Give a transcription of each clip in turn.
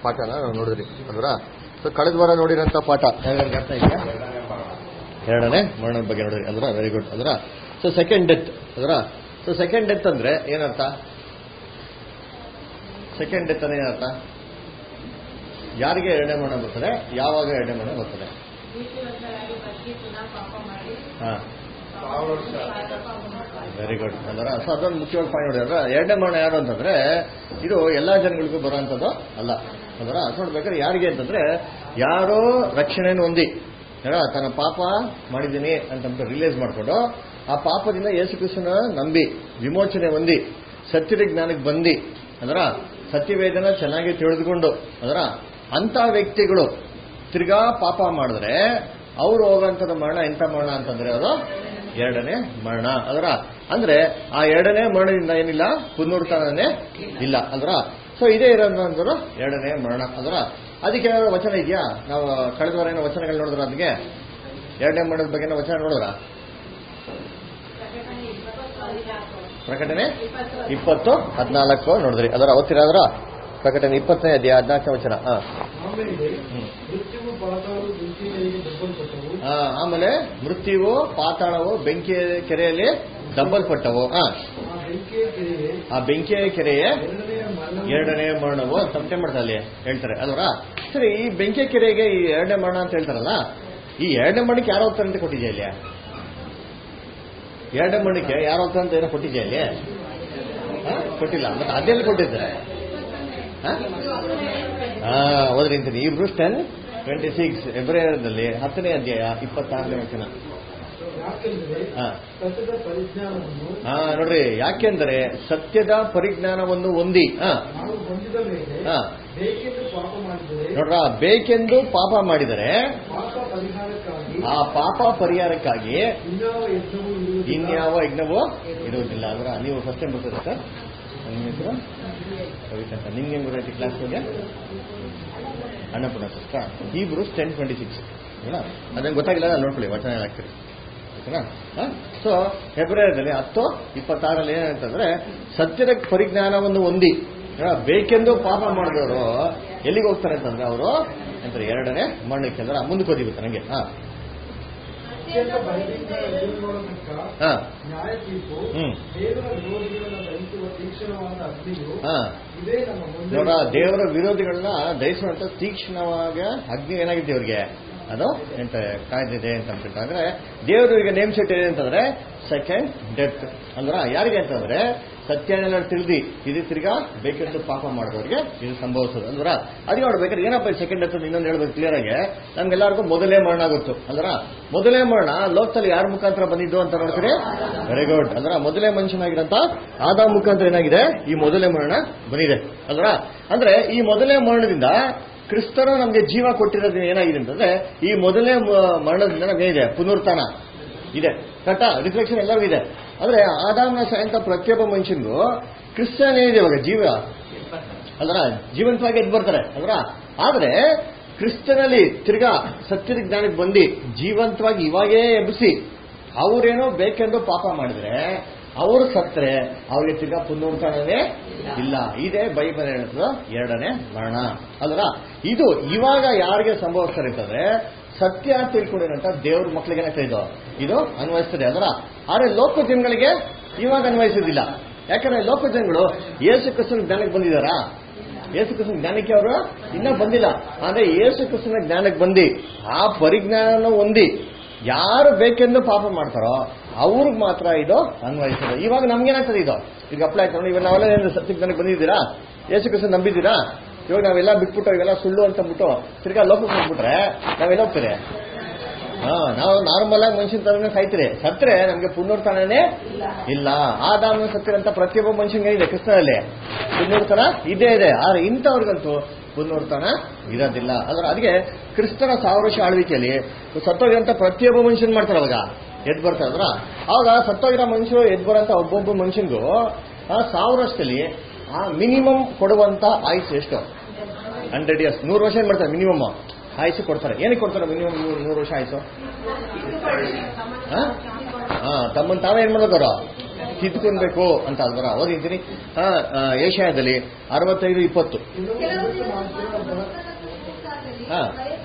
ಪಾಠನ ನಾವು ನೋಡಿದ್ರಿ ಅಲ್ವರ ಸೊ ಕಳೆದ ವಾರ ನೋಡಿರೋಂಥ ಪಾಠ ಯಾವ್ಯಾವ್ರಿಗೆ ಅರ್ಥ ಇದೆಯಾ ಎರಡನೇ ಮರಣದ ಬಗ್ಗೆ ನೋಡಿದ್ರಿ ಅಲ್ವರ ವೆರಿ ಗುಡ್ ಅಲ್ವರ ಸೊ ಸೆಕೆಂಡ್ ಡೆತ್ ಅಲ್ವರ ಸೊ ಸೆಕೆಂಡ್ ಡೆತ್ ಅಂದ್ರೆ ಏನರ್ಥ ಸೆಕೆಂಡ್ ಡೆತ್ ಅಂದ್ರೆ ಏನರ್ಥ ಯಾರಿಗೆ ಎರಡನೇ ಮರಣ ಬರ್ತದೆ ಯಾವಾಗ ಎರಡನೇ ಮರಣ ಬರ್ತದೆ ಹಾ ವೆರಿ ಗುಡ್ ಅಂದ್ರೆ ಸೊ ಅದೊಂದು ಮುಖ್ಯವಾಗಿ ಪಾಯಿಂಟ್ ನೋಡಿದ್ರೆ ಎರಡನೇ ಮರಣ ಯಾರು ಅಂತಂದ್ರೆ ಇದು ಎಲ್ಲಾ ಜನಗಳಿಗೂ ಬರೋಂಥದ್ದು ಅಲ್ಲ ಅಂದ್ರೆ ಅದು ನೋಡ್ಬೇಕಾದ್ರೆ ಯಾರಿಗೆ ಅಂತಂದ್ರೆ ಯಾರೋ ರಕ್ಷಣೆಯನ್ನು ಹೊಂದಿ ಯಾರ ತನ್ನ ಪಾಪ ಮಾಡಿದ್ದೀನಿ ಅಂತ ರಿಲೈಸ್ ಮಾಡ್ಕೊಂಡು ಆ ಪಾಪದಿಂದ ಯೇಸು ಕ್ರಿಸ್ತನ ನಂಬಿ ವಿಮೋಚನೆ ಹೊಂದಿ ಸತ್ಯದ ಜ್ಞಾನಕ್ಕೆ ಬಂದು ಅದರ ಸತ್ಯವೇದನ ಚೆನ್ನಾಗಿ ತಿಳಿದುಕೊಂಡು ಅದರ ಅಂತ ವ್ಯಕ್ತಿಗಳು ತಿರ್ಗಾ ಪಾಪ ಮಾಡಿದ್ರೆ ಅವ್ರು ಹೋಗೋಂಥದ್ದು ಮರಣ ಎಂಥ ಮರಣ ಅಂತಂದ್ರೆ ಅದು ಎರಡನೇ ಮರಣ ಅದರ ಅಂದ್ರೆ ಆ ಎರಡನೇ ಮರಣದಿಂದ ಏನಿಲ್ಲ ಪುನರುತ್ಥಾನನೇ ಇಲ್ಲ ಅಲ್ರ ಸೊ ಇದೇ ಇರೋದಂದ್ರು ಎರಡನೇ ಮರಣ ಅದರ ಅದಕ್ಕೆ ಏನಾದ್ರು ವಚನ ಇದೆಯಾ ನಾವು ಕಳೆದ ವಾರ ಏನೋ ವಚನಗಳು ನೋಡಿದ್ರ ಅದಕ್ಕೆ ಎರಡನೇ ಮರಣದ ಬಗ್ಗೆ ವಚನ ನೋಡಿದ್ರ ಪ್ರಕಟಣೆ ಇಪ್ಪತ್ತು ಹದಿನಾಲ್ಕು ನೋಡಿದ್ರಿ ಅದರ ಅವತ್ತಿರಾದ್ರ ಪ್ರಕಟಣೆ ಇಪ್ಪತ್ತನೇ ಅಧ್ಯಾಯ ಹದಿನಾಲ್ಕನೇ ವಚನ ಹಾ ಆಮೇಲೆ ಹ್ಮ್. ಮೃತ್ಯುವು ಪಾತಾಳವು ಬೆಂಕಿಗಳಿಗೆ ದಬ್ಬಲ್ಪಟ್ಟವು ಆ, ಆಮೇಲೆ ಮೃತ್ಯುವು ಪಾತಾಳವು ಬೆಂಕಿ ಕೆರೆಯಲ್ಲಿ ದಬ್ಬಲ್ಪಟ್ಟವು ಆ, ಆ ಬೆಂಕಿಯ ಕೆರೆಯೇ ಆ ಬೆಂಕಿಯ ಕೆರೆಯೇ ಎರಡನೆಯ ಮರಣ ಎರಡನೇ ಮರಣವು ಸಂತೆ ಮಾಡ್ತಾರೆ ಅಲ್ಲಿ ಹೇಳ್ತಾರೆ ಅಲ್ವರ ಸರಿ ಈ ಬೆಂಕಿ ಕೆರೆಗೆ ಈ ಎರಡನೇ ಮರಣ ಅಂತ ಹೇಳ್ತಾರಲ್ಲ ಈ ಎರಡನೇ ಮರಣಕ್ಕೆ ಯಾರು ಹೋಗ್ತಾರೆ ಅಂತ ಕೊಟ್ಟಿದ್ಯಾ ಇಲ್ಲಿ ಎರಡನೇ ಮರಣಕ್ಕೆ ಯಾರು ಹೋಗ್ತಾರೆ ಅಂತ ಏನೋ ಕೊಟ್ಟಿದ್ಯಾ ಇಲ್ಲಿ ಆ? ಕೊಟ್ಟಿಲ್ಲ ಮತ್ತೆ ಅದೆಲ್ಲಿ ಕೊಟ್ಟಿದ್ದಾರೆ ಆ? ಆ, ಓದ್ರಿ ಅಂತೀನಿ Hebrews ten twenty six ಫೆಬ್ರವರಿದಲ್ಲಿ ಹತ್ತನೇ ಅಧ್ಯಾಯ ಇಪ್ಪತ್ತಾರನೇ ವಚನ ಯಾಕೆಂದರೆ ಹಾ ಸತ್ಯದ ಪರಿಜ್ಞಾನವನ್ನು ಹಾ ನೋಡ್ರಿ ಯಾಕೆಂದರೆ ಸತ್ಯದ ಪರಿಜ್ಞಾನವನ್ನು ಹೊಂದಿ ಹಾ ನಾವು ಹೊಂದಿದ ಮೇಲೆ ಹಾ ಬೇಕೆಂದು ಪಾಪ ಮಾಡಿದರೆ ನೋಡ್ರ ಬೇಕೆಂದು ಪಾಪ ಮಾಡಿದರೆ ಪಾಪ ಪರಿಹಾರಕ್ಕಾಗಿ ಆ ಪಾಪ ಪರಿಹಾರಕ್ಕಾಗಿ ಇನ್ಯಾವ ಯಜ್ಞವೂ ಇರುವುದಿಲ್ಲ ಇನ್ಯಾವ ಯಜ್ಞವೂ ಇರುವುದಿಲ್ಲ ಅಂದ್ರೆ ನೀವು ಫಸ್ಟ್ ಟೈಮ್ ಬರ್ತೀರಾ ಸರ್ ನಿಮ್ಮ ಹೆಸರು ಕವಿತಾ ಅಂತ ನಿಮ್ಗೆ ಹೆಂಗ್ ಗೊತ್ತಾಯ್ತು ಕ್ಲಾಸ್ ಬಗ್ಗೆ Annapurna sister Hebrews ten twenty six ಓಕೆನಾ ಅದೇನು ಗೊತ್ತಾಗಿಲ್ಲ ನಾನು ನೋಡ್ಕೊಳ್ಳಿ ವಚನ ಎಲ್ಲ ಹಾಕ್ತೀರಿ ಓಕೆನಾ ಸೊ ಫೆಬ್ರವರಿದಲ್ಲಿ ಹತ್ತು ಇಪ್ಪತ್ತಾರಲ್ಲಿ ಏನಂತಂದ್ರೆ ಸತ್ಯದ ಪರಿಜ್ಞಾನವನ್ನು ಹೊಂದಿ ಆ, ಬೇಕೆಂದು ಪಾಪ ಮಾಡಿದವರು ಎಲ್ಲಿಗೆ ಹೋಗ್ತಾರೆ ಅಂತಂದ್ರೆ ಅವರು ಅಂತಾರೆ ಎರಡನೇ ಮರಣಕ್ಕೆ ಅಂದ್ರೆ ಮುಂದಕ್ಕೆ ಓದಿಬೇಕು ನನಗೆ ಹಾ ಅತ್ಯಂತ ಭಯದಿಂದ ಎದುರುಗೊಳ್ಳತಕ್ಕ ಹಾ ನ್ಯಾಯ ತೀರ್ಪು ಹ್ಮ್. ದೇವರ ವಿರೋಧಿಗಳನ್ನು ದಹಿಸುವ ತೀಕ್ಷ್ಣವಾದ ಅಗ್ನಿಯು ಹಾ ಇದೇ ನಮ್ಮ ಮುಂದೆ ನೋಡ ದೇವರ ವಿರೋಧಿಗಳನ್ನ ದಹಿಸುವಂತ ತೀಕ್ಷ್ಣವಾಗ ಅಗ್ನಿ ಏನಾಗಿದೆ ಅವ್ರಿಗೆ ಅದು ಎಂತ ಕಾಯ್ದಿದೆ ಅಂತ ಅಂದ್ಬಿಟ್ಟು ಅಂದ್ರೆ ದೇವರು ಈಗ ನೇಮ್ ಸೆಟ್ ಇದೆ ಅಂತಂದ್ರೆ ಸೆಕೆಂಡ್ ಡೆತ್ ಅಂದ್ರ ಯಾರಿಗೆ ಅಂತಂದ್ರೆ ಸತ್ಯನೆಲ್ಲ ತಿಳಿದಿ ಇದು ತಿರ್ಗಾ ಬೇಕೆಂದು ಪಾಪ ಮಾಡಿದವ್ರಿಗೆ ಇದು ಸಂಭವಿಸೋದು ಅಂದ್ರ ಅದಕ್ಕೆ ನೋಡ್ಬೇಕಾದ್ರೆ ಏನಪ್ಪ ಸೆಕೆಂಡ್ ಡೆತ್ ಇನ್ನೊಂದು ಹೇಳ್ಬೇಕು ಕ್ಲಿಯರ್ ಆಗಿ ನಮ್ಗೆಲ್ಲರಿಗೂ ಮೊದಲೇ ಮರಣ ಗೊತ್ತು ಅಂದ್ರ ಮೊದಲೇ ಮರಣ ಲೋಕದಲ್ಲಿ ಯಾರ ಮುಖಾಂತರ ಬಂದಿದ್ದು ಅಂತ ನೋಡ್ತೀರಿ ವೆರಿ ಗುಡ್ ಅಂದ್ರ ಮೊದಲೇ ಮನುಷ್ಯನಾಗಿರಂತ ಆದ ಮುಖಾಂತರ ಏನಾಗಿದೆ ಈ ಮೊದಲೇ ಮರಣ ಬಂದಿದೆ ಅಲ್ರ ಅಂದ್ರೆ ಈ ಮೊದಲೇ ಮರಣದಿಂದ ಕ್ರಿಸ್ತರು ನಮಗೆ ಜೀವ ಕೊಟ್ಟಿರೋದು ಏನಾಗಿದೆ ಅಂತಂದ್ರೆ ಈ ಮೊದಲನೇ ಮ- ಮರಣದಿಂದ ನಮಗೇನಿದೆ ಪುನರುತ್ಥಾನ ಇದೆ ಕರೆಕ್ಟಾ ರಿಫ್ಲೆಕ್ಷನ್ ಎಲ್ಲರಿಗೂ ಇದೆ ಅಂದ್ರೆ ಆದಾಮನ ಸಾಯಂತ ಪ್ರತಿಯೊಬ್ಬ ಮನುಷ್ಯನಿಗೂ ಕ್ರಿಸ್ತನ್ ಏನಿದೆ ಇವಾಗ ಜೀವ ಅಲ್ರ ಜೀವಂತವಾಗಿ ಎದ್ದು ಬರ್ತಾರೆ ಅಲ್ರ ಆದ್ರೆ ಕ್ರಿಸ್ತನಲ್ಲಿ ತಿರ್ಗಾ ಸತ್ಯದ ಜ್ಞಾನಕ್ಕೆ ಬಂದು ಜೀವಂತವಾಗಿ ಇವಾಗೇ ಎಬ್ಬಿಸಿ ಅವರೇನೋ ಬೇಕೆಂದು ಪಾಪ ಮಾಡಿದ್ರೆ ಅವರು ಸತ್ರೆ ಅವ್ರಿಗೆ ತಿರ್ಗಾ ಪುನರುತ್ಥಾನವೇ ಇಲ್ಲ ಇದೇ ಬೈಬಲ್ ಹೇಳುತ್ತದ ಎರಡನೇ ಮರಣ ಅಲ್ರ ಇದು ಇವಾಗ ಯಾರಿಗೆ ಸಂಭವಿಸ್ತಾರೆ ಅಂತಂದ್ರೆ ಸತ್ಯ ತಿಳ್ಕೊಂಡಿರಂತ ದೇವ್ರ ಮಕ್ಕಳಿಗೆ ಏನಾಗ್ತಾ ಇದು ಇದು ಅನ್ವಯಿಸ್ತದೆ ಅಲ್ರ ಆದ್ರೆ ಲೋಕ ಜನಗಳಿಗೆ ಇವಾಗ ಅನ್ವಯಿಸೋದಿಲ್ಲ ಯಾಕಂದ್ರೆ ಲೋಕ ಜನಗಳು ಯೇಸು ಕ್ರಿಸ್ತನ ಜ್ಞಾನಕ್ಕೆ ಬಂದಿದಾರಾ ಯೇಸು ಕ್ರಿಸ್ತನ ಜ್ಞಾನಕ್ಕೆ ಅವರು ಇನ್ನೂ ಬಂದಿಲ್ಲ ಆದ್ರೆ ಯೇಸು ಕ್ರಿಸ್ತನ ಜ್ಞಾನಕ್ಕೆ ಬಂದು ಆ ಪರಿಜ್ಞಾನ ಹೊಂದಿ ಯಾರು ಬೇಕೆಂದು ಪಾಪ ಮಾಡ್ತಾರೋ ಅವ್ರಿಗೆ ಮಾತ್ರ ಇದು ಅನ್ವಯಿಸ್ತದೆ ಇವಾಗ ನಮ್ಗೇನಾಗ್ತದೆ ಇದು ಈಗ ಅಪ್ಲೈ ಆಯ್ತು ನೋಡಿ ಇವಾಗ ನಾವೆಲ್ಲ ಏನು ಸತ್ಯಕ್ಕೆ ನನಗೆ ಬಂದಿದ್ದೀರಾ ಯೇಸು ಕ್ರಿಸ್ತನ್ ನಂಬಿದ್ದೀರಾ ಇವಾಗ ನಾವೆಲ್ಲ ಬಿಟ್ಬಿಟ್ಟು ಇವೆಲ್ಲ ಸುಳ್ಳು ಅಂತ ಅಂದ್ಬಿಟ್ಟು ತಿರ್ಗಾ ಲೋಕಕ್ಕೆ ಹೋಗ್ಬಿಟ್ರೆ ನಾವೆಲ್ಲ ಹೋಗ್ತೀರಿ ಹಾ ನಾವು ನಾರ್ಮಲ್ ಆಗಿ ಮನುಷ್ಯನ ತರನೇ ಸಾಯ್ತೀರಿ ಸತ್ರೆ ನಮ್ಗೆ ಪುನರುತ್ಥಾನನೇ ಇಲ್ಲ ಆದಾಮ ಸತ್ತಿರಂತ ಪ್ರತಿಯೊಬ್ಬ ಮನುಷ್ಯನಿಗೆ ಇದೆ ಕ್ರಿಸ್ತನಲ್ಲಿ ಪುನರುತ್ಥಾನ ಇದೇ ಇದೆ ಆದ್ರೆ ಇಂಥವ್ರಿಗಂತೂ ಪುನರುತ್ಥಾನ ಇರೋದಿಲ್ಲ ಅದ್ರ ಅದಕ್ಕೆ ಕ್ರಿಸ್ತನ ಸಾವಿರ ವರ್ಷ ಆಳ್ವಿಕೆಯಲ್ಲಿ ಸತ್ತೋಗಿರಂತ ಪ್ರತಿಯೊಬ್ಬ ಮನುಷ್ಯನ್ ಮಾಡ್ತಾರೆ ಅವಾಗ ಎದ್ ಬರ್ತಾರೆ ಅದ್ರ ಅವಾಗ ಸತ್ತೋಗಿರೋ ಮನುಷ್ಯರು ಎದ್ ಬರೋಂತ ಒಬ್ಬೊಬ್ಬ ಮನುಷ್ಯನಿಗೂ ಆ ಸಾವಿರ ವರ್ಷದಲ್ಲಿ ಆ ಮಿನಿಮಮ್ ಕೊಡುವಂತ ಆಯುಷ್ ಎಷ್ಟು ಹಂಡ್ರೆಡ್ ಇಯರ್ಸ್ ನೂರು ವರ್ಷ ಏನ್ ಮಾಡ್ತಾರೆ ಮಿನಿಮಮ್ ಆಯುಷ್ ಕೊಡ್ತಾರೆ ಏನಕ್ಕೆ ಕೊಡ್ತಾರೆ ಮಿನಿಮಮ್ ನೂರು ವರ್ಷ ಆಯುಷು ಹಾ ತಮ್ಮನ್ ತಾವೇ ಏನ್ ಮಾಡೋದವ್ರು ಕಿತ್ಕೊಳ್ಬೇಕು ಅಂತ ಅಲ್ವರ ಓದಿಂತೀನಿ ಹಾ ಏಷ್ಯಾದಲ್ಲಿ ಅರವತ್ತೈದು ಇಪ್ಪತ್ತು ಕೆಲವು ಮನುಷ್ಯರ ಹಾ.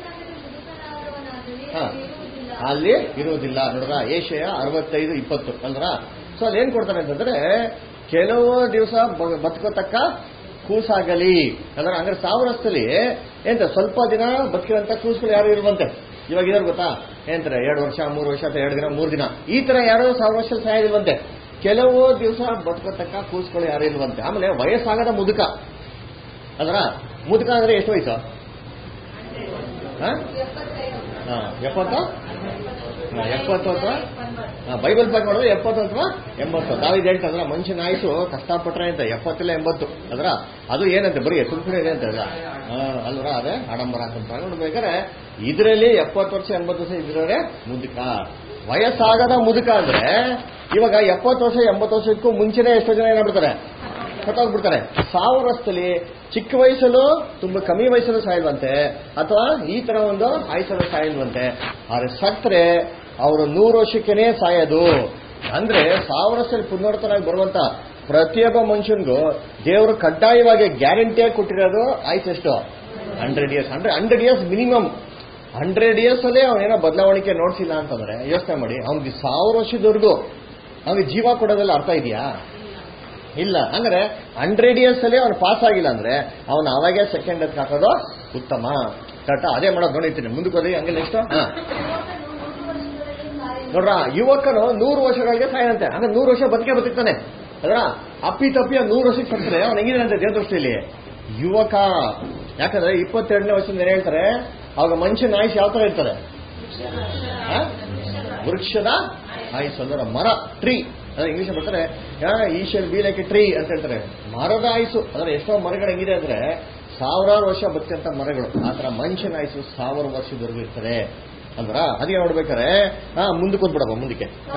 ಹಾ. ಅಲ್ಲಿ ಇರುವುದಿಲ್ಲ ನೋಡ್ರ ಏಷ್ಯಾ ಅರವತ್ತೈದು ಇಪ್ಪತ್ತು ಅಲ್ರ ಸೊ ಅಲ್ಲಿ ಏನ್ ಕೊಡ್ತಾರೆ ಅಂತಂದ್ರೆ ಕೆಲವು ದಿವಸ ಬದುಕೋತಕ್ಕ ಕೂಸಾಗಲಿ ಅಂದ್ರೆ ಅಂದ್ರೆ ಸಾವಿರಸ್ತಲ್ಲಿ ಎಂತ ಸ್ವಲ್ಪ ದಿನ ಬದುಕಿರಂತ ಕೂಸುಗಳು ಯಾರು ಇರುವಂತೆ ಇವಾಗ ಇದಾರೆ ಗೊತ್ತಾ ಏನಂತಾರೆ ಎರಡು ವರ್ಷ ಮೂರು ವರ್ಷ ಅಥವಾ ಎರಡು ದಿನ ಮೂರು ದಿನ ಈ ತರ ಯಾರೋ ಸಾವಿರ ವರ್ಷ ಸಾಯೋದಿಲ್ವಂತೆ ಕೆಲವು ದಿವಸ ಬದುಕತಕ್ಕ ಕೂಸುಗಳು ಯಾರು ಇಲ್ವಂತೆ ಆಮೇಲೆ ವಯಸ್ಸಾಗದ ಮುದುಕ ಅದರ ಮುದುಕ ಅಂದ್ರೆ ಎಷ್ಟು ವಯಸ್ಸು ಹಾ? ಹಾ, ಎಪ್ಪತ್ತು ಹಾ, ಎಪ್ಪತ್ತು ಅಥವಾ ಹಾ, ಬೈಬಲ್ ಪ್ರಕಾರ ನೋಡಿದ್ರೆ ಎಪ್ಪತ್ತು ಅಥವಾ ಎಂಬತ್ತು ದಾವಿದ್ ಹೇಳ್ತಂದ್ರ ಮನುಷ್ಯನ ಆಯುಸು ಕಷ್ಟಪಟ್ರೆ ಅಂತ ಎಪ್ಪತ್ತಿಲ್ಲ ಎಂಬತ್ತು ಅದ್ರ ಅದು ಏನಂತೆ ಬರೀ ಸುಮ್ಮನೆ ಇದೆ ಅಂತ ಅಲ್ಲ ಹಾ, ಅಲ್ವರ ಅದೇ ಆಡಂಬರ ಅಂತ ನೋಡ್ಬೇಕಾದ್ರೆ ಇದರಲ್ಲಿ ಎಪ್ಪತ್ತು ವರ್ಷ ಎಂಬತ್ತು ವರ್ಷ ಇದ್ರೆ ಮುದುಕ ವಯಸ್ಸಾಗದ ಮುದುಕ ಅಂದ್ರೆ ಇವಾಗ ಎಪ್ಪತ್ತು ವರ್ಷ ಎಂಬತ್ತು ವರ್ಷಕ್ಕೂ ಮುಂಚೆನೆ ಎಷ್ಟೋ ಜನ ಏನಾಗ್ಬಿಡ್ತಾರೆ ಸತ್ತೋಗ್ಬಿಡ್ತಾರೆ ಸಾವಿರ ವರ್ಷದಲ್ಲಿ ಚಿಕ್ಕ ವಯಸ್ಸಲ್ಲೂ ತುಂಬಾ ಕಮ್ಮಿ ವಯಸ್ಸಲ್ಲೂ ಸಾಯಿಲ್ವಂತೆ ಅಥವಾ ಈ ತರ ಒಂದು ಆಯಸ್ಸಲ್ಲೂ ಸಾಯಿಲ್ವಂತೆ ಆದ್ರೆ ಸತ್ರೆ ಅವರು ನೂರು ವರ್ಷಕ್ಕೇನೆ ಸಾಯೋದು ಅಂದ್ರೆ ಸಾವಿರ ವರ್ಷದಲ್ಲಿ ಪುನರ್ತನಾಗಿ ಬರುವಂತ ಪ್ರತಿಯೊಬ್ಬ ಮನುಷ್ಯನ್ಗೂ ದೇವರು ಕಡ್ಡಾಯವಾಗಿ ಗ್ಯಾರಂಟಿಯಾಗಿ ಕೊಟ್ಟಿರೋದು ಆಯ್ತು ಎಷ್ಟು ಹಂಡ್ರೆಡ್ ಇಯರ್ಸ್ ಅಂದ್ರೆ hundred years minimum hundred years ಅಲ್ಲೇ ಅವನೇನೋ ಬದಲಾವಣೆ ನೋಡ್ಸಿಲ್ಲ ಅಂತಂದ್ರೆ ಯೋಚನೆ ಮಾಡಿ ಅವ್ನಿಗೆ ಸಾವಿರ ವರ್ಷದವರೆಗೂ ಅವ್ನಿಗೆ ಜೀವ ಕೊಡೋದೆಲ್ಲ ಅರ್ಥ ಇದೆಯಾ ಇಲ್ಲ ಅಂದ್ರೆ ಹಂಡ್ರೆಡ್ ಇಯರ್ಸ್ ಅಲ್ಲಿ ಅವ್ನು ಪಾಸ್ ಆಗಿಲ್ಲ ಅಂದ್ರೆ ಅವನು ಅವಾಗೆ ಸೆಕೆಂಡ್ ಎತ್ ಹಾಕೋದು ಉತ್ತಮ ಕರೆಕ್ಟಾ ಅದೇ ಮಾಡೋದು ನೋಡಿರ್ತೀನಿ ಮುಂದಕ್ಕೆ ಹೋದ್ರೆ ಹಂಗೆ ನೆಕ್ಸ್ಟ್ ನೋಡ್ರ ಯುವಕನು ನೂರು ವರ್ಷಗಳಿಗೆ ಸಾಯಂತೆ ಅಂದ್ರೆ ನೂರು ವರ್ಷ ಬದುಕೆ ಬದುಕ್ತಾನೆ ಅದರ ಅಪ್ಪಿ ತಪ್ಪಿ ಆ ನೂರು ವರ್ಷಕ್ಕೆ ಸತ್ತರೆ ಅವ್ನು ಹೆಂಗಿದಂತೆ ದೇವ ದೃಷ್ಟಿಯಲ್ಲಿ ಯುವಕ ಯಾಕಂದ್ರೆ ಇಪ್ಪತ್ತೆರಡನೇ ವರ್ಷದಿಂದ ಏನ್ ಹೇಳ್ತಾರೆ ಅವಾಗ ಮನುಷ್ಯನ ಆಯುಷ್ ಯಾವ ತರ ಇರ್ತಾರೆ ಆ? ವೃಕ್ಷದ ಆಯುಷ್ ಅಂದ್ರೆ ಮರ ಟ್ರೀ ಅದೇ ಇಂಗ್ಲಿಷ್ ಬರ್ತಾರೆ ಈ ಶೆಲ್ ಬಿ ಲೈಕ್ ಟ್ರೀ ಅಂತ ಹೇಳ್ತಾರೆ ಮರದ ಆಯುಸು ಅಂದ್ರೆ ಎಷ್ಟೋ ಮರಗಳು ಹೆಂಗಿದೆ ಅಂದ್ರೆ ಸಾವಿರಾರು ವರ್ಷ ಬದುಕಂತ ಮರಗಳು ಆತರ ಮನುಷ್ಯನ ಆಯುಸು ಸಾವಿರ ವರ್ಷದವರೆಗೂ ಇರ್ತಾರೆ ಅಂದ್ರ ಅದೇ ನೋಡ್ಬೇಕಾರೆ ಹಾ ಮುಂದಕ್ಕೆ ಹೋಗ್ಬಿಡಪ್ಪ ಮುಂದಕ್ಕೆ ಹಾ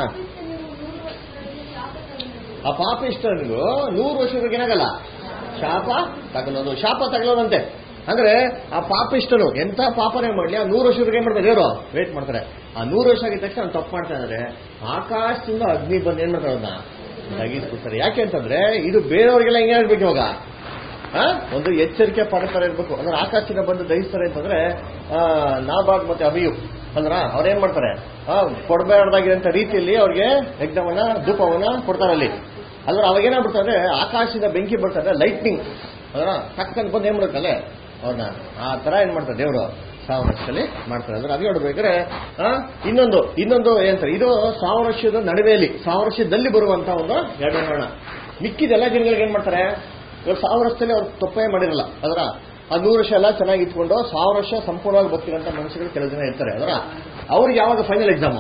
ಆ ಪಾಪಿಷ್ಟನಿಗೂ ನೂರು ವರ್ಷದವರೆಗೆ ಏನಾಗಲ್ಲ ಶಾಪ ತಗಲೋದು ಶಾಪ ತಗಲೋದಂತೆ ಅಂದ್ರೆ ಆ ಪಾಪಿಷ್ಟನು ಎಂತ ಪಾಪನೇ ಮಾಡ್ಲಿ ಆ ನೂರು ವರ್ಷದವರೆಗೆ ಏನ್ ಮಾಡ್ತಾರೆ ದೇವರು ವೇಟ್ ಮಾಡ್ತಾರೆ ಆ ನೂರು ವರ್ಷ ಆಗಿದ ತಕ್ಷಣ ಅವ್ನು ತಪ್ಪು ಮಾಡ್ತಾ ಇದ್ದಾರೆ ಆಕಾಶದಿಂದ ಅಗ್ನಿ ಬಂದು ಏನ್ ಮಾಡ್ತಾರೆ ಅದನ್ನ ತೆಗಿಸ್ಬಿಡ್ತಾರೆ ಯಾಕೆ ಅಂತಂದ್ರೆ ಇದು ಬೇರೆಯವ್ರಿಗೆಲ್ಲ ಹೆಂಗೆ ಇರ್ಬೇಕು ಇವಾಗ ಆ? ಒಂದು ಎಚ್ಚರಿಕೆ ಪಡ್ತಾರೆ ಇರ್ಬೇಕು ಅಂದ್ರೆ ಆಕಾಶದಿಂದ ಬಂದು ದಹಿಸ್ತಾರೆ ಅಂತಂದ್ರೆ ಆ, ನಾಬಾಗ್ ಮತ್ತೆ ಅಭಿಯು ಅಂದ್ರ ಅವ್ರೇನ್ ಮಾಡ್ತಾರೆ ಆ, ಕೊಡಬಾರ್ದಾಗಿರೋಂಥ ರೀತಿಯಲ್ಲಿ ಅವ್ರಿಗೆ ಯಜ್ಞವನ್ನ ಧೂಪವನ್ನ ಕೊಡ್ತಾರೆ ಅಲ್ಲಿ ಅದ್ರ ಅವಾಗ ಏನಾಗ್ಬಿಡ್ತಾರೆ ಅಂದ್ರೆ ಆಕಾಶದಿಂದ ಬೆಂಕಿ ಬರ್ತಾರೆ ಲೈಟ್ನಿಂಗ್ ಅದರ ಟಕ್ಕಂತ ಬಂದು ಏನ್ ಮಾಡುತ್ತಲ್ಲ ಅವ್ರನ್ನ ಆ ತರ ಏನ್ ಮಾಡ್ತಾರೆ ದೇವರು ಸಾವಿರ ವರ್ಷದಲ್ಲಿ ಮಾಡ್ತಾರೆ ಅಂದ್ರೆ ಅದೇ ನೋಡ್ಬೇಕಾದ್ರೆ ಆ, ಇನ್ನೊಂದು ಇನ್ನೊಂದು ಏನಂತಾರೆ ಇದು ಸಾವಿರ ವರ್ಷದ ನಡುವೆಯಲ್ಲಿ ಸಾವಿರ ವರ್ಷದಲ್ಲಿ ಬರುವಂತ ಒಂದು ಎರಡು ನೋಡೋಣ ಮಿಕ್ಕಿದೆಲ್ಲ ದಿನಗಳಿಗೆ ಏನ್ ಮಾಡ್ತಾರೆ ಇವಾಗ ಸಾವಿರ ವರ್ಷದಲ್ಲಿ ಅವ್ರು ತಪ್ಪೇ ಮಾಡಿರಲ್ಲ ಅದರ ಆ ನೂರು ವರ್ಷ ಎಲ್ಲ ಚೆನ್ನಾಗಿ ಇಟ್ಕೊಂಡು ಸಾವಿರ ವರ್ಷ ಸಂಪೂರ್ಣವಾಗಿ ಬದುಕಿರೋಂಥ ಮನುಷ್ಯಗಳು ಕೆಲವು ಜನ ಇರ್ತಾರೆ ಅದರ ಅವ್ರಿಗೆ ಯಾವಾಗ ಫೈನಲ್ ಎಕ್ಸಾಮ್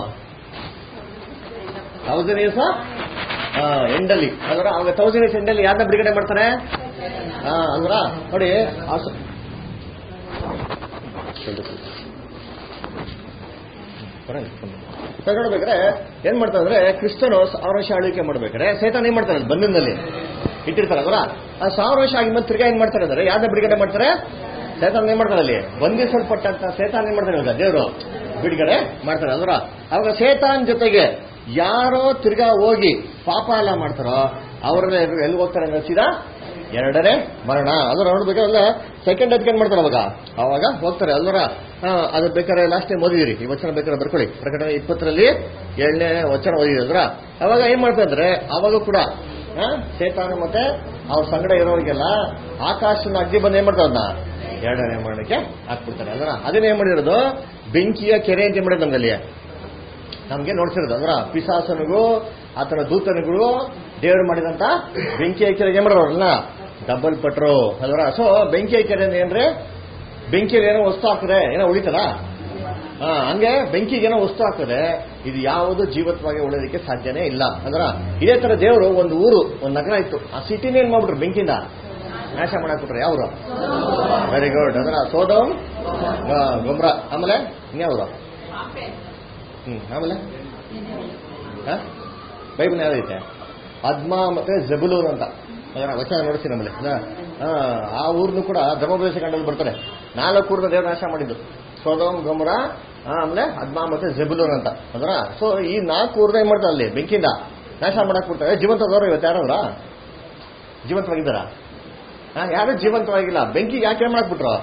ತೌಸಂಡ್ ಇಯರ್ಸ್ ಎಂಡಲ್ಲಿ ಅದರ ಅವಾಗ ತೌಸಂಡ್ ಇಯರ್ಸ್ ಎಂಡಲ್ಲಿ ಯಾರನ್ನ ಬಿಡುಗಡೆ ಮಾಡ್ತಾರೆ ಹಾ ಅಂದ್ರ ನೋಡಿ ಆ ಸ- ಬರಲ್ಲ, ಬನ್ನಿ. ಸರ್ ನೋಡ್ಬೇಕಾದ್ರೆ ಏನ್ ಮಾಡ್ತಾರೆ ಅಂದ್ರೆ ಕ್ರಿಸ್ತನು ಸಾವಿರ ವರ್ಷ ಆಳ್ವಿಕೆ ಮಾಡ್ಬೇಕಾದ್ರೆ ಸೇತಾನ್ ಏನ್ ಮಾಡ್ತಾರೆ ಬಂಧನದಲ್ಲಿ ಇಟ್ಟಿರ್ತಾರೆ ಅದರ ಆ ಸಾವಿರ ವರ್ಷ ಆಗಿ ಮತ್ತೆ ತಿರ್ಗಾ ಏನ್ ಮಾಡ್ತಾರೆ ಅಂದ್ರೆ ಯಾವ್ದ ಬಿಡುಗಡೆ ಮಾಡ್ತಾರೆ ಸೇತಾನ್ ಏನ್ ಮಾಡ್ತಾರೆ ಅಲ್ಲಿ ಬಂಧಿಸಲ್ಪಟ್ಟಂತ ಸೇತಾನ್ ಏನ್ ಮಾಡ್ತಾರೆ ಇವಾಗ ದೇವರು ಬಿಡುಗಡೆ ಮಾಡ್ತಾರೆ ಅದರ ಅವಾಗ ಸೇತಾನ್ ಜೊತೆಗೆ ಯಾರೋ ತಿರ್ಗಾ ಹೋಗಿ ಪಾಪ ಎಲ್ಲ ಮಾಡ್ತಾರೋ ಅವ್ರನ್ನ ಎಲ್ಲಿ ಹೋಗ್ತಾರೆ ಅಂದ್ರೆ ಸೀದಾ ಎರಡನೇ ಮರಣ ಅದರ ನೋಡ್ಬೇಕಾದ್ರೆ ಸೆಕೆಂಡ್ ಅದಕ್ಕೆ ಏನ್ ಮಾಡ್ತಾರೆ ಅವಾಗ ಅವಾಗ ಹೋಗ್ತಾರೆ ಅಲ್ವರ ಅದು ಬೇಕಾದ್ರೆ ಲಾಸ್ಟ್ ಟೈಮ್ ಓದಿದಿರಿ ಈ ವಚನ ಬೇಕಾದ್ರೆ ಬರ್ಕೊಳ್ಳಿ ಪ್ರಕಟಣೆ ಇಪ್ಪತ್ತರಲ್ಲಿ ಏಳನೇ ವಚನ ಓದಿದ್ರ ಅವಾಗ ಏನ್ ಮಾಡ್ತಾ ಇದ್ರೆ ಅವಾಗ ಕೂಡ ಆ, ಸೇತಾನ ಮತ್ತೆ ಅವ್ರ ಸಂಗಡ ಇರೋರಿಗೆಲ್ಲ ಆಕಾಶನ ಅಗ್ನಿ ಬಂದು ಏನ್ ಮಾಡ್ತಾರೆ ಅದನ್ನ ಎರಡನೇ ಮರಣಕ್ಕೆ ಹಾಕ್ಬಿಡ್ತಾರೆ ಅದರ ಅದನ್ನ ಏನ್ ಮಾಡಿರೋದು ಬೆಂಕಿಯ ಕೆರೆ ಅಂತ ಏನ್ ಮಾಡಿದ್ರು ನಮ್ದಲ್ಲಿ ನಮ್ಗೆ ನೋಡ್ಸಿರೋದು ಅಂದ್ರ ಪಿಸಾಸನಿಗೂ ಆತನ ದೂತನಿಗೂ ದೇವರು ಮಾಡಿದಂತ ಬೆಂಕಿ ಕೆರೆಗೆ ಏನ್ ಮಾಡೋರಲ್ಲ ಡಬಲ್ ಪಟ್ರು ಅಲ್ವರ ಸೊ ಬೆಂಕಿ ಕೆರೆ ಅಂದ್ರೆ ಏನ್ರಿ ಬೆಂಕಿಯಲ್ಲಿ ಏನೋ ವಸ್ತು ಹಾಕಿದ್ರೆ ಏನೋ ಉಳಿತದ ಹಾ ಹಂಗೆ ಬೆಂಕಿಗೆ ಏನೋ ವಸ್ತು ಹಾಕಿದ್ರೆ ಇದು ಯಾವುದು ಜೀವತ್ವಾಗಿ ಉಳಿಯೋದಕ್ಕೆ ಸಾಧ್ಯನೇ ಇಲ್ಲ ಅಂದ್ರ ಇದೇ ತರ ದೇವರು ಒಂದು ಊರು ಒಂದು ನಗರ ಇತ್ತು ಆ ಸಿಟಿನೇ ಏನ್ ಮಾಡ್ಬಿಟ್ರು ಬೆಂಕಿಯಿಂದ ನಾಶ ಮಾಡಾಕ್ಬಿಟ್ರೆ ಯಾವ್ರು ವೆರಿ ಗುಡ್ ಅಂದ್ರ ಸೋದಮ್ ಗೊಬ್ರ ಆಮೇಲೆ ಇನ್ಯಾವ್ರು ಹ್ಮ್ ಆಮೇಲೆ ಹ? ಬೈಬಲ್ ಯಾವ್ದೈತೆ ಅದ್ಮ ಮತ್ತೆ ಜಬುಲೂನ್ ಅಂತ ಅದರ ವಚನ ನೋಡ್ತೀನಿ ನಮ್ಮಲ್ಲಿ ಆ, ಆ ಊರ್ನು ಕೂಡ ಧರ್ಮೋಪದೇಶ ಕಂಡಲ್ಲಿ ಬರ್ತಾರೆ ನಾಲ್ಕು ಊರ್ನ ದೇವ್ರ ನಾಶ ಮಾಡಿದ್ದು ಸೋದೋಮ್ ಗೊಮರ ಆಮೇಲೆ ಅದ್ಮ ಮತ್ತೆ ಜಬುಲೂನ್ ಅಂತ ಅದರ ಸೊ ಈ ನಾಲ್ಕು ಊರ್ನ ಏನ್ ಮಾಡ್ತಾರೆ ಅಲ್ಲಿ ಬೆಂಕಿಯಿಂದ ನಾಶ ಮಾಡಕ್ ಬಿಡ್ತಾರೆ ಜೀವಂತದವರು ಇವತ್ತು ಯಾರವ್ರ ಜೀವಂತವಾಗಿದ್ದಾರಾ ಹಾ, ಯಾರು ಜೀವಂತವಾಗಿಲ್ಲ ಬೆಂಕಿಗೆ ಯಾಕೆ ಏನ್ ಮಾಡ್ಬಿಟ್ರು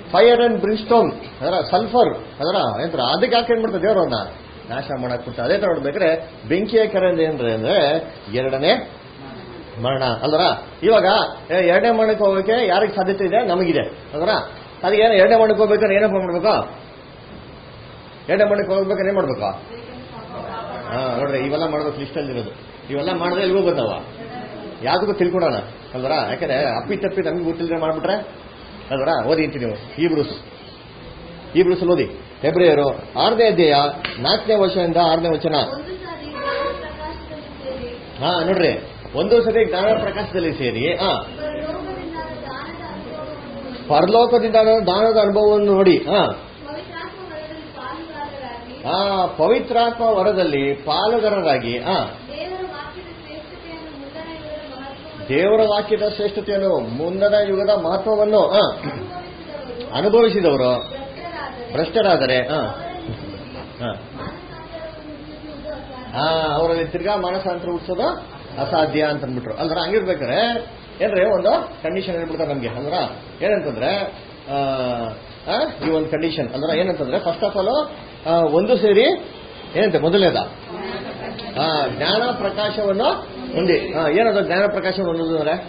ಫೈರ್ ಅಂಡ್ ಬ್ರಿಸ್ಟೋನ್ ಅದರ ಸಲ್ಫರ್ ಅದರ ಎಂತರ ಅದಕ್ಕೆ ಯಾಕೆ ಏನ್ ಮಾಡ್ತಾರೆ ದೇವರನ್ನ ನಾಶ ಮಾಡಕ್ ಬಿಡ್ತಾರೆ ಅದೇ ತರ ನೋಡ್ಬೇಕ್ರೆ ಬೆಂಕಿಯ ಕರೆಂದ್ ಏನ್ರಿ ಅಂದ್ರೆ ಎರಡನೇ ಮರಣ ಅಲ್ವರ ಇವಾಗ ಏ, ಎರಡನೇ ಮರಣಕ್ಕೆ ಹೋಗೋಕೆ ಯಾರಿಗೆ ಸಾಧ್ಯತೆ ಇದೆ ನಮಗಿದೆ ಅಲ್ವರ ಅದಕ್ಕೆ ಏನು ಎರಡನೇ ಮರಣಕ್ಕೆ ಹೋಗ್ಬೇಕಾದ್ರೆ ಏನಪ್ಪ ಮಾಡ್ಬೇಕು ಎರಡನೇ ಮರಣಕ್ಕೆ ಹೋಗ್ಬೇಕಾದ್ರೆ ಏನ್ ಮಾಡ್ಬೇಕು ಹಾ ನೋಡ್ರಿ ಇವೆಲ್ಲ ಮಾಡ್ಬೇಕು ಲಿಸ್ಟ್ ಅಲ್ಲಿ ಇರೋದು ಇವೆಲ್ಲ ಮಾಡಿದ್ರೆ ಎಲ್ಗೂ ಬಂದವ ಯಾವ್ದಕ್ಕೂ ತಿಳ್ಕೊಡೋಣ ಅಲ್ವರ ಯಾಕಂದ್ರೆ ಅಪ್ಪಿ ತಪ್ಪಿ ನಮ್ಗೆ ಗೊತ್ತಿಲ್ಲದೆ ಮಾಡ್ಬಿಟ್ರೆ ಅಲ್ವರ ಓದಿ ಅಂತೀನಿ ನೀವು ಈ ಬ್ರೂಸ್ ಈ ಬ್ರೂಸ್ ಓದಿ ಫೆಬ್ರವರಿ ಆರನೇ ಅಧ್ಯಾಯ ನಾಲ್ಕನೇ ವರ್ಷದಿಂದ ಆರನೇ ವಚನ ಒಂದು ಸಾರಿ ಜ್ಞಾನ ಪ್ರಕಾಶದಲ್ಲಿ ಸೇರಿ ಹಾ ನೋಡ್ರಿ ಒಂದು ಸತಿ ಜ್ಞಾನ ಪ್ರಕಾಶದಲ್ಲಿ ಸೇರಿ ಹಾ ಪರಲೋಕದಿಂದ ದಾನದ ಅನುಭವವನ್ನು ಪರಲೋಕದಿಂದ ದಾನದ ಅನುಭವವನ್ನು ನೋಡಿ ಹಾ ಪವಿತ್ರಾತ್ಮ ವರದಲ್ಲಿ ಪಾಲುಗಾರರಾಗಿ ಆ ಪವಿತ್ರಾತ್ಮ ವರದಲ್ಲಿ ಪಾಲುಗಾರರಾಗಿ ಹಾ ದೇವರ ವಾಕ್ಯದ ಶ್ರೇಷ್ಠತೆಯನ್ನು ಮುಂದಣ ಇವರ ಮಹತ್ವವನ್ನು ದೇವರ ವಾಕ್ಯದ ಶ್ರೇಷ್ಠತೆಯನ್ನು ಮುಂದನ ಯುಗದ ಮಹತ್ವವನ್ನು ಹಾ ಅನುಭವಿಸಿದವರು ಅನುಭವಿಸಿದವರು ಭ್ರಷ್ಟರಾದರೆ ಭ್ರಷ್ಟರಾದರೆ ಹಾ ಅವರಲ್ಲಿ ಹಾ ಮಾನಸಾಂತರವನ್ನು ಹುಟ್ಟಿಸುವುದು ಅಸಾಧ್ಯ. ಆ ಅವರಲ್ಲಿ ತಿರ್ಗಾ ಮಾನಸಾಂತರ ಹುಟ್ಟಿಸೋದು ಅಸಾಧ್ಯ ಅಂತ ಅಂದ್ಬಿಟ್ರು ಅಲ್ದ್ರ ಹಂಗಿರ್ಬೇಕಾರೆ ಏನ್ರಿ ಒಂದು ಕಂಡೀಷನ್ ಹೇಳ್ಬಿಡ್ತಾರೆ ನಮ್ಗೆ ಅಂದ್ರ ಏನಂತಂದ್ರೆ ಆ, ಆ, ಈ ಒಂದು ಕಂಡೀಷನ್ ಅಂದ್ರ ಏನಂತಂದ್ರೆ ಫಸ್ಟ್ ಆಫ್ ಆಲ್ ಒಂದು ಸೇರಿ ಏನಂತೆ ಮೊದಲನೇದ ಆ, ಜ್ಞಾನ ಪ್ರಕಾಶವನ್ನು ಹೊಂದಿ ಆ, ಏನದು ಜ್ಞಾನ ಪ್ರಕಾಶವನ್ನು ಹೊಂದೋದು ಅಂದ್ರೆ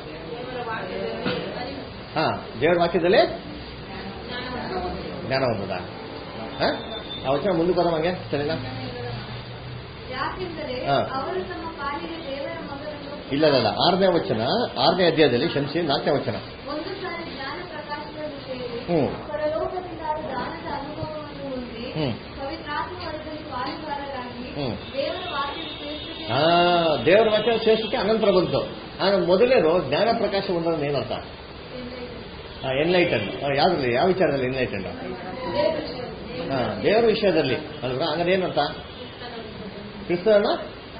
ಹಾ ದೇವರ ವಾಕ್ಯದಲ್ಲಿ ಜ್ಞಾನ ಹೊಂದದ ಆ ವಚನ ಮುಂದಕ್ಕೆ ಬರೋ ಹಂಗೆ ಸರಿನಾ ಯಾಕೆಂದರೆ ಹಾ. ಅವರು ತಮ್ಮ ಪಾಲಿಗೆ ದೇವರ ಮಗನನ್ನು ಇಲ್ಲ ಇಲ್ಲ ಇಲ್ಲ ಆರನೇ ವಚನ ಆರನೇ ಅಧ್ಯಾಯದಲ್ಲಿ ಕ್ಷಮಿಸಿ ನಾಲ್ಕನೇ ವಚನ ಒಂದು ಸಾರಿ ಜ್ಞಾನ ಪ್ರಕಾಶದಲ್ಲಿ ಸೇರಿ ಹ್ಮ್. ಪರಲೋಕದಿಂದ ದಾನದ ಅನುಭವವನ್ನು ಹೊಂದಿ ಹ್ಮ್. ಪವಿತ್ರಾತ್ಮ ವರದಲ್ಲಿ ಪಾಲುಗಾರರಾಗಿ ಹ್ಮ್. ದೇವರ ವಾಕ್ಯದ ಶ್ರೇಷ್ಠತೆ ಆ ದೇವರ ವಾಕ್ಯ ಶ್ರೇಷ್ಠಕ್ಕೆ ಅನಂತರ ಬಂತು ಆಗ ಮೊದಲೇನು ಜ್ಞಾನ ಪ್ರಕಾಶ ಒಂದೊಂದು ಏನರ್ಥ ಎನ್ಲೈಟನ್ ಯಾವ್ದ್ರಲ್ಲಿ ಯಾವ ವಿಚಾರದಲ್ಲಿ ಎನ್ಲೈಟನ್ ದೇವರ ವಿಷಯದಲ್ಲಿ ಅಲ್ವಾ ಹಂಗಾರೆ ಏನಂತ ಕ್ರಿಸ್ತನ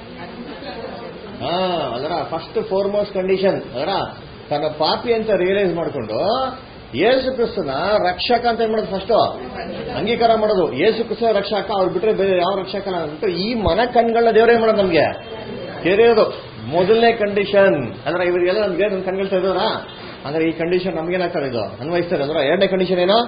ಹಾ ಅದರ ಫಸ್ಟ್ ಫೋರ್ಮೋಸ್ಟ್ ಕಂಡೀಷನ್ ಅದರ ತನ್ನ ಪಾಪಿ ಅಂತ ರಿಯಲೈಸ್ ಮಾಡಿಕೊಂಡು ಯೇಸು ಕ್ರಿಸ್ತನ ರಕ್ಷಕ ಅಂತ ಏನ್ ಮಾಡೋದು ಫಸ್ಟ್ ಅಂಗೀಕಾರ ಮಾಡೋದು ಯೇಸು ಕ್ರಿಸ್ತ ರಕ್ಷಕ ಅವ್ರು ಬಿಟ್ರೆ ಬೇರೆ ಯಾವ ರಕ್ಷಕನ ಅಂದ್ಬಿಟ್ಟು ಈ ಮನ ಕಣ್ಗಳನ್ನ ದೇವರೇ ಮಾಡೋದು ನಮ್ಗೆ ತೆರೆಯೋದು ಮೊದಲನೇ ಕಂಡೀಷನ್ ಅಂದ್ರೆ ಇವರಿಗೆಲ್ಲ ನಮ್ಗೆ ನಮ್ ಕಣ್ಗಳು ತೆರೆದೋರ ಅಂದ್ರೆ ಈ ಕಂಡೀಷನ್ ನಮ್ಗೇನಾಗ್ತದೆ ಇದು ಅನ್ವಯಿಸ್ತಾರೆ ಅಂದ್ರೆ ಎರಡನೇ ಕಂಡೀಷನ್ ಏನು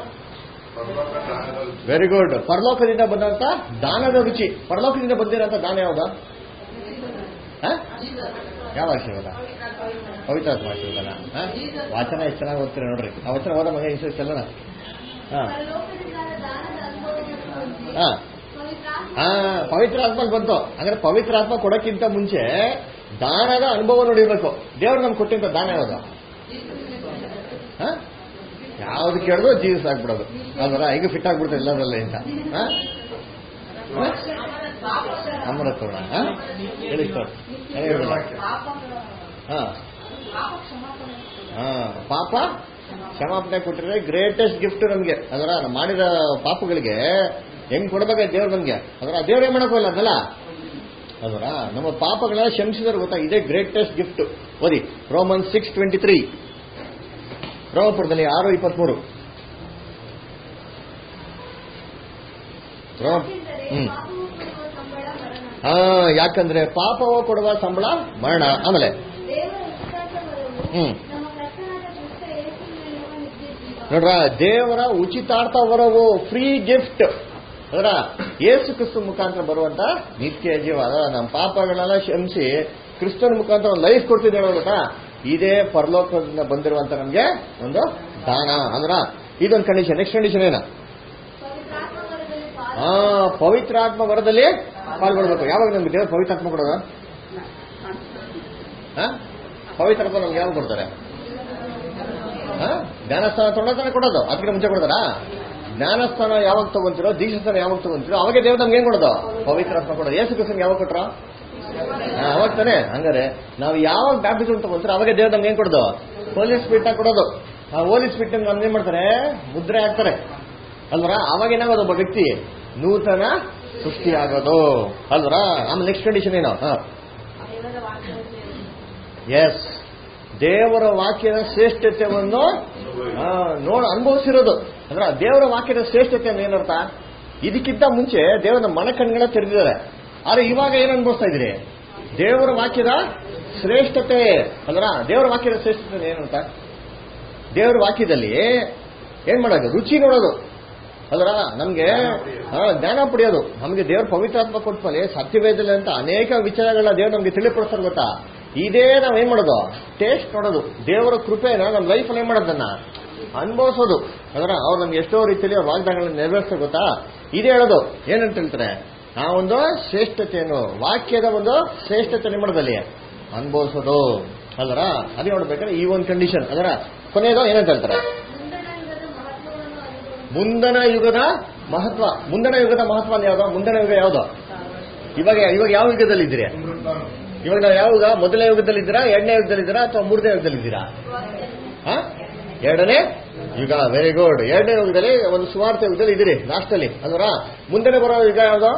ವೆರಿ ಗುಡ್ ಪರಲೋಕದಿಂದ ಬಂದಂತ ದಾನದ ರುಚಿ ಪರಲೋಕದಿಂದ ಬಂದಿರೋಂಥ ದಾನ ಯಾವ್ದು ಹ? ಯಾವ ಆಶೀರ್ವಾದ ಪವಿತ್ರಾತ್ಮ ಆಶೀರ್ವಾದನ ಹ? ವಾಚನ ಎಷ್ಟು ಚೆನ್ನಾಗಿ ಓದ್ತೀರ ನೋಡ್ರಿ ಆ ವಚನ ಓದ ಮಗ ಇಷ್ಟು ಚೆಲ್ಲಣ ಹಾ ಪರಲೋಕದಿಂದ ದಾನದ ಅನುಭವವನ್ನು ಹೊಂದಿ ಹಾ ಪವಿತ್ರಾತ್ಮ ಆ ಪವಿತ್ರಾತ್ಮ ಬಂತು ಅಂದ್ರೆ ಪವಿತ್ರಾತ್ಮ ಕೊಡಕ್ಕಿಂತ ಮುಂಚೆ ದಾನದ ಅನುಭವ ನೋಡಿರ್ಬೇಕು ದೇವ್ರು ನಮ್ಗೆ ಕೊಟ್ಟಿಂತ ದಾನ ಯಾವುದು ಹ? ಯಾವ್ದು ಕೇಳಿದ್ರು ಜೀವಿಸ್ ಆಗ್ಬಿಡೋದು ಅಲ್ವರ ಈಗ ಫಿಟ್ ಆಗ್ಬಿಡ್ತದೆ ಎಲ್ಲದರಲ್ಲೇ ಅಂತ ಹ? ಹ? ಅಮೃತೋಣ ಹ? ಹೇಳಿ ಸರ್ ಹೇಳಿ ಹೇಳೋಣ. ಹ. ಹ, ಪಾಪ ಕ್ಷಮಾಪಣೆ ಕೊಟ್ಟಿದ್ರೆ ಗ್ರೇಟೆಸ್ಟ್ ಗಿಫ್ಟ್ ನಮ್ಗೆ ಅದರ ನಾವ್ ಮಾಡಿದ ಪಾಪಗಳಿಗೆ ಹೆಂಗ್ ಕೊಡ್ಬೇಕು ದೇವ್ರು ನಮ್ಗೆ ಅದರ ದೇವ್ರೇ ಮಾಡಕ್ಕೋಲ್ಲ ಅದಲ್ಲ ಅದರ ನಮ್ಮ ಪಾಪಗಳೆಲ್ಲ ಕ್ಷಮಿಸಿದ್ರೆ ಗೊತ್ತಾ ಇದೇ ಗ್ರೇಟೆಸ್ಟ್ ಗಿಫ್ಟ್ ಓದಿ ರೋಮನ್ ಸಿಕ್ಸ್ ಟ್ವೆಂಟಿ ತ್ರೀ ರೋಮಪುರದಲ್ಲಿ ಆರು ಇಪ್ಪತ್ಮೂರು ರೋಮ ಯಾಕೆಂದರೆ ಹ್ಮ್ ಪಾಪವು ಕೊಡುವ ಸಂಬಳ ಮರಣ ಹಾ ಯಾಕಂದ್ರೆ ಪಾಪವ ಕೊಡುವ ಸಂಬಳ ಮರಣ ಆಮೇಲೆ ದೇವರ ಉಚಿತಾರ್ಥವರವು ಹ್ಮ್. ನಮ್ಮ ಕರ್ತನಾದ ಕ್ರಿಸ್ತ ಯೇಸುವಿನಲ್ಲಿರುವ ನಿತ್ಯ ಜೀವ ನೋಡ್ರ ದೇವರ ಉಚಿತಾರ್ಥ ವರವು ಫ್ರೀ ಗಿಫ್ಟ್ ಅದರ ಯೇಸು ಕ್ರಿಸ್ತ ಮುಖಾಂತರ ಬರುವಂತ ನಿತ್ಯ ಜೀವ ಅದರ ನಮ್ಮ ಪಾಪಗಳನ್ನೆಲ್ಲ ಕ್ಷಮಿಸಿ ಕ್ರಿಸ್ತನ ಮುಖಾಂತರ ಒಂದು ಲೈಫ್ ಕೊಡ್ತಿದ್ದೇವೆ ಗೊತ್ತಾ ಇದೇ ಪರಲೋಕದಿಂದ ಬಂದಿರುವಂತ ನಮ್ಗೆ ಒಂದು ದಾನ ಅಂದ್ರ ಇದೊಂದು ಕಂಡೀಷನ್ ನೆಕ್ಸ್ಟ್ ಕಂಡೀಷನ್ ಏನ ಪವಿತ್ರಾತ್ಮವರದಲ್ಲಿ ಪಾಲು ಆ ಪವಿತ್ರಾತ್ಮ ವರದಲ್ಲಿ ಪಾಲ್ಗೊಳ್ಬೇಕು ಯಾವಾಗ ನಮ್ಗೆ ದೇವ್ರ ಪವಿತ್ರಾತ್ಮ ಕೊಡೋದು ಆ? ಪವಿತ್ರಾತ್ಮ ನಮ್ಗೆ ಯಾವಾಗ ಕೊಡ್ತಾರೆ ಆ? ಜ್ಞಾನಸ್ಥಾನ ತೊಗೊಂಡ ಕೊಡೋದು ಅದಕ್ಕೆ ಮುಂಚೆ ಕೊಡ್ತಾರಾ ಜ್ಞಾನಸ್ಥಾನ ಯಾವಾಗ ತಗೊಂತಿರೋ ದೀಕ್ಷಾಸ್ಥಾನ ಯಾವಾಗ ತಗೊಂತಿರೋ ಅವಾಗ ದೇವ್ರು ನಮ್ಗೆ ಏನ್ ಕೊಡೋದು ಪವಿತ್ರಾತ್ಮ ಕೊಡೋದು ಯೇಸು ಕ್ರಿಸ್ತನ್ಗೆ ಯಾವಾಗ ಕೊಟ್ರ ಅವಾಗ ತಾನೆ ಹಂಗಾರೆ ನಾವು ಯಾವಾಗ ಬ್ಯಾಪ್ಟಿಸಮ್ ತಗೊಂತೀರೋ ಅವಾಗ ದೇವ್ರು ನಮ್ಗೆ ಏನ್ ಕೊಡೋದು ಹೋಲಿ ಸ್ಪಿಟ್ ಕೊಡೋದು ಆ ಹೋಲಿ ಸ್ಪಿಟ್ ನಮ್ಗೆ ಏನ್ ಮಾಡ್ತಾರೆ ಮುದ್ರೆ ಹಾಕ್ತಾರೆ ಅಲ್ವರ ಅವಾಗ ಏನಾಗೋದು ಒಬ್ಬ ವ್ಯಕ್ತಿ ನೂತನ ಸೃಷ್ಟಿ ಆಗೋದು ಅಲ್ವರ ಆಮೇಲೆ ನೆಕ್ಸ್ಟ್ ಕಂಡೀಷನ್ ಏನು ಹಾ ಎಸ್ ದೇವರ ವಾಕ್ಯದ ಶ್ರೇಷ್ಠತೆಯನ್ನು ಆ, ನೋಡ ಅನುಭವಿಸಿರೋದು ಅಂದ್ರೆ ದೇವರ ವಾಕ್ಯದ ಶ್ರೇಷ್ಠತೆ ಅಂದ್ರೆ ಏನರ್ಥ ಇದಕ್ಕಿಂತ ಮುಂಚೆ ದೇವರ ಮನ ಕಣ್ಗಳ ತೆರೆದಿದ್ದಾರೆ ಆದ್ರೆ ಇವಾಗ ಏನ್ ಅನುಭವಿಸ್ತಾ ಇದ್ದೀರಿ ದೇವರ ವಾಕ್ಯದ ಶ್ರೇಷ್ಠತೆ ಅಂದ್ರ ದೇವರ ವಾಕ್ಯದ ಶ್ರೇಷ್ಠತೆ ಏನಂತ ದೇವರ ವಾಕ್ಯದಲ್ಲಿ ಏನ್ ಮಾಡೋದು ರುಚಿ ನೋಡೋದು ಅಲ್ರ ನಮ್ಗೆ ಹಾ, ಜ್ಞಾನ ಪಡೆಯೋದು ನಮ್ಗೆ ದೇವ್ರ ಪವಿತ್ರಾತ್ಮ ಕೊಟ್ಮೇಲೆ ಸತ್ಯವೇದದಲ್ಲಿ ಅಂತ ಅನೇಕ ವಿಚಾರಗಳನ್ನ ದೇವ್ರು ನಮ್ಗೆ ತಿಳಿಪಡಿಸ್ತಾರೆ ಗೊತ್ತಾ ಇದೇ ನಾವ್ ಏನ್ ಮಾಡೋದು ಟೇಸ್ಟ್ ನೋಡೋದು ದೇವರ ಕೃಪೆನ ನಮ್ಮ ಲೈಫಲ್ಲಿ ಏನ್ ಮಾಡೋದನ್ನ ಅನುಭವಿಸೋದು ಅದರ ಅವ್ರು ನಮ್ಗೆ ಎಷ್ಟೋ ರೀತಿಯಲ್ಲಿ ಅವ್ರ ವಾಗ್ದಾನಗಳನ್ನ ನೆರವೇರಿಸ್ತಾರೆ ಗೊತ್ತಾ ಇದೇ ಹೇಳೋದು ಏನಂತ ಹೇಳ್ತಾರೆ ಆ ಒಂದು ಶ್ರೇಷ್ಠತೆಯನ್ನು ವಾಕ್ಯದ ಒಂದು ಶ್ರೇಷ್ಠತೆ ಮಾಡೋದಲ್ಲಿ ಅನುಭವಿಸೋದು ಅಲ್ವರ ಅದೇ ನೋಡ್ಬೇಕಾದ್ರೆ ಈ ಒಂದು ಕಂಡೀಷನ್ ಅದರ ಕೊನೆಯದು ಏನಂತ ಹೇಳ್ತಾರೆ ಮುಂದಣ ಯುಗದ ಮಹತ್ವವನ್ನು ಅನುಭವಿಸಿ ಮುಂದನ ಯುಗದ ಮಹತ್ವ ಮುಂದನ ಯುಗದ ಮಹತ್ವ ಅಂದ್ರೆ ಯಾವ್ದು ಮುಂದನ ಯುಗ ಯಾವ್ದು ಇವಾಗ ಇವಾಗ ಯಾವ ಯುಗದಲ್ಲಿ ಇದ್ದೀರಿ ಇವಾಗ ನಾವು ಯಾವ ಯುಗ ಮೊದಲನೇ ಯುಗದಲ್ಲಿ ಇದ್ದೀರಾ ಎರಡನೇ ಯುಗದಲ್ಲಿ ಇದ್ದೀರಾ ಅಥವಾ ಮೂರನೇ ಯುಗದಲ್ಲಿ ಇದ್ದೀರಾ ಆ? ಎರಡನೇ ಯುಗ ವೆರಿ ಗುಡ್ ಎರಡನೇ ಯುಗದಲ್ಲಿ ಒಂದು ಸುವಾರ್ಥ ಯುಗದಲ್ಲಿ ಇದ್ದೀರಿ ಲಾಸ್ಟ್ ಅಲ್ಲಿ ಅಲ್ವರ ಮುಂದೆ ಬರೋ ಯುಗ ಯಾವ್ದು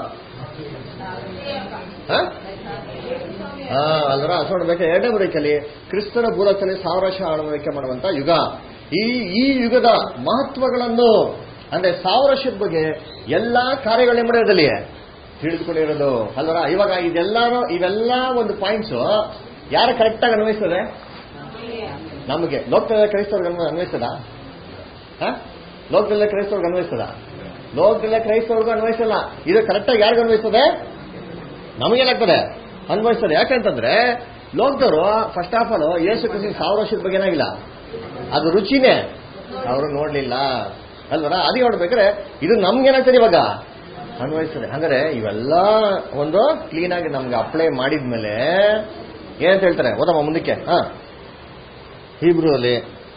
ಆ? ಆ, ಅಲ್ವರ ಸೊ ನೋಡ್ಬೇಕು ಎರಡನೇ ಬರೀಕಲ್ಲಿ ಕ್ರಿಸ್ತನ ಭೂಲೋಕದಲ್ಲಿ ಸಾವಿರ ವರ್ಷ ಆಳ್ವಿಕೆ ಮಾಡುವಂತ ಯುಗ ಈ ಈ ಯುಗದ ಮಹತ್ವಗಳನ್ನು ಅಂದ್ರೆ ಸಾವಿರ ವರ್ಷದ ಬಗ್ಗೆ ಎಲ್ಲಾ ಕಾರ್ಯಗಳನ್ನ ಮಾಡೋದಲ್ಲಿ ತಿಳಿದುಕೊಂಡಿರೋದು ಅಲ್ವರ ಇವಾಗ ಇದೆಲ್ಲಾನು ಇವೆಲ್ಲ ಒಂದು ಪಾಯಿಂಟ್ಸ್ ಯಾರು ಕರೆಕ್ಟಾಗಿ ಅನ್ವಯಿಸ್ತದೆ ನಮಗೆ ಲೋಕದ ಕ್ರೈಸ್ತವ್ರಿಗೆ ಅನ್ವಯಿಸ್ತದ ಲೋಕದಲ್ಲ ಕ್ರೈಸ್ತವ್ರಿಗೆ ಅನ್ವಯಿಸ್ತದ ಲೋಕದಲ್ಲ ಕ್ರೈಸ್ತವ್ರಿಗೂ ಅನ್ವಯಿಸಲ್ಲ ಇದು ಕರೆಕ್ಟಾಗಿ ಯಾರಿಗೂ ಅನ್ವಯಿಸ್ತದೆ ನಮಗೇನಾಗ್ತದೆ ಅನ್ವಯಿಸ್ತದೆ ಯಾಕಂತಂದ್ರೆ ಲೋಕದವರು first of all Yesu Kristha ಸಾವಿರ ವರ್ಷದ ಬಗ್ಗೆ ಏನಾಗಿಲ್ಲ ಅದು ರುಚಿನೇ ಅವರು ನೋಡ್ಲಿಲ್ಲ ಅಲ್ವರ ಅದೇ ನೋಡ್ಬೇಕಾದ್ರೆ ಇದು ನಮ್ಗೇನಾಗ್ತದೆ ಇವಾಗ ಅನ್ವಯಿಸ್ತದೆ ಅಂದ್ರೆ ಇವೆಲ್ಲ ಒಂದು ಕ್ಲೀನ್ ಆಗಿ ನಮ್ಗೆ ಅಪ್ಲೈ ಮಾಡಿದ್ಮೇಲೆ ಏನಂತ ಹೇಳ್ತಾರೆ ಓದಮ್ಮ ಮುಂದಕ್ಕೆ ಹಾ ಹೀಬ್ರು ಅಲ್ಲಿ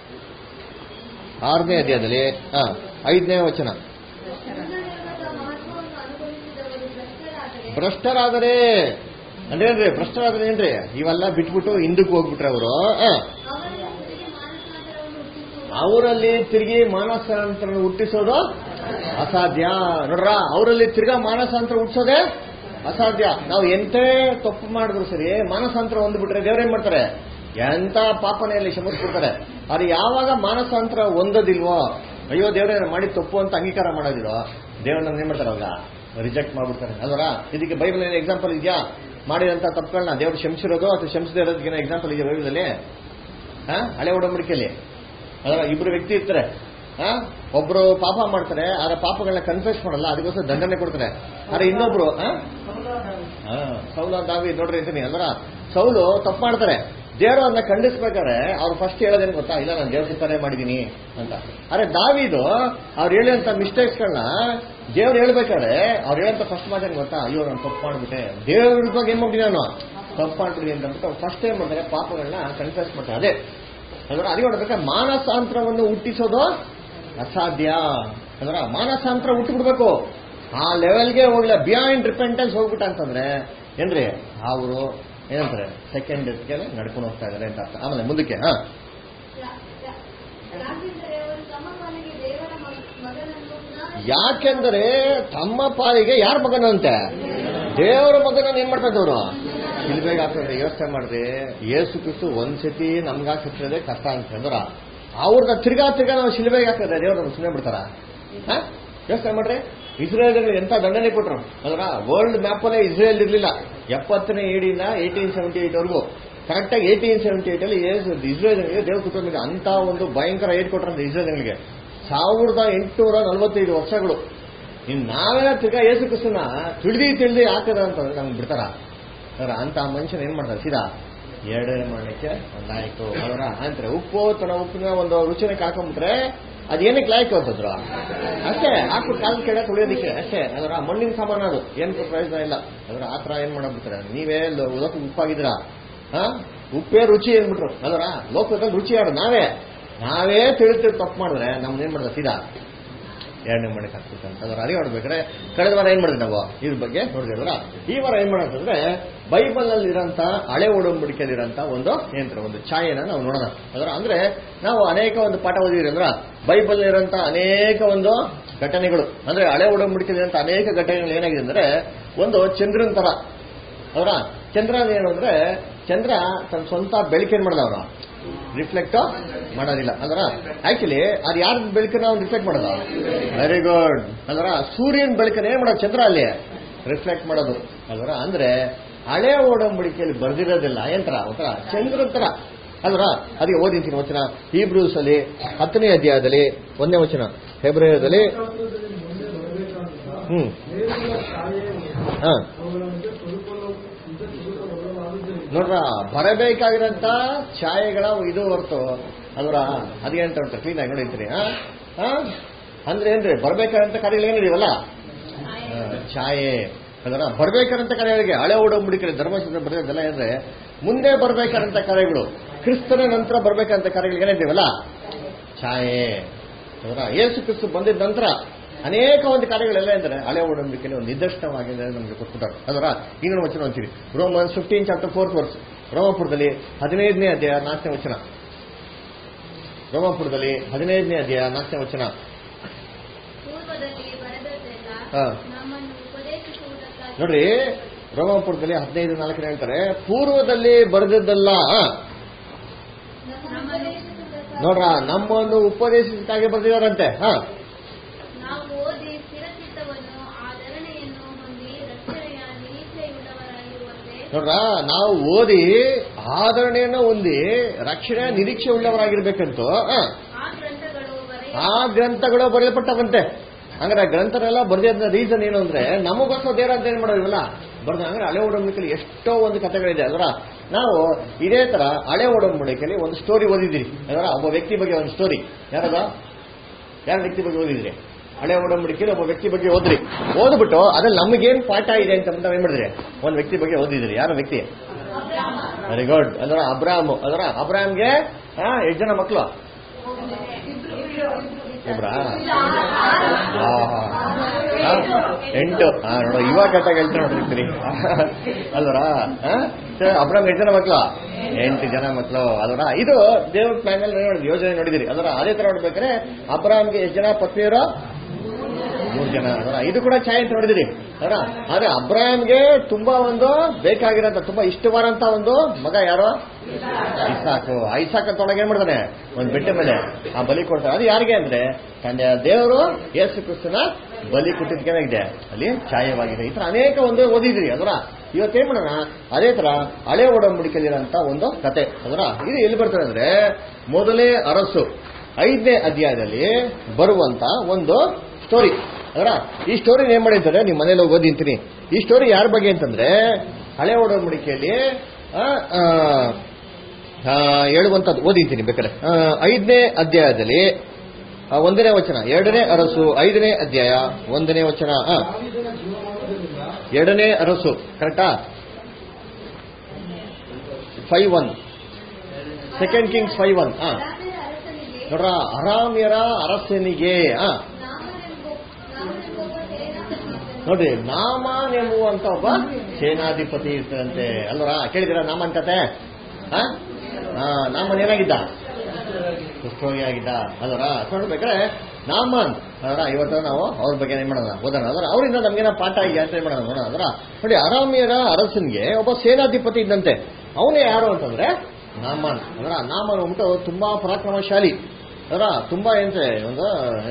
ಆರನೇ ಅಧ್ಯಾಯದಲ್ಲಿ ಹಾ ಐದನೇ ವಚನ ಮುಂದಣ ಯುಗದ ಮಹತ್ವವನ್ನು ಅನುಭವಿಸಿದವರು ಭ್ರಷ್ಟರಾದರೆ ಭ್ರಷ್ಟರಾದರೆ ಅಂದ್ರೆ ಏನ್ರಿ ಭ್ರಷ್ಟರಾದ್ರೆ ಏನ್ರಿ ಇವೆಲ್ಲ ಬಿಟ್ಬಿಟ್ಟು ಹಿಂದಕ್ಕೆ ಹೋಗ್ಬಿಟ್ರೆ ಅವರು ಅವರಲ್ಲಿ ತಿರುಗಿ ಮಾನಸಾಂತರವನ್ನು ಅವರಲ್ಲಿ ತಿರುಗಿ ಮಾನಸಾಂತರ ಹುಟ್ಟಿಸುವುದು ಹುಟ್ಟಿಸೋದು ಅಸಾಧ್ಯ ನೋಡ್ರ ಅವರಲ್ಲಿ ತಿರ್ಗಾ ಮಾನಸಾಂತರ ಹುಟ್ಟಿಸೋದೇ ಅಸಾಧ್ಯ ನಾವು ಎಂತೇ ತಪ್ಪು ಮಾಡಿದ್ರು ಸರಿ ಮಾನಸಾಂತರ ಹೊಂದ್ಬಿಟ್ರೆ ದೇವ್ರೇನ್ ಮಾಡ್ತಾರೆ ಎಂತ ಪಾಪನೆಯಲ್ಲಿ ಕ್ಷಮಿಸ್ಬಿಡ್ತಾರೆ ಆದ್ರೆ ಯಾವಾಗ ಮಾನಸಾಂತರ ಹೊಂದೋದಿಲ್ವೋ ಅಯ್ಯೋ ದೇವ್ರೇ ನಾನ್ ಮಾಡಿದ ತಪ್ಪು ಅಂತ ಅಂಗೀಕಾರ ಮಾಡೋದಿಲ್ವೋ ದೇವ್ರನ್ನ ಏನ್ ಮಾಡ್ತಾರೆ ಅವಾಗ ರಿಜೆಕ್ಟ್ ಮಾಡ್ಬಿಡ್ತಾರೆ ಅಲ್ವರ ಇದಕ್ಕೆ ಬೈಬಲ್ ಎಕ್ಸಾಂಪಲ್ ಇದೆಯಾ ಮಾಡಿದಂತ ತಪ್ಪುಗಳನ್ನ ದೇವ್ರು ಕ್ಷಮಿಸಿರೋದು ಅಥವಾ ಕ್ಷಮಿಸದೇ ಇರೋದಕ್ಕೆ ಎಕ್ಸಾಂಪಲ್ ಇದೆಯಾ ಬೈಬಲಲ್ಲಿ ಹಾ ಹಳೆ ಒಡಂಬಡಿಕೆಯಲ್ಲಿ ಅದರ ಇಬ್ರು ವ್ಯಕ್ತಿ ಇರ್ತಾರೆ ಹಾ ಒಬ್ರು ಪಾಪ ಮಾಡ್ತಾರೆ ಆದ್ರೆ ಪಾಪಗಳನ್ನ ಕನ್ಫ್ಯೂಸ್ ಮಾಡಲ್ಲ ಅದಕ್ಕೋಸ್ಕರ ದಂಡನೆ ಕೊಡ್ತಾರೆ ಆದ್ರೆ ಇನ್ನೊಬ್ರು ಹಾ ಹಾ, ಸೌಲ ದಾವಿ ನೋಡ್ರಿ ಅಂತೀನಿ ಅಲ್ವರ ಸೌಲು ತಪ್ಪು ಮಾಡ್ತಾರೆ ದೇವರು ಅದನ್ನ ಖಂಡಿಸ್ಬೇಕಾದ್ರೆ ಅವ್ರು ಫಸ್ಟ್ ಹೇಳೋದೇನು ಗೊತ್ತಾ ಇಲ್ಲ ನಾನು ದೇವ್ರ ಚಿತ್ತನೆ ಮಾಡಿದೀನಿ ಅಂತ ಆದ್ರೆ ದಾವಿದು ಅವ್ರು ಹೇಳಿದಂತ ಮಿಸ್ಟೇಕ್ಸ್ಗಳನ್ನ ದೇವ್ರು ಹೇಳ್ಬೇಕಾದ್ರೆ ಅವ್ರು ಹೇಳಂತ ಫಸ್ಟ್ ಮಾತೇನು ಗೊತ್ತಾ ಅಯ್ಯೋ ನಾನು ತಪ್ಪು ಮಾಡ್ಬಿಟ್ಟೆ ದೇವ್ರ ವಿರುದ್ಧವಾಗಿ ಏನ್ ಮಾಡ್ತೀನಿ ನಾನು ತಪ್ಪು ಮಾಡ್ಬಿಡಿ ಅಂತ ಅಂದ್ಬಿಟ್ಟು ಫಸ್ಟ್ ಏನ್ ಮಾಡ್ತಾರೆ ಪಾಪಗಳನ್ನ ಕನ್ಫ್ಯೂಸ್ ಮಾಡ್ತಾರೆ ಅದೇ ಅಂದ್ರೆ ಅದೇ ನೋಡ್ಬೇಕಾದ್ರೆ ಮಾನಸಾಂತರವನ್ನು ಹುಟ್ಟಿಸೋದು ಅಸಾಧ್ಯ ಅಂದ್ರೆ ಮಾನಸಾಂತರ ಹುಟ್ಟಿಬಿಡ್ಬೇಕು ಆ ಲೆವೆಲ್ಗೆ ಹೋಗ್ಲಿಲ್ಲ ಬಿಯಾಂಡ್ ರಿಪೆಂಟೆನ್ಸ್ ಹೋಗ್ಬಿಟ್ಟ ಅಂತಂದ್ರೆ ಏನ್ರಿ ಅವರು ಏನಂತಾರೆ ಸೆಕೆಂಡ್ ಗೆ ನಡ್ಕೊಂಡು ಹೋಗ್ತಾ ಇದಾರೆ ಅಂತ ಅರ್ಥ ಆಮೇಲೆ ಮುಂದಕ್ಕೆ ಹಾ ಯಾ- ಯಾ- ಯಾಕೆಂದರೆ ಅವರು ತಮ್ಮ ಪಾಲಿಗೆ ದೇವರ ಮಗ- ಮಗನನ್ನು ಪುನಃ ಯಾಕೆಂದರೆ ತಮ್ಮ ಪಾಲಿಗೆ ಯಾರ ಮಗನಂತೆ ದೇವರ ಮಗನ ಏನ್ ಮಾಡ್ತಾ ಇದ್ದವ್ರು ಶಿಲ್ಬೆಗೆ ಹಾಕಿದ್ರೆ ಯೋಚನೆ ಮಾಡ್ರಿ ಏಸು ಕ್ರಿಸ್ತು ಒಂದ್ ಸತಿ ನಮ್ಗೆ ಹಾಕಿದ್ರೆ ಕಷ್ಟ ಅಂತ ಅಂದ್ರ ಅವ್ರನ್ನ ತಿರ್ಗಾ ತಿರ್ಗಾ ನಾವು ಶಿಲ್ಬೆಗೆ ಹಾಕಿದ್ರೆ ದೇವ್ರು ನಮ್ಗೆ ಸುಮ್ಮನೆ ಬಿಡ್ತಾರ ಯೋಚನೆ ಮಾಡ್ರಿ ಇಸ್ರೇಲ್ ಎಂತ ದಂಡನೆ ಕೊಟ್ರು ಅದ್ರ ವರ್ಲ್ಡ್ ಮ್ಯಾಪ್ ಅಲ್ಲೇ ಇಸ್ರೇಲ್ ಇರ್ಲಿಲ್ಲ ಎಪ್ಪತ್ತನೇ ಏಡಿಂದ ಏಯ್ಟೀನ್ ಸೆವೆಂಟಿ ಏಟ್ ವರೆಗೂ ಕರೆಕ್ಟಾಗಿ ಏಯ್ಟೀನ್ ಸೆವೆಂಟಿ ಏಟ್ ಅಲ್ಲಿ ಇಸ್ರೇಲ್ಗಳಿಗೆ ದೇವ್ರ ಕುಟುಂಬಕ್ಕೆ ಅಂತ ಒಂದು ಭಯಂಕರ ಏಟ್ ಕೊಟ್ರಂತ ಇಸ್ರೇಲ್ಗಳಿಗೆ ಸಾವಿರದ ಎಂಟುನೂರ ನಲವತ್ತೈದು ವರ್ಷಗಳು ಇನ್ ನಾವೆಲ್ಲ ತಿರ್ಗಾ ಏಸು ಕ್ರಿಸ್ತನ ತಿಳಿದಿ ತಿಳಿದಿ ಹಾಕದ ಅಂತಂದ್ರೆ ನಮ್ಗೆ ಬಿಡ್ತಾರ ಅದರ ಅಂತ ಮನುಷ್ಯನ ಏನ್ ಮಾಡ್ತಾರೆ ಸೀದಾ ಎರಡನೇ ಮಾಡಲಿಕ್ಕೆ ಒಂದಾಯ್ತು ಅದರ ಅಂತಾರೆ ಉಪ್ಪು ತಡ ಉಪ್ಪಿನ ಒಂದು ರುಚಿನ ಹಾಕೊಂಡ್ಬಿಟ್ರೆ ಅದೇನಕ್ಕೆ ಲಾಯ್ಕ್ ಅಂತಂದ್ರು ಅಷ್ಟೇ ಹಾಕ್ಬಿಟ್ಟು ಕಾಲ್ ಕೆಳ ತುಳಿಯೋದಿಕ್ಕೆ ಅಷ್ಟೇ ಅದರ ಮಣ್ಣಿನ ಸಾಮಾನು ಅದು ಏನ್ ಪ್ರಯೋಜನ ಇಲ್ಲ ಅದರ ಆ ಥರ ಏನ್ ಮಾಡಬಿಡ್ತಾರೆ ನೀವೇ ಲೋ- ಲೋಕಕ್ಕೆ ಉಪ್ಪಾಗಿದ್ದೀರಾ ಹಾ ಉಪ್ಪೇ ರುಚಿ ಅಂದ್ಬಿಟ್ರು ಅದರ ಲೋಕದಲ್ಲಿ ರುಚಿ ಯಾರು ನಾವೇ ನಾವೇ ತಿಳಿದು ತಪ್ಪು ಮಾಡಿದ್ರೆ ನಮ್ದು ಏನ್ ಮಾಡ್ತಾರೆ ಸೀದಾ ಎರಡನೇ ಮಾಡಕ್ಕೆ ಆಗ್ತದೆ ಅಂತ ಅದರ ಅರಿವು ಮಾಡ್ಬೇಕಾದ್ರೆ ಕಳೆದ ವಾರ ಏನ್ ಮಾಡಿದ್ವಿ ನಾವು ಇದ್ರ ಬಗ್ಗೆ ನೋಡಿದ್ರಲ್ಲ ಈ ವಾರ ಏನ್ ಮಾಡಂತಂದ್ರೆ ಬೈಬಲ್ ನಲ್ಲಿ ಇರೋಂತ ಹಳೆ ಒಡಂಬಡಿಕೆಯಲ್ಲಿರೋಂತ ಒಂದು ಏನಂತಾರೆ ಒಂದು ಛಾಯೆನ ನಾವು ನೋಡೋಣ ಅದರ ಅಂದ್ರೆ ನಾವು ಅನೇಕ ಒಂದು ಪಾಠ ಓದಿದ್ರಿ ಅಂದ್ರ ಬೈಬಲ್ ಇರೋಂತ ಅನೇಕ ಒಂದು ಘಟನೆಗಳು ಅಂದ್ರೆ ಹಳೆ ಒಡಂಬಡಿಕೆಯಲ್ಲಿರೋಂತ ಅನೇಕ ಘಟನೆಗಳು ಏನಾಗಿದೆ ಅಂದ್ರೆ ಒಂದು ಚಂದ್ರನ ತರ ಅವರ ಚಂದ್ರ ಏನು ಅಂದ್ರೆ ಚಂದ್ರ ತನ್ನ ಸ್ವಂತ ಬೆಳಕೇನ್ ಮಾಡದ ಅವನು ರಿಫ್ಲೆಕ್ಟ್ ಮಾಡೋದಿಲ್ಲ ಅಂದ್ರ ಆಕ್ಚುಲಿ ಅದು ಯಾರ ಬೆಳಕನ್ನ ಅವ್ನು ರಿಫ್ಲೆಕ್ಟ್ ಮಾಡೋದು ವೆರಿ ಗುಡ್ ಅಂದ್ರ ಸೂರ್ಯನ ಬೆಳಕನ್ನ ಏನ್ ಮಾಡೋದು ಚಂದ್ರ ಅಲ್ಲಿ ರಿಫ್ಲೆಕ್ಟ್ ಮಾಡೋದು ಅಲ್ವರ ಅಂದ್ರೆ ಹಳೆ ಒಡಂಬಡಿಕೆಯಲ್ಲಿ ಬರ್ದಿರೋದಿಲ್ಲ ಏನ್ತರ ಒಂಥರ ಚಂದ್ರ ತರ ಅಲ್ವರ ಅದಕ್ಕೆ ಓದಿಂತೀನಿ ವಚನ ಹೀಬ್ರೂಸ್ ಅಲ್ಲಿ ಹತ್ತನೇ ಅಧ್ಯಾಯದಲ್ಲಿ ಒಂದನೇ ವಚನ ಫೆಬ್ರವರಿಯಲ್ಲಿ ಶಾಸ್ತ್ರದಲ್ಲಿ ಮುಂದೆ ಬರಬೇಕಾದಂತಹ ಹ್ಮ್ ದೇವರ ಛಾಯೆಯು ಹಾ ಅವುಗಳಿಗೆ ಸ್ವರೂಪಗಳು ನಿಜ ಸ್ವರೂಪಗಳಾಗುವುದರಿಂದ ನೋಡ್ರ ಬರಬೇಕಾಗಿರಂತ ಛಾಯೆಗಳ ಇದು ಹೊರತು ಅಲ್ವರ ಅದೇ ಅಂತ ಉಂಟು ಕ್ಲೀನ್ ಆಗಿ ನೋಡಿರ್ತೀನಿ ಹಾ ಹಾ? ಅಂದ್ರೆ ಏನ್ರಿ ಬರ್ಬೇಕಾದಂತ ಕಾರ್ಯಗಳು ಏನಿದೀವಲ್ಲ ಆ, ಛಾಯೆ ಅದರ ಬರ್ಬೇಕಾದಂತ ಕಾರ್ಯಗಳಿಗೆ ಹಳೆ ಓಡಂಬಿಡಿಕೆ ಧರ್ಮಶಾಸ್ತ್ರ ಬರೆಯೋದೆಲ್ಲ ಅಂದ್ರೆ ಮುಂದೆ ಬರ್ಬೇಕಾದಂತ ಕಾರ್ಯಗಳು ಕ್ರಿಸ್ತನ ನಂತರ ಬರ್ಬೇಕಂತ ಕಾರ್ಯಗಳು ಏನಿದ್ದೀವಲ್ಲ ಛಾಯೆ ಅದರ ಯೇಸು ಕ್ರಿಸ್ತು ಬಂದಿದ್ದ ನಂತರ ಅನೇಕ ಒಂದು ಕಾರ್ಯಗಳೆಲ್ಲ ಅಂದ್ರೆ ಹಳೆ ಒಡಂಬಿಕೆಯಲ್ಲಿ ಒಂದು ನಿದರ್ಶನವಾಗಿ ನಮಗೆ ಕೊಟ್ಬಿಟ್ಟಾರೆ ಅದರ ಇನ್ನೊಂದು ವಚನ ಅಂತೀವಿ Roman fifteen chapter fourth verse ರೋಮಪುರದಲ್ಲಿ ಹದಿನೈದನೇ ಅಧ್ಯಾಯ ನಾಲ್ಕನೇ ವಚನ ರೋಮಪುರದಲ್ಲಿ ಹದಿನೈದನೇ ಅಧ್ಯಾಯ ನಾಲ್ಕನೇ ವಚನ ಪೂರ್ವದಲ್ಲಿ ಬರೆದದ್ದೆಲ್ಲ ಹಾ. ನಮ್ಮನ್ನು ಉಪದೇಶಿಸುವುದಕ್ಕಾಗಿ ನೋಡ್ರಿ ರೋಮಪುರದಲ್ಲಿ ಹದಿನೈದು ನಾಲ್ಕನೇ ಹೇಳ್ತಾರೆ ಪೂರ್ವದಲ್ಲಿ ಬರೆದದ್ದಲ್ಲ ಆ, ನಮ್ಮನ್ನು ಉಪದೇಶಿಸುವುದಕ್ಕಾಗಿ ನೋಡ್ರ ನಮ್ಮನ್ನು ಉಪದೇಶಕ್ಕಾಗಿ ಬರೆದಿದಾರಂತೆ ಹಾ ನಾವು ಓದಿ ಸ್ಥಿರಚಿತ್ತವನ್ನು ಆಧರಣೆಯನ್ನು ಹೊಂದಿ ರಕ್ಷಣೆಯ ನಿರೀಕ್ಷೆಯುಳ್ಳವರಾಗಿರುವಂತೆ ನೋಡ್ರ ನಾವು ಓದಿ ಆದರಣೆಯನ್ನು ಹೊಂದಿ ರಕ್ಷಣೆ ನಿರೀಕ್ಷೆ ಉಳ್ಳವರಾಗಿರ್ಬೇಕಂತೂ ಆ, ಆ ಗ್ರಂಥಗಳು ಬರೆಯ ಆ ಗ್ರಂಥಗಳು ಬರೆಯಲ್ಪಟ್ಟವಂತೆ ಅಂದ್ರೆ ಆ ಗ್ರಂಥನೆಲ್ಲ ಬರೆದ ರೀಸನ್ ಏನು ಅಂದ್ರೆ ನಮಗೋಸ್ಕರ ದೇವರ ಅಂತ ಏನ್ ಮಾಡೋದಿಲ್ಲ ಬರ್ದ ಅಂದ್ರೆ ಹಳೆ ಒಡಂಬಡಿಕೆಯಲ್ಲಿ ಎಷ್ಟೋ ಒಂದು ಕಥೆಗಳಿದೆ ಅಲ್ವಾ ನಾವು ಇದೇ ತರ ಹಳೆ ಒಡಂಬಡಿಕೆಯಲ್ಲಿ ಒಂದು ಸ್ಟೋರಿ ಓದಿದಿರಿ ಅಲ್ವಾ ಒಬ್ಬ ವ್ಯಕ್ತಿ ಬಗ್ಗೆ ಒಂದು ಸ್ಟೋರಿ ಯಾರದ ಯಾರ ವ್ಯಕ್ತಿ ಬಗ್ಗೆ ಓದಿದ್ರಿ ಹಳೆ ಒಡಂಬಡಿಕೆಯಲ್ಲಿ ಒಬ್ಬ ವ್ಯಕ್ತಿ ಬಗ್ಗೆ ಓದ್ರಿ ಓದ್ಬಿಟ್ಟು ಅದ್ರಲ್ಲಿ ನಮಗೇನ್ ಪಾಠ ಇದೆ ಅಂತ ನಾವ್ ಏನ್ ಮಾಡಿದ್ರಿ ಒಂದು ವ್ಯಕ್ತಿ ಬಗ್ಗೆ ಓದಿದ್ರಿ ಯಾರ ವ್ಯಕ್ತಿ ವೆರಿ ಗುಡ್ ಅದರ ಅಬ್ರಾಮ್ ಅದರ ಅಬ್ರಾಮ್ಗೆ ಹಾ ಎಷ್ಟು ಜನ ಮಕ್ಕಳು ಇಬ್ರಾ ಆ, ಆ, ಎಂಟು ಹಾ ನೋಡು ಇವಾಗ ಕರೆಕ್ಟಾಗಿ ಹೇಳ್ತಾರೆ ನೋಡಿರ್ತೀರಿ ಅಲ್ವರ ಅಬ್ರಾಮ್ ಎಷ್ಟು ಜನ ಮಕ್ಕಳು ಎಂಟು ಜನ ಮಕ್ಕಳು ಅಲ್ವರ ಇದು ದೇವ್ರ ಪ್ಲಾನ್ ಅಲ್ಲಿ ನೋಡಿದ್ರಿ ಯೋಜನೆ ನೋಡಿದಿರಿ ಅದರ ಅದೇ ತರ ನೋಡ್ಬೇಕಾದ್ರೆ ಅಬ್ರಾಮ್ಗೆ ಎಷ್ಟು ಜನ ಪತ್ನಿಯರು ಮೂರು ಜನ ಅದರ ಇದು ಕೂಡ ಛಾಯೆ ಅಂತ ನೋಡಿದಿರಿ ಅದರ ಆದ್ರೆ ಅಬ್ರಾಮ್ಗೆ ತುಂಬಾ ಒಂದು ಬೇಕಾಗಿರೋಂತ ತುಂಬಾ ಇಷ್ಟವಾದಂತ ಒಂದು ಮಗ ಯಾರು ಐಸಾಕು ಐಸಾಕ್ ಅಂತ ಒಳಗೆ ಏನ್ ಮಾಡ್ತಾನೆ ಒಂದು ಬೆಟ್ಟ ಮೇಲೆ ಆ ಬಲಿ ಕೊಡ್ತಾರೆ ಅದು ಯಾರಿಗೆ ಅಂದ್ರೆ ತಂದೆ ದೇವರು ಯೇಸು ಕ್ರಿಸ್ತನ ಬಲಿ ಕೊಟ್ಟಿದ್ದಕ್ಕೆ ಅಲ್ಲಿ ಛಾಯವಾಗಿದೆ ಈ ತರ ಅನೇಕ ಒಂದು ಓದಿದ್ರಿ ಅದರ ಇವತ್ತೇನ್ ಮಾಡೋಣ ಅದೇ ತರ ಹಳೆ ಒಡಂಬಡಿಕೆಯಲ್ಲಿರೋಂಥ ಒಂದು ಕತೆ ಅದರ ಇದು ಎಲ್ಲಿ ಬರ್ತದೆ ಅಂದ್ರೆ ಮೊದಲೇ ಅರಸು ಐದನೇ ಅಧ್ಯಾಯದಲ್ಲಿ ಬರುವಂತ ಒಂದು ಸ್ಟೋರಿ ಅದರ ಈ ಸ್ಟೋರಿ ಏನ್ ಮಾಡಿರ್ತಾರೆ ನಿಮ್ಮ ಮನೇಲಿ ಹೋಗಿ ಓದಿಂತೀನಿ ಈ ಸ್ಟೋರಿ ಯಾರ ಬಗ್ಗೆ ಅಂತಂದ್ರೆ ಹಳೆ ಒಡಂಬಡಿಕೆಯಲ್ಲಿ ಆ, ಆ, ಆ, ಹೇಳುವಂಥದ್ದು ಓದಿದ್ದೀನಿ ಬೇಕಾದ್ರೆ ಆ, ಐದನೇ ಅಧ್ಯಾಯದಲ್ಲಿ ಆ, ಒಂದನೇ ವಚನ ಎರಡನೇ ಅರಸು ಐದನೇ ಅಧ್ಯಾಯ ಒಂದನೇ ವಚನ ಆ, ದಾವೀದನ ಜೀವಮಾನದಿಂದ ಎರಡನೇ ಅರಸು ಕರೆಕ್ಟಾ five one second kings five one ಆ ಅರಾಮ್ಯರ ಅರಸನಿಗೆ ನೋಡ್ರ ಅರಾಮ್ಯರ ಅರಸನಿಗೆ ಆ ನಾಮನೆಂಬ- ನಾಮನೆಂಬೊಬ್ಬ ಸೇನಾಪತಿಯಿದ್ದನು. ನೋಡ್ರಿ ನಾಮಾನ್ ಎಂಬುವಂತ ಒಬ್ಬ ಸೇನಾಧಿಪತಿ ಇರ್ತದಂತೆ ಅಲ್ವರ ಕೇಳಿದಿರ ನಾಮನ್ ಕತೆ ಆ? ಆ, ನಾಮನ್ ಏನಾಗಿದ್ದ ಕುಷ್ಠರೋಗಿ ಆಗಿದ್ದ ಅಲ್ವರ ನೋಡ್ಬೇಕಾದ್ರೆ ನಾಮನ್ ಅದರ ಇವತ್ತು ನಾವು ಅವ್ರ ಬಗ್ಗೆ ಏನ್ ಮಾಡೋಣ ಓದೋಣ ಅದರ ಅವರಿಂದ ನಮ್ಗೇನ ಪಾಠ ಆಗಿ ಅಂತ ಏನ್ ಮಾಡೋಣ ನೋಡೋಣ ಅದರ ನೋಡಿ ಅರಾಮಿಯರ ಅರಸನ್ಗೆ ಒಬ್ಬ ಸೇನಾಧಿಪತಿ ಇದ್ದಂತೆ ಅವನೇ ಯಾರು ಅಂತಂದ್ರೆ ನಾಮನ್ ಅದರ ನಾಮನ್ ಅಂದ್ಬಿಟ್ಟು ತುಂಬಾ ಪರಾಕ್ರಮಶಾಲಿ ಅದರ ತುಂಬಾ ಏನ್ರೆ ಒಂದು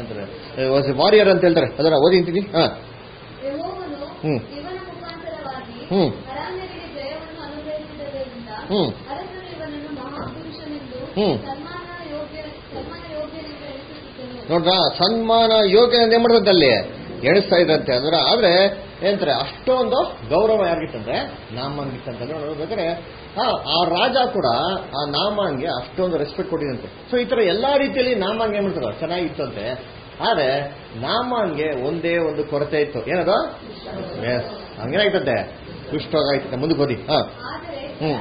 ಏನಂತಾರೆ ವಾರಿಯರ್ ಅಂತ ಹೇಳ್ತಾರೆ ಅದರ ಓದಿಂತೀನಿ ಹಾ ಯೆಹೋವನು ಹ್ಮ್. ಇವನ ಮುಖಾಂತರವಾಗಿ ಹ್ಮ್. ಅರಾಮ್ಯರಿಗೆ ಜಯವನ್ನು ಅನುಗ್ರಹಿಸಿದ್ದರಿಂದ ಹ್ಮ್. ಅರಸನು ಇವನನ್ನು ಮಹಾಪುರುಷನೆಂದು ಹ್ಮ್. ಸನ್ಮಾನ ಯೋಗ್ಯ ಸನ್ಮಾನ ಯೋಗ್ಯನೆಂದು ಎಣಿಸುತ್ತಿದ್ದನು ನೋಡ್ರ ಸನ್ಮಾನ ಯೋಗ್ಯ ಏನ್ ಮಾಡ್ದಂತೆ ಅಲ್ಲಿ ಎಣಿಸ್ತಾ ಇದ್ದಂತೆ ಅಂದ್ರೆ ಆದ್ರೆ ಏನಂತಾರೆ ಅಷ್ಟೊಂದು ಗೌರವ ಯಾರಿಗಿತ್ತಂದ್ರೆ ನಾಮನ್ಗಿತ್ತಂತಂದ್ರೆ ನೋಡ್ಬೇಕಾದ್ರೆ ಆ ಆ ರಾಜ ಕೂಡ ಆ ನಾಮನ್ಗೆ ಅಷ್ಟೊಂದು ರೆಸ್ಪೆಕ್ಟ್ ಕೊಟ್ಟಿದಂತೆ ಸೊ ಈ ತರ ಎಲ್ಲಾ ರೀತಿಯಲ್ಲಿ ನಾಮನ್ಗೆ ಏನ್ ಮಾಡ್ತಾರೆ ಚೆನ್ನಾಗಿತ್ತಂತೆ ಆದ್ರೆ ನಾಮನ್ಗೆ ಒಂದೇ ಒಂದು ಕೊರತೆ ಇತ್ತು ಏನದು ಎಸ್ ಹಂಗೇನಾಯ್ತಂತೆ ಕುಷ್ಠರೋಗ ಆಯ್ತಂತೆ ಮುಂದಕ್ಕೆ ಓದಿ ಹಾ ಆದರೆ ಹ್ಮ್.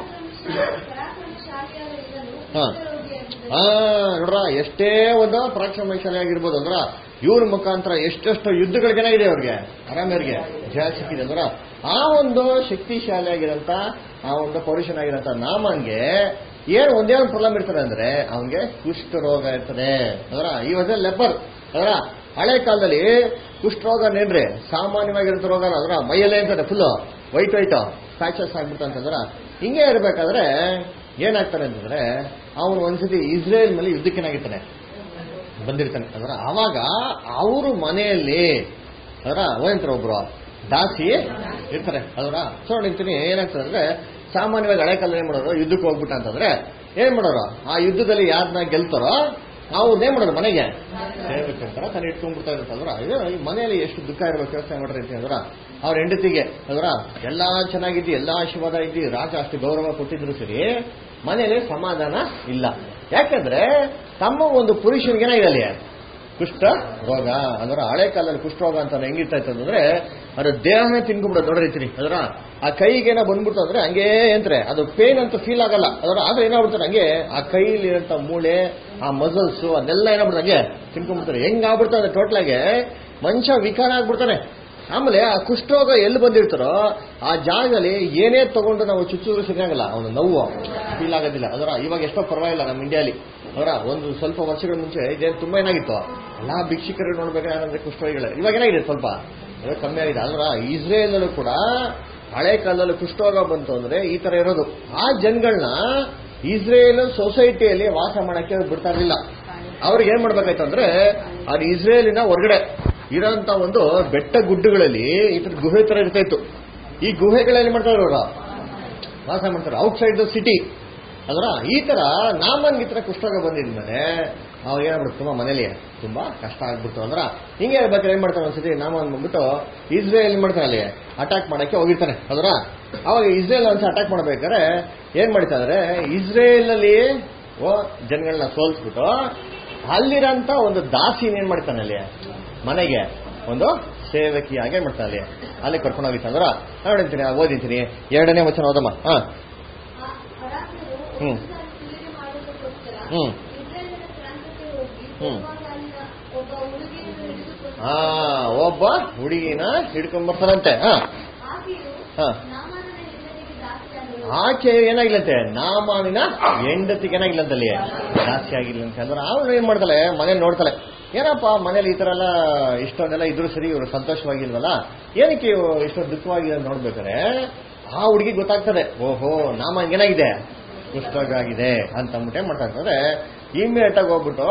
ಪರಾಕ್ರಮಶಾಲಿಯಾದ ಇವನು ಹಾ. ಕುಷ್ಠರೋಗಿಯಾಗಿದ್ದನು. ಆ ನೋಡ್ರ ಎಷ್ಟೇ ಒಂದು ಪರಾಕ್ರಮಶಾಲಿ ಆಗಿರ್ಬೋದು ಅಂದ್ರ ಇವ್ರ ಮುಖಾಂತರ ಎಷ್ಟೆಷ್ಟು ಯುದ್ಧಗಳಿಗೆ ಏನಾಗಿದೆ ಅವ್ರಿಗೆ ಆರಾಮರಿಗೆ ಜಯ ಸಿಕ್ಕಿದೆ ಅಂದ್ರ ಆ ಒಂದು ಶಕ್ತಿಶಾಲಿಯಾಗಿರಂತ ಆ ಒಂದು ಪೌರುಷನಾಗಿರಂತ ನಾಮನ್ಗೆ ಏನ್ ಒಂದೇ ಒಂದು ಪ್ರಾಬ್ಲಮ್ ಇರ್ತದೆ ಅಂದ್ರೆ ಅವನ್ಗೆ ಕುಷ್ಠರೋಗ ಇರ್ತದೆ ಅದರ ಈ ವರ್ಷ ಲೆಪರ್ ಅದರ ಹಳೆ ಕಾಲದಲ್ಲಿ ಕುಷ್ಠರೋಗ ನೇನ್ರಿ ಸಾಮಾನ್ಯವಾಗಿರಂತ ರೋಗ ಅದರ ಮೈಯಲ್ಲೇ ಇರ್ತದೆ ಫುಲ್ ವೈಟ್ ವೈಟ್ ಪ್ಯಾಚಸ್ ಆಗ್ಬಿಡ್ತಂತಂದ್ರ ಹಿಂಗೆ ಇರ್ಬೇಕಾದ್ರೆ ಏನಾಗ್ತಾರೆ ಅಂತಂದ್ರೆ ಅವನು ಒಂದ್ಸತಿ ಇಸ್ರೇಲ್ ಮೇಲೆ ಯುದ್ಧಕ್ಕೇನಾಗಿರ್ತಾನೆ ಬಂದಿರ್ತಾನೆ ಅದರ ಆವಾಗ ಅವರು ಮನೆಯಲ್ಲಿ ಅದರ ಏನಂತಾರೆ ಒಬ್ರು ದಾಸಿ ಇರ್ತಾರೆ ಅದರ ಸೊ ನಿಂತೀನಿ ಏನಾಗ್ತದೆ ಅಂದ್ರೆ ಸಾಮಾನ್ಯವಾಗಿ ಹಳೆ ಕಾಲ ಏನ್ ಮಾಡೋರು ಯುದ್ಧಕ್ಕೆ ಹೋಗ್ಬಿಟ್ಟ ಅಂತಂದ್ರೆ ಏನ್ ಮಾಡೋರು ಆ ಯುದ್ಧದಲ್ಲಿ ಯಾರನ್ನ ಗೆಲ್ತಾರೋ ಅವ್ರನ್ನೇ ಮಾಡೋರು ಮನೆಗೆ ಸೇರ್ಬೇಕಂತಾರ ತಾನು ಇಟ್ಕೊಂಡ್ಬಿಡ್ತಾ ಇರುತ್ತಲ್ರ ಇದು ಈ ಮನೆಯಲ್ಲಿ ಎಷ್ಟು ದುಃಖ ಇರ್ಬೇಕು ಯೋಚನೆ ಮಾಡ್ರಿ ಅಂತ ಅಂದ್ರ ಅವ್ರ ಹೆಂಡತಿಗೆ ಅಂದ್ರ ಎಲ್ಲಾ ಚೆನ್ನಾಗಿದ್ದಿ ಎಲ್ಲಾ ಆಶೀರ್ವಾದ ಇದ್ದಿ ರಾಜ ಅಷ್ಟು ಗೌರವ ಕೊಟ್ಟಿದ್ರು ಸರಿ ಮನೆಯಲ್ಲಿ ಸಮಾಧಾನ ಇಲ್ಲ ಯಾಕಂದ್ರೆ ತಮ್ಮ ಒಂದು ಪುರುಷನಿಗೆ ಏನಾಗಿದೆ ಅಲ್ಲಿ ಕುಷ್ಠ ರೋಗ ಅಂದ್ರೆ ಹಳೆ ಕಾಲದಲ್ಲಿ ಕುಷ್ಠರೋಗ ಅಂತ ಹೆಂಗಿರ್ತಾ ಇತ್ತು ಅಂದ್ರೆ ಅದು ದೇಹನೇ ತಿನ್ಕೊಂಡ್ಬಿಡೋದು ನೋಡಿರ್ತೀನಿ ಅದರ ಆ ಕೈಗೇನ ಬಂದ್ಬಿಡ್ತು ಅಂದ್ರೆ ಹಂಗೇ ಎಂತ್ರೆ ಅದು ಪೇನ್ ಅಂತ ಫೀಲ್ ಆಗಲ್ಲ ಅದರ ಆದ್ರೆ ಏನಾಗ್ಬಿಡ್ತಾರೆ ಹಂಗೆ ಆ ಕೈಲಿರೋಂಥ ಮೂಳೆ ಆ ಮಸಲ್ಸ್ ಅದೆಲ್ಲ ಏನಾಗ್ಬಿಡ್ತಾರೆ ಹಂಗೆ ತಿನ್ಕೊಂಡ್ಬಿಡ್ತಾರೆ ಹೆಂಗ್ ಆಗ್ಬಿಡ್ತಾರೆ ಟೋಟಲ್ ಆಗಿ ಮನುಷ್ಯ ವಿಕಾರ ಆಗ್ಬಿಡ್ತಾನೆ ಆಮೇಲೆ ಆ ಕುಷ್ಠರೋಗ ಎಲ್ಲಿ ಬಂದಿರ್ತಾರೋ ಆ ಜಾಗದಲ್ಲಿ ಏನೇ ತಗೊಂಡು ನಾವು ಚುಚ್ಚೂರು ಸಿಗಂಗಿಲ್ಲ ಅವನು ನೋವು ಫೀಲ್ ಆಗೋದಿಲ್ಲ ಅದರ ಇವಾಗ ಎಷ್ಟೋ ಪರವಾಗಿಲ್ಲ ನಮ್ಮ ಇಂಡಿಯಾಲಿ ಅವರ ಒಂದು ಸ್ವಲ್ಪ ವರ್ಷಗಳ ಮುಂಚೆ ಇದೇನು ತುಂಬಾ ಏನಾಗಿತ್ತು ಎಲ್ಲಾ ಭಿಕ್ಷುಕರು ನೋಡ್ಬೇಕಾದ್ರೆ ಕುಷ್ಠರೋಗಿಗಳು ಇವಾಗ ಏನಾಗಿದೆ ಸ್ವಲ್ಪ ಇವಾಗ ಕಮ್ಮಿ ಆಗಿದೆ ಅಲ್ವಾ ಇಸ್ರೇಲಲ್ಲೂ ಕೂಡ ಹಳೆ ಕಾಲದಲ್ಲಿ ಕುಷ್ಠರೋಗ ಬಂತು ಅಂದ್ರೆ ಈ ತರ ಇರೋದು ಆ ಜನಗಳನ್ನ ಇಸ್ರೇಲ್ ಸೊಸೈಟಿಯಲ್ಲಿ ವಾಸ ಮಾಡಕ್ಕೆ ಅವ್ರು ಬಿಡ್ತಾ ಇರಲಿಲ್ಲ ಅವ್ರಿಗೆ ಏನ್ ಮಾಡ್ಬೇಕಾಯ್ತು ಅಂದ್ರೆ ಅದು ಇಸ್ರೇಲಿನ ಹೊರಗಡೆ ಇರೋಂತ ಒಂದು ಬೆಟ್ಟ ಗುಡ್ಡಗಳಲ್ಲಿ ಈ ತರ ಗುಹೆ ತರ ಇರ್ತಾ ಇತ್ತು ಈ ಗುಹೆಗಳಲ್ಲಿ ಮಾಡ್ತಾರೆ ಅವರು ವಾಸ ಮಾಡ್ತಾರೆ ಔಟ್ಸೈಡ್ ದ ಸಿಟಿ ಅದರ ಈ ತರ ನಾಮನ್ಗೆ ಈ ತರ ಕುಷ್ಠರೋಗ ಬಂದಿದ್ಮೇಲೆ ಅವ್ರು ಏನಾಗ್ಬಿಡ್ತು ತುಂಬಾ ಮನೇಲಿ ತುಂಬಾ ಕಷ್ಟ ಆಗ್ಬಿಡ್ತು ಅಂದ್ರ ಹಿಂಗೆ ಇರ್ಬೇಕಾದ್ರೆ ಏನ್ ಮಾಡ್ತಾರೆ ಒಂದ್ಸತಿ ನಾಮನ್ ಬಂದ್ಬಿಟ್ಟು ಇಸ್ರೇಲ್ ಮಾಡ್ತಾನೆ ಅಲ್ಲಿ ಅಟ್ಯಾಕ್ ಮಾಡಕ್ಕೆ ಹೋಗಿರ್ತಾನೆ ಅದರ ಅವಾಗ ಇಸ್ರೇಲ್ ಒಂದ್ಸಲ ಅಟ್ಯಾಕ್ ಮಾಡ್ಬೇಕಾದ್ರೆ ಏನ್ ಮಾಡ್ತಾ ಇದಾರೆ ಇಸ್ರೇಲ್ ಅಲ್ಲಿ ಓ ಜನಗಳನ್ನ ಸೋಲ್ಸ್ಬಿಟ್ಟು ಅಲ್ಲಿರಂತ ಒಂದು ದಾಸಿನ ಏನ್ ಮಾಡ್ತಾನೆ ಅಲ್ಲಿ ಮನೆಗೆ ಒಂದು ಸೇವಕಿಯಾಗಿ ಏನ್ ಮಾಡ್ತಾನೆ ಅಲ್ಲಿ ಅಲ್ಲಿ ಕರ್ಕೊಂಡು ಹೋಗಿತ್ತು ಅಂದ್ರ ನೋಡಿರ್ತೀನಿ ಓದಿದ್ದೀನಿ ಎರಡನೇ ವಚನ ಓದಮ್ಮ ಹಾ ಆ ಅರಾಮ್ಯರು ಹ್ಮ್. ಒಂದು ಸಾರಿ ಸುಲಿಗೆ ಮಾಡುವುದಕ್ಕೋಸ್ಕರ ಹ್ಮ್. ಇಸ್ರಾಯೇಲರ ಪ್ರಾಂತ್ಯಕ್ಕೆ ಹೋಗಿ ಹ್ಮ್. ಪೂರ್ವಕಾಲಿನ ಒಬ್ಬ ಹುಡುಗಿಯನ್ನು ಹಿಡಿದುಕೊಂಡು ಆ ಒಬ್ಬ ಹುಡುಗಿನ ಹಿಡ್ಕೊಂಡ್ ಬರ್ತಾರಂತೆ ಹಾ ಆಕೆಯು ಹಾ. ನಾಮಾನನ ಹೆಂಡತಿಗೆ ದಾಸಿಯಾದಳು ಆಕೆ ಏನಾಗಿಲ್ಲಂತೆ ನಾಮಾನಿನ ಹೆಂಡತಿಗೆ ಏನಾಗಿಲ್ಲಂತೆ ಅಲ್ಲಿ ಜಾಸ್ತಿ ಆಗಿಲ್ಲಂತೆ ಅಂದ್ರೆ ಅವಳು ಏನ್ ಮಾಡ್ತಾಳೆ ಮನೇಲಿ ನೋಡ್ತಾಳೆ ಏನಪ್ಪ ಮನೇಲಿ ಈ ತರ ಎಲ್ಲ ಇಷ್ಟೊಂದೆಲ್ಲ ಇದ್ರು ಸರಿ ಇವರು ಸಂತೋಷವಾಗಿಲ್ವಲ್ಲ ಏನಕ್ಕೆ ಇವ್ರು ಇಷ್ಟೊಂದು ದುಃಖವಾಗಿ ನೋಡ್ಬೇಕಾರೆ ಆ ಹುಡುಗಿ ಗೊತ್ತಾಗ್ತದೆ ಓಹೋ ನಾಮ ಏನಾಗಿದೆ ಕುಷ್ಠರೋಗ ಆಗಿದೆ ಅಂತ ಅಂದ್ಬಿಟ್ಟು ಏನ್ ಮಾಡ್ತಾ ಇರ್ತಾರೆ ಇಮ್ಮಿಡಿಯೇಟ್ ಆಗಿ ಹೋಗ್ಬಿಟ್ಟು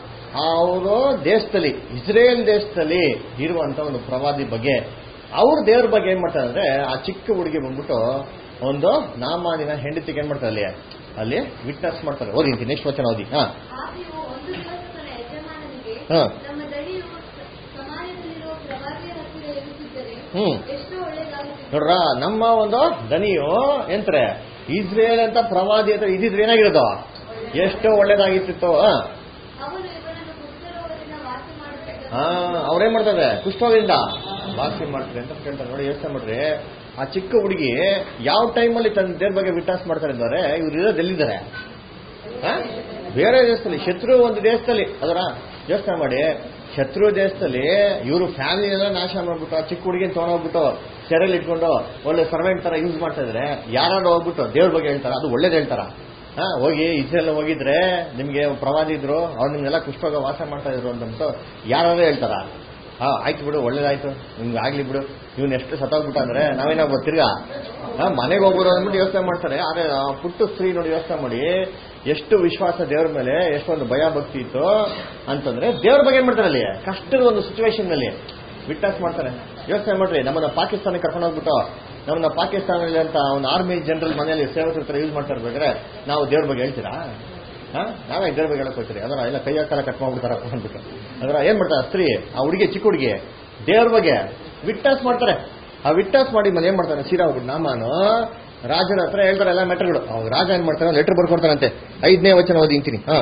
ಅವರು ದೇಶದಲ್ಲಿ ಇಸ್ರೇಲ್ ದೇಶದಲ್ಲಿ ಇರುವಂತ ಒಂದು ಪ್ರವಾದಿ ಬಗ್ಗೆ ಅವ್ರ ದೇವ್ರ ಬಗ್ಗೆ ಏನ್ ಮಾಡ್ತಾರೆ ಅಂದ್ರೆ ಆ ಚಿಕ್ಕ ಹುಡುಗಿ ಬಂದ್ಬಿಟ್ಟು ಒಂದು ನಾಮಾನಿನ ಹೆಂಡತಿಗೆ ಏನ್ ಮಾಡ್ತಾರೆ ಅಲ್ಲಿ ಅಲ್ಲಿ ವಿಟ್ನೆಸ್ ಮಾಡ್ತಾರೆ ಓದಿ ನೆಕ್ಸ್ಟ್ ವಚನ ಓದಿ ಹಾ ಆಕೆಯು ಒಂದು ದಿವಸ ತನ್ನ ಯಜಮಾನನಿಗೆ ಹಾ. ನಮ್ಮ ದಣಿಯು ಸ- ಸಮಾಜದಲ್ಲಿರುವ ಪ್ರವಾದಿಯ ಹತ್ತಿರ ಇರುತ್ತಿದ್ದರೆ ಹ್ಮ್. ಎಷ್ಟೋ ಒಳ್ಳೆಯದಾಗುತ್ತಿತ್ತು ನೋಡ್ರ ನಮ್ಮ ಒಂದು ದನಿಯು ಎಂತಾರೆ ಇಸ್ರೇಲ್ ಅಂತ ಪ್ರವಾದಿ ಅಂತ ಇದಿದ್ರೆ ಏನಾಗಿರೋದು ಎಷ್ಟೋ ಒಳ್ಳೇದಾಗಿತ್ತಿತ್ತು ಹಾ ಅವನು ಇವನನ್ನು ಕುಷ್ಠರೋಗದಿಂದ ವಾಸಿ ಮಾಡುತ್ತಿದ್ದ ಹಾ ಅವ್ರೇನ್ ಮಾಡ್ತಾರೆ ಕುಷ್ಠರೋಗದಿಂದ ವಾಸಿ ಮಾಡ್ತಾರೆ ಅಂತ ಕೇಳ್ತಾರೆ ನೋಡಿ ಯೋಚನೆ ಮಾಡ್ರಿ ಆ ಚಿಕ್ಕ ಹುಡುಗಿ ಯಾವ ಟೈಮಲ್ಲಿ ತನ್ನ ದೇವ್ರ ಬಗ್ಗೆ ವಿಟಾಸ್ ಮಾಡ್ತಾರೆ ಅಂದ್ರೆ ಇವ್ರು ಇರೋದು ಎಲ್ಲಿದ್ದಾರೆ ಆ? ಬೇರೆ ದೇಶದಲ್ಲಿ ಶತ್ರು ಒಂದು ದೇಶದಲ್ಲಿ ಅದರ ಯೋಚನೆ ಮಾಡಿ ಶತ್ರು ದೇಶದಲ್ಲಿ ಇವರು ಫ್ಯಾಮಿಲಿ ಎಲ್ಲ ನಾಶ ಮಾಡ್ಬಿಟ್ಟು ಆ ಚಿಕ್ಕ ಹುಡುಗಿನ ತೊಗೊಂಡೋಗ್ಬಿಟ್ಟು ಸೆರೆಲ್ ಇಟ್ಕೊಂಡು ಒಳ್ಳೆ ಸರ್ವೆಂಟ್ ತರ ಯೂಸ್ ಮಾಡ್ತಾ ಇದ್ರೆ ಯಾರು ಹೋಗ್ಬಿಟ್ಟು ದೇವ್ರ ಬಗ್ಗೆ ಹೇಳ್ತಾರ ಅದು ಒಳ್ಳೇದು ಹೇಳ್ತಾರ ಹಾ ಹೋಗಿ ಇಸ್ರೇಲ್ ಹೋಗಿದ್ರೆ ನಿಮ್ಗೆ ಪ್ರವಾದಿ ಇದ್ರು ಅವ್ರು ನಿಮ್ಗೆಲ್ಲ ಕುಷ್ಠರೋಗ ವಾಸ ಮಾಡ್ತಾ ಇದ್ರು ಅಂತಂದ್ಬಿಟ್ಟು ಯಾರು ಹೇಳ್ತಾರ ಹಾ ಆಯ್ತು ಬಿಡು ಒಳ್ಳೇದಾಯ್ತು ನಿಮ್ಗೆ ಆಗ್ಲಿ ಬಿಡು ಇವ್ನ ಎಷ್ಟು ಸತ್ತೋಗ್ಬಿಟ್ಟ ಅಂದ್ರೆ ನಾವೇನಾಗ ತಿರ್ಗಾ ಹಾ, ಮನೆಗೆ ಹೋಗ್ಬೋದು ಅಂದ್ಬಿಟ್ಟು ಯೋಚನೆ ಮಾಡ್ತಾರೆ ಆದ್ರೆ ಆ ಪುಟ್ಟ ಸ್ತ್ರೀ ನೋಡಿ ಯೋಚನೆ ಮಾಡಿ ಎಷ್ಟು ವಿಶ್ವಾಸ ದೇವ್ರ ಮೇಲೆ ಎಷ್ಟೊಂದು ಭಯ ಭಕ್ತಿ ಇತ್ತು ಅಂತಂದ್ರೆ ದೇವ್ರ ಬಗ್ಗೆ ಏನ್ ಮಾಡ್ತಾರೆ ಅಲ್ಲಿ ಕಷ್ಟದ ಒಂದು ಸಿಚುವೇಶನ್ ನಲ್ಲಿ ವಿಟ್ನೆಸ್ ಮಾಡ್ತಾರೆ ಯೋಚನೆ ಮಾಡ್ರಿ ನಮ್ಮನ್ನ ಪಾಕಿಸ್ತಾನಕ್ಕೆ ಕರ್ಕೊಂಡು ಹೋಗ್ಬಿಟ್ಟು ನಮ್ಮನ್ನ ಪಾಕಿಸ್ತಾನದಲ್ಲಿ ಅಂತ ಒಂದು ಆರ್ಮಿ ಜನರಲ್ ಮನೆಯಲ್ಲಿ ಸೇವಕರ ಹತ್ರ ಯೂಸ್ ಮಾಡ್ತಾ ಇರ್ಬೇಕಾದ್ರೆ ನಾವು ದೇವ್ರ ಬಗ್ಗೆ ಹೇಳ್ತೀರಾ ಹಾ ನಾವೇ ದೇವ್ರ ಬಗ್ಗೆ ಹೇಳಕ್ ಹೋಗ್ತೀರಿ ಅದರ ಎಲ್ಲ ಕೈಯ ಕಾಲ ಕಟ್ ಮಾಡ್ಬಿಡ್ತಾರಪ್ಪ ಅಂದ್ಬಿಟ್ಟು ಅದರ ಏನ್ ಮಾಡ್ತಾರೆ ಸ್ತ್ರೀ ಆ ಹುಡುಗಿ ಚಿಕ್ಕ ಹುಡುಗಿ ದೇವ್ರ ಬಗ್ಗೆ ವಿಟ್ನೆಸ್ ಮಾಡ್ತಾರೆ ಆ ವಿಟ್ನೆಸ್ ಮಾಡಿ ಮೇಲೆ ಏನ್ ಮಾಡ್ತಾನೆ ಸೀರಾ ಹೋಗ್ಬಿಟ್ಟು ನಾಮಾನು ರಾಜನ ಹತ್ರ ಹೇಳ್ತಾರೆ ಎಲ್ಲ ಮೆಟರ್ಗಳು ಅವಾಗ ರಾಜ ಏನ್ ಮಾಡ್ತಾನೆ ಲೆಟರ್ ಬರ್ಕೊಡ್ತಾನಂತೆ ಐದನೇ ವಚನ ಓದಿ ಅಂತೀನಿ ಹಾ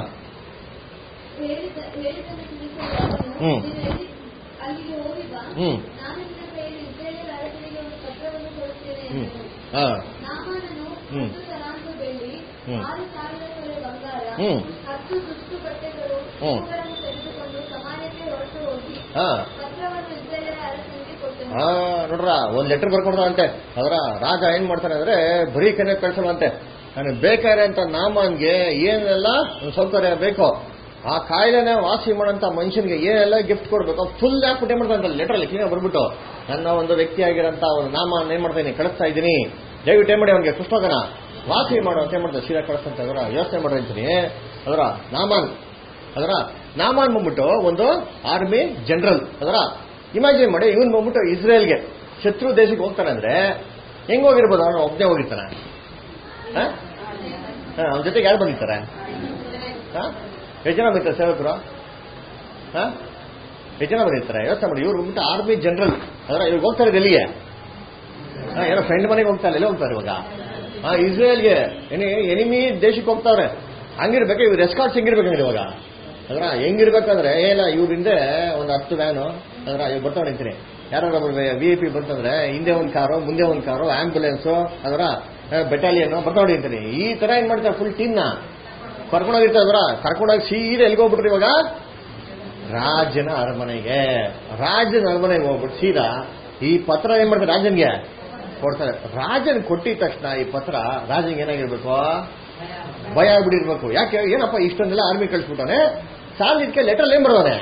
ಹೇಳಿದ ಹೇಳಿದನ್ನು ತಿಳಿಸಲು ಅವನು, ಹ್ಮ್. ನೀನು ಎಲ್ಲಿ- ಅಲ್ಲಿಗೆ ಹೋಗಿ ಬಾ ಹ್ಮ್. ನಾನು ನಿನ್ನ ಕೈಯಲ್ಲಿ ಇಸ್ರಾಯೇಲರ ಅರಸನಿಗೆ ಒಂದು ಪತ್ರವನ್ನು ಕೊಡುತ್ತೇನೆ ಹ್ಮ್ ಎಂದನು. ಹಾ ನಾಮಾನನು ಹ್ಮ್. ಹತ್ತು ತಲಾಂತು ಬೆಳ್ಳಿ ಹ್ಮ್. ಆರು ಸಾವಿರ ತೊಲೆ ಬಂಗಾರ ಹ್ಮ್. ಹತ್ತು ದುಷ್ಟು ಬಟ್ಟೆಗಳು ಹ್ಮ್. ಇವುಗಳನ್ನು ತೆಗೆದುಕೊಂಡು ಸಮಾಜಕ್ಕೆ ಹೊರಟು ಹೋಗಿ ಹಾ ಪತ್ರವನ್ನು ಇಸ್ರಾಯೇಲರ ಅರಸನಿಗೆ ಕೊಟ್ಟನು ಹಾ ನೋಡ್ರ ಒಂದ್ ಲೆಟರ್ ಬರ್ಕೊಡ್ತಾನಂತೆ ಅದರ ರಾಜ ಏನ್ ಮಾಡ್ತಾನೆ ಅಂದ್ರೆ ಬರೀ ಕನೆ ಕಳ್ಸಲ್ವಂತೆ ನನಗೆ ಬೇಕಾರೆ ಅಂತ ನಾಮನ್ಗೆ ಏನೆಲ್ಲ ಒಂದ್ ಸೌಕರ್ಯ ಬೇಕೋ ಆ ಕಾಯಿಲೆನ ವಾಸಿ ಮಾಡೋಂತ ಮನುಷ್ಯನಿಗೆ ಏನೆಲ್ಲ ಗಿಫ್ಟ್ ಕೊಡ್ಬೇಕು ಫುಲ್ ಹಾಕ್ಬಿಟ್ಟು ಏನ್ ಮಾಡ್ತಾನೆ ಲೆಟರ್ ಅಲ್ಲಿ ಕ್ಲೀನ್ ಬರ್ಬಿಟ್ಟು ನನ್ನ ಒಂದು ವ್ಯಕ್ತಿ ಆಗಿರೋಂತ ಒಂದು ನಾಮ ಏನ್ ಮಾಡ್ತಾ ಇದೀನಿ ಕಳಿಸ್ತಾ ಇದ್ದೀನಿ ದಯವಿಟ್ಟು ಏನ್ ಮಾಡಿ ಅವನಿಗೆ ಪುಸ್ತಕನ ವಾಸಿ ಮಾಡು ಅಂತ ಏನ್ ಮಾಡ್ತಾರೆ ಸೀದಾ ಕಳಿಸ್ತಂತ ಅದರ ಯೋಚನೆ ಮಾಡಿ ಅಂತೀನಿ ಅದರ ನಾಮಾನ್ ಅದರ ನಾಮಾನ್ ಬಂದ್ಬಿಟ್ಟು ಒಂದು ಆರ್ಮಿ ಜನರಲ್ ಅದರ ಇಮ್ಯಾಜಿನ್ ಮಾಡಿ ಇವನ್ ಬಂದ್ಬಿಟ್ಟು ಇಸ್ರೇಲ್ಗೆ ಶತ್ರು ದೇಶಕ್ಕೆ ಹೋಗ್ತಾನೆ ಅಂದ್ರೆ ಹೆಂಗ್ ಹೋಗಿರ್ಬೋದು ಅವನು ಒಬ್ಬನೇ ಹೋಗಿರ್ತಾನೆ ಹ? ಅವನ ಜೊತೆಗೆ ಯಾರು ಬಂದಿರ್ತಾರೆ ಹಾ ಎಷ್ಟು ಜನ ಬಂದಿರ್ತಾರೆ ಸೇವಕರು ಹಾ ಎಷ್ಟು ಜನ ಬಂದಿರ್ತಾರೆ ಯೋಚನೆ ಮಾಡಿ ಇವ್ರು ಬಂದ್ಬಿಟ್ಟು ಆರ್ಮಿ ಜನರಲ್ ಅದರ ಇವ್ರು ಹೋಗ್ತಾರೆ ಎಲ್ಲಿಗೆ ಹಾ ಏನೋ ಫ್ರೆಂಡ್ ಮನೆಗೆ ಹೋಗ್ತಾರೆ ಎಲ್ಲಿ ಹೋಗ್ತಾರೆ ಇವಾಗ ಹಾ ಇಸ್ರೇಲ್ಗೆ ಏನಿ ಎನಿಮಿ ದೇಶಕ್ಕೆ ಹೋಗ್ತಾವ್ರೆ ಹಂಗಿರ್ಬೇಕು ಇವ್ರು ಎಸ್ಕಾಟ್ಸ್ ಹೆಂಗಿರ್ಬೇಕಂದ್ರೆ ಇವಾಗ ಅದ್ರ ಹೆಂಗಿರ್ಬೇಕಂದ್ರೆ ಏನ ಇವ್ರಿಂದ ಒಂದು ಹತ್ತು ವ್ಯಾನು ಅದ್ರ ಇವ್ರು ಬರ್ತಾ ನಿಂತೀನಿ ಯಾರು ವಿ ಐ ಪಿ ಬಂತಂದ್ರೆ ಹಿಂದೆ ಒಂದು ಕಾರು ಮುಂದೆ ಒಂದು ಕಾರು ಆಂಬ್ಯುಲೆನ್ಸು ಅದರ ಬೆಟಾಲಿಯನ್ ಬರ್ತಾ ನಿಂತೀನಿ ಈ ತರ ಏನ್ ಮಾಡ್ತಾರೆ ಫುಲ್ ಟೀಮ್ನ ಕರ್ಕೊಂಡೋಗಿರ್ತಾರೆ ಅದರ ಕರ್ಕೊಂಡೋಗಿ ಸೀದಾ ಎಲ್ಲಿಗೆ ಹೋಗ್ಬಿಟ್ರಿ ಇವಾಗ ರಾಜನ ಅರಮನೆಗೆ ರಾಜನ ಅರಮನೆಗೆ ಹೋಗ್ಬಿಟ್ಟು ಸೀದಾ ಈ ಪತ್ರ ಏನ್ ಮಾಡ್ತಾರೆ ರಾಜನ್ಗೆ ಕೊಡ್ತಾರೆ ರಾಜನ್ ಕೊಟ್ಟಿದ ತಕ್ಷಣ ಈ ಪತ್ರ ರಾಜನ್ಗೆ ಏನಾಗಿರ್ಬೇಕು ಭಯ ಆಗ್ಬಿಟ್ಟಿರ್ಬೇಕು ಯಾಕೆ ಏನಪ್ಪ ಇಷ್ಟೊಂದೆಲ್ಲ ಆರ್ಮಿ ಕಳಿಸ್ಬಿಟ್ಟಾನೆ ಸಾಲಿದ್ಕೆ ಲೆಟರ್ ಏನ್ ಬರೋನೆ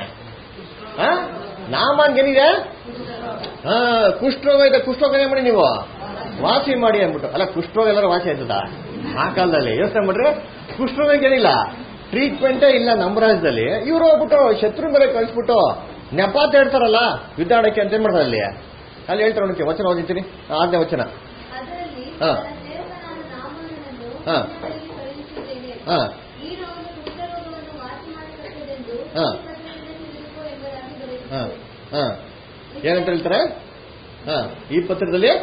ನಾಮನ್ ಏನಿದೆ ಹಾ ಕುಷ್ಠರೋಗ ಇದೆ ಕುಷ್ಠರೋಗ ಏನ್ ಮಾಡಿ ನೀವು ವಾಸಿ ಮಾಡಿ ಅಂದ್ಬಿಟ್ಟು ಅಲ್ಲ ಕುಷ್ಠರೋಗ ಎಲ್ಲರೂ ವಾಸಿ ಆಯ್ತದ ಆ ಕಾಲದಲ್ಲಿ ಯೋಚನೆ ಮಾಡ್ರಿ ಕುಷ್ಠರೋಗಕ್ಕೆ ಏನಿಲ್ಲ ಟ್ರೀಟ್ಮೆಂಟೇ ಇಲ್ಲ ನಮ್ಮ ರಾಜ್ಯದಲ್ಲಿ ಇವ್ರು ಹೋಗ್ಬಿಟ್ಟು ಶತ್ರು ಮೇಲೆ ಕಳಿಸ್ಬಿಟ್ಟು ನೆಪ ಹೇಳ್ತಾರಲ್ಲ ಯುದ್ಧ ಆಡಕ್ಕೆ ಅಂತ ಏನ್ ಮಾಡ್ತಾರೆ ಅಲ್ಲಿ ಅಲ್ಲಿ ಹೇಳ್ತಾರೆ ನೋಡಕ್ಕೆ ವಚನ ಓದಿದ್ದೀನಿ ಆರನೇ ವಚನ ಅದರಲ್ಲಿ ಹಾ. ತನ್ನ ಸೇವಕನಾದ ನಾಮನನ್ನು ಹಾ. ನಿನ್ನಲ್ಲಿಗೆ ಕಳುಹಿಸಿದ್ದೇನೆ. ಹಾ ಈ ರೋಗವು ಕುಷ್ಠರೋಗವನ್ನು ವಾಸಿ ಮಾಡತಕ್ಕದ್ದೆಂದು ಹಾ. ಈ ಪತ್ರದಿಂದ ತಿಳಿದುಕೋ ಎಂಬುದಾಗಿ ಬರೆದಿದೆ. ಹಾ ಹಾ ಏನಂತ ಹೇಳ್ತಾರೆ ಹಾ ಈ ಪತ್ರದಲ್ಲಿ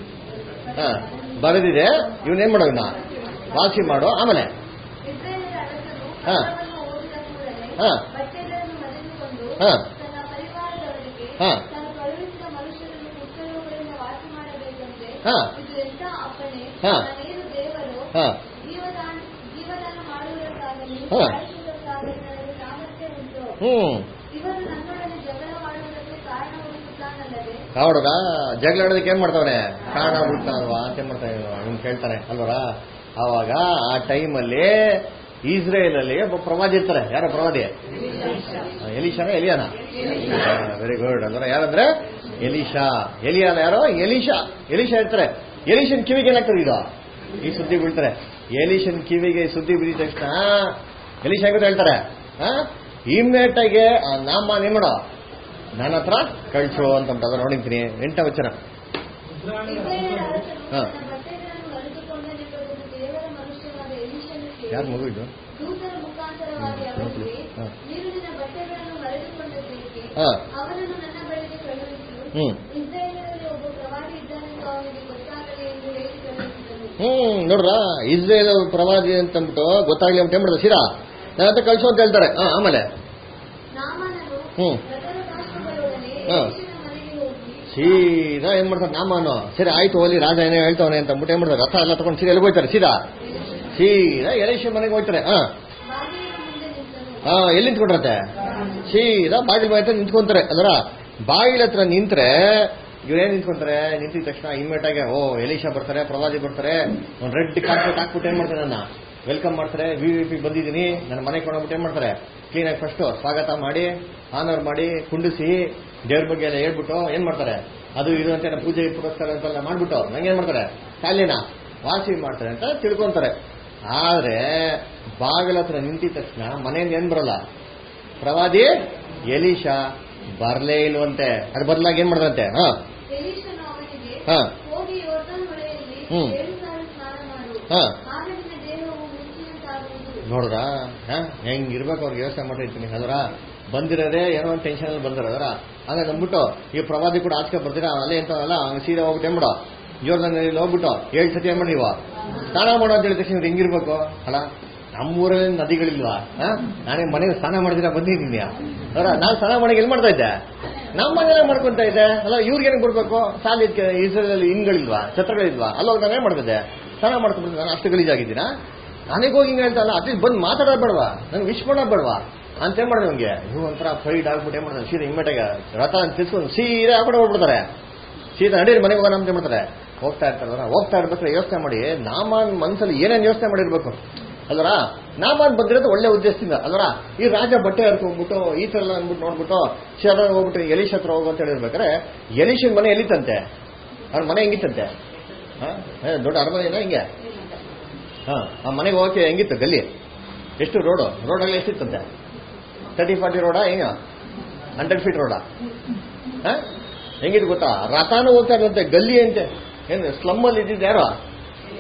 ಹಾ ಬರೆದಿದೆ ಇವನೇನ್ ಮಾಡೋ ಇನ್ನ ವಾಸಿ ಮಾಡು ಆಮೇಲೆ ಇಸ್ರಾಯೇಲರ ಅರಸನು ಹಾ. ಪತ್ರವನ್ನು ಓದಿದ ಕೂಡಲೇ ಹಾ. ಬಟ್ಟೆಗಳನ್ನು ಮರೆತುಕೊಂಡು ಹಾ. ತನ್ನ ಪರಿವಾರದವರಿಗೆ ಹಾ. ತಾನು ಕಳುಹಿಸಿದ ಮನುಷ್ಯರನ್ನು ಕುಷ್ಠರೋಗಗಳಿಂದ ವಾಸಿ ಮಾಡಬೇಕೆಂದ್ರೆ ಹಾ. ಇದು ಎಂಥ ಅಪ್ಪಣೆ ಹಾ. ನಾನೇನು ದೇವರು ಹಾ ಜೀವದಾನ ಜೀವದಾನ ಮಾಡುವುದಕ್ಕಾಗಲಿ ಹಾ. ಸಾಯಿಸುವುದಕ್ಕಾಗಲಿ ನನಗೆ ಸಾಮರ್ಥ್ಯ ಉಂಟು ಹ್ಮ್ ಇವರು ನನ್ನೊಡನೆ ಜಗಳ ಮಾಡುವುದಕ್ಕೆ ಕಾರಣ ಹುಡುಕುತ್ತಾನಲ್ಲದೆ ನೋಡ್ರ ಜಗಳ ಆಡೋದಕ್ಕೆ ಏನ್ ಮಾಡ್ತಾವನೆ ಕಾರಣ ಹುಡ್ತಾನಲ್ವಾ ಅಂತ ಏನ್ ಮಾಡ್ತಾನೆ ಇವ್ನು ಕೇಳ್ತಾನೆ ಅಲ್ವರ ಆವಾಗ ಆ ಟೈಮಲ್ಲಿ ಇಸ್ರೇಲ್ ಅಲ್ಲಿ ಒಬ್ಬ ಪ್ರವಾದಿ ಇರ್ತಾರೆ ಯಾರ ಪ್ರವಾದಿ ಆ, ಎಲಿಶಾನ ಎಲಿಯಾನ ವೆರಿ ಗುಡ್ ಅಂದ್ರೆ ಯಾರಂದ್ರೆ ಎಲಿಶಾ ಎಲಿಯಾನ ಯಾರೋ ಎಲಿಶಾ ಎಲಿಶಾ ಇರ್ತಾರೆ ಎಲಿಶನ್ ಕಿವಿಗೆ ಏನಾಗ್ತದೆ ಇದು ಈ ಸುದ್ದಿ ಬೀಳ್ತಾರೆ ಎಲಿಶನ್ ಕಿವಿಗೆ ಈ ಸುದ್ದಿ ಬಿದ್ದ ತಕ್ಷಣ ಎಲಿಶಾ ಹೆಂಗ್ ಗೊತ್ತಾ ಹೇಳ್ತಾರೆ ಇಮ್ಮಿಡಿಯೇಟ್ ಆಗಿ ಆ ನಾಮ ಏನ್ ಮಾಡೋ ನನ್ನ ಹತ್ರ ಕಳ್ಸು ಅಂತ ಅದನ್ನ ನೋಡಿದ್ದೀನಿ ಎಂಟ ವಚನ ಇಸ್ರಾಯೇಲರ ಅರಸನು ಹಾ. ತನ್ನ ಬಟ್ಟೆಗಳನ್ನು ಮರೆತುಕೊಂಡನೆಂಬುದನ್ನು ದೇವರ ಮನುಷ್ಯನಾದ ಎಲೀಷನು ಕೇಳಿ ಯಾರು ಮಗು ಇದು ದೂತರ ಮುಖಾಂತರವಾಗಿ ಅವನಿಗೆ ಹಾ. ನೀನು ನಿನ್ನ ಬಟ್ಟೆಗಳನ್ನು ಮರೆತುಕೊಂಡದ್ದಕ್ಕೆ ಹಾ. ಅವನನ್ನು ನನ್ನ ಬಳಿಗೆ ಕಳುಹಿಸು ಹ್ಮ್ ಇಸ್ರಾಯೇಲರಲ್ಲಿ ಒಬ್ಬ ಪ್ರವಾದಿ ಇದ್ದಾನೆಂದು ಅವನಿಗೆ ಗೊತ್ತಾಗಲಿ ಎಂದು ಹೇಳಿ ಕಳುಹಿಸಿದನು ಹ್ಮ್ ನೋಡ್ರ ಇಸ್ರೇಲ್ ಪ್ರವಾದಿ ಅಂತಂದ್ಬಿಟ್ಟು ಗೊತ್ತಾಗ್ಲಿ ಅಂತ ಏನ್ ಸೀರಾ ನನ್ನ ಹತ್ರ ಕಳ್ಸು ಅಂತ ಹೇಳ್ತಾರೆ ಹಾ ಆಮೇಲೆ ನಾಮನನು ಹ್ಮ್. ಪ್ರಥಮ ರಾಷ್ಟ್ರಗಳೊಡನೆ ಹಾ. ಎಲೀಷನ ಮನೆಗೆ ಹೋಗಿ ಸೀದಾ ಏನ್ ಮಾಡ್ತಾರೆ ನಾಮನು ಸರಿ ಆಯ್ತು ಹೋಲಿ ರಾಜ ಏನೋ ಹೇಳ್ತಾವನೆ ಅಂತ ಅಂದ್ಬಿಟ್ಟು ಏನ್ ಮಾಡ್ತಾರೆ ರಥ ಎಲ್ಲ ತಗೊಂಡು ಸೀದಾ ಎಲ್ಲಿಗೆ ಹೋಗ್ತಾರೆ ಸೀದಾ ಸೀದಾ ಎಲೇಶ ಮನೆಗೆ ಹೋಗ್ತಾರೆ ಹಾ ಬಾಗಿಲಿನ ಮುಂದೆ ನಿಂತನು ಹಾ ಎಲ್ಲಿ ನಿಂತ್ಕೊಂಡ್ರತೆ ಸೀದಾ ಬಾಗಿಲು ಬಾಯಿ ಹತ್ರ ನಿಂತ್ಕೊಂತಾರೆ ಅದರ ಬಾಗಿಲ ಹತ್ರ ನಿಂತ್ರೆ ಇವ್ರೇನ್ ನಿಂತ್ಕೊಂತಾರೆ ನಿಂತಿದ ತಕ್ಷಣ ಇಮ್ಮಿಡಿಯೇಟ್ ಆಗಿ ಓ ಎಲೀಶಾ ಬರ್ತಾರೆ ಪ್ರವಾದಿ ಬರ್ತಾರೆ ಒಂದು ರೆಡ್ ಕಾರ್ಪೆಟ್ ಹಾಕ್ಬಿಟ್ಟು ಏನ್ ಮಾಡ್ತಾರೆ ನನ್ನ ವೆಲ್ಕಮ್ ಮಾಡ್ತಾರೆ ವಿ ವಿ ಪಿ ಬಂದಿದ್ದೀನಿ ನನ್ನ ಮನೆಗೆ ಕೊಂಡೋಗ್ಬಿಟ್ಟು ಏನ್ ಮಾಡ್ತಾರೆ ಕ್ಲೀನಾಗಿ ಫಸ್ಟ್ ಸ್ವಾಗತ ಮಾಡಿ ಆನರ್ ಮಾಡಿ ಕುಂಡಿಸಿ ದೇವ್ರ ಬಗ್ಗೆ ಎಲ್ಲ ಹೇಳ್ಬಿಟ್ಟು ಏನ್ ಮಾಡ್ತಾರೆ ಅದು ಇದು ಅಂತ ಏನೋ ಪೂಜೆ ಪುರಸ್ಕಾರ ಅಂತೆಲ್ಲ ಮಾಡ್ಬಿಟ್ಟು ನಂಗೆ ಏನ್ ಮಾಡ್ತಾರೆ ಕಾಲಿನ ವಾಸಿ ಮಾಡ್ತಾರೆ ಅಂತ ತಿಳ್ಕೊಂತಾರೆ ಆದ್ರೆ ಬಾಗಿಲ ಹತ್ರ ನಿಂತಿದ ತಕ್ಷಣ ಮನೆಯಿಂದ ಏನ್ ಬರಲ್ಲ ಪ್ರವಾದಿ ಎಲೀಶಾ ಬರ್ಲೇ ಇಲ್ವಂತೆ ಅದ್ರ ಬದಲಾಗಿ ಏನ್ ಮಾಡ್ದಂತೆ ಹಾ ಎಲೀಷನು ಅವನಿಗೆ ಹಾ ಹೋಗಿ ಯೋರ್ದನ್ ಹೊಳೆಯಲ್ಲಿ ಹ್ಮ್. ಏಳು ಸಾರಿ ಸ್ನಾನ ಮಾಡು ಹಾ ಆಗ ನಿನ್ನ ದೇಹವು ಮುಂಚಿನಂತಾಗುವುದು ನೋಡ್ರ ಹೆಂಗಿರ್ಬೇಕು ಅವ್ರಿಗೆ ಯೋಚನೆ ಮಾಡಿರ್ತೀನಿ ಅದರ ಬಂದಿರೋದೇ ಏನೋ ಒಂದು ಟೆನ್ಷನ್ ಅಲ್ಲಿ ಬಂದಿರೋ ಅದರ ಹಂಗ ನಂಬಿಟ್ಟು ಈ ಪ್ರವಾದಿ ಕೂಡ ಆಚೆ ಬರ್ತೀರಾ ಅಲ್ಲೇ ಎಂತವಲ್ಲ ಹಂಗ ಸೀದಾ ಹೋಗ್ಬಿಟ್ಟು ಏನ್ಬಿಡೋ ಜೋರ್ದಲ್ಲಿ ಹೋಗ್ಬಿಟ್ಟು ಏಳು ಸತಿ ಏನ್ ಮಾಡಿ ನೀವು ಸ್ನಾನ ಮಾಡೋ ಅಂತ ಹೇಳಿದ ತಕ್ಷಣ ಇವ್ರು ಹೆಂಗಿರ್ಬೇಕು ಅಲ್ಲ ನಮ್ಮೂರಲ್ಲಿ ನದಿಗಳಿಲ್ವಾ ಹಾ? ನಾನೇ ಮನೆಗೆ ಸ್ನಾನ ಮಾಡಿದಿರ ಬಂದಿದ್ದೀನಿ ಅವರ ನಾನು ಸ್ನಾನ ಮಾಡಿ ಎಲ್ಲಿ ಮಾಡ್ತಾ ಇದ್ದೆ ನಮ್ಮ ಮನೆಯಲ್ಲೇ ಮಾಡ್ಕೊಂತ ಇದ್ದೆ ಅಲ್ಲ ಇವ್ರಿಗೆ ಬರ್ಬೇಕು ಸಾಲಿದ್ಕೆ ಇಸ್ರೇಲಲ್ಲಿ ಇನ್ಗಳಿಲ್ವಾ ಛತ್ರಗಳಿಲ್ವಾ ಅಲ್ಲೋಗಿ ನಾನೇ ಮಾಡ್ತಿದ್ದೆ ಸ್ನಾನ ಮಾಡ್ಕೊಂಡ್ಬಿಟ್ಟು ನಾನು ಅಷ್ಟು ಗಲೀಜಾಗಿದ್ದೀನಾ ನನಗೆ ಹೋಗಿ ಹಿಂಗೆ ಹೇಳ್ತಲ್ಲ ಅಟ್ಲೀಸ್ಟ್ ಬಂದು ಮಾತಾಡೋದು ಬೇಡವಾ ನಂಗೆ ವಿಶ್ ಮಾಡೋದು ಬೇಡವಾ ಅಂತ ಏನ್ ಮಾಡಿದೆ ಅವ್ನಿಗೆ ಇವ್ ಒಂಥರ ಫೈಡ್ ಆಗ್ಬಿಟ್ಟು ಏನ್ ಮಾಡ್ತಾರೆ ಸೀದಾ ಇಮ್ಮೆಟಾಗ ರಥ ಅಂತ ತಿರ್ಸ್ಕೊಂಡು ಸೀದಾ ಆ ಕಡೆ ಹೋಗ್ಬಿಡ್ತಾರೆ ಸೀದಾ ನಡೀರಿ ಮನೆಗೆ ಹೋಗೋಣ ಅಂತ ಮಾಡ್ತಾರೆ ಹೋಗ್ತಾ ಇರ್ತಾರಲ್ಲ ಹೋಗ್ತಾ ಇರ್ಬೇಕಾದ್ರೆ ಯೋಚನೆ ಮಾಡಿ ನಾಮಾನ್ ಮನ್ಸಲ್ಲಿ ಏನೇನು ಯೋಚನೆ ಮಾಡಿರ್ಬೇಕು ಅಲ್ವರ ನಾಮಾನ್ ಬಂದಿರೋದು ಒಳ್ಳೆ ಉದ್ದೇಶದಿಂದ ಅಲ್ವರ ಈ ರಾಜ ಬಟ್ಟೆ ಹರ್ಕೊಂಡ್ಬಿಟ್ಟು ಈ ತರ ಎಲ್ಲ ಅಂದ್ಬಿಟ್ಟು ನೋಡ್ಬಿಟ್ಟು ಶರ ಹೋಗ್ಬಿಟ್ಟು ಎಲಿಶ್ ಹತ್ರ ಹೋಗು ಅಂತ ಹೇಳಿರ್ಬೇಕಾದ್ರೆ ಎಲಿಶನ್ ಮನೆ ಎಲ್ಲಿತ್ತಂತೆ ಅವ್ರ ಮನೆ ಹೆಂಗಿತ್ತಂತೆ ಹಾ? ಏ, ದೊಡ್ಡ ಅರಮನೆನಾ ಹಿಂಗೆ ಹಾ ಆ ಮನೆಗೆ ಹೋಗಕ್ಕೆ ಹೆಂಗಿತ್ತು ಗಲ್ಲಿ ಎಷ್ಟು ರೋಡು ರೋಡಲ್ಲಿ ಎಷ್ಟಿತ್ತಂತೆ ತರ್ಟಿ ಫಾರ್ಟಿ ರೋಡಾ ಹೆಂಗ ಹಂಡ್ರೆಡ್ ಫೀಟ್ ರೋಡಾ ಹಾ ಹೆಂಗಿತ್ತು ಗೊತ್ತಾ ರಥಾನು ಹೋಗ್ತಾ ಇರುವಂತೆ ಗಲ್ಲಿ ಅಂತೆ ಏನು ಸ್ಲಮ್ಮಲ್ಲಿ ಇದ್ದಿದ್ದು ಯಾರೋ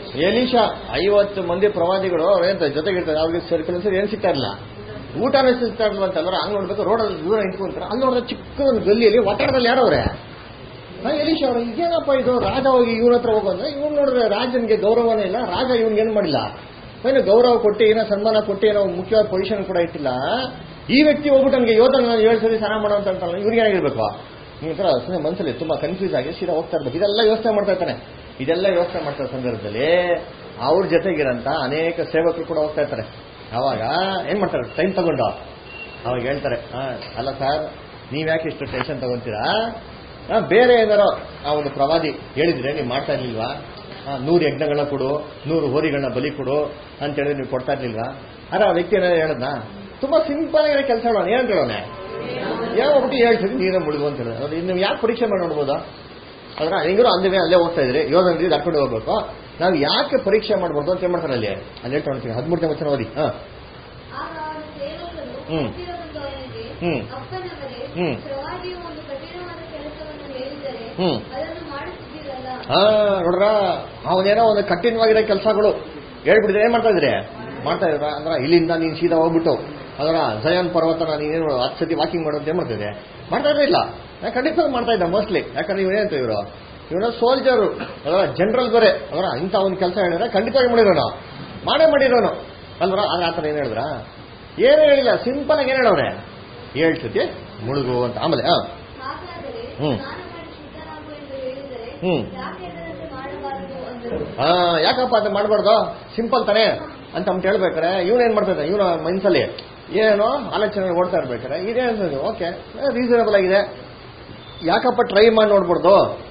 ಎಲಿಶಾ ಐವತ್ತು ಮಂದಿ ಪ್ರವಾದಿಗಳು ಅವ್ರೇಂತ ಜೊತೆಗಿರ್ತಾರೆ ಅವ್ರಿಗೆ ಸರ್ಕಲ್ ಸರಿ ಏನ್ ಸಿಗ್ತಾ ಇರಲಿಲ್ಲ ಊಟನೇ ಸಿಗ್ತಾ ಇರಲಿಲ್ಲ ಅಂತ ಅಲ್ವರ ಹಂಗ್ ನೋಡ್ಬೇಕು ರೋಡಲ್ಲಿ ದೂರ ನಿಂತ್ಕೊಂತಾರೆ ಅಲ್ಲಿ ನೋಡಿದ್ರೆ ಚಿಕ್ಕ ಒಂದು ಗಲ್ಲಿಯಲ್ಲಿ ಒತ್ತಡದಲ್ಲಿ ಯಾರವ್ರೆ ಹಾ ಎಲಿಶಾ ಅವ್ರು ಇದೇನಪ್ಪ ಇದು ರಾಜ ಹೋಗಿ ಇವನ ಹತ್ರ ಹೋಗೋದ್ರೆ ಇವ್ನು ನೋಡಿದ್ರೆ ರಾಜನ್ಗೆ ಗೌರವನೇ ಇಲ್ಲ ರಾಜ ಇವ್ನಿಗೆ ಏನ್ ಮಾಡಿಲ್ಲ ಏನು ಗೌರವ ಕೊಟ್ಟು ಏನೋ ಸನ್ಮಾನ ಕೊಟ್ಟು ಏನೋ ಮುಖ್ಯವಾದ ಪೊಸಿಷನ್ ಕೂಡ ಇಟ್ಟಿಲ್ಲ ಈ ವ್ಯಕ್ತಿ ಹೋಗ್ಬಿಟ್ಟು ನನಗೆ ಯೋಧನ ಏಳು ಸರಿ ಸ್ನಾನ ಮಾಡೋ ಅಂತ ಅಂತಲ್ಲ ಇವ್ರಿಗೆ ಏನಾಗಿರ್ಬೇಕು ಈ ಥರ ಸುಮ್ಮನೆ ಮನಸ್ಸಲ್ಲಿ ತುಂಬಾ ಕನ್ಫ್ಯೂಸ್ ಆಗಿ ಸೀದಾ ಹೋಗ್ತಾ ಇರ್ಬೇಕು ಇದೆಲ್ಲ ಯೋಚನೆ ಮಾಡ್ತಾ ಇರ್ತಾನೆ ಇದೆಲ್ಲ ಯೋಚನೆ ಮಾಡ್ತಾ ಇರೋ ಸಂದರ್ಭದಲ್ಲಿ ಅವ್ರ ಜೊತೆಗಿರಂತ ಅನೇಕ ಸೇವಕರು ಕೂಡ ಹೋಗ್ತಾ ಇರ್ತಾರೆ ಅವಾಗ ಏನ್ ಮಾಡ್ತಾರೆ ಟೈಮ್ ತಗೊಂಡು ಅವಾಗ ಹೇಳ್ತಾರೆ "ಆ, ಅಲ್ಲ ಸರ್ ನೀವ್ ಯಾಕೆ ಇಷ್ಟು ಟೆನ್ಷನ್ ತಗೊಂತೀರಾ ಆ, ಬೇರೆ ಏನಾರೋ ಆ ಒಂದು ಪ್ರವಾದಿ ಹೇಳಿದ್ರೆ ನೀವು ಮಾಡ್ತಾ ಇರ್ಲಿಲ್ವಾ ಆ, ನೂರು ಯಜ್ಞಗಳನ್ನ ಕೊಡು ನೂರು ಹೋರಿಗಳನ್ನ ಬಲಿ ಕೊಡು ಅಂತ ಹೇಳಿದ್ರೆ ನೀವು ಕೊಡ್ತಾ ಇರ್ಲಿಲ್ವಾ ಅರೆ ಆ ವ್ಯಕ್ತಿ ಏನಾದ್ರು ಹೇಳದ್ನ ತುಂಬಾ ಸಿಂಪಲ್ ಆಗಿರೋ ಕೆಲಸ ಹೇಳೋಣ ಏನ್ ಹೇಳೋಣ ಯಾವ ಒಬ್ಬಟ್ಟು ಹೇಳ್ತೀವಿ ನೀರೇ ಮುಳುಗು ಅಂತ ಹೇಳಿದ್ರೆ ಅದು ನೀವು ಯಾಕೆ ಪರೀಕ್ಷೆ ಮಾಡಿ ನೋಡ್ಬೋದಾ ಅದ್ರ ಹೆಂಗರು ಅಂದೇ ಅಲ್ಲೇ ಹೋಗ್ತಾ ಇದ್ರಿ ಯೋಧನ ರೀತಿ ಹಾಕೊಂಡು ಹೋಗ್ಬೇಕು ನಾವು ಯಾಕೆ ಪರೀಕ್ಷೆ ಮಾಡ್ಬೋದು ಅಂತ ಏನ್ ಮಾಡ್ತಾರೆ ಅಲ್ಲಿ ಅಲ್ಲಿ ಹೇಳ್ತಾ ನೋಡ್ತೀವಿ ಹದಿಮೂರನೇ ವಚನ ಓದಿ ಹಾ ಆಗ ಅವನ ಸೇವಕರು ಹ್ಮ್. ಹತ್ತಿರಬಂದು ಅವನಿಗೆ ಹ್ಮ್. ಅಪ್ಪನವರೇ ಹ್ಮ್. ಪ್ರವಾದಿಯು ಒಂದು ಕಠಿಣವಾದ ಕೆಲಸವನ್ನು ಹೇಳಿದರೆ ಹ್ಮ್. ಅದನ್ನು ಮಾಡುತ್ತಿದ್ದೀರಲ್ಲ ಹಾ ನೋಡ್ರ ಅವನೇನೋ ಒಂದು ಕಠಿಣವಾಗಿರೋ ಕೆಲಸಗಳು ಹೇಳ್ಬಿಡಿದ್ರೆ ಏನ್ ಮಾಡ್ತಾ ಇದ್ರಿ ಮಾಡ್ತಾ ಇದ್ರ ಅಂದ್ರ ಇಲ್ಲಿಂದ ನೀನ್ ಸೀದಾ ಹೋಗ್ಬಿಟ್ಟು ಅದರ ಜಯನ್ ಪರ್ವತನ ನೀನೇನು ಹತ್ತು ಸತಿ ವಾಕಿಂಗ್ ಮಾಡೋದು ಏನ್ ಮಾಡ್ತಿದ್ದೆ ಮಾಡ್ತಾ ಇರಲಿಲ್ಲ ಯಾಕೆ ಖಂಡಿತ ಮಾಡ್ತಾ ಇದ್ದ ಮೋಸ್ಟ್ಲಿ ಯಾಕಂದ್ರೆ ಇವೇನಂತ ಇವರು ಇವನ ಸೋಲ್ಜರು ಅದರ ಜನರಲ್ ಬೇರೆ ಅದರ ಇಂಥ ಒಂದು ಕೆಲಸ ಹೇಳಿದ್ರೆ ಖಂಡಿತವಾಗಿ ಮಾಡಿರೋನು ಮಾಡೇ ಮಾಡಿರೋನು ಅಲ್ವರ ಆದ್ರೆ ಆತರ ಏನ್ ಹೇಳಿದ್ರ ಏನು ಹೇಳಿಲ್ಲ ಸಿಂಪಲ್ ಆಗಿ ಏನ್ ಹೇಳವ್ರೆ ಏಳ್ ಸತಿ ಮುಳುಗು ಅಂತ ಆಮೇಲೆ ಹಾ ಹಾಗಾದರೆ ಹ್ಮ್. ಸ್ನಾನ ಮಾಡಿ ಶುದ್ಧನಾಗು ಎಂದು ಹೇಳಿದರೆ ಹ್ಮ್. ಯಾಕೆ ಅದರಂತೆ ಮಾಡಬಾರದು ಅಂದರು ಹಾ ಯಾಕಪ್ಪ ಅದು ಮಾಡಬಾರ್ದು ಸಿಂಪಲ್ ತಾನೇ ಅಂತ ಅಂದ್ಬಿಟ್ಟು ಹೇಳ್ಬೇಕಾರೆ ಇವನ್ ಏನ್ ಮಾಡ್ತಾ ಇವನ ಮನ್ಸಲ್ಲಿ ಏನೋ ಆಲೋಚನೆ ಓಡ್ತಾ ಇರ್ಬೇಕಾರೆ ಇದೇ ಅನ್ಸೋದು ಓಕೆ ರೀಸನಬಲ್ ಆಗಿದೆ ಯಾಕಪ್ಪ ಟ್ರೈ ಮಾಡಿ ನೋಡ್ಬಾರ್ದು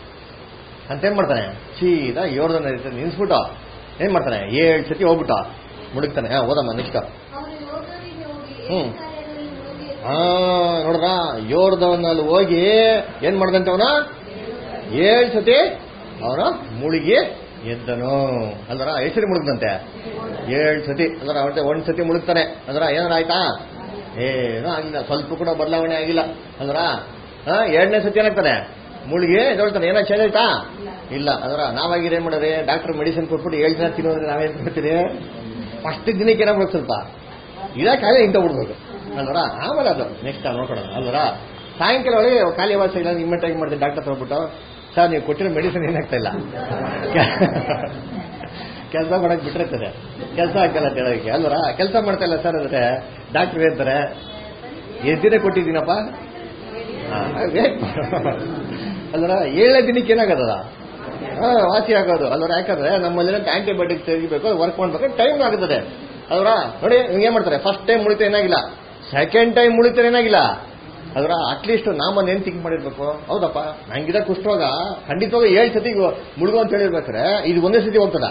ಅಂತ ಏನ್ ಮಾಡ್ತಾನೆ ಸೀದಾ ಏಳ್ದನ ನಿನ್ಸ್ಬಿಟ್ಟು ಏನ್ ಮಾಡ್ತಾನೆ ಏಳ್ ಸತಿ ಹೋಗ್ಬಿಟ್ಟ ಮುಡುಕ್ತಾನೆ ಹಾ ಓದಮ್ಮ ನೆಕ್ಸ್ಟ್ ಅವನು ಯೋಧನಿಗೆ ಹೋಗಿ ಹ್ಮ್. ಏಳು ಕಾರ್ಯಗಳಲ್ಲಿ ಮುಳುಗಿ ಹಾ ನೋಡ್ರ ಯೋರ್ದವನಲ್ಲಿ ಹೋಗಿ ಏನ್ ಮಾಡ್ದಂತೆ ಅವನ ಏಳ್ ಸತಿ ಅವನ ಮುಳುಗಿ ಎದ್ದನು ಅಂದ್ರ ಹೆಸರು ಮುಳುಗ್ದಂತೆ ಏಳ್ ಸತಿ ಅಂದ್ರ ಅವತ್ತೆ ಒಂದ್ ಸತಿ ಮುಳುಗ್ತಾನೆ ಅಂದ್ರ ಏನಾರ ಆಯ್ತಾ ಏನೂ ಆಗಿಲ್ಲ ಸ್ವಲ್ಪ ಕೂಡ ಬದಲಾವಣೆ ಆಗಿಲ್ಲ ಅಂದ್ರ ಹಾ ಎರಡನೇ ಸತಿ ಏನಾಗ್ತಾನೆ ಮುಳುಗಿ ಎದ್ದೊಳ್ತಾನೆ ಏನೋ ಚೇಂಜ್ ಆಯ್ತಾ ಇಲ್ಲ ಅಂದ್ರ ನಾವಾಗಿರ ಏನ್ ಮಾಡೋರಿ ಡಾಕ್ಟರ್ ಮೆಡಿಸಿನ್ ಕೊಟ್ಬಿಟ್ಟು ಏಳು ದಿನ ತಿನ್ನೋದ್ರೆ ನಾವೇನ್ ಮಾಡ್ತೀರಿ ಫಸ್ಟ್ ದಿನಕ್ಕೆ ಏನಾಗ್ಬೇಕು ಸ್ವಲ್ಪ ಇದಕ್ಕಾಗಲೇ ಇಂತ ಬಿಡ್ಬೇಕು ಅಲ್ವರ ಆಮೇಲೆ ಅದು ನೆಕ್ಸ್ಟ್ ನೋಡ್ಕೊಳೋಣ ಅಲ್ವರ ಸಾಯಂಕಾಲ ಒಳಗೆ ಖಾಲಿ ವಾಸ ಇಲ್ಲ ಇಮ್ಮೆಂಟ್ ಆಗಿ ಮಾಡ್ತೀನಿ ಡಾಕ್ಟರ್ ಹೋಗ್ಬಿಟ್ಟು ಸರ್ ನೀವು ಕೊಟ್ಟಿರೋ ಮೆಡಿಸಿನ್ ಏನಾಗ್ತಾ ಇಲ್ಲ ಕೆಲಸ ಮಾಡಕ್ ಬಿಟ್ಟಿರ್ತದೆ ಕೆಲಸ ಆಗ್ತಲ್ಲ ಅಂತ ಹೇಳೋದಕ್ಕೆ ಅಲ್ವರ ಕೆಲಸ ಮಾಡ್ತಾ ಇಲ್ಲ ಸರ್ ಅಂದ್ರೆ ಡಾಕ್ಟರ್ ಹೇಳ್ತಾರೆ ಎಷ್ಟು ದಿನ ಕೊಟ್ಟಿದ್ದೀನಪ್ಪ ಹಾ, wait ಮಾಡು. ಅಲ್ವರ ಏಳನೇ ದಿನಕ್ಕೆ ಏನಾಗದ ಹಾ ವಾಸಿ ಆಗೋದು ಅಲ್ವರ ಯಾಕಂದ್ರೆ ನಮ್ಮಲ್ಲಿ ಆಂಟಿಬಯೋಟಿಕ್ ತೆಗಿಬೇಕು ವರ್ಕ್ ಮಾಡ್ಬೇಕು ಟೈಮ್ ಆಗುತ್ತದೆ ಅಲ್ವರ ನೋಡಿ ಹಿಂಗೆ ಮಾಡ್ತಾರೆ ಫಸ್ಟ್ ಟೈಮ್ ಮುಳಿತ ಏನಾಗಿಲ್ಲ ಸೆಕೆಂಡ್ ಟೈಮ್ ಮುಳಿತ ಏನಾಗಿಲ್ಲ ಅದ್ರ ಅಟ್ಲೀಸ್ಟ್ ನಾಮನ್ ಏನ್ ಥಿಂಕ್ ಮಾಡಿರ್ಬೇಕು ಹೌದಪ್ಪ ನಂಗಿದ ಕುಷ್ಠರೋಗ ಖಂಡಿತವಾಗಿ ಏಳು ಸತಿ ಮುಳುಗು ಅಂತ ಹೇಳಿರ್ಬೇಕಾರೆ ಇದು ಒಂದೇ ಸತಿ ಹೋಗ್ತದ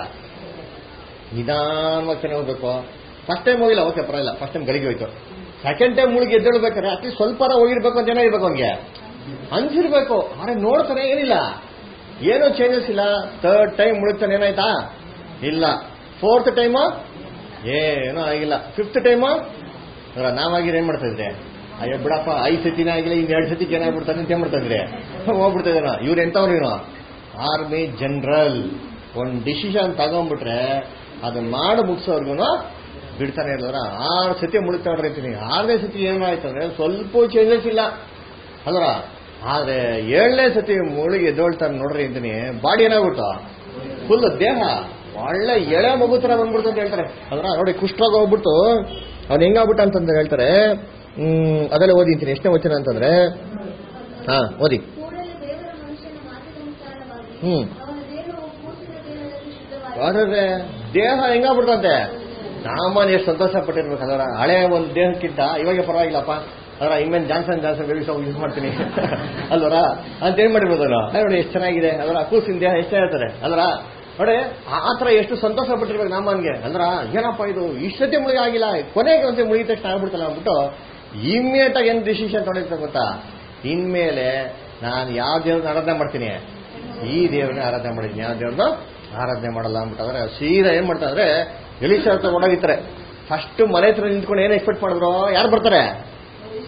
ನಿಧಾನವಾಗಿ ಚೆನ್ನಾಗಿ ಹೋಗ್ಬೇಕು ಫಸ್ಟ್ ಟೈಮ್ ಹೋಗಿಲ್ಲ ಓಕೆ ಪರವಾಗಿಲ್ಲ ಫಸ್ಟ್ ಟೈಮ್ ಗಳಿಗೆ ಹೋಯ್ತು ಸೆಕೆಂಡ್ ಟೈಮ್ ಮುಳುಗಿ ಎದ್ದೇಳ್ಬೇಕಾರೆ ಅಟ್ಲೀಸ್ಟ್ ಸ್ವಲ್ಪ ಹೋಗಿರ್ಬೇಕು ಅಂತ ಏನಾಗಿರ್ಬೇಕು ಅವ್ನಿಗೆ ಅನ್ಸಿರ್ಬೇಕು ಆದ್ರೆ ನೋಡ್ತಾನೆ ಏನಿಲ್ಲ ಏನೂ ಚೇಂಜಸ್ ಇಲ್ಲ ಥರ್ಡ್ ಟೈಮ್ ಮುಳುಗ್ತಾನೆ ಏನಾಯ್ತಾ ಇಲ್ಲ ಫೋರ್ತ್ ಟೈಮು ಏನೂ ಆಗಿಲ್ಲ ಫಿಫ್ತ್ ಟೈಮು ಅದ್ರ ನಾವಾಗಿರ ಏನ್ ಮಾಡ್ತಾ ಇದ್ರೆ ಅಯ್ಯೋ ಬಿಡಪ್ಪ ಐದು ಸತಿನೇ ಆಗಿಲ್ಲ ಇನ್ ಎರಡು ಸತಿ ಏನಾಗ್ಬಿಡ್ತಾನೆ ಅಂತ ಏನ್ ಮಾಡ್ತಾ ಇದ್ರೆ ಹೋಗ್ಬಿಡ್ತಾ ಇದ್ದಾನ ಇವ್ರು ಎಂತವ್ರು ಇವನು ಆರ್ಮಿ ಜನರಲ್ ಒಂದ್ ಡಿಸಿಷನ್ ತಗೊಂಡ್ಬಿಟ್ರೆ ಅದನ್ನ ಮಾಡಿ ಮುಗಿಸೋರ್ಗು ಬಿಡ್ತಾನೆ ಇಲ್ಲದ್ರ ಆರು ಸತಿ ಮುಳುಗ್ತಾ ನೋಡ್ರಿ ಅಂತೀನಿ ಆರನೇ ಸತಿ ಏನಾಯ್ತು ಅಂದ್ರೆ ಸ್ವಲ್ಪ ಚೇಂಜಸ್ ಇಲ್ಲ ಅಲ್ರ ಆದ್ರೆ ಏಳನೇ ಸತಿ ಮುಳುಗಿ ಎದ್ದೋಳ್ತಾನೆ ನೋಡ್ರಿ ಅಂತೀನಿ ಬಾಡಿ ಏನಾಗ್ಬಿಟ್ಟು ಫುಲ್ ದೇಹ ಒಳ್ಳೆ ಎಳೆ ಮಗು ತರ ಬಂದ್ಬಿಡ್ತು ಅಂತ ಹೇಳ್ತಾರೆ ಅದ್ರ ನೋಡಿ ಕುಷ್ಠರೋಗ ಹೋಗ್ಬಿಟ್ಟು ಅವ್ನು ಹೆಂಗಾಗ್ಬಿಟ್ಟ ಅಂತಂದ್ರೆ ಹೇಳ್ತಾರೆ ಹ್ಮ್ ಅದೆಲ್ಲ ಓದಿ ಅಂತೀನಿ ಎಷ್ಟನೇ ವಚನ ಅಂತಂದ್ರೆ ಹಾ ಓದಿ ಕೂಡಲೇ ದೇವರ ಮನುಷ್ಯನ ಮಾತಿಗನುಸಾರವಾಗಿ ಹ್ಮ್ ಅವನ ದೇಹವು ಕೂಸಿನ ದೇಹದಲ್ಲಿ ಶುದ್ಧವಾಯಿತು ಆದ್ರೆ ದೇಹ ಹೆಂಗಾಗ್ಬಿಡ್ತಂತೆ ಸಾಮಾನ್ಯ ಎಷ್ಟು ಸಂತೋಷ ಪಟ್ಟಿರ್ಬೇಕು ಅದರ ಹಳೆ ಒಂದು ದೇಹಕ್ಕಿಂತ ಇವಾಗ ಪರವಾಗಿಲ್ಲಪ್ಪ ಅದರ ಇನ್ಮೇಲೆ ಜಾನ್ಸನ್ ಜಾನ್ಸನ್ ಬೇಬಿ ಸಾವು ಯೂಸ್ ಮಾಡ್ತೀನಿ ಅಲ್ವರ ಅಂತ ಏನ್ ಮಾಡಿರ್ಬೋದು ಅವನು ಅಯ್ಯೋ ನೋಡಿ ಎಷ್ಟು ಚೆನ್ನಾಗಿದೆ ಅದರ ಕೂಸಿನ ದೇಹ ಎಷ್ಟೇ ಹೇಳ್ತಾರೆ ಅಲ್ವರ ನೋಡಿ ಆ ಥರ ಎಷ್ಟು ಸಂತೋಷ ಪಟ್ಟಿರ್ಬೇಕು ನಾಮನ್ಗೆ ಅಂದ್ರ ಏನಪ್ಪ ಇದು ಇಷ್ಟೊತ್ತೆ ಮುಳುಗಿ ಆಗಿಲ್ಲ ಕೊನೆಗೆ ಒಂದ್ಸತಿ ಮುಳುಗಿದ ತಕ್ಷಣ ಆಗ್ಬಿಡ್ತಲ್ಲ ಅಂದ್ಬಿಟ್ಟು ಇಮ್ಮಿಡಿಯೇಟ್ ಆಗಿ ಏನ್ ಡಿಸಿಷನ್ ತೊಗೊಂಡಿರ್ತಾರೆ ಗೊತ್ತಾ ಇನ್ಮೇಲೆ ನಾನು ಯಾವ ದೇವ್ರನ್ನ ಆರಾಧನೆ ಮಾಡ್ತೀನಿ ಈ ದೇವ್ರನ್ನ ಆರಾಧನೆ ಮಾಡಿದ್ದೀನಿ ಯಾವ ದೇವ್ರನ್ನ ಆರಾಧನೆ ಮಾಡಲ್ಲ ಅಂದ್ಬಿಟ್ಟು ಅಂದ್ರೆ ಸೀದಾ ಏನ್ ಮಾಡ್ತಾರೆ ಅಂದ್ರೆ ಎಲಿಸ ಹತ್ರ ಓಡೋಗಿರ್ತಾರೆ ಫಸ್ಟ್ ಮನೆ ಹತ್ರ ನಿಂತ್ಕೊಂಡು ಏನ್ ಎಕ್ಸ್ಪೆಕ್ಟ್ ಮಾಡಿದ್ರು ಯಾರು ಬರ್ತಾರೆ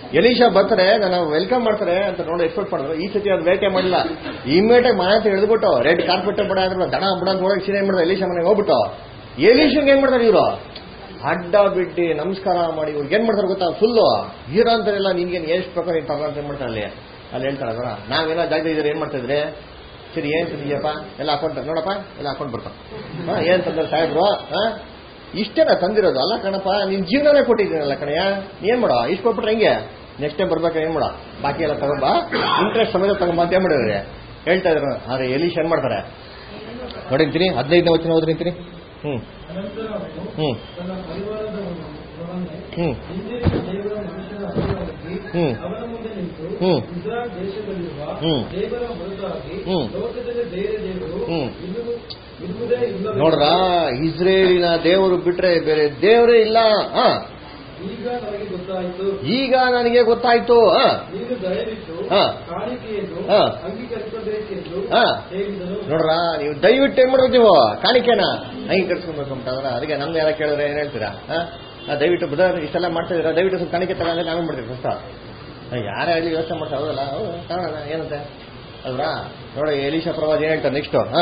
ಎಲೀಶಾ ಬರ್ತಾರೆ ನಾನು ವೆಲ್ಕಮ್ ಮಾಡ್ತಾರೆ ಅಂತ ನೋಡಿ ಎಕ್ಸ್ಪೆಕ್ಟ್ ಮಾಡಿದ್ರು ಈ ಸತಿ ಅದು ವೇಟೆ ಮಾಡಿಲ್ಲ ಇಮ್ಮಿಡಿಯೇಟ್ ಮನೆ ಹತ್ರ ಎಳ್ದ್ಬಿಟ್ಟು ರೆಡ್ ಕಾರ್ಪೆಟ್ ಬಡ ಆದ್ರೆ ದಣ ಬುಡ ಅಂತ ಹೋಗಿ ಸೀರೆ ಏನ್ ಮಾಡಿದ್ರು ಎಲೀಶಾ ಮನೆಗೆ ಹೋಗ್ಬಿಟ್ಟು ಎಲೀಶನ್ಗೆ ಏನ್ ಮಾಡ್ತಾರೆ ಇವರು ಅಡ್ಡ ಬಿಟ್ಟು ನಮಸ್ಕಾರ ಮಾಡಿ ಇವ್ರಿಗೆ ಏನ್ ಮಾಡ್ತಾರೆ ಗೊತ್ತಾ ಫುಲ್ಲು ಹೀರೋ ಅಂತಾರೆಲ್ಲ ನಿನ್ಗೆ ಎಷ್ಟು ಪ್ರಕಾರ ಇತ್ತು ಅಂತ ಏನ್ ಮಾಡ್ತಾರೆ ಅಲ್ಲಿ ಅಲ್ಲಿ ಹೇಳ್ತಾರೆ ಅದರ ನಾವೆಲ್ಲ ಜಾಗ ಇದ್ರೆ ಏನ್ ಮಾಡ್ತಾ ಇದ್ರಿ ಸರಿ ಏನ್ ತಂದಿದ್ಯಪ್ಪ ಎಲ್ಲ ಹಾಕೊಂಡ್ರೆ ನೋಡಪ್ಪ ಎಲ್ಲ ಹಾಕೊಂಡ್ ಬರ್ತಾವ ಹಾ, ಏನ್ ತಂದ್ರೆ ಸಾಹೇಬ್ರು ಹಾ ಇಷ್ಟೇನ ತಂದಿರೋದು ಅಲ್ಲ ಕಣಪ್ಪ ನಿನ್ ಜೀವನನೇ ಕೊಟ್ಟಿದ್ದೀನಲ್ಲ ಕಣಯ್ಯ ನೀ ಏನ್ ಮಾಡೋ ಇಷ್ಟು ಕೊಟ್ಬಿಟ್ರೆ ಹೆಂಗೆ ನೆಕ್ಸ್ಟ್ ಟೈಮ್ ಬರ್ಬೇಕಾದ್ರೆ ಏನ್ ಮಾಡೋ ಬಾಕಿ ಎಲ್ಲ ತಗೊಂಬ ಇಂಟ್ರೆಸ್ಟ್ ಸಮೇತ ತಗೊಂಬ ಅಂತ ಏನ್ ಮಾಡಿದ್ರಿ ಹೇಳ್ತಾ ಇದ್ರು ಆದ್ರೆ ಎಲೀಶ್ ಏನ್ ಮಾಡ್ತಾರೆ ನೋಡಿರ್ತೀನಿ ಹದಿನೈದನೇ ವಚನ ಓದ್ರಿಂತೀನಿ ಹ್ಮ್ ಅನಂತರ ಅವನು ಹ್ಮ್ ತನ್ನ ಪರಿವಾರದವರನ್ನೇ ಹ್ಮ್ ಹಿಂದಿನ ದೇವರ ಮನುಷ್ಯನ ಹತ್ತಿರವಾಗಿ ಹ್ಮ್. ಅವನ ಮುಂದೆ ನಿಂತು ಹ್ಮ್. ಇಸ್ರಾಯೇಲ್ ದೇಶದಲ್ಲಿರುವ ಹ್ಮ್. ದೇವರ ಹೊರತಾಗಿ ಹ್ಮ್. ಲೋಕದಲ್ಲಿ ಬೇರೆ ದೇವರು ಹ್ಮ್. ಇರುವು- ಇರುವುದೇ ಇಲ್ಲ ನೋಡ್ರ ಇಸ್ರೇಲಿನ ದೇವರು ಬಿಟ್ರೆ ಬೇರೆ ದೇವರೇ ಇಲ್ಲ ಹಾ ಈಗ ನನಗೆ ಗೊತ್ತಾಯಿತು ಈಗ ನನಗೆ ಗೊತ್ತಾಯ್ತು ಹಾ ನೀನು ದಯವಿಟ್ಟು ಹಾ. ಕಾಣಿಕೆಯನ್ನು ಹಾ. ಅಂಗೀಕರಿಸಬೇಕೆಂದು ಹಾ. ಹೇಳಿದನು ನೋಡ್ರ ನೀವು ದಯವಿಟ್ಟು ಏನ್ ಮಾಡ್ಬೇಕು ನೀವು ಕಾಣಿಕೆನ ಅಂಗೀಕರಿಸ್ಕೊಬೇಕು ಅಂತ ಅಂದ್ರೆ ಅದಕ್ಕೆ ನಮ್ದು ಯಾರ ಕೇಳಿದ್ರೆ ಏನ್ ಹೇಳ್ತೀರಾ ಹಾ? ಆ, ದಯವಿಟ್ಟು ಬ್ರದರ್ ಇಷ್ಟೆಲ್ಲ ಮಾಡ್ತಾ ಇದೀರಾ ದಯವಿಟ್ಟು ಸ್ವಲ್ಪ ಕಾಣಿಕೆ ತಗೊಂಡ್ರೆ ನಾವೇನ್ ಮಾಡ್ತೀವಿ ಫಸ್ಟ್ ಯಾರೇ ಆಗಲಿ ಯೋಚನೆ ಮಾಡ್ತಾ ಹೌದಲ್ಲ ಹೌದು ತಗೊಳ್ಳೋಣ ಏನಂತೆ ಅಲ್ವಾ ನೋಡಿ ಎಲೀಶಾ ಪ್ರವಾದ ಏನ್ ಹೇಳ್ತಾರೆ ನೆಕ್ಸ್ಟ್ ಹಾ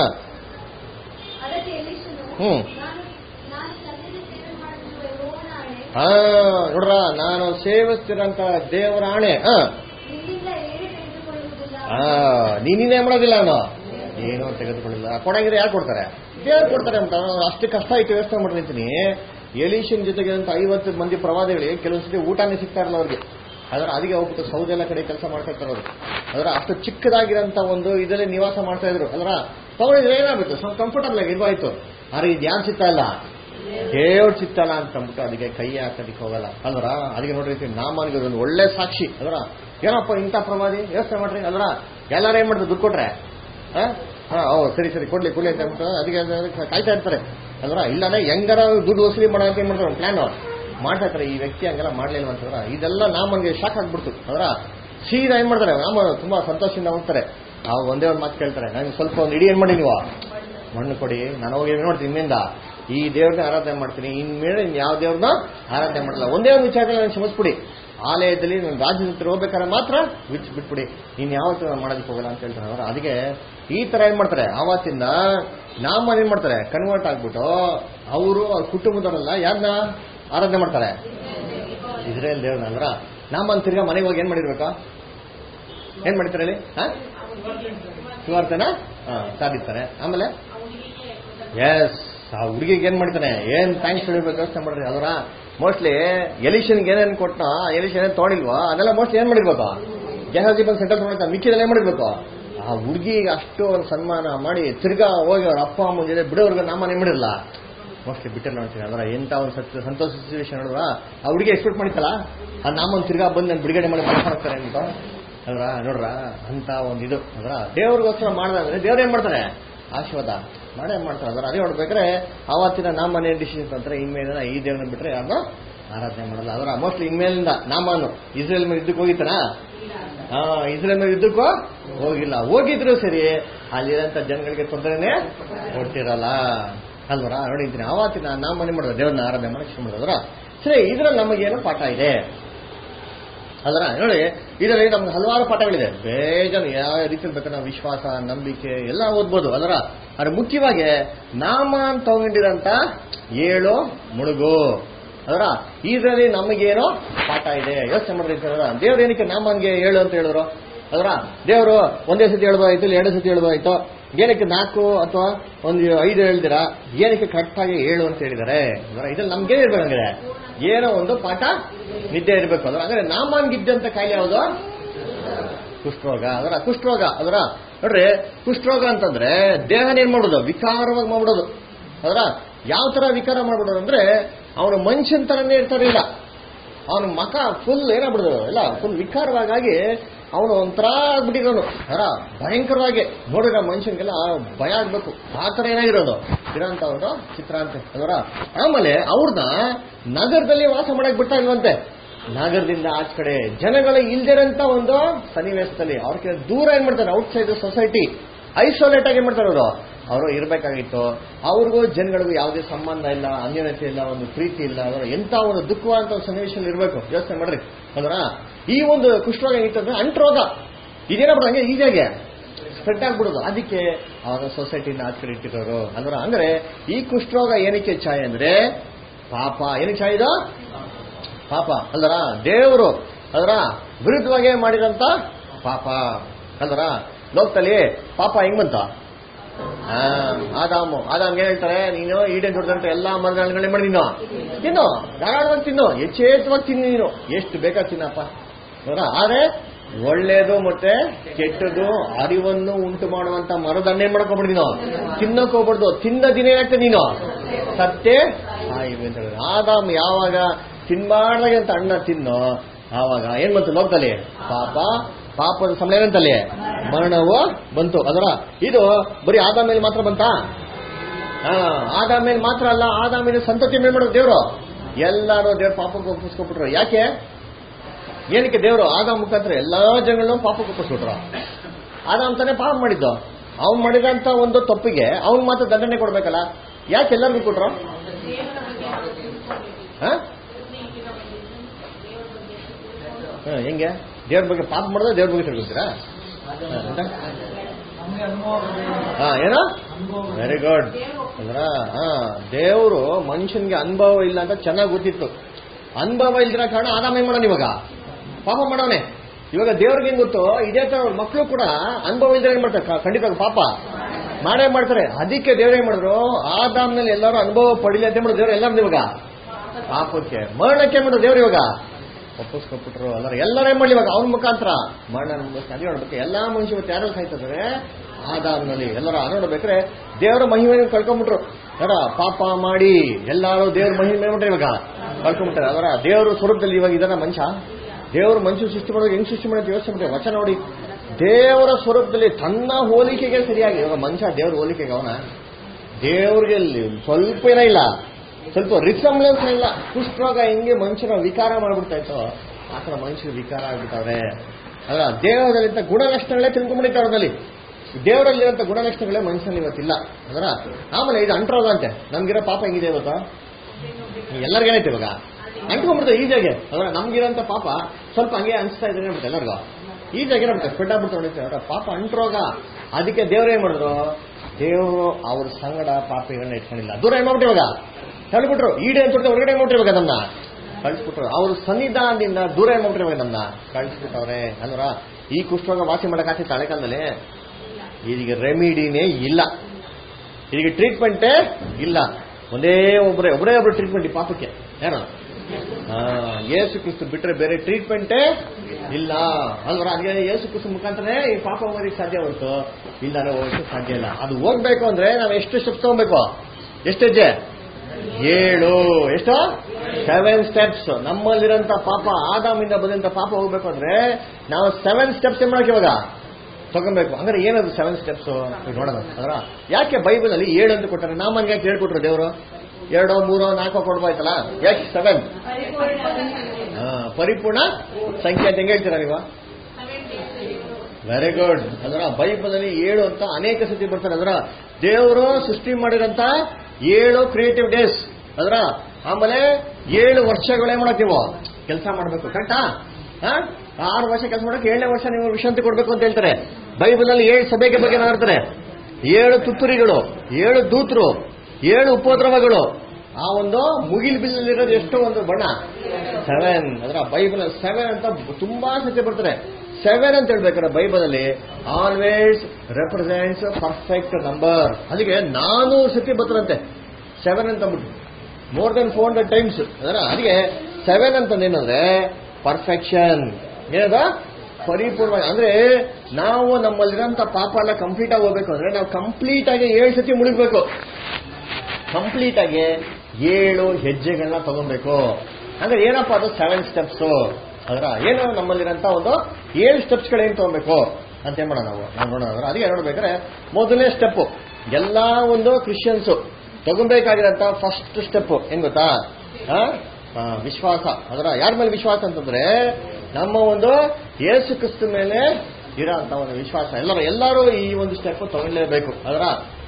ಅದಕ್ಕೆ ಎಲೀಷನು ಹ್ಮ್. ನಾನು ನಾನು ತಂದೆಗೆ ಸೇವೆ ಮಾಡುತ್ತಿರುವ ಯೆಹೋವನ ಆಣೆ ಹಾ ನೋಡ್ರ ನಾನು ಸೇವಿಸ್ತಿರಂತ ದೇವರ ಆಣೆ ಹಾ ನಿನ್ನಿಂದ ಏನೇ ತೆಗೆದುಕೊಳ್ಳುವುದಿಲ್ಲ ಆ, ನೀನೇನೇ ಮಾಡೋದಿಲ್ಲ ಅವನು ಏನೋ ತೆಗೆದುಕೊಳ್ಳಿಲ್ಲ ಕೊಡಂಗಿದ್ರೆ ಯಾರು ಕೊಡ್ತಾರೆ ದೇವ್ರು ಕೊಡ್ತಾರೆ ಅಂತ ಅವ್ನು ಅಷ್ಟು ಕಷ್ಟ ಆಯ್ತು ವ್ಯವಸ್ಥೆ ಮಾಡಿರ್ತೀನಿ ಎಲೀಶನ್ ಜೊತೆಗೆ ಅಂತ ಐವತ್ತು ಮಂದಿ ಪ್ರವಾದಿಗಳಿಗೆ ಕೆಲವು ಸತಿ ಊಟನೇ ಸಿಗ್ತಾ ಇರಲ್ಲ ಅವ್ರಿಗೆ ಅದರ ಅದಕ್ಕೆ ಹೋಗ್ಬಿಟ್ಟು ಸೌದೆಲ್ಲ ಕಡೆ ಕೆಲಸ ಮಾಡ್ತಾ ಇರ್ತಾರೆ ಅವರು ಅದರ ಅಷ್ಟು ಚಿಕ್ಕದಾಗಿರೋಂಥ ಒಂದು ಇದರಲ್ಲಿ ನಿವಾಸ ಮಾಡ್ತಾ ಇದ್ರು ಅದರ ತಗೊಂಡಿದ್ರೆ ಏನಾಗುತ್ತೆ ಸ್ವಲ್ಪ ಕಂಫರ್ಟಬಲ್ ಆಗಿ ಇರ್ವಾಯ್ತು ಆದ್ರೆ ಇದು ಯಾರು ಸಿಗ್ತಾ ಇಲ್ಲ ದೇವ್ರ ಚಿತ್ತಲ್ಲ ಅಂತ ಅಂದ್ಬಿಟ್ಟು ಅದಕ್ಕೆ ಕೈ ಹಾಕೋದಕ್ಕೆ ಹೋಗಲ್ಲ ಅಲ್ವರ ಅದಕ್ಕೆ ನೋಡ್ರಿ ನಾಮನಿಗೆ ಒಂದು ಒಳ್ಳೆ ಸಾಕ್ಷಿ ಅಲ್ವರ ಏನಪ್ಪ ಇಂಥ ಪ್ರವಾದಿ ವ್ಯವಸ್ಥೆ ಮಾಡ್ರಿ ಅಲ್ವರ ಎಲ್ಲಾರು ಏನ್ ಮಾಡ್ತಾರೆ ದುಡ್ಡು ಕೊಟ್ರೆ ಹಾ ಹಾ ಓ ಸರಿ ಸರಿ ಕೊಡ್ಲಿ ಕೊಡ್ಲಿ ಅಂತ ಅಂದ್ಬಿಟ್ಟು ಅದಕ್ಕೆ ಅದಕ್ಕೆ ಕಾಯ್ತಾ ಇರ್ತಾರೆ ಅಲ್ವರ ಇಲ್ಲಾಂದ್ರೆ ಹೆಂಗಾರ ದುಡ್ಡು ವಸೂಲಿ ಮಾಡೋ ಅಂತ ಏನ್ ಮಾಡ್ತಾರೆ ಒಂದು ಪ್ಲಾನ್ ಮಾಡ್ತಾ ಇರ್ತಾರೆ ಈ ವ್ಯಕ್ತಿ ಹಂಗೆಲ್ಲ ಮಾಡ್ಲಿಲ್ಲ ಅಂತಂದ್ರ ಇದೆಲ್ಲ ನಾಮನ್ಗೆ ಶಾಕ್ ಆಗ್ಬಿಡ್ತು ಅದರ ಸೀದಾ ಏನ್ ಮಾಡ್ತಾರೆ ನಾಮ ತುಂಬಾ ಸಂತೋಷದಿಂದ ಹೋಗ್ತಾರೆ ಆ ಒಂದೇ ಒಂದು ಮಾತು ಕೇಳ್ತಾರೆ ನನಗೆ ಸ್ವಲ್ಪ ಒಂದು ಇಡೀ ಏನ್ ಮಾಡಿ ನೀವು ಮಣ್ಣು ಕೊಡಿ ನಾನು ಹೋಗಿ ಏನ್ ನೋಡ್ತೀನಿ ಇನ್ನಿಂದ ಈ ದೇವ್ರನ್ನ ಆರಾಧನೆ ಮಾಡ್ತೀನಿ ಇನ್ಮೇಲೆ ಇನ್ ಯಾವ ದೇವ್ರನ್ನ ಆರಾಧನೆ ಮಾಡಲ್ಲ ಒಂದೇ ಒಂದು ವಿಚಾರದಲ್ಲಿ ನಾನು ಕ್ಷಮಿಸ್ಬಿಡಿ ಆಲಯದಲ್ಲಿ ನಾನು ರಾಜ್ಯದ ಹತ್ರ ಹೋಗ್ಬೇಕಾದ್ರೆ ಮಾತ್ರ ಬಿಟ್ಟು ಬಿಟ್ಬಿಡಿ ಇನ್ ಯಾವತ್ತೂ ನಾನು ಮಾಡೋದಕ್ಕೆ ಹೋಗಲ್ಲ ಅಂತ ಹೇಳ್ತಾರೆ ಅವರು ಅದಕ್ಕೆ ಈ ತರ ಏನ್ ಮಾಡ್ತಾರೆ ಆವತ್ತಿಂದ ನಾಮ ಏನ್ ಮಾಡ್ತಾರೆ ಕನ್ವರ್ಟ್ ಆಗ್ಬಿಟ್ಟು ಅವರು ಅವ್ರ ಕುಟುಂಬದವರೆಲ್ಲ ಯಾರನ್ನ ಆರಾಧನೆ ಮಾಡ್ತಾರೆ ಇಸ್ರೇಲ್ ದೇವ್ರನ್ನ ಅಂದ್ರ ನಾಮ ತಿರ್ಗಾ ಮನೆಗೆ ಹೋಗಿ ಏನ್ ಮಾಡಿರ್ಬೇಕಾ ಏನ್ ಮಾಡ್ತಾರೆ ಹೇಳಿ ಹಾ ಸುವಾರ್ತನ ಹಾ ಸಾಧಿಸ್ತಾರೆ ಆಮೇಲೆ ಎಸ್ ಆ ಹುಡುಗಿಗೆ ಏನ್ ಮಾಡ್ತಾನೆ ಏನ್ ಥ್ಯಾಂಕ್ಸ್ ಹೇಳಿರ್ಬೇಕು ಯೋಚನೆ ಮಾಡ್ರಿ ಅದರ ಮೋಸ್ಟ್ಲಿ ಎಲಿಷನ್ಗೆ ಏನೇನ್ ಕೊಟ್ಟ ಎಲಿಷನ್ ಏನ್ ತೊಗೊಂಡಿಲ್ವೋ ಅದೆಲ್ಲ ಮೋಸ್ಟ್ಲಿ ಏನ್ ಮಾಡಿರ್ಬೇಕು ಗೆಹಾಜಿ ಬಂದು ಸೆಂಟರ್ ತೊಗೊಳ್ತಾನೆ ಮಿಕ್ಕಿದೆಲ್ಲ ಏನ್ ಮಾಡಿರ್ಬೇಕು ಆ ಹುಡುಗಿಗೆ ಅಷ್ಟು ಒಂದು ಸನ್ಮಾನ ಮಾಡಿ ತಿರ್ಗಾ ಹೋಗಿ ಅವ್ರ ಅಪ್ಪ ಅಮ್ಮ ಜೊತೆ ಬಿಡೋರ್ಗೆ ನಾಮನ ಏನ್ ಮಾಡಿರಲ್ಲ ಮೋಸ್ಟ್ಲಿ ಬಿಟ್ಟೆ ನೋಡ್ತೀನಿ ಅದರ ಎಂತ ಒಂದು ಸತ್ಯ ಸಂತೋಷ ಸಿಚುವೇಶನ್ ನೋಡಿದ್ರ ಆ ಹುಡುಗಿ ಎಕ್ಸ್ಪೆಕ್ಟ್ ಮಾಡಿತ್ತಲ್ಲ ಆ ನಾಮನ್ ತಿರ್ಗಾ ಬಂದು ನಾನು ಬಿಡುಗಡೆ ಮಾಡಿ ಮಾಡ್ತಾರೆ ಅಂತ ಅಲ್ರ ನೋಡ್ರ ಅಂತ ಒಂದು ಇದು ಅದರ ದೇವ್ರಿಗೋಸ್ಕರ ಮಾಡ್ದಂದ್ರೆ ದೇವ್ರು ಏನ್ ಮಾಡ್ತಾರೆ ಆಶೀರ್ವಾದ ಮಾಡೇ ಮಾಡ್ತಾರೆ ಅದರ ಅದೇ ನೋಡ್ಬೇಕಾದ್ರೆ ಆವತ್ತಿನ ನಾಮನೇ ಡಿಸಿಷನ್ ಅಂತಾರೆ ಇನ್ಮೇಲಿನ ಈ ದೇವ್ರನ್ನ ಬಿಟ್ರೆ ಯಾರನ್ನೋ ಆರಾಧನೆ ಮಾಡಲ್ಲ ಅದರ ಮೋಸ್ಟ್ಲಿ ಇನ್ಮೇಲಿಂದ ನಾಮನು ಇಸ್ರೇಲ್ ಮೇಲೆ ಯುದ್ಧಕ್ಕೆ ಹೋಗಿತ್ತಾನ ಹಾ ಇಸ್ರೇಲ್ ಮೇಲೆ ಯುದ್ಧಕ್ಕೂ ಹೋಗಿಲ್ಲ ಹೋಗಿದ್ರು ಸರಿ ಅಲ್ಲಿರೋಂಥ ಜನಗಳಿಗೆ ತೊಂದರೆನೆ ಕೊಟ್ಟಿರಲ್ಲ ಅಲ್ವರ ನೋಡಿದ್ದೀನಿ ಆವತ್ತಿನ ನಾಮನೆ ಮಾಡೋದು ದೇವ್ರನ್ನ ಆರಾಧನೆ ಮಾಡಕ್ಕೆ ಶುರು ಮಾಡೋದ್ರ ಸರಿ ಇದ್ರಲ್ಲಿ ನಮಗೇನು ಪಾಠ ಇದೆ ಅದರ ನೋಡಿ ಇದರಲ್ಲಿ ನಮ್ಗೆ ಹಲವಾರು ಪಾಠಗಳಿದೆ ಬೇಜಾನು ಯಾವ ರೀತಿಯಲ್ಲಿ ಬೇಕಾದ್ರೆ ನಾವು ವಿಶ್ವಾಸ ನಂಬಿಕೆ ಎಲ್ಲ ಓದ್ಬೋದು ಅದರ ಆದ್ರೆ ಮುಖ್ಯವಾಗಿ ನಾಮ ಅಂತ ತಗೊಂಡಿರಂತ ಏಳು ಮುಳುಗು ಅದರ ಇದರಲ್ಲಿ ನಮಗೇನೋ ಪಾಠ ಇದೆ ಯೋಚನೆ ಮಾಡ್ರಿ ಅದರ ದೇವ್ರು ಏನಕ್ಕೆ ನಾಮನ್ಗೆ ಏಳು ಅಂತ ಹೇಳಿದ್ರು ಅದರ ದೇವರು ಒಂದೇ ಸತಿ ಹೇಳ್ಬೋದಾಯ್ತು ಇಲ್ಲ ಎರಡು ಸತಿ ಹೇಳ್ಬೋದಾಯ್ತು ಏನಕ್ಕೆ ನಾಲ್ಕು ಅಥವಾ ಒಂದು ಐದು ಹೇಳ್ದಿರಾ ಏನಕ್ಕೆ ಕರೆಕ್ಟ್ ಆಗಿ ಏಳು ಅಂತ ಹೇಳಿದ್ದಾರೆ ಅದರ ಇದ್ರಲ್ಲಿ ನಮ್ಗೆ ಇರ್ಬೇಕಂದ್ರೆ ಏನೋ ಒಂದು ಪಾಠ ನಿದ್ದೆ ಇರಬೇಕು ಅದರ ಅಂದ್ರೆ ನಾಮನ್ಗಿದ್ದಂತ ಕಾಯಿಲೆ ಯಾವುದು ಕುಷ್ಠರೋಗ ಅದರ ಕುಷ್ಠರೋಗ ಅದರ ನೋಡ್ರಿ ಕುಷ್ಠರೋಗ ಅಂತಂದ್ರೆ ದೇಹನ ಏನ್ ಮಾಡೋದು ವಿಕಾರವಾಗಿ ಮಾಡ್ಬಿಡೋದು ಅದರ ಯಾವ ತರ ವಿಕಾರ ಮಾಡ್ಬಿಡೋದು ಅಂದ್ರೆ ಅವನು ಮನುಷ್ಯನ್ ತರನೇ ಇರ್ತಾರಿಲ್ಲ ಅವನ ಮಖ ಫುಲ್ ಏನಾಗ್ಬಿಡೋದು ಇಲ್ಲ ಫುಲ್ ವಿಕಾರವಾಗಿ ಅವನು ಒಂಥರ ಆಗ್ಬಿಟ್ಟಿರೋನು ಅದರ ಭಯಂಕರವಾಗಿ ನೋಡಿರೋ ಮನುಷ್ಯನಿಗೆಲ್ಲ ಭಯ ಆಗ್ಬೇಕು ಆ ತರ ಏನಾಗಿರೋದು ಇರೋಂತ ಒಂದು ಚಿತ್ರ ಅಂತ ಅದರ ಆಮೇಲೆ ಅವ್ರನ್ನ ನಗರದಲ್ಲಿ ವಾಸ ಮಾಡಕ್ ಬಿಡ್ತಾ ಇಲ್ವಂತೆ ನಗರದಿಂದ ಆಚ ಕಡೆ ಜನಗಳ ಇಲ್ದಿರಂತ ಒಂದು ಸನ್ನಿವೇಶದಲ್ಲಿ ಅವ್ರಿಗೆ ದೂರ ಏನ್ ಮಾಡ್ತಾರೆ ಔಟ್ ಸೈಡ್ ಸೊಸೈಟಿ ಐಸೋಲೇಟ್ ಆಗಿ ಏನ್ ಮಾಡ್ತಾರೆ ಅವರು ಅವರು ಇರಬೇಕಾಗಿತ್ತು ಅವ್ರಿಗೂ ಜನಗಳಿಗೂ ಯಾವುದೇ ಸಂಬಂಧ ಇಲ್ಲ ಅನ್ಯೋನ್ಯತೆ ಇಲ್ಲ ಒಂದು ಪ್ರೀತಿ ಇಲ್ಲ ಅವರ ಎಂತ ಒಂದು ದುಃಖವಾದಂತ ಒಂದು ಸನ್ನಿವೇಶದಲ್ಲಿ ಇರಬೇಕು ಯೋಚನೆ ಮಾಡ್ರಿ ಅಂದ್ರ ಈ ಒಂದು ಕುಷ್ಠರೋಗ ಏನಿತ್ತಂದ್ರೆ ಅಂಟ್ರೋಗ ಇದೇನಾಗ್ಬಿಡು ಹಂಗೆ ಈಜಾಗೆ ಸ್ಪ್ರೆಡ್ ಆಗ್ಬಿಡೋದು ಅದಕ್ಕೆ ಅವಾಗ ಸೊಸೈಟಿನ ಆಚೆ ಕಡೆ ಇಟ್ಟಿರೋರು ಅಂದ್ರ ಅಂದ್ರೆ ಈ ಕುಷ್ಠರೋಗ ಏನಕ್ಕೆ ಛಾಯೆ ಅಂದ್ರೆ ಪಾಪ ಏನಕ್ಕೆ ಛಾಯೆ ಇದು ಪಾಪ ಅಲ್ದರ ದೇವರು ಅದರ ವಿರುದ್ಧವಾಗಿ ಮಾಡಿದಂತ ಪಾಪ ಅಲ್ದರ ಲೋಕದಲ್ಲಿ ಪಾಪ ಹೆಂಗ್ ಬಂತ ಆ, ಆದಾಮು ಆದಾಮ್ಗೆ ಏನ್ ಹೇಳ್ತಾರೆ ನೀನು ಈಡೇನ್ ಹೊಡೆದಂತ ಎಲ್ಲಾ ಮರಗಳನ್ನ ಮಾಡಿ ನೀನು ತಿನ್ನು ಧಾರಾಳವಾಗಿ ತಿನ್ನು ಎಚ್ಚೇತವಾಗಿ ತಿನ್ನು ನೀನು ಎಷ್ಟು ಬೇಕಾ ತಿನ್ನಪ್ಪ ಹೌದಾ ಆದ್ರೆ ಒಳ್ಳೇದು ಮತ್ತೆ ಕೆಟ್ಟದು ಅರಿವನ್ನು ಉಂಟು ಮಾಡುವಂತ ಮರದನ್ನೇ ಮಾಡ್ಕೊಬಿಡಿ ನೀನು ತಿನ್ನಕ್ ಹೋಗ್ಬಾರ್ದು ತಿಂದ ದಿನ ಏನಾಗ್ತದೆ ನೀನು ಸತ್ತೇ ಸಾಯಿವೆ ಅಂತ ಹೇಳಿದ್ರು ಆದಾಮ್ ಯಾವಾಗ ತಿನ್ಬಾರ್ದಾಗೆ ಅಂತ ಅಣ್ಣ ತಿನ್ನೋ ಆವಾಗ ಏನ್ ಬಂತು ಲೋಕದಲ್ಲಿ ಪಾಪ ಪಾಪದ ಸಮಯ ಏನಂತಲ್ಲಿ ಮರಣವು ಬಂತು ಅದರ ಇದು ಬರೀ ಆದಾಮ ಮೇಲೆ ಮಾತ್ರ ಬಂತಾ ಹಾ ಆದಾಮ ಮೇಲೆ ಮಾತ್ರ ಅಲ್ಲ ಆದಾಮಿನ ಸಂತತಿ ಮೇಲೆ ಮಾಡೋದು ದೇವರು ಎಲ್ಲಾರು ದೇವ್ರ ಪಾಪಕ್ಕೆ ಒಪ್ಪಿಸ್ಕೊಬಿಟ್ರು ಯಾಕೆ ಏನಕ್ಕೆ ದೇವರು ಆದಾಮ ಮುಖಾಂತರ ಎಲ್ಲಾ ಜನಗಳನ್ನೂ ಪಾಪಕ್ಕೆ ಒಪ್ಪಿಸ್ಬಿಟ್ರು ಆದಾಮ್ ತಾನೇ ಪಾಪ ಮಾಡಿದ್ದು ಅವ್ನು ಮಾಡಿದಂತ ಒಂದು ತಪ್ಪಿಗೆ ಅವ್ನ್ ಮಾತ್ರ ದಂಡನೆ ಕೊಡ್ಬೇಕಲ್ಲ ಯಾಕೆ ಎಲ್ಲರಿಗೂ ಕೊಟ್ರು ಹಾ? ಹಾ, ಹೆಂಗೆ ದೇವ್ರ ಬಗ್ಗೆ ಪಾಪ ಮಾಡಿದ್ರೆ ದೇವ್ರ ಬಗ್ಗೆ ತಿಳ್ಕೊತೀರಾ ನಮ್ಗೆ ಅನುಭವ ಬಂದಿದೆ. ಹಾ ಏನೋ ಅನುಭವ ಬಂದಿದೆ. ವೆರಿ ಗುಡ್ ಅಂದ್ರ ಹಾ ದೇವರು ಮನುಷ್ಯನ್ಗೆ ಅನುಭವ ಇಲ್ಲ ಅಂತ ಚೆನ್ನಾಗಿ ಗೊತ್ತಿತ್ತು ಅನುಭವ ಇಲ್ದಿರೋ ಕಾರಣ ಆದಾಮ ಏನ್ ಮಾಡೋಣ ಇವಾಗ ಪಾಪ ಮಾಡೋನೆ ಇವಾಗ ದೇವ್ರಿಗೆ ಏನ್ ಗೊತ್ತು ಇದೇ ತರ ಅವ್ರ ಮಕ್ಕಳು ಕೂಡ ಅನುಭವ ಇಲ್ದ್ರೆ ಏನ್ ಮಾಡ್ತಾರೆ ಕ- ಖಂಡಿತವಾಗಿ ಪಾಪ ಮಾಡೇ ಮಾಡ್ತಾರೆ ಅದಕ್ಕೆ ದೇವ್ರು ಏನ್ ಮಾಡಿದ್ರು ಆದಾಮ್ನಲ್ಲಿ ಎಲ್ಲರೂ ಅನುಭವ ಪಡಿಲಿ ಅಂತ ಮಾಡಿದ್ರು ದೇವ್ರು ಎಲ್ಲರೂ ಇವಾಗ ಪಾಪಕ್ಕೆ ಮರಣಕ್ಕೆ ಏನ್ ಮಾಡಿದ್ರು ದೇವ್ರು ಇವಾಗ ಒಪ್ಪಿಸ್ಕೊಟ್ಬಿಟ್ರು ಎಲ್ಲರೂ ಎಲ್ಲರೂ ಏನ್ ಮಾಡ್ಲಿ ಇವಾಗ ಅವ್ನ ಮುಖಾಂತರ ಮರಣ ಅನುಭವಿಸಿ ಅದೇ ನೋಡ್ಬೇಕು ಎಲ್ಲಾ ಮನುಷ್ಯ ಇವತ್ತು ಯಾರು ಸಾಯ್ತಿದ್ರೆ ಆದಾಮ್ನಲ್ಲಿ ಎಲ್ಲರೂ ಅದು ನೋಡ್ಬೇಕ್ರೆ ದೇವರ ಮಹಿಮೆಯನ್ನು ಕಳ್ಕೊಂಡ್ಬಿಟ್ರು ಯಾರ ಪಾಪ ಮಾಡಿ ಎಲ್ಲಾರು ದೇವ್ರ ಮಹಿಮೆ ಮಾಡ್ಬಿಟ್ರೆ ಇವಾಗ ಕಳ್ಕೊಂಡ್ಬಿಟ್ರೆ ಅದರ ದೇವರ ಸ್ವರೂಪದಲ್ಲಿ ಇವಾಗ ಇದನ್ನ ಮನುಷ್ಯ ದೇವರು ಮನುಷ್ಯ ಸೃಷ್ಟಿ ಮಾಡೋದು ಹೆಂಗ್ ಸೃಷ್ಟಿ ಮಾಡೋದು ಯೋಚನೆ ಮಾಡ್ತಾರೆ ವಚನ ನೋಡಿ ದೇವರ ಸ್ವರೂಪದಲ್ಲಿ ತನ್ನ ಹೋಲಿಕೆಗೆ ಸರಿಯಾಗಿ ಇವಾಗ ಮನುಷ್ಯ ದೇವರ ಹೋಲಿಕೆಗೆ ಅವನ ದೇವ್ರಿಗೆ ಇಲ್ಲಿ ಸ್ವಲ್ಪ ಏನೋ ಇಲ್ಲ ಸ್ವಲ್ಪ ರಿಸಂಬ್ಲೆನ್ಸ್ ಇಲ್ಲ ಕುಷ್ಠರೋಗ ಹೆಂಗೆ ಮನುಷ್ಯನ ವಿಕಾರ ಮಾಡ್ಬಿಡ್ತಾ ಇತ್ತು ಆ ಥರ ಮನುಷ್ಯರು ವಿಕಾರ ಆಗ್ಬಿಟ್ಟವ್ರೆ ಅಲ್ಲ ದೇಹದಲ್ಲಿಂತ ಗುಣಲಕ್ಷಣಗಳೇ ತಿಳ್ಕೊಂಡ್ಬಿಟ್ಟಿರ್ತಾರೆ ಅವರಲ್ಲಿ ದೇವರಲ್ಲಿರುವಂತ ಗುಣಲಕ್ಷಣಗಳೇ ಮನುಷ್ಯನಲ್ಲಿ ಇವತ್ತಿಲ್ಲ ಅದರ ಆಮೇಲೆ ಇದು ಅಂಟ್ರೋಗ ಅಂತೆ ನಮ್ಗಿರೋ ಪಾಪ ಹೆಂಗಿದೆ ಇವತ್ತು ಎಲ್ಲರಿಗೇನೈತೆ ಇವಾಗ ಅಂಟ್ಕೊಂಡ್ಬಿಡ್ತಾರೆ ಈಜಾಗೆ ಅದರ ನಮ್ಗಿರೋಂಥ ಪಾಪ ಸ್ವಲ್ಪ ಹಂಗೆ ಅನಿಸ್ತಾ ಇದ್ರೆ ಏನ್ಬಿಡುತ್ತೆ ಎಲ್ಲರಿಗೂ ಈಜಾಗೆ ಏನಾಗ್ಬಿಡುತ್ತೆ ಸ್ಪ್ರೆಡ್ ಆಗ್ಬಿಡ್ತಾರೆ ನೋಡಿ ಅವರ ಪಾಪ ಅಂಟ್ರೋಗ ಅದಕ್ಕೆ ದೇವ್ರು ಏನ್ ಮಾಡಿದ್ರು ದೇವರು ಅವ್ರ ಸಂಗಡ ಪಾಪಿಗಳನ್ನ ಇಟ್ಕೊಂಡಿಲ್ಲ ದೂರ ಏನ್ ಮಾಡ್ಬಿಟ್ಟು ಇವಾಗ ತಳ್ಬಿಟ್ರು ಈಡೆ ಅಂತ ಹೊರಗಡೆ ಹೊರಗಡೆ ಮಾಡ್ಬಿಟ್ರು ಇವಾಗ ನಮ್ಮನ್ನ ಕಳಿಸ್ಬಿಟ್ರು ಅವ್ರ ಸನ್ನಿಧಾನದಿಂದ ದೂರ ಏನ್ ಮಾಡ್ಬಿಟ್ರು ಇವಾಗ ನಮ್ಮನ್ನ ಕಳಿಸ್ಬಿಟ್ಟವ್ರೆ ಅಂದ್ರ ಈ ಕುಷ್ಠರೋಗ ವಾಸಿ ಮಾಡಕ್ಕಾಗ್ತಿತ್ತು ಹಳೆ ಕಾಲದಲ್ಲಿ ಇದೀಗ ರೆಮಿಡಿನೇ ಇಲ್ಲ ಇದೀಗ ಟ್ರೀಟ್ಮೆಂಟೇ ಇಲ್ಲ ಒಂದೇ ಒಬ್ಬರೇ ಒಬ್ಬರೇ ಒಬ್ರು ಟ್ರೀಟ್ಮೆಂಟ್ ಈ ಪಾಪಕ್ಕೆ ಯಾರು ಆ, ಯೇಸು ಕ್ರಿಸ್ತು ಬಿಟ್ರೆ ಬೇರೆ ಟ್ರೀಟ್ಮೆಂಟೇ ಇಲ್ಲ ಅಲ್ವರ ಅದೇ ಯೇಸು ಕ್ರಿಸ್ತು ಮುಖಾಂತರನೇ ಈ ಪಾಪ ಹೋಗೋದಕ್ಕೆ ಸಾಧ್ಯ ಹೊರತು ಇಲ್ಲಾರೆ ಹೋಗೋಕ್ಕೆ ಸಾಧ್ಯ ಇಲ್ಲ ಅದು ಹೋಗ್ಬೇಕು ಅಂದ್ರೆ ನಾವು ಎಷ್ಟು ಸ್ಟೆಪ್ಸ್ ತಗೊಬೇಕು ಎಷ್ಟು ಹೆಜ್ಜೆ ಏಳು ಎಷ್ಟು ಸೆವೆನ್ ಸ್ಟೆಪ್ಸ್ ನಮ್ಮಲ್ಲಿರೋಂಥ ಪಾಪ ಆದಾಮಿಂದ ಬಂದಂತ ಪಾಪ ಹೋಗ್ಬೇಕು ಅಂದ್ರೆ ನಾವು ಸೆವೆನ್ ಸ್ಟೆಪ್ಸ್ ಏನ್ ಮಾಡಕ್ಕೆ ಇವಾಗ ತಗೊಬೇಕು ಅಂದ್ರೆ ಏನದು ಸೆವೆನ್ ಸ್ಟೆಪ್ಸ್ ನೋಡೋಣ ಅದರ ಯಾಕೆ ಬೈಬಲ್ ಅಲ್ಲಿ ಏಳು ಅಂತ ಕೊಟ್ಟಾರೆ ನಾಮನ್ಗೆ ಯಾಕೆ ಹೇಳ್ಕೊಟ್ರು ದೇವರು ಎರಡೋ ಮೂರೋ ನಾಲ್ಕೋ ಕೊಡ್ಬೋಯ್ತಲ್ಲ ಯಾಕೆ ಸೆವೆನ್ ಪರಿಪೂರ್ಣ ಸಂಖ್ಯೆ ಅಂತ ಹೆಂಗೆ ಹೇಳ್ತೀರಾ ನೀವು ವೆರಿ ಗುಡ್ ಅದರ ಬೈಬಲ್ ಅಲ್ಲಿ ಏಳು ಅಂತ ಅನೇಕ ಸತಿ ಬರ್ತಾರೆ ಅದರ ದೇವರು ಸೃಷ್ಟಿ ಮಾಡಿರಂತ ಏಳು ಕ್ರಿಯೇಟಿವ್ ಡೇಸ್ ಅದರ ಆಮೇಲೆ ಏಳು ವರ್ಷಗಳೇ ಮಾಡಕ್ ನೀವು ಕೆಲಸ ಮಾಡಬೇಕು ಕರೆಕ್ಟಾ ಆರು ವರ್ಷ ಕೆಲಸ ಮಾಡಕ್ಕೆ ಏಳನೇ ವರ್ಷ ನೀವು ವಿಶ್ರಾಂತಿ ಕೊಡ್ಬೇಕು ಅಂತ ಹೇಳ್ತಾರೆ ಬೈಬಲ್ ಅಲ್ಲಿ ಏಳು ಸಭೆಗೆ ಬಗ್ಗೆ ಹೇಳ್ತಾರೆ ಏಳು ತುತ್ತೂರಿಗಳು ಏಳು ದೂತರು ಏಳು ಉಪದ್ರವಗಳು ಆ ಒಂದು ಮುಗಿಲ್ ಬಿಲ್ಲಲ್ಲಿರೋದು ಎಷ್ಟು ಒಂದು ಬಣ್ಣ ಸೆವೆನ್ ಅದರ ಬೈಬಲ್ ಸೆವೆನ್ ಅಂತ ತುಂಬಾ ಸತ್ಯ ಬರ್ತಾರೆ ಸೆವೆನ್ ಅಂತ ಹೇಳ್ಬೇಕಾದ್ರೆ ಬೈಬಲ್ ಅಲ್ಲಿ ಆಲ್ವೇಸ್ ರೆಪ್ರೆಸೆಂಟ್ಸ್ ಪರ್ಫೆಕ್ಟ್ ನಂಬರ್ ಅಲ್ಲಿಗೆ ನಾನೂರು ಸತಿ ಬರ್ತಾರಂತೆ ಸೆವೆನ್ ಅಂತ ಅಂದ್ಬಿಟ್ಟು more than four hundred times ಅದರ ಅದಕ್ಕೆ ಸೆವೆನ್ ಅಂತ ಏನಂದ್ರೆ ಪರ್ಫೆಕ್ಷನ್ ಏನದ ಪರಿಪೂರ್ಣ ಅಂದ್ರೆ ನಾವು ನಮ್ಮಲ್ಲಿರೋಂಥ ಪಾಪ ಎಲ್ಲ ಕಂಪ್ಲೀಟ್ ಆಗಿ ಹೋಗ್ಬೇಕು ಅಂದ್ರೆ ನಾವು ಕಂಪ್ಲೀಟ್ ಆಗಿ ಏಳು ಸತಿ ಮುಳುಗಬೇಕು ಕಂಪ್ಲೀಟ್ ಆಗಿ ಏಳು ಹೆಜ್ಜೆಗಳನ್ನ ತಗೊಬೇಕು ಅಂದ್ರೆ ಏನಪ್ಪ ಅದು ಸೆವೆನ್ ಸ್ಟೆಪ್ಸ್ ಅದರ ಏನು ನಮ್ಮಲ್ಲಿರೋಂಥ ಒಂದು ಏಳು ಸ್ಟೆಪ್ಸ್ಗಳೇನು ತಗೊಬೇಕು ಅಂತ ಏನ್ ಮಾಡೋಣ ನಾವು ನಾವು ನೋಡೋಣ ಅಂದ್ರೆ ಅದಕ್ಕೆ ನೋಡ್ಬೇಕಾದ್ರೆ ಮೊದಲನೇ ಸ್ಟೆಪ್ ಎಲ್ಲಾ ಒಂದು ಕ್ರಿಶ್ಚಿಯನ್ಸ್ ತಗೊಬೇಕಾಗಿರೋಂಥ ಫಸ್ಟ್ ಸ್ಟೆಪ್ ಏನ್ ಗೊತ್ತಾ ಆ? ಆ, ವಿಶ್ವಾಸ ಅದರ ಯಾರ ಮೇಲೆ ವಿಶ್ವಾಸ ಅಂತಂದ್ರೆ ನಮ್ಮ ಒಂದು ಯೇಸು ಕ್ರಿಸ್ತ ಮೇಲೆ ಇರೋ ಅಂತ ಒಂದು ವಿಶ್ವಾಸ ಎಲ್ಲರೂ ಎಲ್ಲರೂ ಈ ಒಂದು ಸ್ಟೆಪ್ ತಗೊಳ್ಳೇಬೇಕು ಅದರ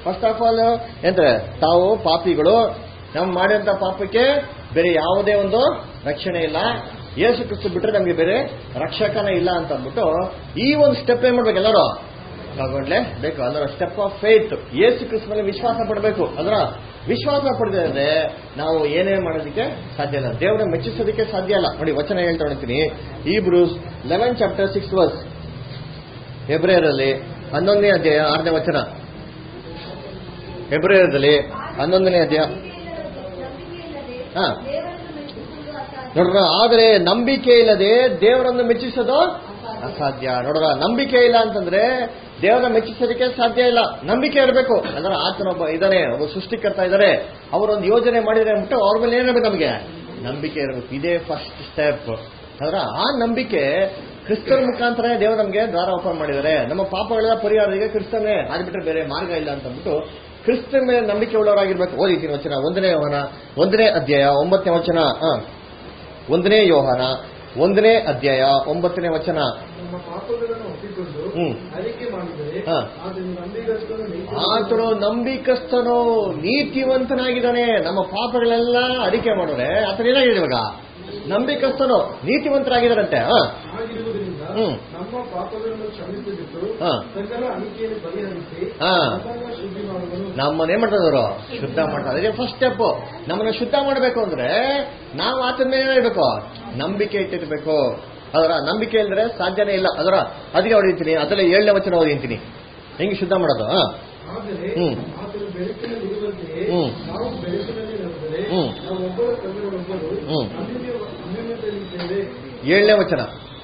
ಫಸ್ಟ್ ಆಫ್ ಆಲ್ ಎಂದ್ರೆ ತಾವು ಪಾಪಿಗಳು ನಾವು ಮಾಡಿದಂತ ಪಾಪಕ್ಕೆ ಬೇರೆ ಯಾವುದೇ ಒಂದು ರಕ್ಷಣೆ ಇಲ್ಲ ಯೇಸು ಕ್ರಿಸ್ತು ಬಿಟ್ರೆ ನಮಗೆ ಬೇರೆ ರಕ್ಷಕನೇ ಇಲ್ಲ ಅಂತ ಅಂದ್ಬಿಟ್ಟು ಈ ಒಂದು ಸ್ಟೆಪ್ ಏನ್ ಮಾಡ್ಬೇಕು ಎಲ್ಲರೂ ತಗೊಂಡ್ಲೆ ಬೇಕು ಅದರ step of faith Yesu Kristu ಮೇಲೆ ವಿಶ್ವಾಸ ಪಡಬೇಕು ಅದರ ವಿಶ್ವಾಸ ಪಡೆದ್ರೆ ನಾವು ಏನೇ ಮಾಡೋದಕ್ಕೆ ಸಾಧ್ಯ ಇಲ್ಲ ದೇವರ ಮೆಚ್ಚಿಸೋದಕ್ಕೆ ಸಾಧ್ಯ ಇಲ್ಲ ನೋಡಿ ವಚನ ಹೇಳ್ತಾ ಹೊಡ್ತೀನಿ Hebrews eleven chapter six verse ಹೆಬ್ರೇಯರಲ್ಲಿ ಹನ್ನೊಂದನೇ ಅಧ್ಯಾಯ ಆರನೇ ವಚನ ಹೆಬ್ರೇಯರಲ್ಲಿ ಹನ್ನೊಂದನೇ ಅಧ್ಯಾಯ ನಂಬಿಕೆಯಿಲ್ಲದೆ ಹಾ. ದೇವರನ್ನು ಮೆಚ್ಚಿಸುವುದು ಅಸಾಧ್ಯ ನೋಡ್ರ ಆದರೆ ನಂಬಿಕೆ ಇಲ್ಲದೆ ದೇವರನ್ನು ಮೆಚ್ಚಿಸೋದು ಅಸಾಧ್ಯ ನೋಡ್ರ ನಂಬಿಕೆ ಇಲ್ಲ ಅಂತಂದ್ರೆ ದೇವರ ಮೆಚ್ಚಿಸೋದಕ್ಕೆ ಸಾಧ್ಯ ಇಲ್ಲ ನಂಬಿಕೆ ಇರಬೇಕು ಅಂದ್ರೆ ಆತನೊಬ್ಬ ಇದಾನೆ ಒಬ್ಬ ಸೃಷ್ಟಿಕರ್ತ ಇದಾರೆ ಅವರೊಂದು ಯೋಜನೆ ಮಾಡಿದ್ರೆ ಅಂದ್ಬಿಟ್ಟು ಅವ್ರ ಮೇಲೆ ಏನಿರ್ಬೇಕು ನಮಗೆ ನಂಬಿಕೆ ಇರಬೇಕು ಇದೇ ಫಸ್ಟ್ ಸ್ಟೆಪ್ ಅದರ ಆ ನಂಬಿಕೆ ಕ್ರಿಸ್ತನ ಮುಖಾಂತರ ದೇವರು ನಮಗೆ ದ್ವಾರ ಓಪನ್ ಮಾಡಿದ್ದಾರೆ ನಮ್ಮ ಪಾಪಗಳ ಪರಿಹಾರಕ್ಕೆ ಕ್ರಿಸ್ತನೇ ಅದು ಬಿಟ್ಟರೆ ಬೇರೆ ಮಾರ್ಗ ಇಲ್ಲ ಅಂತ ಅಂದ್ಬಿಟ್ಟು ಕ್ರಿಸ್ತನ ಮೇಲೆ ನಂಬಿಕೆ ಉಳ್ಳವರಾಗಿರ್ಬೇಕು ಓದಿತೀನಿ ವಚನ ಒಂದನೇ ಯೋಹನ ಒಂದನೇ ಅಧ್ಯಾಯ ಒಂಬತ್ತನೇ ವಚನ ಹ. ಒಂದನೇ ಯೋಹನ ಒಂದನೇ ಅಧ್ಯಾಯ ಒಂಬತ್ತನೇ ವಚನ ನಮ್ಮ ಪಾಪಗಳನ್ನು ಒಪ್ಪಿಕೊಂಡು ಹ್ಮ್. ಅರಿಕೆ ಮಾಡಿದರೆ ಹಾ. ಆತನು ನಂಬಿಗಸ್ತನು ನೀತಿ- ಆತನು ನಂಬಿಕಸ್ತನು ನೀತಿವಂತನಾಗಿದ್ದಾನೆ ನಮ್ಮ ಪಾಪಗಳೆಲ್ಲ ಅರಿಕೆ ಮಾಡಿದ್ರೆ ಆತನ ಏನಾಗಿದೆ ಇವಾಗ ನಂಬಿಕಸ್ತನು ನೀತಿವಂತರಾಗಿದ್ದಾರಂತೆ ಹ. ಆಗಿರುವುದರಿಂದ ಹ್ಮ್. ನಮ್ಮ ಪಾಪಗಳನ್ನು ಕ್ಷಮಿಸಿಬಿಟ್ಟು ಹಾ. ಸಕಲ ಅಣಿಕೆಯನ್ನು ಪರಿಹರಿಸಿ ಹಾ. ನಮ್ಮನ್ನು ಶುದ್ಧಿ ಮಾಡುವನು ನಮ್ಮನ್ನ ಏನ್ ಮಾಡ್ತಾರೆ ಶುದ್ಧ ಮಾಡ್ತಾರೆ ಅದೇ ಫಸ್ಟ್ ಸ್ಟೆಪ್ ನಮ್ಮನ್ನ ಶುದ್ಧ ಮಾಡಬೇಕು ಅಂದ್ರೆ ನಾವು ಆತನ ಮೇಲೆ ಏನಿರ್ಬೇಕು ನಂಬಿಕೆ ಇಟ್ಟಿರ್ಬೇಕು ಅದರ ನಂಬಿಕೆ ಇಲ್ಲದ್ರೆ ಸಾಧ್ಯನೇ ಇಲ್ಲ ಅದರ ಅದಕ್ಕೆ ಹೊಡಿತೀನಿ ಅದರಲ್ಲಿ ಏಳನೇ ವಚನ ಓದಿಂತೀನಿ ಹೆಂಗೆ ಶುದ್ಧ ಮಾಡೋದು ಹ? ಆದರೆ ಹ್ಮ್. ಆತನು ಬೆಳಕಿನಲ್ಲಿ ಇರುವಂತೆಯೇ ಹ್ಮ್. ನಾವು ಬೆಳಕಿನಲ್ಲಿ ನಡೆದರೆ ಹ್ಮ್. ನಾವು ಒಬ್ಬರ ಕಣ್ಣುಗಳೊಬ್ಬರು ಹ್ಮ್. ಅನ್ಯೋನ್ಯ ಅನ್ಯೋನ್ಯತೆಯಲ್ಲಿದ್ದೇವೆ ಏಳನೇ ವಚನ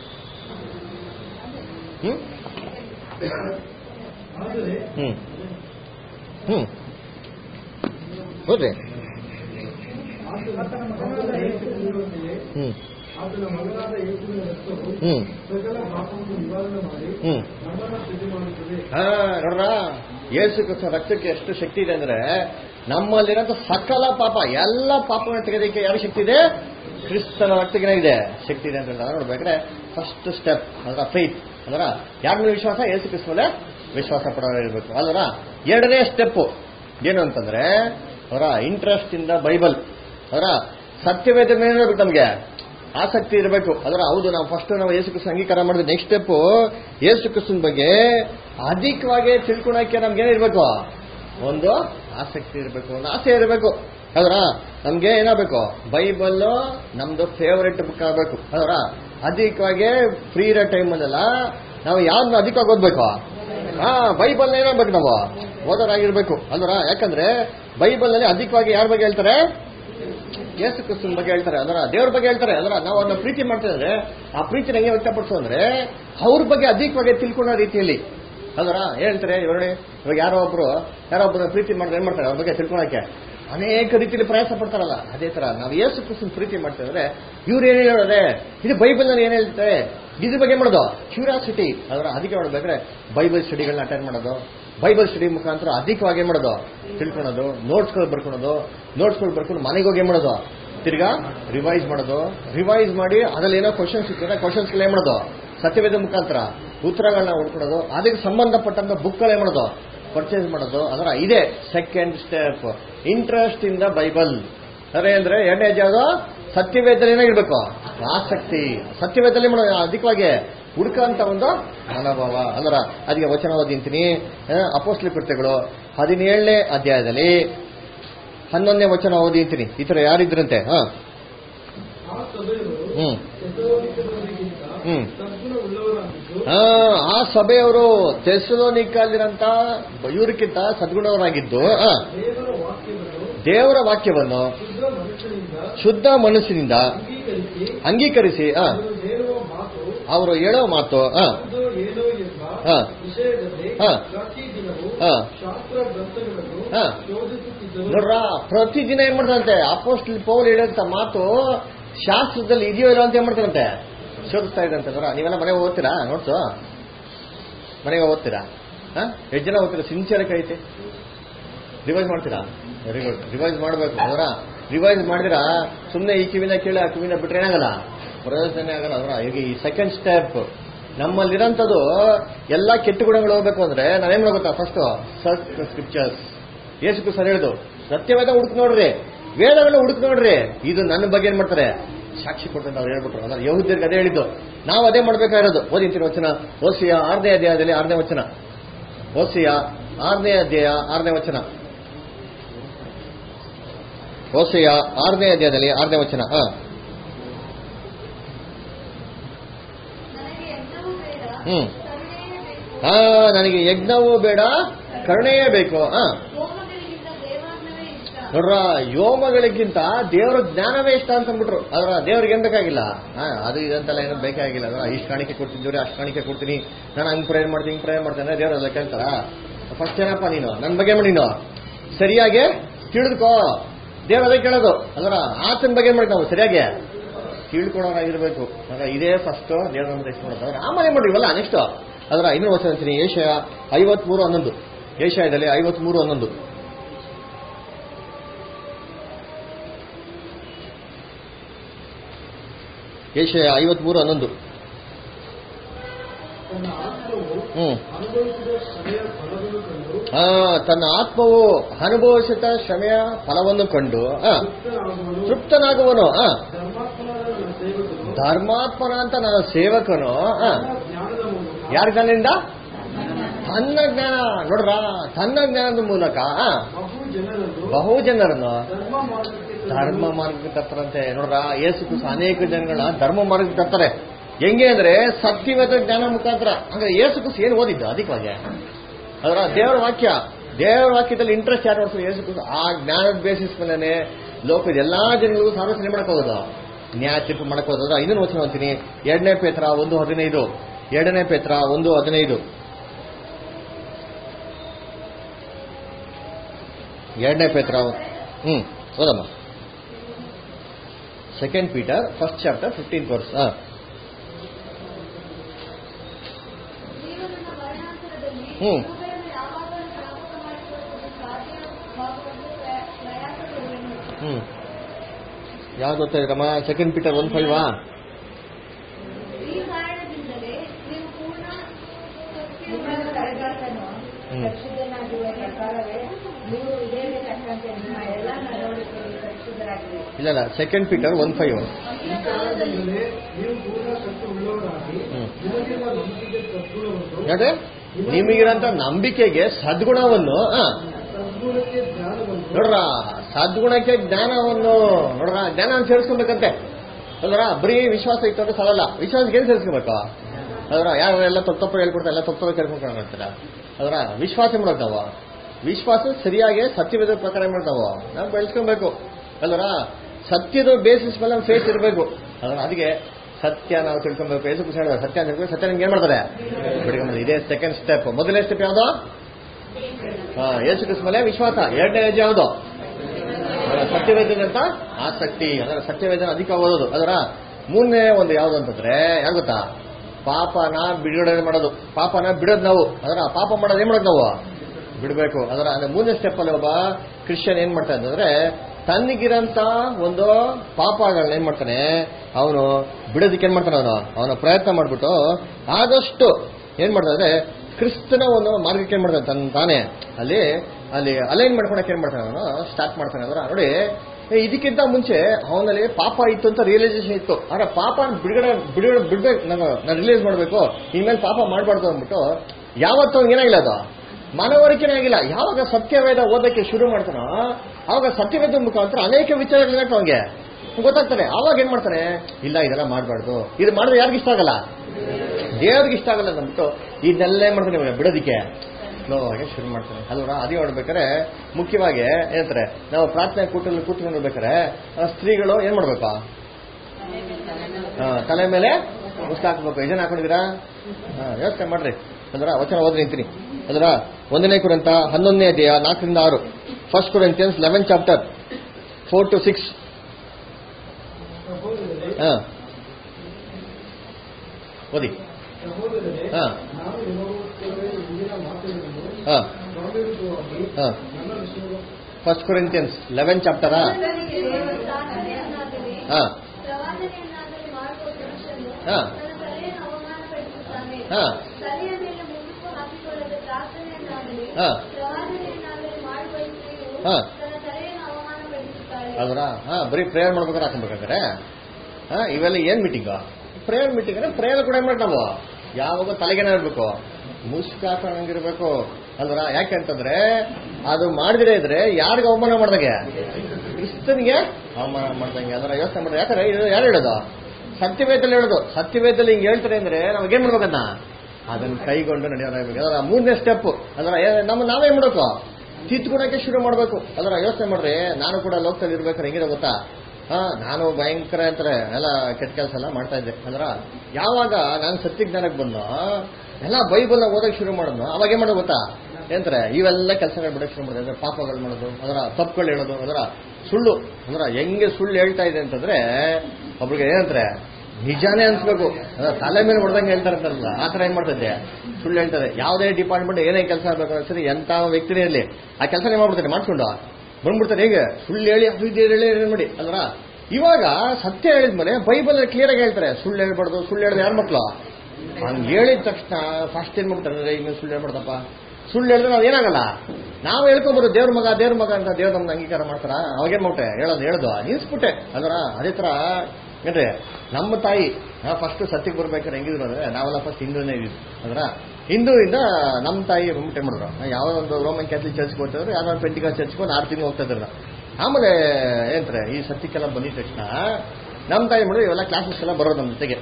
ಹ್ಮ್ ಆದರೆ ಹ್ಮ್ ಹ್ಮ್ ಹೌದ್ರಿ ಆತನ ಮಗನಾದ ಯೇಸುವಿನಂತೆಯೇ ಹ್ಮ್ ಆತನ ಮಗನಾದ ಯೇಸುವಿನ ರಕ್ತವು ಹ್ಮ್ ಸಕಲ ಪಾಪವನ್ನು ನಿವಾರಣೆ ಮಾಡಿ ಹ್ಮ್ ನಮ್ಮನ್ನು ಶುದ್ಧಿ ಮಾಡುತ್ತದೆ ಹಾ ನೋಡ್ರ ಯೇಸು ಕ್ರಿಸ್ತ ರಕ್ತಕ್ಕೆ ಎಷ್ಟು ಶಕ್ತಿ ಇದೆ ಅಂದ್ರೆ ನಮ್ಮಲ್ಲಿರೋಂಥ ಸಕಲ ಪಾಪ ಎಲ್ಲ ಪಾಪಗಳನ್ನ ತೆಗೆದಕ್ಕೆ ಯಾರು ಶಕ್ತಿ ಇದೆ ಕ್ರಿಸ್ತನ ರಕ್ತಕ್ಕೆ ಇದೆ ಶಕ್ತಿ ಇದೆ ಅಂತ ನೋಡ್ಬೇಕಾದ್ರೆ ಫಸ್ಟ್ ಸ್ಟೆಪ್ ಅದರ ಫೈತ್ ಅದರ ಯಾರ ಮೇಲೆ ವಿಶ್ವಾಸ ಯೇಸು ಕ್ರಿಸ್ತ ಮೇಲೆ ವಿಶ್ವಾಸ ಪಡೋರಿರ್ಬೇಕು ಅಲ್ವರ ಎರಡನೇ ಸ್ಟೆಪ್ ಏನು ಅಂತಂದ್ರೆ ಅವರ ಇಂಟ್ರೆಸ್ಟ್ ಇಂದ ಬೈಬಲ್ ಅವರ ಸತ್ಯವೇದ ಮೇಲೆ ಇರ್ಬೇಕು ನಮಗೆ ಆಸಕ್ತಿ ಇರಬೇಕು ಅದರ ಹೌದು ನಾವು ಫಸ್ಟ್ ನಾವು ಯೇಸು ಕ್ರಿಸ್ತ ಅಂಗೀಕಾರ ಮಾಡಿದ್ವಿ ನೆಕ್ಸ್ಟ್ ಸ್ಟೆಪ್ ಯೇಸು ಕ್ರಿಸ್ತನ ಬಗ್ಗೆ ಅಧಿಕವಾಗಿ ತಿಳ್ಕೊಳಕ್ಕೆ ನಮ್ಗೆ ಏನಿರ್ಬೇಕು ಒಂದು ಆಸಕ್ತಿ ಇರಬೇಕು ಒಂದು ಆಸೆ ಇರಬೇಕು ಅದರ ನಮ್ಗೆ ಏನಾಗಬೇಕು ಬೈಬಲ್ ನಮ್ದು ಫೇವರೆಟ್ ಬುಕ್ ಆಗಬೇಕು ಅದರ ಅಧಿಕವಾಗಿ ಫ್ರೀ ಇರೋ ಟೈಮಲ್ಲೆಲ್ಲ ನಾವು ಯಾವ್ದನ್ನ ಅಧಿಕವಾಗಿ ಓದ್ಬೇಕು ಹಾ ಬೈಬಲ್ ಏನಾಗ್ಬೇಕು ನಾವು ಓದೋರಾಗಿರ್ಬೇಕು ಅಲ್ವರ ಯಾಕಂದ್ರೆ ಬೈಬಲ್ ನಲ್ಲಿ ಅಧಿಕವಾಗಿ ಯಾರ ಬಗ್ಗೆ ಹೇಳ್ತಾರೆ ಯೇಸು ಕ್ರಿಸ್ತನ ಬಗ್ಗೆ ಹೇಳ್ತಾರೆ ಅದರ ದೇವ್ರ ಬಗ್ಗೆ ಹೇಳ್ತಾರೆ ಅದರ ನಾವು ಅವ್ರನ್ನ ಪ್ರೀತಿ ಮಾಡ್ತಿದ್ರೆ ಆ ಪ್ರೀತಿನ ಹೆಂಗೆ ವ್ಯಕ್ತಪಡಿಸು ಅಂದ್ರೆ ಅವ್ರ ಬಗ್ಗೆ ಅಧಿಕವಾಗಿ ತಿಳ್ಕೊಳ್ಳೋ ರೀತಿಯಲ್ಲಿ ಅದರ ಹೇಳ್ತಾರೆ ಇವಾಗ ನೋಡಿ ಇವಾಗ ಯಾರೋ ಒಬ್ರು ಯಾರೋ ಒಬ್ಬರು ಪ್ರೀತಿ ಮಾಡಿದ್ರೆ ಏನ್ ಮಾಡ್ತಾರೆ ಅವ್ರ ಬಗ್ಗೆ ತಿಳ್ಕೊಳಕ್ಕೆ ಅನೇಕ ರೀತಿಯಲ್ಲಿ ಪ್ರಯಾಸ ಪಡ್ತಾರಲ್ಲ ಅದೇ ತರ ನಾವು ಯೇಸು ಕ್ರಿಸ್ತನ ಪ್ರೀತಿ ಮಾಡ್ತಿದ್ರೆ ಇವ್ರು ಏನ್ ಹೇಳೋದೆ ಇದು ಬೈಬಲ್ ನಲ್ಲಿ ಏನ್ ಹೇಳ್ತಾರೆ ಇದ್ರ ಬಗ್ಗೆ ಮಾಡೋದು ಕ್ಯೂರಿಯಾಸಿಟಿ ಅದರ ಅದಕ್ಕೆ ಮಾಡ್ಬೇಕಾದ್ರೆ ಬೈಬಲ್ ಸ್ಟಡಿಗಳನ್ನ ಅಟೆಂಡ್ ಮಾಡೋದು ಬೈಬಲ್ ಸ್ಟಡಿ ಮುಖಾಂತರ ಅಧಿಕವಾಗಿ ಏನ್ ಮಾಡೋದು ತಿಳ್ಕೊಳೋದು ನೋಟ್ಸ್ಗಳು ಬರ್ಕೊಳೋದು ನೋಟ್ಸ್ಗಳು ಬರ್ಕೊಂಡು ಮನೆಗೆ ಹೋಗಿ ಏನ್ ಮಾಡೋದು ತಿರ್ಗಾ ರಿವೈಸ್ ಮಾಡೋದು ರಿವೈಸ್ ಮಾಡಿ ಅದ್ರಲ್ಲಿ ಏನೋ ಕ್ವಶನ್ಸ್ ಇರ್ತದೆ ಕ್ವಶನ್ಸ್ ಏನ್ ಮಾಡೋದು ಸತ್ಯವೇದ ಮುಖಾಂತರ ಉತ್ತರಗಳನ್ನ ಹುಡ್ಕೊಳೋದು ಅದಕ್ಕೆ ಸಂಬಂಧಪಟ್ಟಂತ ಬುಕ್ಗಳು ಏನ್ ಮಾಡೋದು ಪರ್ಚೇಸ್ ಮಾಡೋದು ಅದರ ಇದೆ second step interest in the Bible ಅದೇ ಅಂದ್ರೆ ಎರಡನೇ ಯಾವುದು ಸತ್ಯವೇದಲ್ಲಿ ಏನಾಗಿರ್ಬೇಕು ಆಸಕ್ತಿ ಸತ್ಯವೇದಲ್ಲಿ ಮಾಡೋ ಅಧಿಕವಾಗಿ ಹುಡುಕಂತ ಒಂದು ಮನೋಭಾವ ಅದರ ಅದಕ್ಕೆ ವಚನ ಓದಿಂತೀನಿ ಅಪೋಸ್ಲಿ ಕೃತ್ಯಗಳು ಹದಿನೇಳನೇ ಅಧ್ಯಾಯದಲ್ಲಿ ಹನ್ನೊಂದನೇ ವಚನ ಓದಿಂತೀನಿ ಈ ತರ ಯಾರಿದ್ರಂತೆ ಹ ಆ ಸಭೆಯವರು ಹ್ಮ್ ಕೆಟ್ಟವರಿಗಿಂತ ಹ್ಮ್. ಸದ್ಗುಣ ಉಳ್ಳವರಾಗಿದ್ದು ಆ, ಆ ಸಭೆಯವರು ತೆಸಲೋನಿಕಲ್ಲಿರಂತ ಇವ್ರಿಗಿಂತ ಸದ್ಗುಣವರಾಗಿದ್ದು ಆ, ದೇವರ ವಾಕ್ಯವನ್ನು ದೇವರ ವಾಕ್ಯವನ್ನು ಶುದ್ಧ ಮನುಷ್ಯನಿಂದ ಶುದ್ಧ ಮನಸ್ಸಿನಿಂದ ಅಂಗೀಕರಿಸಿ ಅಂಗೀಕರಿಸಿ ಆ, ಅವರು ಹೇಳುವ ಮಾತು ಅವರು ಹೇಳೋ ಮಾತು ಆ, ಅದು ಏನೋ ಎಂಬ ಹಾ. ವಿಷಯದಲ್ಲಿ ಹಾ. ಪ್ರತಿದಿನವೂ ಹಾ. ಶಾಸ್ತ್ರ ಗ್ರಂಥಗಳನ್ನು ಹಾ. ಶೋಧಿಸುತ್ತಿದ್ದರು ನೋಡ್ರ ಪ್ರತಿದಿನ ಏನ್ ಮಾಡ್ತಾರಂತೆ ಅಪೋಸ್ಟಲ್ ಪೌಲ್ ಹೇಳಂತ ಮಾತು ಶಾಸ್ತ್ರದಲ್ಲಿ ಇದೆಯೋ ಇರೋ ಅಂತ ಏನ್ ಮಾಡ್ತಾರಂತೆ ಶೋಧಿಸ್ತಾ ಇದ್ರಂತೆ ನೋಡ್ರ ನೀವೆಲ್ಲ ಮನೆಗೆ ಓದ್ತೀರಾ ನೋಡ್ಸು ಮನೆಗೆ ಓದ್ತೀರಾ ಹಾ ಎಷ್ಟು ಜನ ಓದ್ತೀರಾ ಸಿನ್ಸಿಯರ್ ಐತಿ ರಿವೈಸ್ ಮಾಡ್ತೀರಾ ವೆರಿ ಗುಡ್ ರಿವೈಸ್ ಮಾಡಬೇಕು ಅದರ ರಿವೈಸ್ ಮಾಡಿದ್ರ ಸುಮ್ಮನೆ ಈ ಕಿವಿನ ಕೇಳಿ ಆ ಕಿವಿನ ಬಿಟ್ರೆ ಏನಾಗಲ್ಲ ಪ್ರಯೋಜನ ಆಗಲ್ಲ ಅದರ ಈಗ ಈ ಸೆಕೆಂಡ್ ಸ್ಟೆಪ್ ನಮ್ಮಲ್ಲಿರೋಂಥದ್ದು ಎಲ್ಲ ಕೆಟ್ಟ ಗುಣಗಳು ಹೋಗ್ಬೇಕು ಅಂದ್ರೆ ನಾವೇನ್ ಗೊತ್ತಾ ಫಸ್ಟ್ ಸರ್ಚ್ ಸ್ಕ್ರಿಪ್ಚರ್ಸ್ ಯೇಸುಕು ಸರ್ ಹೇಳುದು ಸತ್ಯವೇದ ಹುಡುಕ್ ನೋಡ್ರಿ ವೇದಗಳನ್ನ ಹುಡುಕ್ ನೋಡ್ರಿ ಇದು ನನ್ನ ಬಗ್ಗೆ ಏನ್ ಮಾಡ್ತಾರೆ ಸಾಕ್ಷಿ ಕೊಡ್ತಾರೆ ಅವ್ರು ಹೇಳ್ಬಿಟ್ರು ಅದ್ರ ಯಹುದ್ಯರಿಗೆ ಅದೇ ಹೇಳಿದ್ದು ನಾವು ಅದೇ ಮಾಡ್ಬೇಕಾಗಿರೋದು ಓದಿಂತೀನಿ ವಚನ ಓಸಿಯ ಆರನೇ ಅಧ್ಯಾಯದಲ್ಲಿ ಆರನೇ ವಚನ ಓಸಿಯ ಆರನೇ ಅಧ್ಯಾಯ ಆರನೇ ವಚನ ಓಸಿಯ ಆರನೇ ಅಧ್ಯಾಯದಲ್ಲಿ ಆರನೇ ವಚನ ಹಾ ನನಗೆ ಯಜ್ಞವೂ ಬೇಡ ಹ್ಮ್. ಕರುಣೆಯೇ ಬೇಕು ಹಾ ನನಗೆ ಯಜ್ಞವೂ ಬೇಡ ಕರುಣೆಯೇ ಬೇಕು ಹಾ ಹೋಮಗಳಿಗಿಂತ ದೇವಾಜ್ಞವೇ ಇಷ್ಟ ನೋಡ್ರ ಯೋಮಗಳಿಗಿಂತ ದೇವರ ಜ್ಞಾನವೇ ಇಷ್ಟ ಅಂತ ಅಂದ್ಬಿಟ್ರು ಅದ್ರ ದೇವ್ರಿಗೆ ಏನ್ ಬೇಕಾಗಿಲ್ಲ ಹಾ ಅದು ಇದಂತೆಲ್ಲ ಏನು ಬೇಕಾಗಿಲ್ಲ ಅದ್ರ ಇಷ್ಟು ಕಾಣಿಕೆ ಕೊಡ್ತೀನಿ ದೇವ್ರೆ ಅಷ್ಟು ಕಾಣಿಕೆ ಕೊಡ್ತೀನಿ ನಾನು ಹಂಗ್ ಪ್ರೇಯರ್ ಮಾಡ್ತೀನಿ ಹಿಂಗ್ ಪ್ರೇಯರ್ ಮಾಡ್ತೇನೆ ದೇವರೆಲ್ಲ ಕೇಳ್ತಾರ ಫಸ್ಟ್ ಏನಪ್ಪ ನೀನು ನನ್ನ ಬಗ್ಗೆ ಮಾಡಿ ನೀನು ಸರಿಯಾಗಿ ತಿಳಿದುಕೋ ದೇವ್ರ ಅದೇ ಕೇಳೋದು ಅದರ ಆತನ ಬಗ್ಗೆ ಏನ್ ಮಾಡಿ ನಾವು ಸರಿಯಾಗಿ ತಿಳ್ಕೊಳೋರಾಗಿರ್ಬೇಕು ಅಂದ್ರೆ ಇದೇ ಫಸ್ಟ್ ದೇವರ ನಮ್ಗೆ ಎಷ್ಟು ಮಾಡೋದು ಅದ್ರ ಆಮೇಲೆ ಏನ್ ಮಾಡಿವಲ್ಲ ನೆಕ್ಸ್ಟ್ ಅದರ ಇನ್ನೂ ವರ್ಷ ಅಂತೀನಿ ಏಷ್ಯಾ ಐವತ್ಮೂರು ಹನ್ನೊಂದು ಏಷ್ಯಾದಲ್ಲಿ ಐವತ್ಮೂರು ಹನ್ನೊಂದು ಏಷ್ಯಾ ಐವತ್ಮೂರು ಹನ್ನೊಂದು ತನ್ನ ಆತ್ಮವು ಹ್ಮ್ ಅನುಭವಿಸಿದ ಶ್ರಮೆಯ ಫಲವನ್ನು ಕಂಡು ಆ, ತನ್ನ ಆತ್ಮವು ಅನುಭವಿಸಿದ ಶ್ರಮೆಯ ಫಲವನ್ನು ಕಂಡು ಆ, ತೃಪ್ತನಾಗುವನು ತೃಪ್ತನಾಗುವನು ಆ, ಧರ್ಮಾತ್ಮನಾದ ನನ್ನ ಸೇವಕನು ಧರ್ಮಾತ್ಮನ ಅಂತ ನನ್ನ ಸೇವಕನು ಆ, ತನ್ನ ಜ್ಞಾನದ ಮೂಲಕ ಯಾರ ಜ್ಞಾನದಿಂದ ತನ್ನ ಜ್ಞಾನ ನೋಡ್ರ ತನ್ನ ಜ್ಞಾನದ ಮೂಲಕ ಆ, ಬಹು ಜನರನ್ನು ಬಹು ಜನರನ್ನು ಧರ್ಮ ಮಾರ್ಗಕ್ಕೆ ತಂದು ಧರ್ಮ ಮಾರ್ಗಕ್ಕೆ ತರ್ತಾರಂತೆ ನೋಡ್ರ ಯೇಸು ಕ್ರಿಸ್ತ ಅನೇಕ ಜನಗಳನ್ನ ಧರ್ಮ ಮಾರ್ಗಕ್ಕೆ ತರ್ತಾರೆ ಹೆಂಗೆ ಅಂದ್ರೆ ಸತ್ಯವೇದ ಜ್ಞಾನ ಮುಖಾಂತರ ಅಂದ್ರೆ ಯೇಸು ಕ್ರಿಸ್ತ ಏನು ಓದಿದ್ದು ಅದಕ್ಕಾಗಿ ಅದರ ದೇವರ ವಾಕ್ಯ ದೇವರ ವಾಕ್ಯದಲ್ಲಿ ಇಂಟ್ರೆಸ್ಟ್ ಯಾರು ನೋಡ್ತಾರೆ ಯೇಸು ಕ್ರಿಸ್ತ ಆ ಜ್ಞಾನದ ಬೇಸಿಸ್ ಮೇಲೆ ಲೋಕದ ಎಲ್ಲಾ ಜನಗಳಿಗೂ ಸಾರ್ವಜನೆ ಮಾಡಕ್ ಹೋಗೋದು ನ್ಯಾಯ ತೀರ್ಪು ಮಾಡಕ್ ಹೋಗೋದು ಇನ್ನೊಂದು ವಚನ ಅಂತೀನಿ ಎರಡನೇ ಪೇತ್ರ ಒಂದು ಹದಿನೈದು ಎರಡನೇ ಪೇತ್ರ ಒಂದು ಹದಿನೈದು ಎರಡನೇ ಪೇತ್ರ ಹ್ಮ್ ಓದಮ್ಮ second Peter first chapter fifteen verse ಹಾ ಜೀವನದ ವರ್ಣಾಂತರದಲ್ಲಿ ಹ್ಮ್. ಇವುಗಳನ್ನು ಯಾವಾಗಲೂ ಜ್ಞಾಪಕ ಮಾಡಿಕೊಳ್ಳುವುದು ಸಾಧ್ಯವಾಗುವಂತೆ ಪ್ರಯ- ಪ್ರಯಾಸಪಡುವೆನು ಹ್ಮ್ ಯಾವ್ದು ಓದ್ತಾ ಇದ್ರಮ್ಮ ಸೆಕೆಂಡ್ ಪೀಟರ್ ಒನ್ ಫೈವಾ ಈ ಕಾರಣದಿಂದಲೇ ನೀವು ಪೂರ್ಣ ನಿಮ್ಮನ್ನು ಕರೆದಾತನು ಹ್ಮ್. ಪರಿಶುದ್ಧನಾಗಿರುವ ಪ್ರಕಾರವೇ ನೀವು ಇದೇಗೆ ತಕ್ಕಂತೆ ನಿಮ್ಮ ಎಲ್ಲ ನಡವಳಿಕೆಯಲ್ಲಿ ಪರಿಶುದ್ಧರಾಗಿರಿ ಇಲ್ಲ ಇಲ್ಲ ಸೆಕೆಂಡ್ ಪೀಟರ್ ಒನ್ ಫೈವ್ ಈ ಕಾರಣದಿಂದಲೇ ನೀವು ಪೂರ್ಣ ಶಕ್ತಿ ಉಳ್ಳವರಾಗಿ ಹ್ಮ್. ನಿಮಗಿರುವ ನಂಬಿಕೆ ಸದ್ಗುಣವನ್ನು ಯಾವ್ದು ನಿಮಗಿರಂತ ನಂಬಿಕೆಗೆ ಸದ್ಗುಣವನ್ನು ಆ, ಸದ್ಗುಣಕ್ಕೆ ಜ್ಞಾನವನ್ನು ನೋಡ್ರ ಸದ್ಗುಣಕ್ಕೆ ಜ್ಞಾನವನ್ನು ನೋಡ್ರ ಜ್ಞಾನ ಅಂತ ಸೇರಿಸ್ಕೊಬೇಕಂತೆ ಅಲ್ರ ಬರೀ ವಿಶ್ವಾಸ ಇತ್ತು ಅಂದ್ರೆ ಸಾಲಲ್ಲ ವಿಶ್ವಾಸಕ್ಕೆ ಏನ್ ಸೇರಿಸ್ಕೋಬೇಕು ಅದರ ಯಾರು ಎಲ್ಲ ತಪ್ಪು ತಪ್ಪು ಹೇಳ್ಕೊಡ್ತಾರೆ ಎಲ್ಲ ತಪ್ಪು ತಪ್ಪು ಕೇಳ್ಕೊಂಡು ಮಾಡ್ತಾರೆ ಅದರ ವಿಶ್ವಾಸ ಮಾಡೋದು ನಾವು ವಿಶ್ವಾಸ ಸರಿಯಾಗಿ ಸತ್ಯವೇದ ಪ್ರಕಾರ ಮಾಡ್ತಾವ ನಾವು ಬೆಳೆಸ್ಕೊಬೇಕು ಅಲ್ವರ ಸತ್ಯದ ಬೇಸಿಸ್ ಮೇಲೆ ನಮ್ಮ ಫೇಸ್ ಇರಬೇಕು ಅದರ ಅದಕ್ಕೆ ಸತ್ಯ ನಾವು ತಿಳ್ಕೊಬೇಕು ಯೇಸು ಕೃಷ್ಣ ಹೇಳಿದ್ರು, ಸತ್ಯ ಅಂತ ತಿಳ್ಕೊಂಡು ಸತ್ಯ ನಿಮ್ಗೆ ಏನ್ ಮಾಡ್ತಾರೆ ಬಿಡ್ಕೊಂಬಂದ್ರೆ ಇದೇ ಸೆಕೆಂಡ್ ಸ್ಟೆಪ್ ಮೊದಲನೇ ಸ್ಟೆಪ್ ಯಾವ್ದು ಹಾ ಯೇಸು ಕೃಷ್ಣ ಮೇಲೆ ವಿಶ್ವಾಸ ಎರಡನೇ ಹೆಜ್ಜೆ ಯಾವುದು ಸತ್ಯವೇದನಂತ ಆಸಕ್ತಿ ಅದರ ಸತ್ಯವೇದನ ಅಧಿಕ ಓದೋದು ಅದರ ಮೂರನೇ ಒಂದು ಯಾವ್ದು ಅಂತಂದ್ರೆ ಯಾರು ಗೊತ್ತಾ ಪಾಪನ ಬಿಡುಗಡೆ ಮಾಡೋದು ಪಾಪನ ಬಿಡೋದು ನಾವು ಅದರ ಪಾಪ ಮಾಡೋದು ಏನ್ ಮಾಡೋದು ನಾವು ಬಿಡಬೇಕು ಅದರ ಅಂದ್ರೆ ಮೂರನೇ ಸ್ಟೆಪ್ ಅಲ್ಲಿ ಒಬ್ಬ ಕ್ರಿಶ್ಚಿಯನ್ ಏನ್ ಮಾಡ್ತಾನೆ ಅಂತಂದ್ರೆ ತನ್ನಿಗಿರಂತ ಒಂದು ಪಾಪಗಳನ್ನ ಏನ್ ಮಾಡ್ತಾನೆ ಅವನು ಬಿಡೋದಕ್ಕೆ ಏನ್ ಮಾಡ್ತಾನೆ ಅವನು ಅವನ ಪ್ರಯತ್ನ ಮಾಡ್ಬಿಟ್ಟು ಆದಷ್ಟು ಏನ್ ಮಾಡ್ತಾನೆ ಕ್ರಿಸ್ತನ ಒಂದು ಮಾರ್ಗಕ್ಕೆ ಏನ್ ಮಾಡ್ತಾನೆ ತನ್ನ ತಾನೇ ಅಲ್ಲಿ ಅಲ್ಲಿ ಅಲೈನ್ ಮಾಡ್ಕೊಳಕ್ಕೆ ಏನ್ ಮಾಡ್ತಾನೆ ಅವನು ಸ್ಟಾರ್ಟ್ ಮಾಡ್ತಾನೆ ಅಂದ್ರೆ ನೋಡಿ ಏ, ಇದಕ್ಕಿಂತ ಮುಂಚೆ ಅವನಲ್ಲಿ ಪಾಪ ಇತ್ತು ಅಂತ ರಿಯಲೈಸೇಷನ್ ಇತ್ತು ಆದ್ರೆ ಪಾಪ ಬಿಡುಗಡೆ ಬಿಡುಗಡೆ ಬಿಡ್ಬೇಕು ನಾನು ನಾನು ರಿಲೀಸ್ ಮಾಡಬೇಕು ಇನ್ಮೇಲೆ ಪಾಪ ಮಾಡಬಾರ್ದು ಅಂದ್ಬಿಟ್ಟು ಯಾವತ್ತೂ ಅವ್ನಿಗೆ ಏನಾಗಿಲ್ಲ ಅದು ಮನವರಿಕೆನೇ ಆಗಿಲ್ಲ ಯಾವಾಗ ಸತ್ಯವೇದ ಓದಕ್ಕೆ ಶುರು ಮಾಡ್ತಾನೋ ಆವಾಗ ಸತ್ಯವೇದ ಮುಖಾಂತರ ಅನೇಕ ವಿಚಾರಗಳನ್ನ ಅವನಿಗೆ ಗೊತ್ತಾಗ್ತಾನೆ ಆವಾಗ ಏನ್ ಮಾಡ್ತಾನೆ ಇಲ್ಲ ಇದೆಲ್ಲ ಮಾಡಬಾರ್ದು ಇದು ಮಾಡಿದ್ರೆ ಯಾರಿಗೂ ಇಷ್ಟ ಆಗಲ್ಲ ದೇವ್ರಿಗೆ ಇಷ್ಟ ಆಗಲ್ಲ ಅಂದ್ಬಿಟ್ಟು ಇದನ್ನೆಲ್ಲ ಏನ್ ಮಾಡ್ತಾನೆ ಇವಾಗ ಬಿಡೋದಿಕ್ಕೆ ಸ್ಲೋ ಆಗಿ ಶುರು ಮಾಡ್ತಾನೆ ಅಲ್ವರ ಅದೇ ನೋಡ್ಬೇಕಾರೆ ಮುಖ್ಯವಾಗಿ ಏನಂತಾರೆ ನಾವು ಪ್ರಾರ್ಥನೆ ಕೂಟಲ್ಲಿ ಕೂತ್ಕೊಂಡಿರ್ಬೇಕಾರೆ ಆ ಸ್ತ್ರೀಗಳು ಏನ್ ಮಾಡ್ಬೇಕು ಹಾ, ತಲೆ ಮೇಲೆ ಮುಸ್ತ ಹಾಕ್ಬೇಕು ಎಷ್ಟು ಜನ ಹಾಕೊಂಡಿದ್ದೀರಾ ಹಾ, ಯೋಚನೆ ಮಾಡ್ರಿ ಅಲ್ವರ ವಚನ ಓದಿ ನಿಂತೀನಿ ಅಲ್ವರ ಒಂದನೇ ಕುರಿತ ಹನ್ನೊಂದನೇ ಅಧ್ಯಾಯ ನಾಲ್ಕರಿಂದ ಆರು first Corinthians eleven chapter four to six ಸಹೋದರರೇ ಹಾ ಓದಿ ಸಹೋದರರೇ ಹಾ ನಾನು ನಿಮಗೋಸ್ಕರವೇ ಇಂದಿನ ಮಾತುಗಳನ್ನು ಹಾ ಪ್ರಾಮಾಣಿಕವಾಗಿ ಹಾ ನನ್ನ ವಿಷಯ ಫಸ್ಟ್ ಕೊರಿಂತಿಯನ್ಸ್ ಲೆವೆನ್ ಚಾಪ್ಟರಾ ಅವನಿಗೆ ದೇವರು ಸಾಧನೆಯನ್ನಾಗಲಿ ಹಾ ಪ್ರವಾದನೆಯನ್ನಾಗಲಿ ಮಾಡುವ ಮನುಷ್ಯನು ಹಾ. ತನ್ನ ತಲೆಯನ್ನು ಅವಮಾನಪಡಿಸುತ್ತಾನೆ ಹಾ ತಲೆಯ ಮೇಲೆ ಮುಸುಕು ಹಾಕಿಕೊಳ್ಳದೆ ಪ್ರಾರ್ಥನೆಯನ್ನಾಗಲಿ ಹಾ. ಪ್ರವಾದನೆಯನ್ನಾಗಲಿ ಮಾಡುವ ಸ್ತ್ರೀಯು ಹಾ. ತನ್ನ ತಲೆಯನ್ನು ಅವಮಾನಪಡಿಸುತ್ತಾಳೆ ಅದರ ಹಾ ಬರೀ ಪ್ರೇಯರ್ ಮಾಡ್ಬೇಕಾದ್ರೆ ಹಾಕೊಬೇಕಾದ್ರೆ ಹಾ ಇವೆಲ್ಲ ಏನ್ ಮೀಟಿಂಗ್ ಪ್ರೇಯರ್ ಮೀಟಿಂಗ್ ಅಂದ್ರೆ ಪ್ರೇಯರ್ ಕೂಡ ಏನ್ ಮಾಡಿ ನಾವು ಯಾವಾಗ ತಲೆಗೇನ ಇರ್ಬೇಕು ಮುಸ್ಕಾಕೊಂಡಿರ್ಬೇಕು ಅಲ್ವರ ಯಾಕೆ ಅಂತಂದ್ರೆ ಅದು ಮಾಡದಿರೇ ಇದ್ರೆ ಯಾರಿಗ ಅವಮಾನ ಮಾಡ್ದಂಗೆ ಕ್ರಿಸ್ತನಿಗೆ ಅವಮಾನ ಮಾಡ್ದಂಗೆ ಅದರ ಯೋಚನೆ ಮಾಡಿದ್ರೆ ಯಾಕಂದ್ರೆ ಇದು ಯಾರು ಹೇಳೋದು ಸತ್ಯವೇದಲ್ಲಿ ಹೇಳೋದು ಸತ್ಯವೇದಲ್ಲಿ ಹಿಂಗೆ ಹೇಳ್ತಾರೆ ಅಂದ್ರೆ ನಾವ್ ಏನ್ ಮಾಡ್ಬೇಕನ್ನ ಅದನ್ನ ಕೈಗೊಂಡು ನಡೆಯೋದಾಗಬೇಕು ಅದರ ಮೂರನೇ ಸ್ಟೆಪ್ ಅದರ ಏ- ನಮ್ಮ ನಾವೇನ್ ಮಾಡ್ಬೇಕು ತಿತ್ಕೊಳಕ್ಕೆ ಶುರು ಮಾಡ್ಬೇಕು ಅದರ ಯೋಚನೆ ಮಾಡ್ರಿ ನಾನು ಕೂಡ ಲೋಕದಲ್ಲಿ ಇರ್ಬೇಕಾದ್ರೆ ಹೆಂಗಿದೆ ಗೊತ್ತಾ ಹಾ ನಾನು ಭಯಂಕರ ಅಂತಾರೆ ಎಲ್ಲ ಕೆಟ್ಟ ಕೆಲಸ ಎಲ್ಲ ಮಾಡ್ತಾ ಇದ್ದೆ ಅಂದ್ರ ಯಾವಾಗ ನಾನು ಸತ್ಯ ಜ್ಞಾನಕ್ಕೆ ಬಂದು ಎಲ್ಲ ಬೈಬಲ್ನ ಓದಕ್ಕೆ ಶುರು ಮಾಡಿದ್ನು ಅವಾಗ ಏನ್ ಮಾಡೋದು ಗೊತ್ತಾ ಏನಂತಾರೆ ಇವೆಲ್ಲ ಕೆಲಸಗಳು ಬಿಡಕ್ಕೆ ಶುರು ಮಾಡಿದೆ ಅಂದ್ರೆ ಪಾಪಗಳು ಮಾಡೋದು ಅದರ ತಪ್ಪುಗಳು ಹೇಳೋದು ಅದರ ಸುಳ್ಳು ಅಂದ್ರ ಹೆಂಗೆ ಸುಳ್ಳು ಹೇಳ್ತಾ ಇದೆ ಅಂತಂದ್ರೆ ಒಬ್ರಿಗೆ ಏನಂತಾರೆ ನಿಜಾನೇ ಅನ್ಸ್ಬೇಕು ಅದ್ರ ತಲೆ ಮೇಲೆ ಹೊಡೆದಂಗೆ ಹೇಳ್ತಾರೆ ಅಂತಾರಲ್ಲ ಆ ಥರ ಏನ್ ಮಾಡ್ತಿದ್ದೆ ಸುಳ್ಳು ಹೇಳ್ತಾರೆ ಯಾವುದೇ ಡಿಪಾರ್ಟ್ಮೆಂಟ್ ಏನೇ ಕೆಲಸ ಆಗ್ಬೇಕಾದ್ರೆ ಸರಿ ಎಂತ ವ್ಯಕ್ತಿನೇ ಇರಲಿ ಆ ಕೆಲಸನೇ ಮಾಡ್ಬಿಡ್ತಾರೆ ಮಾಡ್ಕೊಂಡು ಬಂದ್ಬಿಡ್ತಾರೆ ಹೇಗೆ ಸುಳ್ಳು ಹೇಳಿ ಅದು ಇದು ಹೇಳಿ ಏನ್ ಮಾಡಿ ಅಲ್ರ ಇವಾಗ ಸತ್ಯ ಹೇಳಿದ್ಮೇಲೆ ಬೈಬಲ್ ಕ್ಲಿಯರ್ ಆಗಿ ಹೇಳ್ತಾರೆ ಸುಳ್ಳು ಹೇಳ್ಬಾರ್ದು ಸುಳ್ಳು ಹೇಳಿದ್ರೆ ಯಾರ ಮಕ್ಳು ಹಂಗೆ ಹೇಳಿದ ತಕ್ಷಣ ಫಸ್ಟ್ ಏನ್ ಮಾಡ್ತಾರೆ ಇನ್ನು ಸುಳ್ಳು ಹೇಳ್ಬಾರ್ದಪ್ಪ ಸುಳ್ಳು ಹೇಳಿದ್ರೆ ನಾವ್ ಏನಾಗಲ್ಲ ನಾವು ಹೇಳ್ಕೊಂಬರು ದೇವ್ರ ಮಗ ದೇವ್ರ ಮಗ ಅಂತ ದೇವ್ರ ನಮ್ನ ಅಂಗೀಕಾರ ಮಾಡ್ತಾರ ಅವಾಗೇನ್ ಮಾಡ್ತೆ ಹೇಳೋದು ಹೇಳೋದು ನಿಲ್ಸ್ಬಿಟ್ಟೆ ಅದರ ಅದೇ ತರ ಏನ್ರಿ ನಮ್ಮ ತಾಯಿ ಫಸ್ಟ್ ಸತ್ಯಕ್ಕೆ ಬರ್ಬೇಕಾದ್ರೆ ಹೆಂಗಿದ್ರು ಅಂದ್ರೆ ನಾವೆಲ್ಲ ಫಸ್ಟ್ ಹಿಂದೂನೇ ಇದ್ವಿ ಅದರ ಹಿಂದೂಯಿಂದ ನಮ್ಮ ತಾಯಿ ಬಂದ್ಬಿಟ್ಟೆ ಮಾಡಿದ್ರು ಯಾವ್ದೋ ಒಂದು ರೋಮನ್ ಕ್ಯಾಥಲಿಕ್ ಚರ್ಚ್ಗೆ ಹೋಗ್ತಿದ್ರು ಯಾವ್ದೋ ಒಂದು ಪೆಂಟಿಕಲ್ ಚರ್ಚ್ಗೆ ಒಂದು ಆರು ತಿಂಗಳು ಹೋಗ್ತಾ ಇದ್ರು ಆಮೇಲೆ ಏನಂತಾರೆ ಈ ಸತ್ಯಕ್ಕೆಲ್ಲ ಬಂದಿದ ತಕ್ಷಣ ನಮ್ಮ ತಾಯಿ ಮಾಡಿದ್ರು ಇವೆಲ್ಲ ಕ್ಲಾಸಸ್ ಎಲ್ಲ ಬರೋದು ನಮ್ಮ ಜೊತೆಗೆ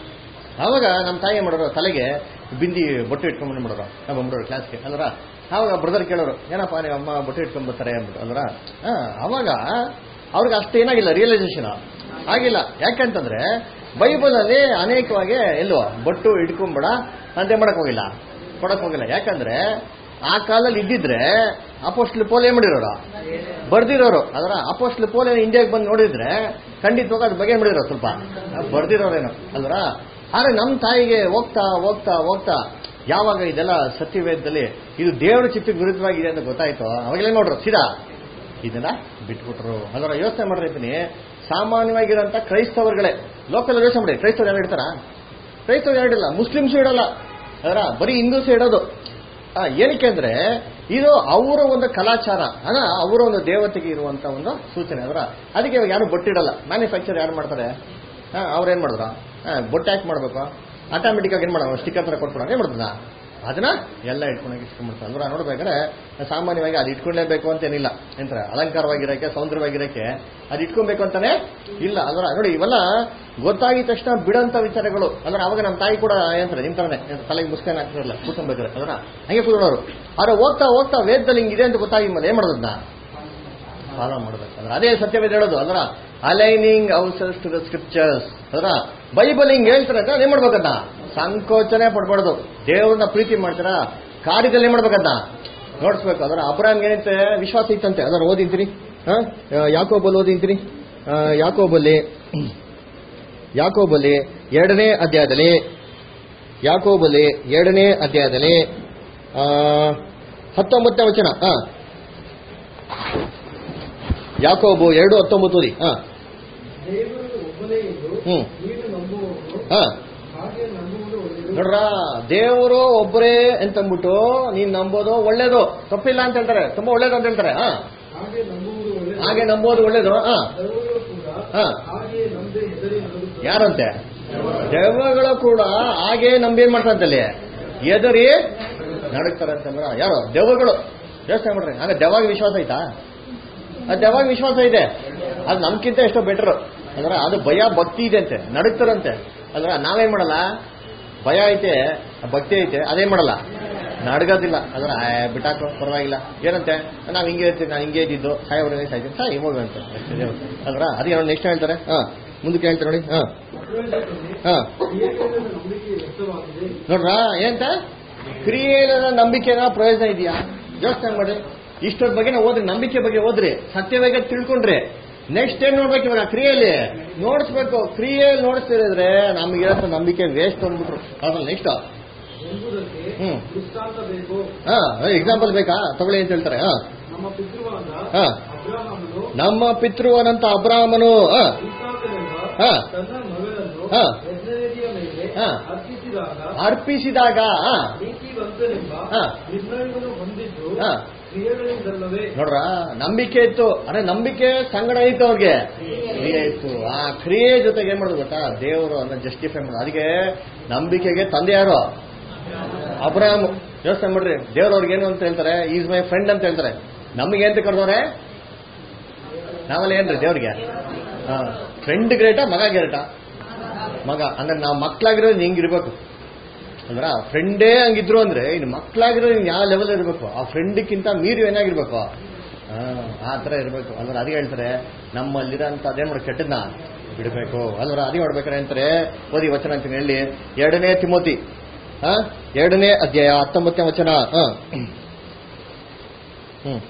ಆವಾಗ ನಮ್ಮ ತಾಯಿ ಏನ್ ಮಾಡೋರು ತಲೆಗೆ ಬಿಂದಿ ಬೊಟ್ಟು ಇಟ್ಕೊಂಡ್ಬಂದು ಮಾಡೋರು ನಮ್ಮ ಬಂದ್ಬಿಡೋರು ಕ್ಲಾಸ್ಗೆ ಅಲ್ರ ಆವಾಗ ಬ್ರದರ್ ಕೇಳೋರು ಏನಪ್ಪ ನಿಮ್ಮ ಅಮ್ಮ ಬೊಟ್ಟು ಇಟ್ಕೊಂಡ್ಬರ್ತಾರೆ ಅಂದ್ಬಿಟ್ಟು ಅಲ್ರ ಹಾ, ಅವಾಗ ಅವ್ರಿಗೆ ಅಷ್ಟೇನಾಗಿಲ್ಲ ರಿಯಲೈಸೇಷನ್ ಆಗಿಲ್ಲ ಯಾಕಂತಂದ್ರೆ ಬೈಬಲ್ ಅಲ್ಲಿ ಅನೇಕವಾಗಿ ಎಲ್ಲೋ ಬೊಟ್ಟು ಇಟ್ಕೊಂಬೇಡ ಅಂತ ಮಾಡಕ್ ಹೋಗಿಲ್ಲ ಕೊಡಕ್ ಹೋಗಿಲ್ಲ ಯಾಕಂದ್ರೆ ಆ ಕಾಲದಲ್ಲಿ ಇದ್ದಿದ್ರೆ ಅಪೋಸ್ಟ್ಲ್ ಪೋಲ್ ಏನ್ ಮಾಡಿರೋರು ಬರ್ದಿರೋರು ಅದರ ಅಪೋಸ್ಟ್ಲ್ ಪೋಲ್ ಇಂಡಿಯಾಗೆ ಬಂದು ನೋಡಿದ್ರೆ ಖಂಡಿತವಾಗ ಅದ್ರ ಬಗ್ಗೆ ಏನ್ ಮಾಡಿರೋ ಸ್ವಲ್ಪ ಬರ್ದಿರೋರೇನು ಅಲ್ರ ಆದ್ರೆ ನಮ್ಮ ತಾಯಿಗೆ ಹೋಗ್ತಾ ಹೋಗ್ತಾ ಹೋಗ್ತಾ ಯಾವಾಗ ಇದೆಲ್ಲ ಸತ್ಯವೇದದಲ್ಲಿ ಇದು ದೇವರ ಚಿತ್ತಕ್ಕೆ ವಿರುದ್ಧವಾಗಿದೆ ಅಂತ ಗೊತ್ತಾಯ್ತು ಅವಾಗಲೇ ನೋಡ್ರು ಸೀದಾ ಇದನ್ನ ಬಿಟ್ಬಿಟ್ರು ಅದರ ಯೋಚನೆ ಮಾಡಿರ್ತೀನಿ ಸಾಮಾನ್ಯವಾಗಿರೋಂಥ ಕ್ರೈಸ್ತವರುಗಳೇ ಲೋಕಲ್ ಯೋಚನೆ ಮಾಡಿ ಕ್ರೈಸ್ತವ್ರು ಯಾರು ಇಡ್ತಾರ ಕ್ರೈಸ್ತವ್ರು ಯಾರು ಇಡಲ್ಲ ಮುಸ್ಲಿಮ್ಸ್ ಇಡಲ್ಲ ಅದರ ಬರೀ ಹಿಂದೂಸ್ ಇಡೋದು ಆ, ಏನಕ್ಕೆ ಅಂದ್ರೆ ಇದು ಅವರ ಒಂದು ಕಲಾಚಾರ ಅದ ಅವರ ಒಂದು ದೇವತೆಗೆ ಇರುವಂತ ಒಂದು ಸೂಚನೆ ಅದರ ಅದಕ್ಕೆ ಇವಾಗ ಯಾರು ಬೊಟ್ಟಿಡಲ್ಲ ಮ್ಯಾನುಫ್ಯಾಕ್ಚರ್ ಯಾರು ಮಾಡ್ತಾರೆ ಹಾ, ಅವ್ರೇನ್ ಮಾಡಿದ್ರ ಬೊಟ್ಟು ಯಾಕೆ ಮಾಡ್ಬೇಕು ಆಟೋಮೆಟಿಕ್ ಆಗಿ ಏನ್ ಮಾಡೋ ಸ್ಟಿಕ್ಕರ್ ತರ ಕೊಟ್ಬಿಡೋ ಏನ್ ಮಾಡ್ತದ ಅದನ್ನ ಎಲ್ಲ ಇಟ್ಕೊಂಡಾಗ ಇಟ್ಕೊಂಡ್ಬಿಡ್ತಾರೆ ಅಂದ್ರೆ ನೋಡ್ಬೇಕಾದ್ರೆ ಸಾಮಾನ್ಯವಾಗಿ ಅದು ಇಟ್ಕೊಳ್ಳೇಬೇಕು ಅಂತೇನಿಲ್ಲ ಎಂತರ ಅಲಂಕಾರವಾಗಿರಕ್ಕೆ ಸೌಂದರ್ಯವಾಗಿರಕ್ಕೆ ಅದು ಇಟ್ಕೊಬೇಕು ಅಂತಾನೆ ಇಲ್ಲ ಅದರ ನೋಡಿ ಇವೆಲ್ಲ ಗೊತ್ತಾಗಿದ ತಕ್ಷಣ ಬಿಡಂತ ವಿಚಾರಗಳು ಅಂದ್ರೆ ಅವಾಗ ನಮ್ಮ ತಾಯಿ ಕೂಡ ಏನಂತಾರೆ ನಿಮ್ ತರನೇ ಏನ್ ತಲೆಗೆ ಮುಸ್ಕಾನ್ ಹಾಕ್ತಿರಲ್ಲ ಕೂತ್ಕೊಬೇಕಾರೆ ಅದರ ಹಂಗೆ ಕೂತ್ಕೊಳ್ಳೋರು ಆದ್ರೆ ಹೋಗ್ತಾ ಹೋಗ್ತಾ ವೇದದಲ್ಲಿ ಹಿಂಗಿದೆ ಅಂತ ಗೊತ್ತಾಗಿ ಮೇಲೆ ಏನ್ ಮಾಡೋದನ್ನ ಫಾಲೋ ಮಾಡ್ಬೇಕು ಅಂದ್ರೆ ಅದೇ ಸತ್ಯವೇದ ಹೇಳೋದು ಅದರ aligning ourselves to the scriptures ಅದರ ಬೈಬಲ್ ಹಿಂಗ್ ಹೇಳ್ತಾರೆ ಅಂದ್ರೆ ಏನ್ ಮಾಡ್ಬೇಕಂತ ಸಂಕೋಚನೆ ಪಡ್ಬಾರ್ದು ದೇವ್ರನ್ನ ಪ್ರೀತಿ ಮಾಡ್ತಾರ ಕಾರ್ಯದಲ್ಲಿ ಏನ್ ಮಾಡ್ಬೇಕಂತ ನೋಡಿಸ್ಬೇಕು ಅದರ ಅಬ್ರಾಮ್ ಏನಂತೆ ವಿಶ್ವಾಸ ಇತ್ತಂತೆ ಅದರ ಓದಿಂತೀರಿ ಯಾಕೋಬಲ್ ಓದಿಂತೀರಿ ಯಾಕೋಬಲ್ಲಿ ಯಾಕೋಬಲ್ಲಿ ಎರಡನೇ ಅಧ್ಯಾಯದಲ್ಲಿ ಯಾಕೋಬಲ್ಲಿ ಎರಡನೇ ಅಧ್ಯಾಯದಲ್ಲಿ ಆ, ಹತ್ತೊಂಬತ್ತನೇ ವಚನ ಹಾ ಯಾಕೋಬು ಎರಡು ಹತ್ತೊಂಬತ್ತು ಓದಿ ಹಾ ದೇವರು ಒಬ್ಬನೇ ಎಂದು ಹ್ಮ್. ನೀನು ನಂಬುವವರು ಹಾ ಹಾಗೆ ನಂಬುವುದು ಒಳ್ಳೆಯದು ನೋಡ್ರ ದೇವರು ಒಬ್ಬರೇ ಅಂತಂದ್ಬಿಟ್ಟು ನೀನ್ ನಂಬೋದು ಒಳ್ಳೇದು ತಪ್ಪಿಲ್ಲ ಅಂತ ಹೇಳ್ತಾರೆ ತುಂಬಾ ಒಳ್ಳೇದು ಅಂತ ಹೇಳ್ತಾರೆ ಹಾ ಹಾಗೆ ನಂಬುವುದು ಒಳ್ಳೆಯದು ಹಾಗೆ ನಂಬೋದು ಒಳ್ಳೇದು ಹಾ ದೈವಗಳು ಕೂಡ ಹಾ. ಹಾಗೆ ನಂಬದೆ ಹೆದರಿ ನಡುಗುತ್ತಾರೆ. ಯಾರಂತೆ ದೆವ್ವಗಳು ಕೂಡ ಹಾಗೆ ನಂಬೇನ್ ಮಾಡ್ತಾರಂತಲ್ಲಿ ಎದರಿ ನಡುಕ್ತಾರೆ ಅಂತಂದ್ರ ಯಾರು ದೆವ್ವಗಳು ಯೋಚನೆ ಮಾಡ್ರಿ ಹಾಗೆ ದೆವ್ವಾಗ ವಿಶ್ವಾಸ ಐತಾ ಅದು ದೆವ್ವಾಗ ವಿಶ್ವಾಸ ಇದೆ ಅದು ನಮ್ಗಿಂತ ಎಷ್ಟೋ ಬೆಟರ್ ಅಂದ್ರೆ ಅದು ಭಯ ಭಕ್ತಿ ಇದೆ ಅಂತೆ ನಡುಕ್ತಾರಂತೆ ಅಂದ್ರೆ ನಾವೇನ್ ಮಾಡಲ್ಲ ಭಯ ಐತೆ ಭಕ್ತಿ ಐತೆ ಅದೇನ್ ಮಾಡಲ್ಲ ನಡ್ಗೋದಿಲ್ಲ ಅಂದ್ರೆ ಆ, ಬಿಟ್ಟಾಕು ಪರವಾಗಿಲ್ಲ ಏನಂತೆ ನಾವ್ ಹಿಂಗೆ ಇರ್ತೀವಿ ನಾನು ಹಿಂಗೆ ಇದ್ದಿದ್ದು ಸಾಯೋವ್ರಿಗೆ ಸಾಯ್ತೀನಿ ಸಾಯಿ ಹೋಗು ಅಂತ ಅಷ್ಟೇ ದೇವ್ರು. ಅಲ್ವಾ ಅದಕ್ಕೆ ನೆಕ್ಸ್ಟ್ ಹೇಳ್ತಾರೆ ಹಾ ಮುಂದಕ್ಕೆ ಹೇಳ್ತಾರೆ ನೋಡಿ ಹಾ ಅಪ್ರಯೋಜಕರಲ್ಲಿ ಹಾ ಕ್ರಿಯೆಗಳಿಂದ ನಂಬಿಕೆ ವ್ಯಕ್ತವಾಗಿದೆ ನೋಡ್ರ ಏನಂತ ಕ್ರಿಯೆಗಳ ನಂಬಿಕೆನ ಪ್ರಯೋಜನ ಇದೆಯಾ ಯೋಚನೆ ಮಾಡಿ ಇಷ್ಟೊತ್ತ ಬಗ್ಗೆ ನಾವು ಓದ್ರಿ ನಂಬಿಕೆ ಬಗ್ಗೆ ಓದ್ರಿ ಸತ್ಯವಾಗಿ ತಿಳ್ಕೊಂಡ್ರಿ ನೆಕ್ಸ್ಟ್ ಏನ್ ನೋಡ್ಬೇಕು ಇವಾಗ ಕ್ರಿಯೆಯಲ್ಲಿ ನೋಡಿಸ್ಬೇಕು ಕ್ರಿಯೆಯಲ್ಲಿ ನೋಡಿಸ್ತಿರಿದ್ರೆ ನಮಗಿರೋ ನಂಬಿಕೆ ವೇಸ್ಟ್ ಅಂದ್ಬಿಟ್ರು ಅದ್ರಲ್ಲಿ ನೆಕ್ಸ್ಟ್ ಎಂಬುದಕ್ಕೆ ಹ್ಮ್. ದೃಷ್ಟಾಂತ ಬೇಕು ಹಾ ಎಕ್ಸಾಂಪಲ್ ಬೇಕಾ ತಗೊಳ್ಳಿ ಅಂತ ಹೇಳ್ತಾರೆ ಹಾ ನಮ್ಮ ಪಿತೃವಾದ ಹಾ. ಅಬ್ರಹಾಮನು ನಮ್ಮ ಪಿತೃವನಂತ ಅಬ್ರಾಹ್ಮನು ಹಾ ಇಸಾಕನೆಂಬ ಹಾ. ತನ್ನ ಮಗಳನ್ನು ಹಾ. ಯಜ್ಞವೇದಿಯ ಮೇಲೆ ಹಾ. ಅರ್ಪಿಸಿ ಅರ್ಪಿಸಿದಾಗ ಅರ್ಪಿಸಿದಾಗ ಆ, ನೀತಿವಂತನೆಂಬ ಹಾ. ನಿರ್ಣಯವನ್ನು ಹೊಂದಿದ್ದು ಹಾ. ಕ್ರಿಯೆಗಳಿಂದಲ್ಲವೇ ನೋಡ್ರ ನಂಬಿಕೆ ಇತ್ತು ಅರೆ ನಂಬಿಕೆ ಸಂಗಡ ಇತ್ತು ಅವ್ರಿಗೆ ಕ್ರಿಯೆ ಇತ್ತು ಆ ಕ್ರಿಯೆ ಜೊತೆಗೆ ಏನ್ ಮಾಡೋದು ಗೊತ್ತಾ ದೇವರು ಅದನ್ನ ಜಸ್ಟಿಫೈ ಮಾಡೋದು ಅದಕ್ಕೆ ನಂಬಿಕೆಗೆ ತಂದೆ ಯಾರು ಅಬ್ರಾಮ್ ಯೋಚನೆ ಮಾಡ್ರಿ ದೇವ್ರ ಅವ್ರಿಗೆ ಏನು ಅಂತ ಹೇಳ್ತಾರೆ ಈಸ್ ಮೈ ಫ್ರೆಂಡ್ ಅಂತ ಹೇಳ್ತಾರೆ ನಮಗೆ ಅಂತ ಕರೆದವ್ರೆ ನಾವೆಲ್ಲ ಏನ್ರಿ ದೇವ್ರಿಗೆ ಫ್ರೆಂಡ್ ಗ್ರೇಟಾ ಮಗ ಗ್ರೇಟಾ ಮಗ ಅಂದ್ರೆ ನಾವು ಮಕ್ಕಳಾಗಿರೋದು ಹಿಂಗಿರ್ಬೇಕು ಅಂದ್ರ ಫ್ರೆಂಡೇ ಹಂಗಿದ್ರು ಅಂದ್ರೆ ಇನ್ನು ಮಕ್ಕಳಾಗಿರೋದು ಇನ್ನು ಯಾವ ಲೆವೆಲ್ ಇರಬೇಕು ಆ ಫ್ರೆಂಡ್ಕ್ಕಿಂತ ಮೀರಿ ಏನಾಗಿರ್ಬೇಕು ಆ, ಆ ಥರ ಇರಬೇಕು ಅಲ್ವರ ಅದೇ ಹೇಳ್ತಾರೆ ನಮ್ಮಲ್ಲಿರೋಂಥ ಅದೇನು ಮಾಡಿ ಕೆಟ್ಟದ್ನ ಬಿಡಬೇಕು ಅಲ್ವರ ಅದೇ ಮಾಡ್ಬೇಕಾರೆ ಅಂತಾರೆ ಓದಿ ವಚನ ಅಂತೀನಿ ಹೇಳಿ ಎರಡನೇ ತಿಮೋತಿ ಆ, ಎರಡನೇ ಅಧ್ಯಾಯ ಹತ್ತೊಂಬತ್ತನೇ ವಚನ ಆ. ಹ್ಮ್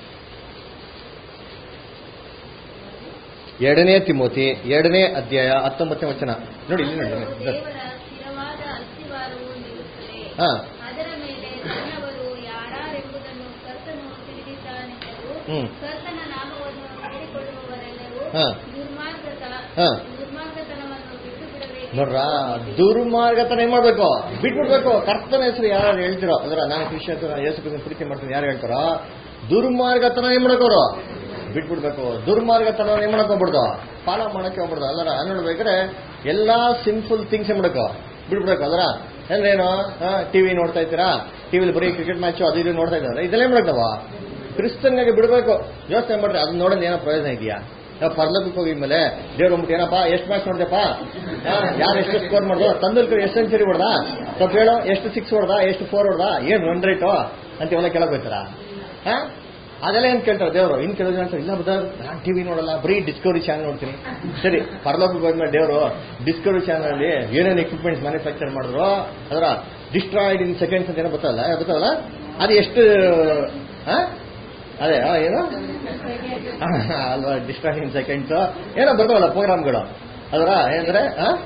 ಎರಡನೇ ತಿಮೋತಿ ಎರಡನೇ ಅಧ್ಯಾಯ ಹತ್ತೊಂಬತ್ತನೇ ವಚನ ನೋಡಿ ಇಲ್ಲಿ ನೋಡಿ ದೇವರ ಸ್ಥಿರವಾದ ಅಸ್ತಿವಾರವು ನಿಲ್ಲುತ್ತದೆ ಹಾ ಅದರ ಮೇಲೆ ನನ್ನವರು ಯಾರೆಂಬುದನ್ನು ಕರ್ತನು ತಿಳಿದಿದ್ದಾನೆಂದರೂ ಹ್ಮ್. ಕರ್ತನ ನಾಮವನ್ನು ಹೇಳಿಕೊಳ್ಳುವವರೆಲ್ಲರೂ ಹಾ. ದುರ್ಮಾರ್ಗತ ಹಾ. ದುರ್ಮಾರ್ಗತನವನ್ನು ಬಿಟ್ಟು ಬಿಡಬೇಕು ನೋಡ್ರ ದುರ್ಮಾರ್ಗತನ ಏನ್ ಮಾಡ್ಬೇಕು ಬಿಟ್ಬಿಡ್ಬೇಕು ಕರ್ತನ ಹೆಸರು ಯಾರು ಹೇಳ್ತಿರೋ ಅದ್ರ ನಾನು ಕೃಷಿ ಯೇಸು ಕ್ರಿಸ್ತನ ಪ್ರೀತಿ ಮಾಡ್ತೀನಿ ಯಾರು ಹೇಳ್ತಾರೋ ದುರ್ಮಾರ್ಗತನ ಏನ್ ಮಾಡಕ್ ಅವರು ಬಿಟ್ಬಿಡ್ಬೇಕು ದುರ್ಮಾರ್ಗತನ ಏನ್ ಮಾಡಕ್ ಹೋಗ್ಬಿಡ್ದು ಫಾಲೋ ಮಾಡಕ್ಕೆ ಹೋಗ್ಬಿಡ್ದು ಅಲ್ಲರ ನೋಡ್ಬೇಕಾದ್ರೆ ಎಲ್ಲಾ ಸಿಂಪಲ್ ಥಿಂಗ್ಸ್ ಏನ್ ಮಾಡಬೇಕು ಬಿಟ್ಬಿಡ್ಬೇಕು ಅದರ ಅಂದ್ರೇನು ಟಿವಿ ನೋಡ್ತಾ ಇರ್ತೀರಾ ಟಿವಿಲಿ ಬರೀ ಕ್ರಿಕೆಟ್ ಮ್ಯಾಚ್ ಅದು ಇದು ನೋಡ್ತಾ ಇದ್ದಾರೆ ಇದೆಲ್ಲ ಏನ್ ಮಾಡಕ್ತವ ಕ್ರಿಸ್ತನ್ಗೆ ಬಿಡಬೇಕು ಯೋಚನೆ ಮಾಡ್ರಿ ಅದನ್ನ ನೋಡೋದು ಏನೋ ಪ್ರಯೋಜನ ಇದೆಯಾ ನಾವು ಪರ್ಲೋಕಕ್ಕೆ ಹೋಗಿದ್ಮೇಲೆ ದೇವ್ರು ಅಂದ್ಬಿಟ್ಟು ಏನಪ್ಪ ಎಷ್ಟು ಮ್ಯಾಚ್ ನೋಡ್ದಪ್ಪ ಯಾರು ಎಷ್ಟು ಸ್ಕೋರ್ ಮಾಡ್ದು ತಂದೂಲ್ಕರ್ ಎಷ್ಟು ಸೆಂಚುರಿ ಹೊಡ್ದ ಸ್ವಲ್ಪ ಹೇಳು ಎಷ್ಟು ಸಿಕ್ಸ್ ಹೊಡ್ದ ಎಷ್ಟು ಫೋರ್ ಹೊಡ್ದ ಏನ್ ರನ್ ರೇಟು ಅಂತ ಇವೆಲ್ಲ ಕೇಳಕ್ ಹೋಗ್ತಾರ ಅದೆಲ್ಲ ಏನ್ ಕೇಳ್ತಾರೆ ದೇವರು ಇನ್ ಕೆಲವು ಜನ ಅಂತಾರೆ, ಇಲ್ಲ ಬದರ್ ನಾನು ಟಿವಿ ನೋಡಲ್ಲ ಬರೀ ಡಿಸ್ಕವರಿ ಚಾನಲ್ ನೋಡ್ತೀನಿ ಸರಿ ಪರಲೋಕಕ್ಕೆ ಹೋದ್ಮೇಲೆ ದೇವರು ಡಿಸ್ಕವರಿ ಚಾನಲ್ ಅಲ್ಲಿ ಏನೇನು ಎಕ್ವಿಪ್ಮೆಂಟ್ಸ್ ಮ್ಯಾನುಫ್ಯಾಕ್ಚರ್ ಮಾಡಿದ್ರು ಅದರ ಡಿಸ್ಟ್ರಾಯ್ಡ್ ಇನ್ ಸೆಕೆಂಡ್ಸ್ ಅಂತ ಏನೋ ಗೊತ್ತಲ್ಲ ಗೊತ್ತಲ್ಲ ಅದು ಎಷ್ಟು ಆ? ಅದೇ ಆ, ಏನು ಅಲ್ವಾ ಡಿಸ್ಟ್ರಾಕ್ಟ್ ಇನ್ ಸೆಕೆಂಡ್ಸ್ ಏನೋ ಬರ್ತಾವಲ್ಲ ಪ್ರೋಗ್ರಾಮ್ಗಳು ಅದರ ಏನಂದ್ರೆ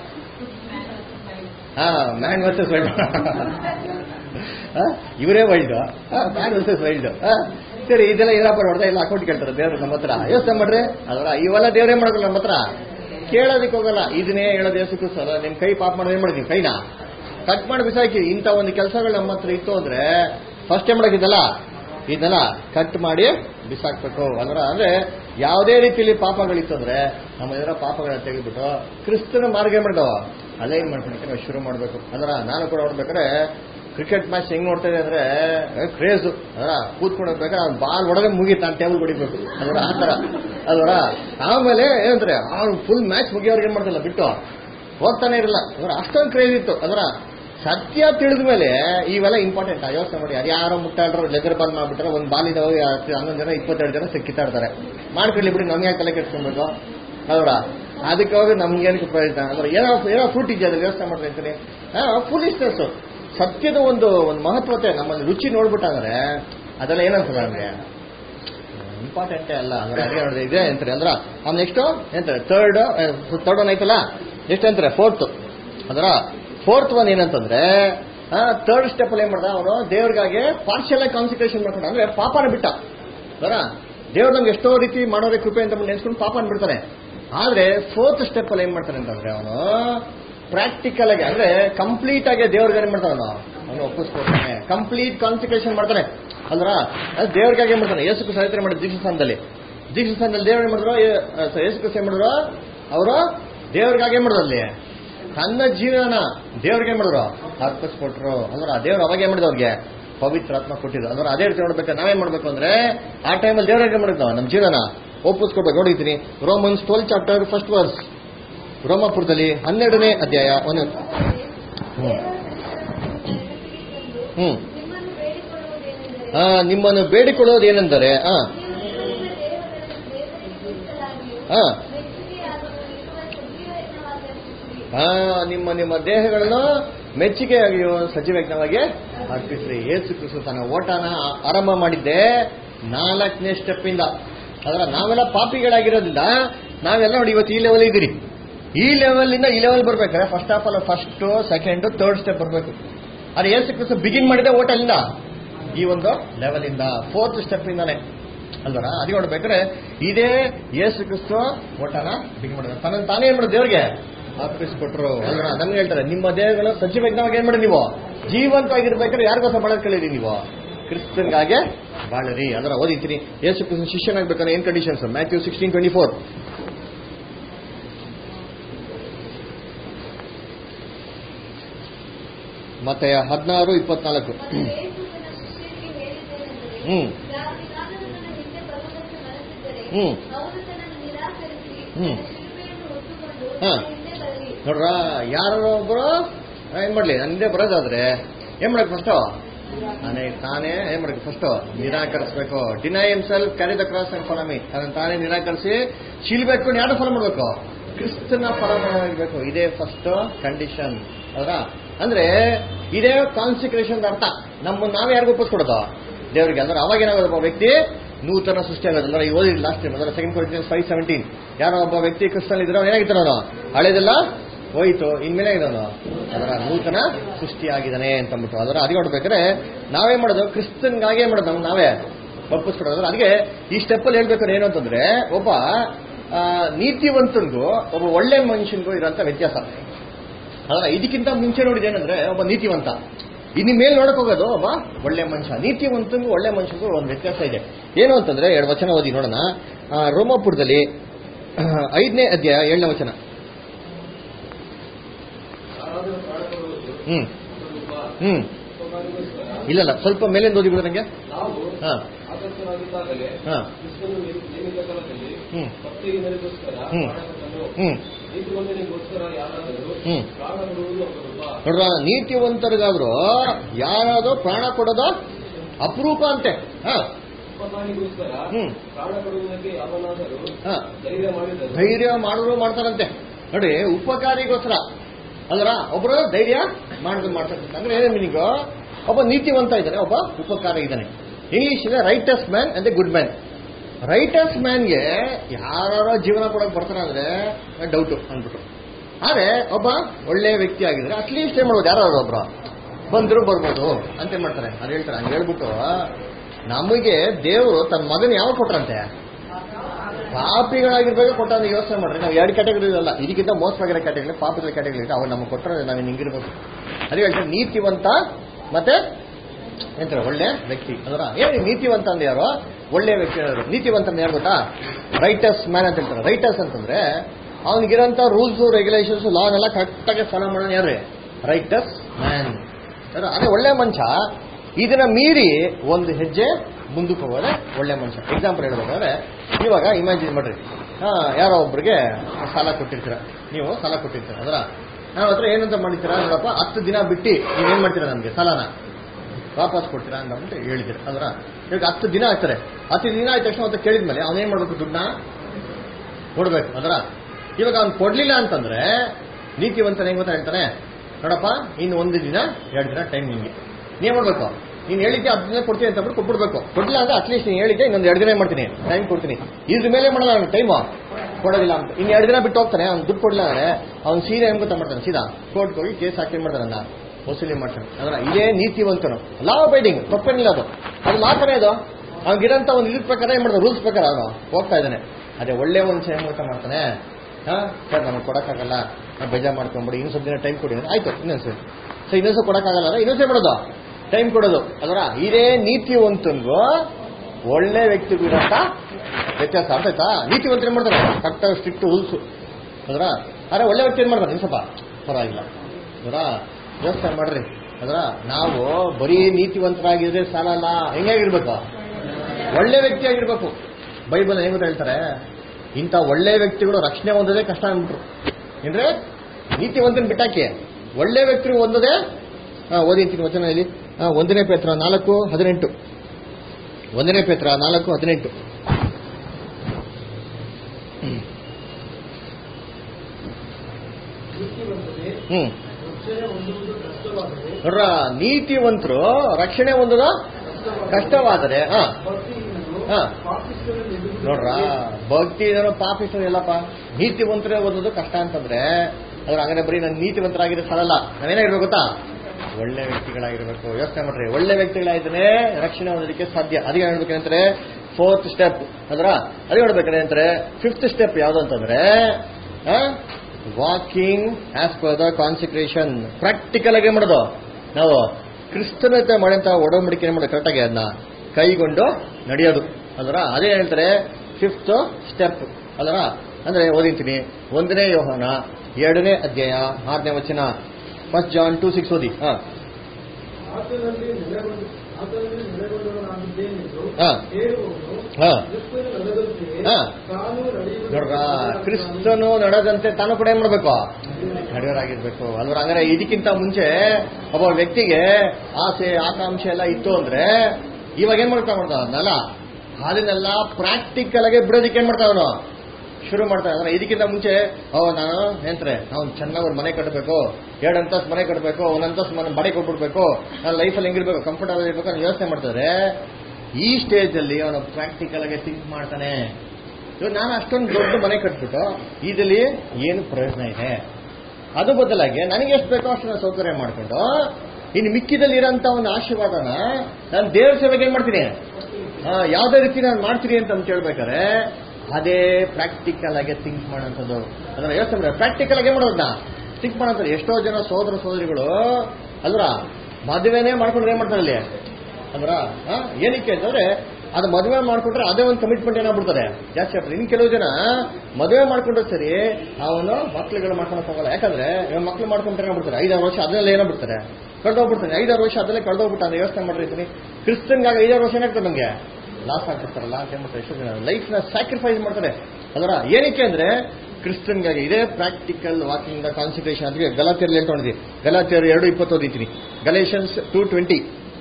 ಹಾ ಮ್ಯಾನ್ ವರ್ಸಸ್ ವೈಲ್ಡ್ ಇವರೇ ವೈಲ್ಡ್ ಮ್ಯಾನ್ ವರ್ಸಸ್ ವೈಲ್ಡ್ ಸರಿ ಇದೆಲ್ಲ ಏನಪ್ಪ ನೋಡ್ತಾ ಇಲ್ಲ ಅಕೌಂಟ್ ಕೇಳ್ತಾರೆ ದೇವ್ರು ನಮ್ಮ ಹತ್ರ ಯೋಚನೆ ಮಾಡ್ರಿ ಅದರ ಇವೆಲ್ಲ ದೇವ್ರೇ ಮಾಡೋದಿಲ್ಲ ನಮ್ಮ ಹತ್ರ ಕೇಳೋದಕ್ಕೆ ಹೋಗಲ್ಲ ಇದನ್ನೇ ಹೇಳೋದು ಯೇಸು ಸಲ ನಿಮ್ ಕೈ ಪಾಪ ಮಾಡೋದು ಏನ್ ಮಾಡಿದೀನಿ ಕೈನ ಕಟ್ ಮಾಡಿ ಬಿಸಾಕಿ ಇಂಥ ಒಂದು ಕೆಲಸಗಳು ನಮ್ಮ ಹತ್ರ ಇತ್ತು ಅಂದ್ರೆ ಫಸ್ಟ್ ಏನ್ ಮಾಡಕ್ಕಿದ್ದಲ್ಲ ಇದನ್ನೆಲ್ಲ ಕಟ್ ಮಾಡಿ ಬಿಸಾಕ್ಬೇಕು ಅಂದ್ರೆ ಅಂದ್ರೆ ಯಾವುದೇ ರೀತಿಯಲ್ಲಿ ಪಾಪಗಳಿತ್ತು ಅಂದ್ರೆ ನಮ್ಮ ಇದರ ಪಾಪಗಳನ್ನ ತೆಗೆದ್ಬಿಟ್ಟು ಕ್ರಿಸ್ತನ ಮಾರ್ಗ ಏನ್ ಮಾಡ್ತಾವ ಅಲೈನ್ ಮಾಡ್ಕೊಳಕ್ಕೆ ನಾವು ಶುರು ಮಾಡ್ಬೇಕು ಅಂದ್ರ ನಾನು ಕೂಡ ನೋಡ್ಬೇಕಾದ್ರೆ ಕ್ರಿಕೆಟ್ ಮ್ಯಾಚ್ ಹೆಂಗ್ ನೋಡ್ತಾ ಇದೆ ಅಂದ್ರೆ ಕ್ರೇಜ್ ಅದರ ಕೂತ್ಕೊಂಡು ಹೋಗ್ಬೇಕಾದ್ರೆ ಅವ್ನು ಬಾಲ್ ಹೊಡೆದ್ರೆ ಮುಗೀತು ನಾನು ಟೇಬಲ್ ಹೊಡಿಬೇಕು ಅದರ ಆ ತರ ಅದರ ಆಮೇಲೆ ಏನಂತಾರೆ ಅವ್ನು ಫುಲ್ ಮ್ಯಾಚ್ ಮುಗಿಯೋರ್ಗೆ ಏನ್ ಮಾಡ್ತಿಲ್ಲ ಬಿಟ್ಟು ಹೋಗ್ತಾನೆ ಇರಲ್ಲ ಅದರ ಅಷ್ಟೊಂದು ಕ್ರೇಜ್ ಇತ್ತು ಅದರ ಸತ್ಯ ತಿಳಿದ ಮೇಲೆ ಇವೆಲ್ಲ ಇಂಪಾರ್ಟೆಂಟ್ ಯೋಚನೆ ಮಾಡಿ ಅದು ಯಾರೋ ಮುಟ್ಟಾಡ್ರು ಲೆದರ್ ಬಾಲ್ ಮಾಡ್ಬಿಟ್ರೆ ಒಂದು ಬಾಲಿಂದ ಹೋಗಿ ಹತ್ತು- ಹನ್ನೊಂದು ಜನ ಇಪ್ಪತ್ತೆರಡು ಜನ ಕಿತ್ತಾಡ್ತಾರೆ ಮಾಡ್ಕೊಳ್ಳಿ ಬಿಡಿ ನಮ್ಗೆ ಯಾಕೆ ತಲೆ ಕೆಡ್ಸ್ಕೊಬೇಕು ಅದರ ಅದಕ್ಕೆ ಹೋಗಿ ನಮ್ಗೆ ಏನಕ್ಕೆ ಪ್ರಯೋಜನ ಅಂದ್ರೆ ಏನೋ ಏನೋ ಫ್ರೂಟ್ ಇದೆಯಾ ಅದ್ರ ವ್ಯವಸ್ಥೆ ಮಾಡ್ತಾ ಇರ್ತೀನಿ ಫುಲಿಸ್ನೆಸ್ ಸತ್ಯದ ಒಂದು ಒಂದು ಮಹತ್ವತೆ ನಮ್ಮಲ್ಲಿ ರುಚಿ ನೋಡ್ಬಿಟ್ಟಾದ್ರೆ ಅದೆಲ್ಲ ಏನನ್ಸಲ್ಲ ನಮಗೆ ಇಂಪಾರ್ಟೆಂಟೇ ಅಲ್ಲ ಅಂದ್ರೆ ಅದೇ ನೋಡಿದ್ರೆ ಇದೆ ಅಂತಾರೆ ಅಂದ್ರ ಅವ್ನು ನೆಕ್ಸ್ಟ್ ಎಂತಾರೆ ಥರ್ಡ್ ಥರ್ಡ್ ಒನ್ ಐತಲ್ಲ ಎಷ್ಟು ಅಂತಾರೆ ಫೋರ್ತ್ ಅದರ ಫೋರ್ತ್ ಒನ್ ಏನಂತಂದ್ರೆ ಥರ್ಡ್ ಸ್ಟೆಪ್ ಅಲ್ಲಿ ಏನ್ ಮಾಡ್ದ ಅವನು ದೇವ್ರಿಗಾಗಿ ಪಾರ್ಷಿಯಲ್ ಕಾನ್ಸಂಟ್ರೇಷನ್ ಮಾಡ್ಕೊಂಡ ಅಂದ್ರೆ ಪಾಪನ ಬಿಟ್ಟ ಅದರ ದೇವ್ರ ನಮ್ಗೆ ಎಷ್ಟೋ ರೀತಿ ಮಾಡೋದೇ ಕೃಪೆ ಅಂತ ನೆನ್ಸ್ಕೊಂಡು ಪಾಪನ ಬಿಡ್ತಾನೆ ಆದ್ರೆ ಫೋರ್ತ್ ಸ್ಟೆಪ್ ಅಲ್ಲಿ ಏನ್ ಮಾಡ್ತಾನೆ ಅಂತಂದ್ರೆ ಅವನು ಪ್ರಾಕ್ಟಿಕಲ್ ಆಗಿ ಅಂದ್ರೆ ಕಂಪ್ಲೀಟ್ ಆಗಿ ದೇವ್ರಿಗೆ ಏನ್ ಮಾಡ್ತಾನೆ ಅವನು ಅವನು ಒಪ್ಪಿಸ್ಕೊಡ್ತಾನೆ ಕಂಪ್ಲೀಟ್ ಕಾನ್ಸಂಟ್ರೇಷನ್ ಮಾಡ್ತಾನೆ ಅಲ್ರ ದೇವ್ರಿಗಾಗಿ ಏನ್ ಮಾಡ್ತಾನೆ ಯೇಸು ಸಹಿತ ಮಾಡಿದ ದೀಕ್ಷಾಸ್ಥಾನದಲ್ಲಿ ದೀಕ್ಷಾಸ್ಥಾನದಲ್ಲಿ ದೇವ್ರು ಏನ್ ಮಾಡಿದ್ರು ಯೇ- ಯೇಸು ಕ್ರಿಸ್ತ ಏನ್ ಮಾಡಿದ್ರು ಅವರು ದೇವ್ರಿಗಾಗಿ ಏನ್ ಮಾಡಿದ್ರು ಅಲ್ಲಿ ತನ್ನ ಜೀವನ ದೇವ್ರಿಗೆ ಏನ್ ಮಾಡಿದ್ರು ಅರ್ಪಿಸ್ಕೊಟ್ರು ಅಂದ್ರೆ ದೇವ್ರು ಅವಾಗ ಏನ್ ಮಾಡಿದ್ರು ಅವ್ರಿಗೆ ಪವಿತ್ರ ಆತ್ಮ ಕೊಟ್ಟಿದ್ರು ಅಂದ್ರೆ ಅದೇ ರೀತಿ ನೋಡ್ಬೇಕು ನಾವೇನ್ ಮಾಡ್ಬೇಕು ಅಂದ್ರೆ ಆ ಟೈಮಲ್ಲಿ ದೇವ್ರಿಗೆ ಏನ್ ಮಾಡಿದ್ವಿ ನಾವು ನಮ್ಮ ಜೀವನ ಒಪ್ಪಿಸ್ಕೊಡ್ಬೇಕು ನೋಡಿದ್ದೀನಿ Romans twelve chapter first verse ರೋಮಾಪುರದಲ್ಲಿ ಹನ್ನೆರಡನೇ ಅಧ್ಯಾಯ ಒಂದು ಹ್ಮ್. ಹ್ಮ್ ನಿಮ್ಮನ್ನು ಬೇಡಿಕೊಳ್ಳುವುದೇನೆಂದರೆ ಆ, ನಿಮ್ಮನ್ನು ಬೇಡಿಕೊಳ್ಳೋದು ಏನೆಂದರೆ ಆ, ನೀವು ನಿಮ್ಮ ದೇವರನ್ನು ದೇವರಿಗೆ ಮೀಸಲಾಗಿಯೂ ಆ, ಮೆಚ್ಚುಗೆಯಾಗಲು ಇರುವ ಸಜೀವಯಜ್ಞವಾಗಿ ಅರ್ಪಿಸಿರಿ. ಆ, ನಿಮ್ಮ ನಿಮ್ಮ ದೇಹಗಳನ್ನು ಮೆಚ್ಚುಗೆಯಾಗಿಯೂ ಸಜೀವಜ್ಞವಾಗಿ ಅರ್ಪಿಸ್ರಿ ಯೇಸು ಕ್ರಿಸ್ತು ತನ್ನ ಓಟನ ಆರಂಭ ಮಾಡಿದ್ದೆ ನಾಲ್ಕನೇ ಸ್ಟೆಪ್ ಇಂದ ಅದರ ನಾವೆಲ್ಲ ಪಾಪಿಗಳಾಗಿರೋದ್ರಿಂದ ನಾವೆಲ್ಲ ನೋಡಿ ಇವತ್ತು ಈ ಲೆವೆಲ್ ಇದ್ದೀರಿ ಈ ಲೆವೆಲ್ ಇಂದ ಈ ಲೆವೆಲ್ ಬರ್ಬೇಕಾದ್ರೆ first of all first second third step ಬರಬೇಕು ಅದು ಯೇಸು ಕ್ರಿಸ್ತು ಬಿಗಿನ್ ಮಾಡಿದೆ ಓಟಲ್ಲಿಂದ ಈ ಒಂದು ಲೆವೆಲ್ ಇಂದ ಫೋರ್ತ್ ಸ್ಟೆಪ್ ಇಂದಾನೆ ಅಲ್ವರ ಅದು ನೋಡ್ಬೇಕಾದ್ರೆ ಇದೇ ಯೇಸು ಕ್ರಿಸ್ತು ಓಟನ ಬಿಗಿನ್ ಮಾಡಿದ ತನ್ನ ತಾನೇ ಏನ್ ಮಾಡೋದು ದೇವ್ರಿಗೆ ಅರ್ಪಿಸ್ಕೊಟ್ರು ಅಲ್ರ ಅದನ್ನ ಹೇಳ್ತಾರೆ ನಿಮ್ಮ ದೇಹಗಳು ಸಜೀವ ಯಜ್ಞವಾಗಿ ಏನ್ ಮಾಡಿ ನೀವು ಜೀವಂತವಾಗಿರ್ಬೇಕಾದ್ರೆ ಯಾರಿಗೋಸ್ಕರ ಮಾಡೋದ್ ಕೇಳಿರಿ ನೀವು ಕ್ರಿಸ್ತನ್ಗಾಗೆ ಬಾಳರಿ ಅದರ ಓದಿತೀನಿ ಯೇಸು ಕ್ರಿಸ್ತನ್ ಶಿಷ್ಯನಾಗ್ಬೇಕಾದ್ರೆ ಏನ್ conditions Matthew sixteen twenty four ಮತ್ತೆ ಹದಿನಾರು ಇಪ್ಪತ್ನಾಲ್ಕು ಮತ್ತು ಯೇಸು ತನ್ನ ಶಿಷ್ಯರಿಗೆ ಹೇಳಿದ್ದೇನೆಂದರೆ, ಹ್ಮ್. ಯಾವನಾದರೂ ನನ್ನ ಹಿಂದೆ ಬರುವುದಕ್ಕೆ ಮನಸ್ಸಿದ್ದರೆ, ಹ್ಮ್. ಅವನು ತನ್ನನ್ನು ನಿರಾಕರಿಸಿ, ಹ್ಮ್. ತನ್ನ ಶಿಲುಬೆಯನ್ನು ಹೊತ್ತುಕೊಂಡು ಹಾ. ನನ್ನ ಹಿಂದೆ ಬರಲಿ. ನೋಡ್ರ ಯಾರೋ ಒಬ್ರು ಏನ್ ಮಾಡ್ಲಿ ನಂದೇ ಬರೋದಾದ್ರೆ ಏನ್ ಮಾಡಕ್ ಫಸ್ಟ್ ನಾನೇ ತಾನೇ ಏನ್ ಮಾಡಕ್ ಫಸ್ಟ್ ನಿರಾಕರಿಸ್ಬೇಕು deny in self carry the cross and follow me ಅದನ್ನ ತಾನೇ ನಿರಾಕರಿಸಿ ಶೀಲ್ಬೇಕು ಯಾರು ಫಾಲೋ ಮಾಡ್ಬೇಕು ಕ್ರಿಸ್ತನ ಫಾಲೋ ಮಾಡಬೇಕು ಇದೇ ಫಸ್ಟ್ ಕಂಡೀಷನ್ ಹೌದಾ ಅಂದ್ರೆ ಇದೇ ಕಾನ್ಸಿಕ್ರೇಷನ್ ಅರ್ಥ ನಮ್ಮ ನಾವೇ ಯಾರಿಗೂ ಒಪ್ಪಿಸ್ಕೊಡೋದು ದೇವರಿಗೆ ಅಂದ್ರೆ ಅವಾಗ ಏನಾಗೋದು ಒಬ್ಬ ವ್ಯಕ್ತಿ ನೂತನ ಸೃಷ್ಟಿ ಆಗೋದು ಅಂದ್ರೆ ಈ ಓದಿದ್ ಲಾಸ್ಟ್ ಟೈಮ್ ಅಂದ್ರೆ ಸೆಕೆಂಡ್ ಕ್ವಾರ್ಟರ್ ಫೈವ್ ಸೆವೆಂಟೀನ್ ಯಾರೋ ಒಬ್ಬ ವ್ಯಕ್ತಿ ಕ್ರಿಸ್ತನ್ ಇದ್ರೆ ಅವ್ನು ಏನಾಗಿರ್ತಾನ ಅವನು ಹಳೇದೆಲ್ಲ ಹೋಯ್ತು ಇನ್ಮೇಲೆ ಇರೋನು ಅದರ ನೂತನ ಸೃಷ್ಟಿಯಾಗಿದ್ದಾನೆ ಅಂತ ಅಂದ್ಬಿಟ್ಟು ಅದರ ಅದೇ ನೋಡ್ಬೇಕಾದ್ರೆ ನಾವೇ ಮಾಡೋದು ಕ್ರಿಸ್ತನ್ಗಾಗಿ ಏನ್ ಮಾಡೋದು ನಮ್ಗೆ ನಾವೇ ಒಪ್ಪಿಸ್ಕೊಡೋದು ಅದಕ್ಕೆ ಈ ಸ್ಟೆಪ್ಪಲ್ಲಿ ಹೇಳ್ಬೇಕಾದ್ರೆ ಏನು ಅಂತಂದ್ರೆ ಒಬ್ಬ ಆ, ನೀತಿವಂತನಿಗೂ ಒಬ್ಬ ಒಳ್ಳೆ ಮನುಷ್ಯನಿಗೂ ಇರೋಂಥ ವ್ಯತ್ಯಾಸ ಅದರ ಇದಕ್ಕಿಂತ ಮುಂಚೆ ನೋಡಿದೇನಂದ್ರೆ ಒಬ್ಬ ನೀತಿವಂತ ಇನ್ನು ಮೇಲೆ ನೋಡಕ್ ಹೋಗೋದು ಒಬ್ಬ ಒಳ್ಳೆ ಮನುಷ್ಯ ನೀತಿವಂತನಿಗೂ ಒಳ್ಳೆ ಮನುಷ್ಯನಿಗೂ ಒಂದು ವ್ಯತ್ಯಾಸ ಇದೆ ಏನು ಅಂತಂದ್ರೆ ಎರಡು ವಚನ ಓದಿ ನೋಡೋಣ ಆ, ರೋಮಾಪುರದಲ್ಲಿ ಆ, ಐದನೇ ಅಧ್ಯಾಯ ಏಳನೇ ವಚನ ಯಾರಾದರೂ ಪ್ರಾಣ ಕೊಡುವುದು ಹ್ಮ್ ಸ್ವಲ್ಪ ಹ್ಮ್ ಉಪಕಾರಿಗೋಸ್ಕರ ಇಲ್ಲಲ್ಲ ಸ್ವಲ್ಪ ಮೇಲೆ ಓದಿ ಬಿಡು ನಂಗೆ ನಾವು ಹಾ ಆಸಕ್ತರಾಗಿದ್ದಾಗಲೇ ಹಾ ಕ್ರಿಸ್ತನು ನೇಮಿತ ಕಾಲದಲ್ಲಿ ಹ್ಮ್ ಭಕ್ತಿಹೀನರಿಗೋಸ್ಕರ ಹ್ಮ್. ಪ್ರಾಣ ಕೊಟ್ಟನು ಹ್ಮ್ ನೀತಿವಂತನಿಗೋಸ್ಕರ ಯಾರಾದರೂ ಹ್ಮ್. ಪ್ರಾಣ ಕೊಡುವುದು ಅಪರೂಪ ನೋಡ್ರ ನೀತಿವಂತರಿಗಾದ್ರು ಯಾರಾದ್ರೂ ಪ್ರಾಣ ಕೊಡೋದು ಅಪರೂಪ ಅಂತೆ ಹಾ ಉಪಕಾರಿಗೋಸ್ಕರ ಹ್ಮ್. ಪ್ರಾಣ ಕೊಡುವುದಕ್ಕೆ ಯಾವನಾದರೂ ಹಾ ಧೈರ್ಯ ಮಾಡಿದರು ಧೈರ್ಯ ಮಾಡೋರು ಮಾಡ್ತಾರಂತೆ ನೋಡಿ ಉಪಕಾರಿಗೋಸ್ಕರ ಅಲ್ರ ಒಬ್ರು ಧೈರ್ಯ ಮಾಡಿದ್ರು ಮಾಡ್ತಾರೆ ಅಂದ್ರೆ ಏನೇ ಮೀನಿಂಗ್ ಒಬ್ಬ ನೀತಿವಂತ ಇದ್ದಾನೆ ಒಬ್ಬ ಉಪಕಾರ ಇದ್ದಾನೆ ಇಂಗ್ಲಿಷ್ ಇದೆ righteous man and good man righteous ಮ್ಯಾನ್ಗೆ ಯಾರ ಜೀವನ ಕೊಡಕ್ ಬರ್ತಾನೆ ಅಂದ್ರೆ ಡೌಟು ಅಂದ್ಬಿಟ್ಟು ಆದ್ರೆ ಒಬ್ಬ ಒಳ್ಳೆ ವ್ಯಕ್ತಿ ಆಗಿದ್ರೆ ಅಟ್ಲೀಸ್ಟ್ ಏನ್ ಮಾಡ್ಬೋದು ಯಾರು ಒಬ್ರು ಬಂದ್ರು ಬರ್ಬೋದು ಅಂತ ಏನ್ ಮಾಡ್ತಾರೆ ಅದು ಹೇಳ್ತಾರೆ ಹಂಗೆ ಹೇಳ್ಬಿಟ್ಟು ನಮಗೆ ದೇವರು ತನ್ನ ಮಗನ ಯಾವಾಗ ಕೊಟ್ರಂತೆ ಪಾಪಿಗಳಾಗಿರ್ಬೇಕು ಕೊಟ್ಟ ಅಂತ ಯೋಚನೆ ಮಾಡ್ರಿ ನಾವು ಎರಡು ಕ್ಯಾಟಗರಿ ಇರಲ್ಲ ಇದಕ್ಕಿಂತ ಮೋಸವಾಗಿರೋ ಕ್ಯಾಟಗರಿ ಪಾಪಿಗಳ ಕ್ಯಾಟಗರಿ ಇದೆ ಅವ್ರು ನಮಗೆ ಕೊಟ್ಟರೆ ನಾವು ಹಿಂಗಿರ್ಬೇಕು ಅದೇ ಹೇಳ್ತಾರೆ ನೀತಿವಂತ ಮತ್ತೆ ಎಂತಾರೆ ಒಳ್ಳೆ ವ್ಯಕ್ತಿ ಅದರ ಏನು ನೀತಿವಂತ ಅಂದ್ರೆ ಯಾರು ಒಳ್ಳೆ ವ್ಯಕ್ತಿ ಯಾರು ನೀತಿವಂತ ಅಂದ್ರೆ ಯಾರು ಗೊತ್ತಾ ರೈಟರ್ಸ್ ಮ್ಯಾನ್ ಅಂತ ಹೇಳ್ತಾರೆ ರೈಟರ್ಸ್ ಅಂತಂದ್ರೆ ಅವನಿಗಿರೋಂಥ ರೂಲ್ಸ್ ರೆಗ್ಯುಲೇಷನ್ಸ್ ಲಾನೆಲ್ಲ ಕರೆಕ್ಟಾಗಿ ಫಾಲೋ ಮಾಡೋಣ ಯಾರ್ರಿ ರೈಟರ್ಸ್ ಮ್ಯಾನ್ ಅದೇ ಒಳ್ಳೆ ಮನುಷ್ಯ ಇದನ್ನ ಮೀರಿ ಒಂದು ಹೆಜ್ಜೆ ಮುಂದಕ್ಕೆ ಹೋಗೋದೆ ಒಳ್ಳೆ ಮನುಷ್ಯ ಎಕ್ಸಾಂಪಲ್ ಹೇಳ್ಬೇಕಾದ್ರೆ ಇವಾಗ ಇಮ್ಯಾಜಿನ್ ಮಾಡ್ರಿ ಹಾ ಯಾರೋ ಒಬ್ರಿಗೆ ಸಾಲ ಕೊಟ್ಟಿರ್ತೀರ ನೀವು ಸಾಲ ಕೊಟ್ಟಿರ್ತೀರ ಅದರ ನಾವು ಹತ್ರ ಏನಂತ ಮಾಡಿರ್ತೀರ ನೋಡಪ್ಪ ಹತ್ತು ದಿನ ಬಿಟ್ಟು ನೀವೇನ್ ಮಾಡ್ತೀರಾ ನಮಗೆ ಸಾಲನ ವಾಪಸ್ ಕೊಡ್ತೀರಾ ಅಂತ ಅಂದ್ಬಿಟ್ಟು ಹೇಳಿದ್ದೀರ ಅದರ ಇವಾಗ ಹತ್ತು ದಿನ ಆಗ್ತಾರೆ ಹತ್ತು ದಿನ ಆದ ತಕ್ಷಣ ಅಂತ ಕೇಳಿದ್ಮೇಲೆ ಅವನೇನ್ ಮಾಡ್ಬೇಕು ದುಡ್ಡನ್ನ ಕೊಡ್ಬೇಕು ಅದರ ಇವಾಗ ಅವ್ನು ಕೊಡ್ಲಿಲ್ಲ ಅಂತಂದ್ರೆ ನೀತಿವಂತನ ಹೆಂಗ್ ಗೊತ್ತಾ ಹೇಳ್ತಾನೆ ನೋಡಪ್ಪ ಇನ್ನು ಒಂದು ದಿನ ಎರಡು ದಿನ ಟೈಮ್ ನಿಂಗೆ ನೀನ್ ಮಾಡ್ಬೇಕು ನೀನ್ ಹೇಳಿದ್ದೆ ಹತ್ತು ದಿನ ಕೊಡ್ತೀನಿ ಅಂತ ಬಿಟ್ಟು ಕೊಟ್ಬಿಡ್ಬೇಕು ಕೊಡ್ಲಿಲ್ಲ ಅಂದ್ರೆ ಅಟ್ಲೀಸ್ಟ್ ನೀನು ಹೇಳಿದ್ದೆ ಇನ್ನೊಂದು ಎರಡು ದಿನ ಮಾಡ್ತೀನಿ ಟೈಮ್ ಕೊಡ್ತೀನಿ ಇದ್ರ ಮೇಲೆ ಮಾಡಲ್ಲ ಅವ್ನು ಟೈಮ್ ಕೊಡೋದಿಲ್ಲ ಅಂತ ಇನ್ನು ಎರಡು ದಿನ ಬಿಟ್ಟು ಹೋಗ್ತಾನೆ ಅವ್ನು ದುಡ್ಡು ಕೊಡಲಿಲ್ಲ ಅಂದ್ರೆ ಅವ್ನು ಸೀದಾ ಹೆಂಗ್ ಗೊತ್ತಾ ಮಾಡ್ತಾನೆ ಸೀದಾ ಕೋರ್ಟ್ಗೆ ಹೋಗಿ ಕೇಸ್ ಹಾಕಿ ಏನ್ ಮಾಡ್ತಾನನ್ನ ವಸೂಲಿ ಮಾಡ್ತಾನೆ ಅಂದ್ರೆ ಇದೇ ನೀತಿವಂತನು ಲಾ ಬೈಡಿಂಗ್ ತಪ್ಪೇನಿಲ್ಲ ಅದು ಅದು ಮಾತ್ರನೇ ಅದು ಅವ್ನಿಗಿರಂತ ಒಂದು ಇದ್ರ ಪ್ರಕಾರ ಏನ್ ಮಾಡ್ತಾನೆ ರೂಲ್ಸ್ ಪ್ರಕಾರ ಅವನು ಹೋಗ್ತಾ ಇದ್ದಾನೆ ಅದೇ ಒಳ್ಳೆ ಮನುಷ್ಯ ಹೆಂಗ್ ಗೊತ್ತಾ ಮಾಡ್ತಾನೆ ಹಾ ಸರ್ ನಮ್ಗೆ ಕೊಡಕ್ಕಾಗಲ್ಲ ನಾವು ಬೇಜಾರು ಮಾಡ್ಕೊಂಬಿಡಿ ಇನ್ನೊಂದು ಸ್ವಲ್ಪ ದಿನ ಟೈಮ್ ಕೊಡಿ ಅಂದ್ರೆ ಆಯ್ತು ಇನ್ನೊಂದ್ಸರಿ ಸೊ ಇನ್ನೊಂದ್ಸಲ ಕೊಡಕ್ಕಾಗಲ್ಲ ಅಂದ್ರೆ ಇನ್ನೊಂದ್ಸರಿ ಮಾಡೋದು ಟೈಮ್ ಕೊಡೋದು ಅದರ ಇದೇ ನೀತಿವಂತನ್ಗೂ ಒಳ್ಳೆ ವ್ಯಕ್ತಿಗೂ ಇರೋಂಥ ವ್ಯತ್ಯಾಸ ಅರ್ಥ ಆಯ್ತಾ ನೀತಿವಂತರು ಏನ್ ಮಾಡ್ತಾರೆ ಕರೆಕ್ಟಾಗಿ ಸ್ಟ್ರಿಕ್ಟ್ ರೂಲ್ಸ್ ಅದರ ಆದ್ರೆ ಒಳ್ಳೆ ವ್ಯಕ್ತಿ ಏನ್ ಮಾಡ್ತಾರೆ ಇನ್ನು ಸ್ವಲ್ಪ ಪರವಾಗಿಲ್ಲ ಅದರ ಯೋಚನೆ ಮಾಡ್ರಿ ಅದರ ನಾವು ಬರೀ ನೀತಿವಂತರಾಗಿದ್ರೆ ಸಾಲಲ್ಲ ಹೆಂಗಾಗಿರ್ಬೇಕು ಒಳ್ಳೆ ವ್ಯಕ್ತಿ ಆಗಿರ್ಬೇಕು ಬೈಬಲ್ ಹೆಂಗ್ ಗೊತ್ತಾ ಹೇಳ್ತಾರೆ ಇಂಥ ಒಳ್ಳೆ ವ್ಯಕ್ತಿಗಳು ರಕ್ಷಣೆ ಹೊಂದೋದೇ ಕಷ್ಟ ಅಂದ್ಬಿಟ್ರು ಏನ್ರೆ ನೀತಿವಂತನ ಬಿಟ್ಟಾಕಿ ಒಳ್ಳೆ ವ್ಯಕ್ತಿಗಳು ಹೊಂದೋದೇ ಆ, ಓದಿಂತೀನಿ ವಚನದಲ್ಲಿ ಆ, ಒಂದನೇ ಪೇತ್ರ ನಾಲ್ಕು ಹದಿನೆಂಟು ಒಂದನೇ ಪೇತ್ರ ನಾಲ್ಕು ಹದಿನೆಂಟು ನೀತಿವಂತತೆ ಹ್ಮ್ ರಕ್ಷಣೆ ಹೊಂದುವುದು ಕಷ್ಟವಾದರೆ ನೋಡ್ರ ನೀತಿವಂತರು ರಕ್ಷಣೆ ಹೊಂದೋದು ಕಷ್ಟವಾದರೆ ಹಾ ಭಕ್ತಿಹೀನರು ಹಾ. ಪಾಪಿಷ್ಠರನ್ನು ಎದುರಿಸಿ ನೋಡ್ರ ಭಕ್ತಿ ಇದನ್ನು ಪಾಪಿಸ್ತಾರೆ ಎಲ್ಲಪ್ಪ ನೀತಿವಂತರೇ ಓದೋದು ಕಷ್ಟ ಅಂತಂದ್ರೆ ಅದ್ರ ಹಂಗಾರೆ ಬರೀ ನಾನು ನೀತಿವಂತರಾಗಿದ್ರೆ ಸಾಲಲ್ಲ ನಾವೇನಾಗಿರ್ಬೇಕು ಗೊತ್ತಾ ಒಳ್ಳೆ ವ್ಯಕ್ತಿಗಳಾಗಿರ್ಬೇಕು ಯೋಚನೆ ಮಾಡ್ರಿ ಒಳ್ಳೆ ವ್ಯಕ್ತಿಗಳಾಗಿದ್ರೆ ರಕ್ಷಣೆ ಹೊಂದೋದಕ್ಕೆ ಸಾಧ್ಯ ಅದಕ್ಕೆ ಹೇಳ್ಬೇಕಂದ್ರೆ ಫೋರ್ತ್ ಸ್ಟೆಪ್ ಅಂದ್ರ ಅದೇ ಹೇಳ್ಬೇಕಾದ್ರೆ ಅಂದ್ರೆ ಫಿಫ್ತ್ ಸ್ಟೆಪ್ ಯಾವ್ದು ಅಂತಂದ್ರೆ ಆ, walking as per the concentration practical ಆಗಿ ಏನ್ ಮಾಡೋದು ನಾವು ಕ್ರಿಸ್ತನ ಜೊತೆ ಮಾಡೋಂಥ ಒಡಂಬಡಿಕೆ ಏನ್ ಮಾಡೋದು ಕರೆಕ್ಟಾಗಿ ಅದನ್ನ ಕೈಗೊಂಡು ನಡೆಯೋದು ಅಲ್ವರ ಅದೇ ಹೇಳ್ತಾರೆ ಫಿಫ್ತ್ ಸ್ಟೆಪ್ ಅಲ್ವರ ಅಂದ್ರೆ ಓದಿಂತೀನಿ ಒಂದನೇ ಯೋಹನ ಎರಡನೇ ಅಧ್ಯಾಯ ಆರನೇ ವಚನ ಫಸ್ಟ್ ಜಾನ್ ಟೂ ಸಿಕ್ಸ್ ಓದಿ ಹಾ ಆತನಲ್ಲಿ ನೆಲೆಗೊಂಡು ಆತನಲ್ಲಿ ನೆಲೆಗೊಂಡವನಾಗಿದ್ದೇನೆಂದು ಹಾ. ಹೇಳುವವನು ಹಾ. ಕ್ರಿಸ್ತನು ನಡೆದಂತೆಯೇ ಹಾ. ತಾನು ನಡೆಯುವುದು ನೋಡ್ರ ಕ್ರಿಸ್ತನು ನಡೆದಂತೆ ತಾನು ಕೂಡ ಏನ್ ಮಾಡ್ಬೇಕು ನಡೆಯೋರಾಗಿರ್ಬೇಕು ಅಲ್ವರ ಹಂಗಾರೆ ಇದಕ್ಕಿಂತ ಮುಂಚೆ ಒಬ್ಬ ವ್ಯಕ್ತಿಗೆ ಆಸೆ ಆಕಾಂಕ್ಷೆ ಎಲ್ಲ ಇತ್ತು ಅಂದ್ರೆ ಇವಾಗ ಏನ್ ಮಾಡ್ತಾ ಮಾಡ್ತಾವ ಅದನ್ನೆಲ್ಲ ಅದನ್ನೆಲ್ಲ ಪ್ರಾಕ್ಟಿಕಲ್ ಆಗಿ ಬಿಡೋದಕ್ಕೆ ಏನ್ ಮಾಡ್ತಾವನು ಶುರು ಮಾಡ್ತಾ ಅಂದ್ರೆ ಇದಕ್ಕಿಂತ ಮುಂಚೆ ಓ ನಾನು ಏನಂತಾರೆ ನಾವು ಚೆನ್ನಾಗಿ ಒಂದು ಮನೆ ಕಟ್ಟಬೇಕು ಎರಡು ಅಂತಸ್ ಮನೆ ಕಟ್ಟಬೇಕು ಒಂದ್ ಅಂತಸ್ ಮನೆ ಬಾಡಿ ಕೊಟ್ಬಿಡ್ಬೇಕು ನಾನು ಲೈಫಲ್ಲಿ ಹೆಂಗಿರ್ಬೇಕು ಕಂಫರ್ಟಬಲ್ ಇರ್ಬೇಕು ಅಂತ ಯೋಚನೆ ಮಾಡ್ತಾರೆ ಈ ಸ್ಟೇಜ್ ಅಲ್ಲಿ ಅವನು ಪ್ರಾಕ್ಟಿಕಲ್ ಆಗಿ ಥಿಂಕ್ ಮಾಡ್ತಾನೆ ಇವಾಗ ನಾನು ಅಷ್ಟೊಂದು ದೊಡ್ಡ ಮನೆ ಕಟ್ಬಿಟ್ಟು ಇದರಲ್ಲಿ ಏನು ಪ್ರಯೋಜನ ಇದೆ ಅದು ಬದಲಾಗಿ ನನಗೆ ಎಷ್ಟು ಬೇಕೋ ಅಷ್ಟು ನಾನು ಸೌಕರ್ಯ ಮಾಡ್ಕೊಂಡು ಇನ್ನು ಮಿಕ್ಕಿದಲ್ಲಿ ಇರೋಂಥ ಒಂದು ಆಶೀರ್ವಾದನ ನಾನು ದೇವ್ರ ಸೇವೆಗೆ ಏನ್ ಮಾಡ್ತೀನಿ ಆ, ಯಾವ್ದೇ ರೀತಿ ನಾನು ಮಾಡ್ತೀನಿ ಅಂತ ಅಂತ ಹೇಳ್ಬೇಕಾರೆ ಅದೇ ಪ್ರಾಕ್ಟಿಕಲ್ ಆಗಿ ಥಿಂಕ್ ಮಾಡೋಂಥದ್ದು ಅದನ್ನ ಯೋಚನೆ ಮಾಡಿ ಪ್ರಾಕ್ಟಿಕಲ್ ಆಗಿ ಮಾಡೋದನ್ನ ಥಿಂಕ್ ಮಾಡೋಂಥದ್ದು ಎಷ್ಟೋ ಜನ ಸೋದರ ಸೋದರಿಗಳು ಅಲ್ರ ಮದುವೆನೇ ಮಾಡ್ಕೊಂಡ್ರೆ ಏನ್ ಮಾಡ್ತಾರೆ ಅಲ್ಲಿ ಅಂದ್ರ ಆ, ಏನಕ್ಕೆ ಅಂತಂದ್ರೆ ಅದು ಮದುವೆ ಮಾಡ್ಕೊಂಡ್ರೆ ಅದೇ ಒಂದು ಕಮಿಟ್ಮೆಂಟ್ ಏನಾಗ್ಬಿಡ್ತಾರೆ ಜಾಸ್ತಿ ಆಗ್ತದೆ ಇನ್ನು ಕೆಲವು ಜನ ಮದುವೆ ಮಾಡ್ಕೊಂಡ್ರೆ ಸರಿ ಅವನು ಮಕ್ಳುಗಳು ಮಾಡ್ಕೊಳಕ್ ಹೋಗಲ್ಲ ಯಾಕಂದ್ರೆ ಇವಾಗ ಮಕ್ಳು ಮಾಡ್ಕೊಂಡ್ರೆ ಏನಾಗ್ಬಿಡ್ತಾರೆ ಐದಾರು ವರ್ಷ ಅದನ್ನೆಲ್ಲ ಏನಾಗ್ಬಿಡ್ತಾರೆ ಕಳ್ದೋಗ್ಬಿಡ್ತಾನೆ ಐದಾರು ವರ್ಷ ಅದಲ್ಲೇ ಕಳ್ದೋಗ್ಬಿಟ್ಟು ಅಂದ್ರೆ ಯೋಚನೆ ಮಾಡಿರ್ತೀನಿ ಕ್ರಿಸ್ತನ್ಗಾಗಿ ಐದಾರು ವರ್ಷ ಏನಾಗ್ತದೆ ನಮಗೆ ಲಾಸ್ ಆಗ್ಬಿಡ್ತಾರಲ್ಲ ಅಂತ ಹೇಳ್ಬಿಟ್ಟು ಎಷ್ಟೋ ಜನ ಲೈಫ್ನ ಸ್ಯಾಕ್ರಿಫೈಸ್ ಮಾಡ್ತಾರೆ ಅದರ ಏನಕ್ಕೆ ಅಂದ್ರೆ ಕ್ರಿಸ್ತನ್ಗಾಗಿ ಇದೇ ಪ್ರಾಕ್ಟಿಕಲ್ ವಾಕಿಂಗ್ ದ ಕಾನ್ಸಂಟ್ರೇಷನ್ ಅದಕ್ಕೆ ಗಲಾತಿಯರಲ್ಲಿ ಹೇಳ್ತಾ ಹೊಂದಿದ್ವಿ ಗಲಾತಿಯರ್ ಎರಡು ಇಪ್ಪತ್ತು ಓದಿದ್ದೀನಿ Galatians two twenty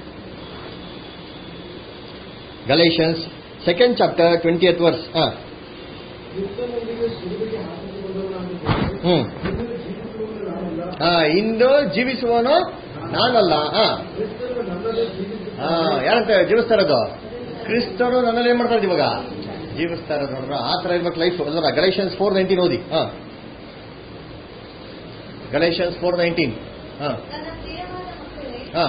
Galatians second chapter twentieth verse ಹಾ ಕ್ರಿಸ್ತನೊಂದಿಗೆ ಶಿಲುಬೆಗೆ ಹಾಕಿಸಿಕೊಂಡವನಾಗಿದ್ದೇನೆ ಹ್ಮ್ ಇನ್ನು ಜೀವಿಸುವವನು ನಾನಲ್ಲ ಹಾ ಇಂದು ಜೀವಿಸುವವನು ನಾನಲ್ಲ ಹಾ ಕ್ರಿಸ್ತನು ನನ್ನಲ್ಲೇ ಜೀವಿಸುತ್ತಾನೆ ಹಾ ಯಾರಂತ ಜೀವಿಸ್ತಾ ಇರೋದು ಕ್ರಿಸ್ತನು ನನ್ನಲ್ಲಿ ಏನ್ ಮಾಡ್ತಾ ಇರೋದು ಇವಾಗ ಜೀವಿಸ್ತಾ ಇರೋದು ನೋಡ್ರ ಆ ತರ ಇರ್ಬೇಕು ಲೈಫ್ ಅಲ್ರ ಗಲೇಷನ್ಸ್ ಫೋರ್ ನೈನ್ಟೀನ್ ಓದಿ ಹಾ ಗಲೇಷನ್ಸ್ ಫೋರ್ ನೈನ್ಟೀನ್ ಹಾ ನನ್ನ ಪ್ರಿಯವಾದ ಮಕ್ಕಳೇ ಹಾ.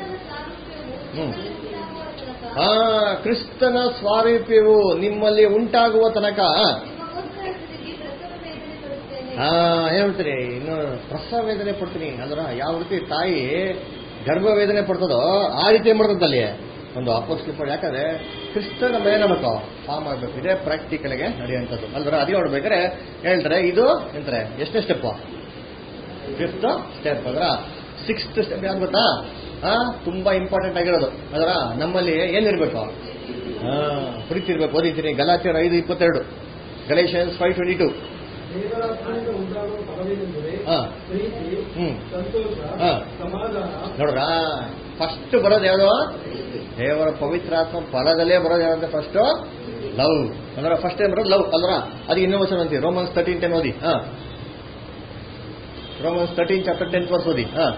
ಕ್ರಿಸ್ತನ ಹ್ಮ್. ಸಾರೂಪ್ಯವು ಆ ಕ್ರಿಸ್ತನ ಸ್ವಾರೂಪ್ಯವು ನಿಮ್ಮಲ್ಲಿ ಉಂಟಾಗುವ ತನಕ ನಿಮಗೋಸ್ಕರ ಸ್ಥಿತಿಗೆ ಪ್ರಸವ ವೇದನೆ ಪಡುತ್ತೇನೆ ಹಾ ಹೇಳ್ತೀರಿ ಇನ್ನು ಪ್ರಸವ ವೇದನೆ ಪಡ್ತೀನಿ ಅಂದ್ರ ಯಾವ ರೀತಿ ತಾಯಿ ಗರ್ಭ ವೇದನೆ ಪಡ್ತದೋ ಆ ರೀತಿ ಏನ್ ಮಾಡ್ತಂತ ಅಲ್ಲಿ ಒಂದು ಅಪೋಸ್ಲಿ ಪಡ್ ಯಾಕಂದ್ರೆ ಕ್ರಿಸ್ತನ ಮೇಲೆ ನಮಕು ಫಾರ್ಮ್ ಆಗ್ಬೇಕು ಇದೇ ಪ್ರಾಕ್ಟಿಕಲ್ ಗೆ ನಡೆಯುವಂಥದ್ದು ಅಲ್ದ್ರ ಅದೇ ನೋಡ್ಬೇಕಾದ್ರೆ ಹೇಳ್ತಾರೆ ಇದು ಎಂತಾರೆ ಎಷ್ಟನೇ ಸ್ಟೆಪ್ ಫಿಫ್ತ್ ಸ್ಟೆಪ್ ಅಂದ್ರ ಸಿಕ್ಸ್ತ್ ಸ್ಟೆಪ್ ಯಾವ್ದು ಗೊತ್ತಾ ಆ ತುಂಬಾ ಇಂಪಾರ್ಟೆಂಟ್ ಆಗಿರೋದು ಅದರ ನಮ್ಮಲ್ಲಿ ಏನಿರ್ಬೇಕು ಹಾ ಪ್ರೀತಿ ಇರ್ಬೇಕು ಓದಿದ್ದೀನಿ ಗಲಾತಿಯರ್ ಐದು ಇಪ್ಪತ್ತೆರಡು ಗಲೇಷನ್ಸ್ ಫೈವ್ ಟ್ವೆಂಟಿ ಟು ದೇವರಾತ್ಮನಿಂದ ಉಂಟಾಗುವ ಫಲವೇನೆಂದರೆ ಹಾ ಪ್ರೀತಿ ಹ್ಮ್. ಸಂತೋಷ ಹಾ. ಸಮಾಧಾನ ನೋಡ್ರ ಫಸ್ಟ್ ಬರೋದು ಯಾವುದು ದೇವರ ಪವಿತ್ರಾತ್ಮ ಫಲದಲ್ಲೇ ಬರೋದು ಯಾವ್ದು ಫಸ್ಟ್ ಲವ್ ಅಂದ್ರೆ ಫಸ್ಟ್ ಏನ್ ಬರೋದು ಲವ್ ಅಲ್ರ ಅದು ಇನ್ನೋವೇಷನ್ ಅಂತೀವಿ ರೋಮನ್ಸ್ ತರ್ಟೀನ್ ಟೆನ್ ಓದಿ ಹಾ Romans thirteen chapter ten verse ಓದಿ ಹಾ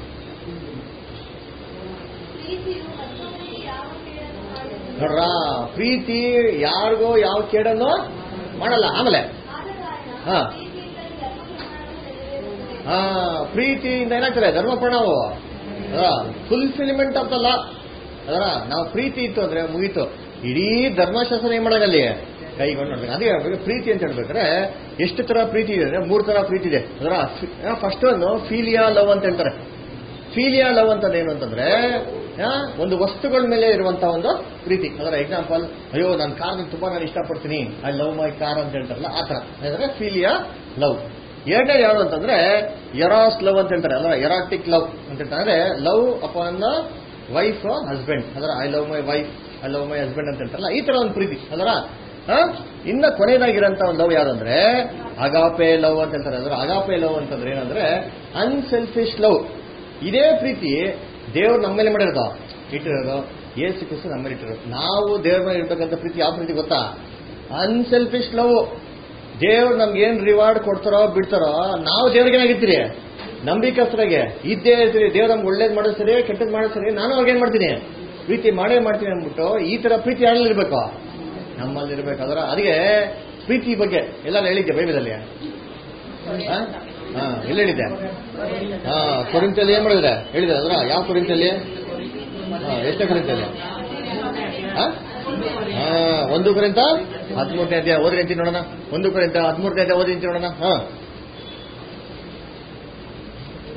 ಪ್ರೀತಿಯು ಮತ್ತೊಬ್ಬರಿಗೆ ಯಾವ ಕೇಡನ್ನು ಮಾಡುವುದಿಲ್ಲ. ನೋಡ್ರ ಪ್ರೀತಿ ಯಾರಿಗೋ ಯಾವ ಕೇಡನ್ನು ಮಾಡಲ್ಲ ಆಮೇಲೆ ಆದ ಕಾರಣ ಹಾ. ಪ್ರೀತಿಯಿಂದಲೇ ಧರ್ಮಪ್ರಮಾಣವು ನೆರವೇರುತ್ತದೆ. ಆ ಪ್ರೀತಿಯಿಂದ ಏನಾಗ್ತದೆ ಧರ್ಮ ಪ್ರಣಾವು ಫುಲ್ಫಿಲ್ಮೆಂಟ್ ಆಫ್ ದ ಲಾ ಅದರ ನಾವು ಪ್ರೀತಿ ಇತ್ತು ಅಂದ್ರೆ ಮುಗೀತು ಇಡೀ ಧರ್ಮಶಾಸ್ತ್ರ ಏನ್ ಮಾಡಾಗಲ್ಲಿ ಕೈಗೊಂಡು ನೋಡ್ಬೇಕು ಅದೇ ಹೇಳ್ಬೇಕು, ಪ್ರೀತಿ ಅಂತ ಹೇಳ್ಬೇಕಾದ್ರೆ ಎಷ್ಟು ತರ ಪ್ರೀತಿ ಇದೆ ಅಂದ್ರೆ ಮೂರು ತರ ಪ್ರೀತಿ ಇದೆ ಅದರ ಫಸ್ಟ್ ಒಂದು ಫೀಲಿಯಾ ಲವ್ ಅಂತ ಹೇಳ್ತಾರೆ ಫೀಲಿಯಾ ಲವ್ ಅಂತಂದ್ರೆ ಏನು ಅಂತಂದ್ರೆ ಆ, ಒಂದು ವಸ್ತುಗಳ ಮೇಲೆ ಇರುವಂತ ಒಂದು ಪ್ರೀತಿ ಅದರ ಎಕ್ಸಾಂಪಲ್ ಅಯ್ಯೋ ನನ್ನ ಕಾರ್ ತುಂಬಾ ನಾನು ಇಷ್ಟಪಡ್ತೀನಿ ಐ ಲವ್ ಮೈ ಕಾರ್ ಅಂತ ಹೇಳ್ತಾರಲ್ಲ ಆ ತರ ಅಂದ್ರೆ ಫೀಲಿಯಾ ಲವ್ ಎರಡನೇ ಯಾವುದು ಅಂತಂದ್ರೆ ಎರಾಸ್ ಲವ್ ಅಂತ ಹೇಳ್ತಾರೆ ಅಲ್ಲ ಎರಾಟಿಕ್ ಲವ್ ಅಂತ ಹೇಳ್ತಾರೆ ಅಂದ್ರೆ ಲವ್ ಅಪಾನ್ ವೈಫ್ ಹಸ್ಬೆಂಡ್ ಅದರ I love my wife I love my husband ಅಂತ ಹೇಳ್ತಾರಲ್ಲ ಈ ತರ ಒಂದು ಪ್ರೀತಿ ಅದರ ಇನ್ನ ಕೊನೆಯದಾಗಿರೋಂಥ ಒಂದು ಲವ್ ಯಾವ್ದಂದ್ರೆ ಅಗಾಪೆ ಲವ್ ಅಂತ ಹೇಳ್ತಾರೆ ಅಂದ್ರೆ ಅಗಾಪೆ ಲವ್ ಅಂತಂದ್ರೆ ಏನಂದ್ರೆ ಅನ್ಸೆಲ್ಫಿಶ್ ಲವ್ ಇದೇ ಪ್ರೀತಿ ದೇವ್ರು ನಮ್ಮ ಮೇಲೆ ಮಾಡಿರೋದು ಇಟ್ಟಿರೋದು ಏಸು ಕ್ರಿಸ್ತು ನಮ್ಮ ಮೇಲೆ ಇಟ್ಟಿರೋದು ನಾವು ದೇವ್ರ ಮೇಲೆ ಇರ್ಬೇಕಂತ ಪ್ರೀತಿ ಯಾವ ಪ್ರೀತಿ ಗೊತ್ತಾ ಅನ್ಸೆಲ್ಫಿಶ್ ಲವ್ ದೇವ್ರು ನಮ್ಗೆ ಏನ್ ರಿವಾರ್ಡ್ ಕೊಡ್ತಾರೋ ಬಿಡ್ತಾರೋ ನಾವು ದೇವ್ರಿಗೆ ಏನಾಗಿರ್ತೀರಿ ನಂಬಿಕಸ್ತರಾಗೆ ಇದ್ದೇ ಇರ್ತೀರಿ ದೇವ್ರು ನಮ್ಗೆ ಒಳ್ಳೇದು ಮಾಡೋದು ಸರಿ ಕೆಟ್ಟದ್ ಮಾಡೋದು ಸರಿ ನಾನು ಅವಾಗ ಏನ್ ಮಾಡ್ತೀನಿ ಪ್ರೀತಿ ಮಾಡೇ ಮಾಡ್ತೀನಿ ಅಂದ್ಬಿಟ್ಟು ಈ ತರ ಪ್ರೀತಿ ಯಾರಲ್ಲಿ ಇರ್ಬೇಕು ನಮ್ಮಲ್ಲಿ ಇರ್ಬೇಕು ಅದರ ಅದಕ್ಕೆ ಪ್ರೀತಿ ಬಗ್ಗೆ ಎಲ್ಲ ಹೇಳಿದ್ದೆ ಬೈಬಲಲ್ಲಿ ಹಾ ಹಾ, ಎಲ್ಲಿ ಹೇಳಿದ್ದೆ ಹಾ ಕೊರಿಂತಲ್ಲಿ ಏನ್ ಮಾಡಿದ್ರೆ ಹೇಳಿದ್ರೆ ಅದರ ಯಾವ ಕೊರಿಂತಲ್ಲಿ ಹಾ ಎಷ್ಟನೇ ಕೊರಿಂತಲ್ಲಿ ಹಾ ಹಾ ಒಂದು ಕುರಿತ ಹದಿಮೂರನೇ ಅಧ್ಯಾಯ ಓದ್ರಿ ಅಂತೀನಿ ನೋಡೋಣ ಒಂದು ಕುರಿತ ಹದಿಮೂರನೇ ಅಧ್ಯಾಯ ಓದಿ ಅಂತೀನಿ ನೋಡೋಣ ಹಾ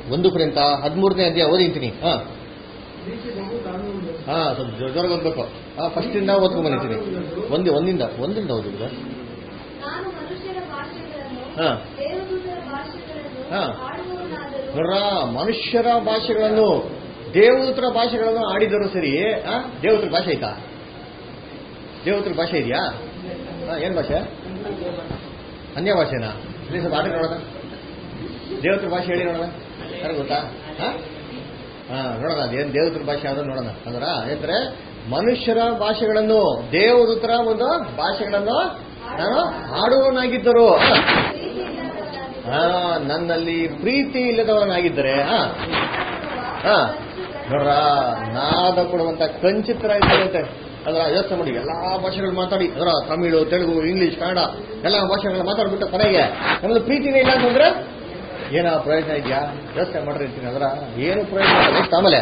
ಒಂದು ಕುರಿತ ಹದಿಮೂರನೇ ಅಧ್ಯಾಯ ಓದಿಂತೀನಿ ಹಾ ಪ್ರೀತಿ ಬಹು ತಾಳ್ಮೆಯುಳ್ಳದು. ಹಾ ಸ್ವಲ್ಪ ಜೋರ್ ಜೋರಾಗಿ ಓದ್ಬೇಕು ಹಾ ಫಸ್ಟ್ ಇಂದ ಓದ್ಕೊಂಡ್ ಬಂದಿದ್ದೀನಿ ಒಂದೇ ಒಂದಿಂದ ಒಂದಿಂದ ಓದಿದ್ರೆ ನಾನು ಮನುಷ್ಯರ ಭಾಷೆಗಳನ್ನು ಹಾ. ದೇವದೂತರ ಭಾಷೆಗಳನ್ನು ಹಾ. ಆಡುವವನಾದರೂ ನೋಡ್ರ ಮನುಷ್ಯರ ಭಾಷೆಗಳನ್ನು ದೇವದೂತರ ಭಾಷೆಗಳನ್ನು ಆಡಿದರು ಸರಿ ಆ ದೇವದೂತರ ಭಾಷೆ ಐತಾ ದೇವದೂತರ ಭಾಷೆ ಇದೆಯಾ ಹಾ, ಏನ್ ಭಾಷೆ ಅನ್ಯ ಭಾಷೆನಾ ಇಲ್ಲಿ ಸ್ವಲ್ಪ ಆಟ ನೋಡೋಣ ದೇವತರ ಭಾಷೆ ಹೇಳಿ ನೋಡೋಣ ಯಾರು ಗೊತ್ತಾ ಹಾ ಹಾ ನೋಡೋಣ ಅದೇನು ದೇವದೂತರ ಭಾಷೆ ಯಾವ್ದು ನೋಡೋಣ ಅಂದ್ರ ಏನಂದ್ರೆ ಮನುಷ್ಯರ ಭಾಷೆಗಳನ್ನು ದೇವದೂತರ ಒಂದು ಭಾಷೆಗಳನ್ನು ನಾನು ಆಡುವವನಾಗಿದ್ದರು ಹಾ. ಹಾ ನನ್ನಲ್ಲಿ ಪ್ರೀತಿ ಇಲ್ಲದವನಾಗಿದ್ದರೆ ಹಾ ಹಾ ನೋಡ್ರ ನಾದ ಕೊಡುವಂತ ಕಂಚಿತರ ಇದ್ದಾರಂತೆ ಅದ್ರ ಯೋಚನೆ ಮಾಡಿ ಎಲ್ಲಾ ಭಾಷೆಗಳು ಮಾತಾಡಿ ಅದರ ತಮಿಳು ತೆಲುಗು ಇಂಗ್ಲಿಷ್ ಕನ್ನಡ ಎಲ್ಲಾ ಭಾಷೆಗಳನ್ನ ಮಾತಾಡ್ಬಿಟ್ಟು ಕೊನೆಗೆ ನಮ್ದು ಪ್ರೀತಿನೇ ಇಲ್ಲ ಅಂತಂದ್ರೆ ಏನ ಪ್ರಯೋಜನ ಇದೆಯಾ ಯೋಚನೆ ಮಾಡಿರ್ತೀನಿ ಅದರ ಏನು ಪ್ರಯೋಜನ ಇಲ್ಲ. next ಆಮೇಲೆ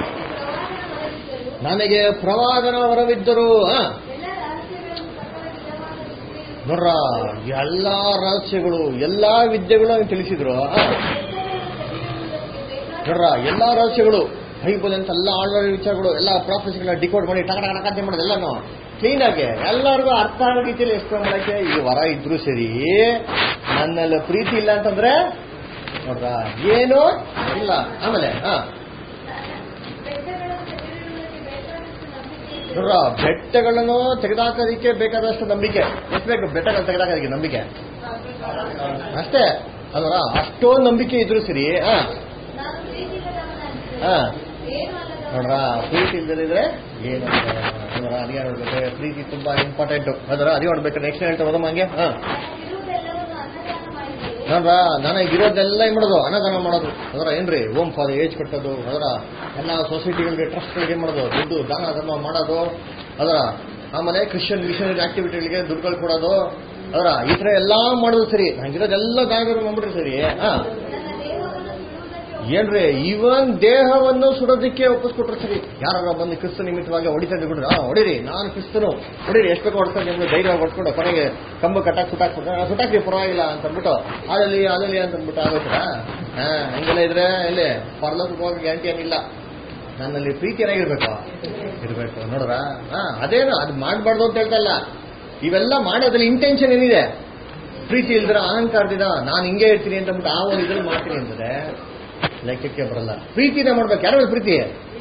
ನನಗೆ ಪ್ರವಾದನ ವರವಿದ್ದರು ಹಾ ಎಲ್ಲ ರಹಸ್ಯಗಳನ್ನು ಸಕಲ ವಿಧವಾದ ವಿದ್ಯೆಯನ್ನು ನೋಡ್ರ ಎಲ್ಲಾ ರಹಸ್ಯಗಳು ಎಲ್ಲಾ ವಿದ್ಯೆಗಳು ಅವ್ನು ತಿಳಿಸಿದ್ರು ಹಾ ನೋಡ್ರ ಎಲ್ಲಾ ರಹಸ್ಯಗಳು ಬೈಬಲ್ ಅಂತ ಎಲ್ಲ ಆಳ್ವಾಡಿ ವಿಚಾರಗಳು ಎಲ್ಲ ಪ್ರಾಫೆಸ್ಗಳನ್ನ ಡಿಕೋಡ್ ಮಾಡಿ ಟಕ ಟಕ ಟಕ ಅಂತ ಮಾಡೋದು ಎಲ್ಲಾನು ಕ್ಲೀನ್ ಆಗಿ ಎಲ್ಲರಿಗೂ ಅರ್ಥ ಆಗೋ ರೀತಿಯಲ್ಲಿ ಎಕ್ಸ್ಪ್ಲೇನ್ ಮಾಡಕ್ಕೆ ಈ ವರ ಇದ್ರು ಸರಿ ನನ್ನಲ್ಲಿ ಪ್ರೀತಿ ಇಲ್ಲ ಅಂತಂದ್ರೆ ನೋಡ್ರ ಏನು ಇಲ್ಲ ಆಮೇಲೆ ಹಾ ಬೆಟ್ಟಗಳನ್ನು ತೆಗೆದಿಡುವುದಕ್ಕೆ ಬೇಕಾದಷ್ಟು ನಂಬಿಕೆ ಇದೆ. ನೋಡ್ರ ಬೆಟ್ಟಗಳನ್ನು ತೆಗೆದಾಕೋದಕ್ಕೆ ಬೇಕಾದಷ್ಟು ನಂಬಿಕೆ ಎಷ್ಟು ಬೇಕು ಬೆಟ್ಟಗಳು ತೆಗೆದಾಕೋದಕ್ಕೆ ನಂಬಿಕೆ ಅಷ್ಟೇ ಅಲ್ವರ ಅಷ್ಟೊಂದು ನಂಬಿಕೆ ಇದ್ರು ಸರಿ ಹಾ ನಾನು ಪ್ರೀತಿಗದವನಾಗಿದ್ದರೆ ಹಾ ಏನು ಅಲ್ಲದವನು. ನೋಡ್ರ ಪ್ರೀತಿ ಇಲ್ಲದಿದ್ರೆ ಏನು ಅದರ ಅದೇ ನೋಡ್ಬೇಕು ಪ್ರೀತಿ ತುಂಬಾ ಇಂಪಾರ್ಟೆಂಟ್ ಅದರ ಅದೇ ನೋಡ್ಬೇಕು ನೆಕ್ಸ್ಟ್ ಹೇಳ್ತಾ ಹೋದಮ್ಮ ಹಂಗೆ ಹಾ ಇರುವುದೆಲ್ಲವನ್ನು ಅನ್ನದಾನ ಮಾಡಿದರೆ ನೋಡ್ರ ನನಗಿರೋದೆಲ್ಲ ಏನ್ ಮಾಡೋದು ಅನ್ನದಾನ ಮಾಡೋದು ಅದರ ಏನ್ರಿ ಓಮ್ ಫಾದರ್ ಏಜ್ ಕಟ್ಟೋದು ಅದರ ಎಲ್ಲ ಸೊಸೈಟಿಗಳಿಗೆ ಟ್ರಸ್ಟ್ಗಳಿಗೆ ಏನ್ ಮಾಡೋದು ದುಡ್ಡು ದಾನ ಧರ್ಮ ಮಾಡೋದು ಅದರ ಆಮೇಲೆ ಕ್ರಿಶ್ಚಿಯನ್ ಮಿಷನರಿ ಆಕ್ಟಿವಿಟಿಗಳಿಗೆ ದುಡ್ಡುಗಳು ಕೊಡೋದು ಅದರ ಈ ತರ ಎಲ್ಲಾ ಮಾಡೋದು ಸರಿ ನಂಗಿರೋದೆಲ್ಲ ದಾನ ಧರ್ಮ ಮಾಡ್ಬಿಟ್ರೆ ಸರಿ ಹಾ ನನ್ನ ದೇಹವನ್ನು ಸುಡುವುದಕ್ಕೆ ಏನ್ರಿ ಇವನ್ ದೇಹವನ್ನು ಸುಡೋದಕ್ಕೆ ಒಪ್ಪಿಸ್ಕೊಟ್ರು ಸರಿ ಯಾರು ಬಂದು ಕ್ರಿಸ್ತ ನಿಮಿತ್ತವಾಗಿ ಹೊಡಿತಾ ಬಿಡ್ರಿ ಹಾ ಹೊಡಿರಿ ನಾನು ಕ್ರಿಸ್ತನು ಹೊಡಿರಿ ಎಷ್ಟು ಬೇಕು ಹೊಡ್ಕೊಂಡು ನಿಮ್ಗೆ ಧೈರ್ಯ ಹೊಡ್ಕೊಂಡು ಕೊನೆಗೆ ಕಂಬ ಕಟ್ಟಾಕ್ ಸುಟ್ಟಾಕ್ಬಿಟ್ರೆ "ಆ, ಸುಟ್ಟಾಕ್ರಿ ಪರವಾಗಿಲ್ಲ ಅಂತ ಅಂದ್ಬಿಟ್ಟು ಅದಲ್ಲಿ ಅದಲ್ಲಿ ಅಂತ ಅಂದ್ಬಿಟ್ಟು ಆಗೋಯ್ತಾ ಹಾ ಹಂಗೆಲ್ಲ ಇದ್ರೆ ಇಲ್ಲಿ ಪರಲೋಕಕ್ಕೆ ಹೋಗೋ ಗ್ಯಾರಂಟಿ ಏನಿಲ್ಲ ನನ್ನಲ್ಲಿ ಪ್ರೀತಿ ಏನಾಗಿರ್ಬೇಕು ಇರ್ಬೇಕು ನೋಡ್ರ ಹಾ ಅದೇನು ಅದು ಮಾಡಬಾರ್ದು ಅಂತ ಹೇಳ್ತಾ ಇಲ್ಲ ಇವೆಲ್ಲ ಮಾಡೋದ್ರಲ್ಲಿ ಇಂಟೆನ್ಷನ್ ಏನಿದೆ ಪ್ರೀತಿ ಇಲ್ದಿರ ಅಹಂಕಾರದಿಂದ ನಾನು ಹಿಂಗೆ ಇರ್ತೀನಿ ಅಂತ ಅಂದ್ಬಿಟ್ಟು ಆ ಒಂದು ಇದ್ರಲ್ಲಿ ಮಾಡ್ತೀನಿ ಅಂತಂದ್ರೆ ಲೆಕ್ಕಕ್ಕೆ ಬರಲ್ಲ ಪ್ರೀತಿನ ಮಾಡ್ಬೇಕು ಯಾರ ಮೇಲೆ ಪ್ರೀತಿ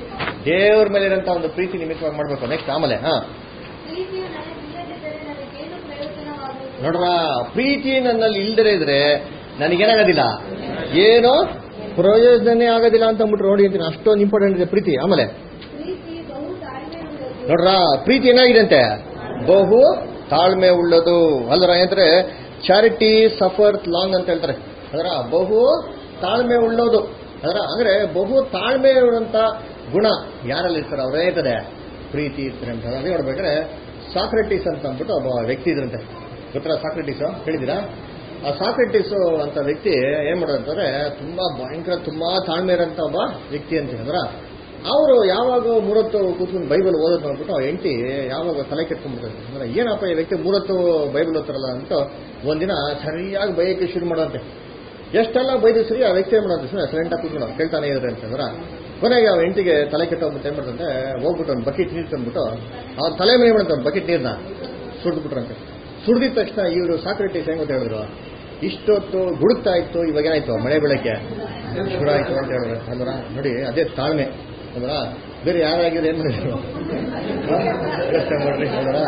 ದೇವ್ರ ಮೇಲೆ ಇರೋಂಥ ಒಂದು ಪ್ರೀತಿ ನಿಮಿತ್ತವಾಗಿ ಮಾಡ್ಬೇಕು ನೆಕ್ಸ್ಟ್ ಆಮೇಲೆ ಹಾ ಪ್ರೀತಿಯು ನನಗಿಲ್ಲದಿದ್ದರೆ ನನಗೇನು ಪ್ರಯೋಜನವಾಗುವುದು ನೋಡ್ರ ಪ್ರೀತಿ ನನ್ನಲ್ಲಿ ಇಲ್ದಿರ ಇದ್ರೆ ನನಗೇನಾಗೋದಿಲ್ಲ ಏನು ಪ್ರಯೋಜನನೇ ಆಗೋದಿಲ್ಲ ಅಂತ ಅಂದ್ಬಿಟ್ಟು ನೋಡಿ ಅಂತೀನಿ ಅಷ್ಟೊಂದು ಇಂಪಾರ್ಟೆಂಟ್ ಇದೆ ಪ್ರೀತಿ ಆಮೇಲೆ ಪ್ರೀತಿ ಬಹು ತಾಳ್ಮೆ ಉಳ್ಳದು ನೋಡ್ರ ಪ್ರೀತಿ ಏನಾಗಿದೆ ಅಂತೆ ಬಹು ತಾಳ್ಮೆ ಉಳ್ಳದು ಅಲ್ಲರ ಏನಂದ್ರೆ ಚಾರಿಟಿ ಸಫರ್ ಲಾಂಗ್ ಅಂತ ಹೇಳ್ತಾರೆ ಅದರ ಬಹು ತಾಳ್ಮೆ ಉಳ್ಳೋದು ಅದರ ಅಂದ್ರೆ ಬಹು ತಾಳ್ಮೆ ಉಳ್ಳಂತ ಗುಣ ಯಾರಲ್ಲಿ ಇರ್ತಾರೆ ಅವರೇ ಇರ್ತದೆ ಪ್ರೀತಿ ಇರ್ತಾರೆ ಅಂತ ಅದೇ ನೋಡ್ಬೇಕಾದ್ರೆ ಸಾಕ್ರೆಟಿಸ್ ಅಂತ ಅಂದ್ಬಿಟ್ಟು ಒಬ್ಬ ವ್ಯಕ್ತಿ ಇದ್ರಂತೆ ಗೊತ್ತರ ಸಾಕ್ರೆಟಿಸ್ ಹೇಳಿದಿರಾ ಆ ಸಾಕ್ರೆಟಿಸ್ ಅಂತ ವ್ಯಕ್ತಿ ಏನ್ ಮಾಡೋದಂತಂದ್ರೆ ತುಂಬಾ ಭಯಂಕರ ತುಂಬಾ ತಾಳ್ಮೆ ಇರೋಂಥ ಒಬ್ಬ ವ್ಯಕ್ತಿ ಅಂತ ಹೇಳಿದ್ರ ಅವರು ಯಾವಾಗ ಮೂರತ್ತು ಕೂತ್ಕೊಂಡು ಬೈಬಲ್ ಓದೋದು ನೋಡ್ಬಿಟ್ಟು ಅವ್ರ ಹೆಂಡತಿ ಯಾವಾಗ ತಲೆ ಕೆಟ್ಕೊಂಡ್ಬಿಡ್ತಾರೆ ಅಂದ್ರೆ ಏನಪ್ಪ ಈ ವ್ಯಕ್ತಿ ಮೂರತ್ತು ಬೈಬಲ್ ಓದ್ತಾರಲ್ಲ ಅಂತ ಒಂದಿನ ಸರಿಯಾಗಿ ಬೈಯಕ್ಕೆ ಶುರು ಮಾಡೋದಂತೆ ಎಷ್ಟೆಲ್ಲ ಬೈದು ಸರಿ ಆ ವ್ಯಕ್ತಿ ಏನ್ ಮಾಡೋದು ಸುಮ್ಮನೆ ಸೈಲೆಂಟ್ ಆಗಿ ಕೂತ್ಕೊಂಡು ಕೇಳ್ತಾನೆ ಇದ್ರೆ ಅಂತಂದ್ರ ಕೊನೆಗೆ ಅವ್ರ ಹೆಂಡತಿಗೆ ತಲೆ ಕೆಟ್ಟೋಗ್ಬಿಟ್ಟು ಏನ್ ಮಾಡ್ತಂತೆ ಹೋಗ್ಬಿಟ್ಟು ಒಂದು ಬಕೆಟ್ ನೀರು ತಂದ್ಬಿಟ್ಟು ಅವ್ರ ತಲೆ ಮೇಲೆ ಮಾಡ್ತಾರೆ ಒಂದು ಬಕೆಟ್ ನೀರ್ನ ಸುಡ್ಬಿಟ್ರಂತೆ ಸುಡ್ದಿದ ತಕ್ಷಣ ಇವರು ಸಾಕ್ರೆಟಿಸ್ ಹೆಂಗ್ ಅಂತ ಹೇಳಿದ್ರು ಇಷ್ಟೊತ್ತು ಗುಡುಕ್ತಾ ಇತ್ತು ಇವಾಗ ಏನಾಯ್ತು ಮಳೆ ಬೆಳಕ್ಕೆ ಶುರು ಆಯ್ತು ಅಂತ ಹೇಳಿದ್ರೆ ಅಂದ್ರ ನೋಡಿ ಅದೇ ತಾಳ್ಮೆ ಅಂದ್ರ ಬೇರೆ ಯಾರಾಗಿದೆ ಏನ್ ಮಾಡಿದ್ರು ಯೋಚನೆ ಮಾಡ್ರಿ ಅಂದ್ರ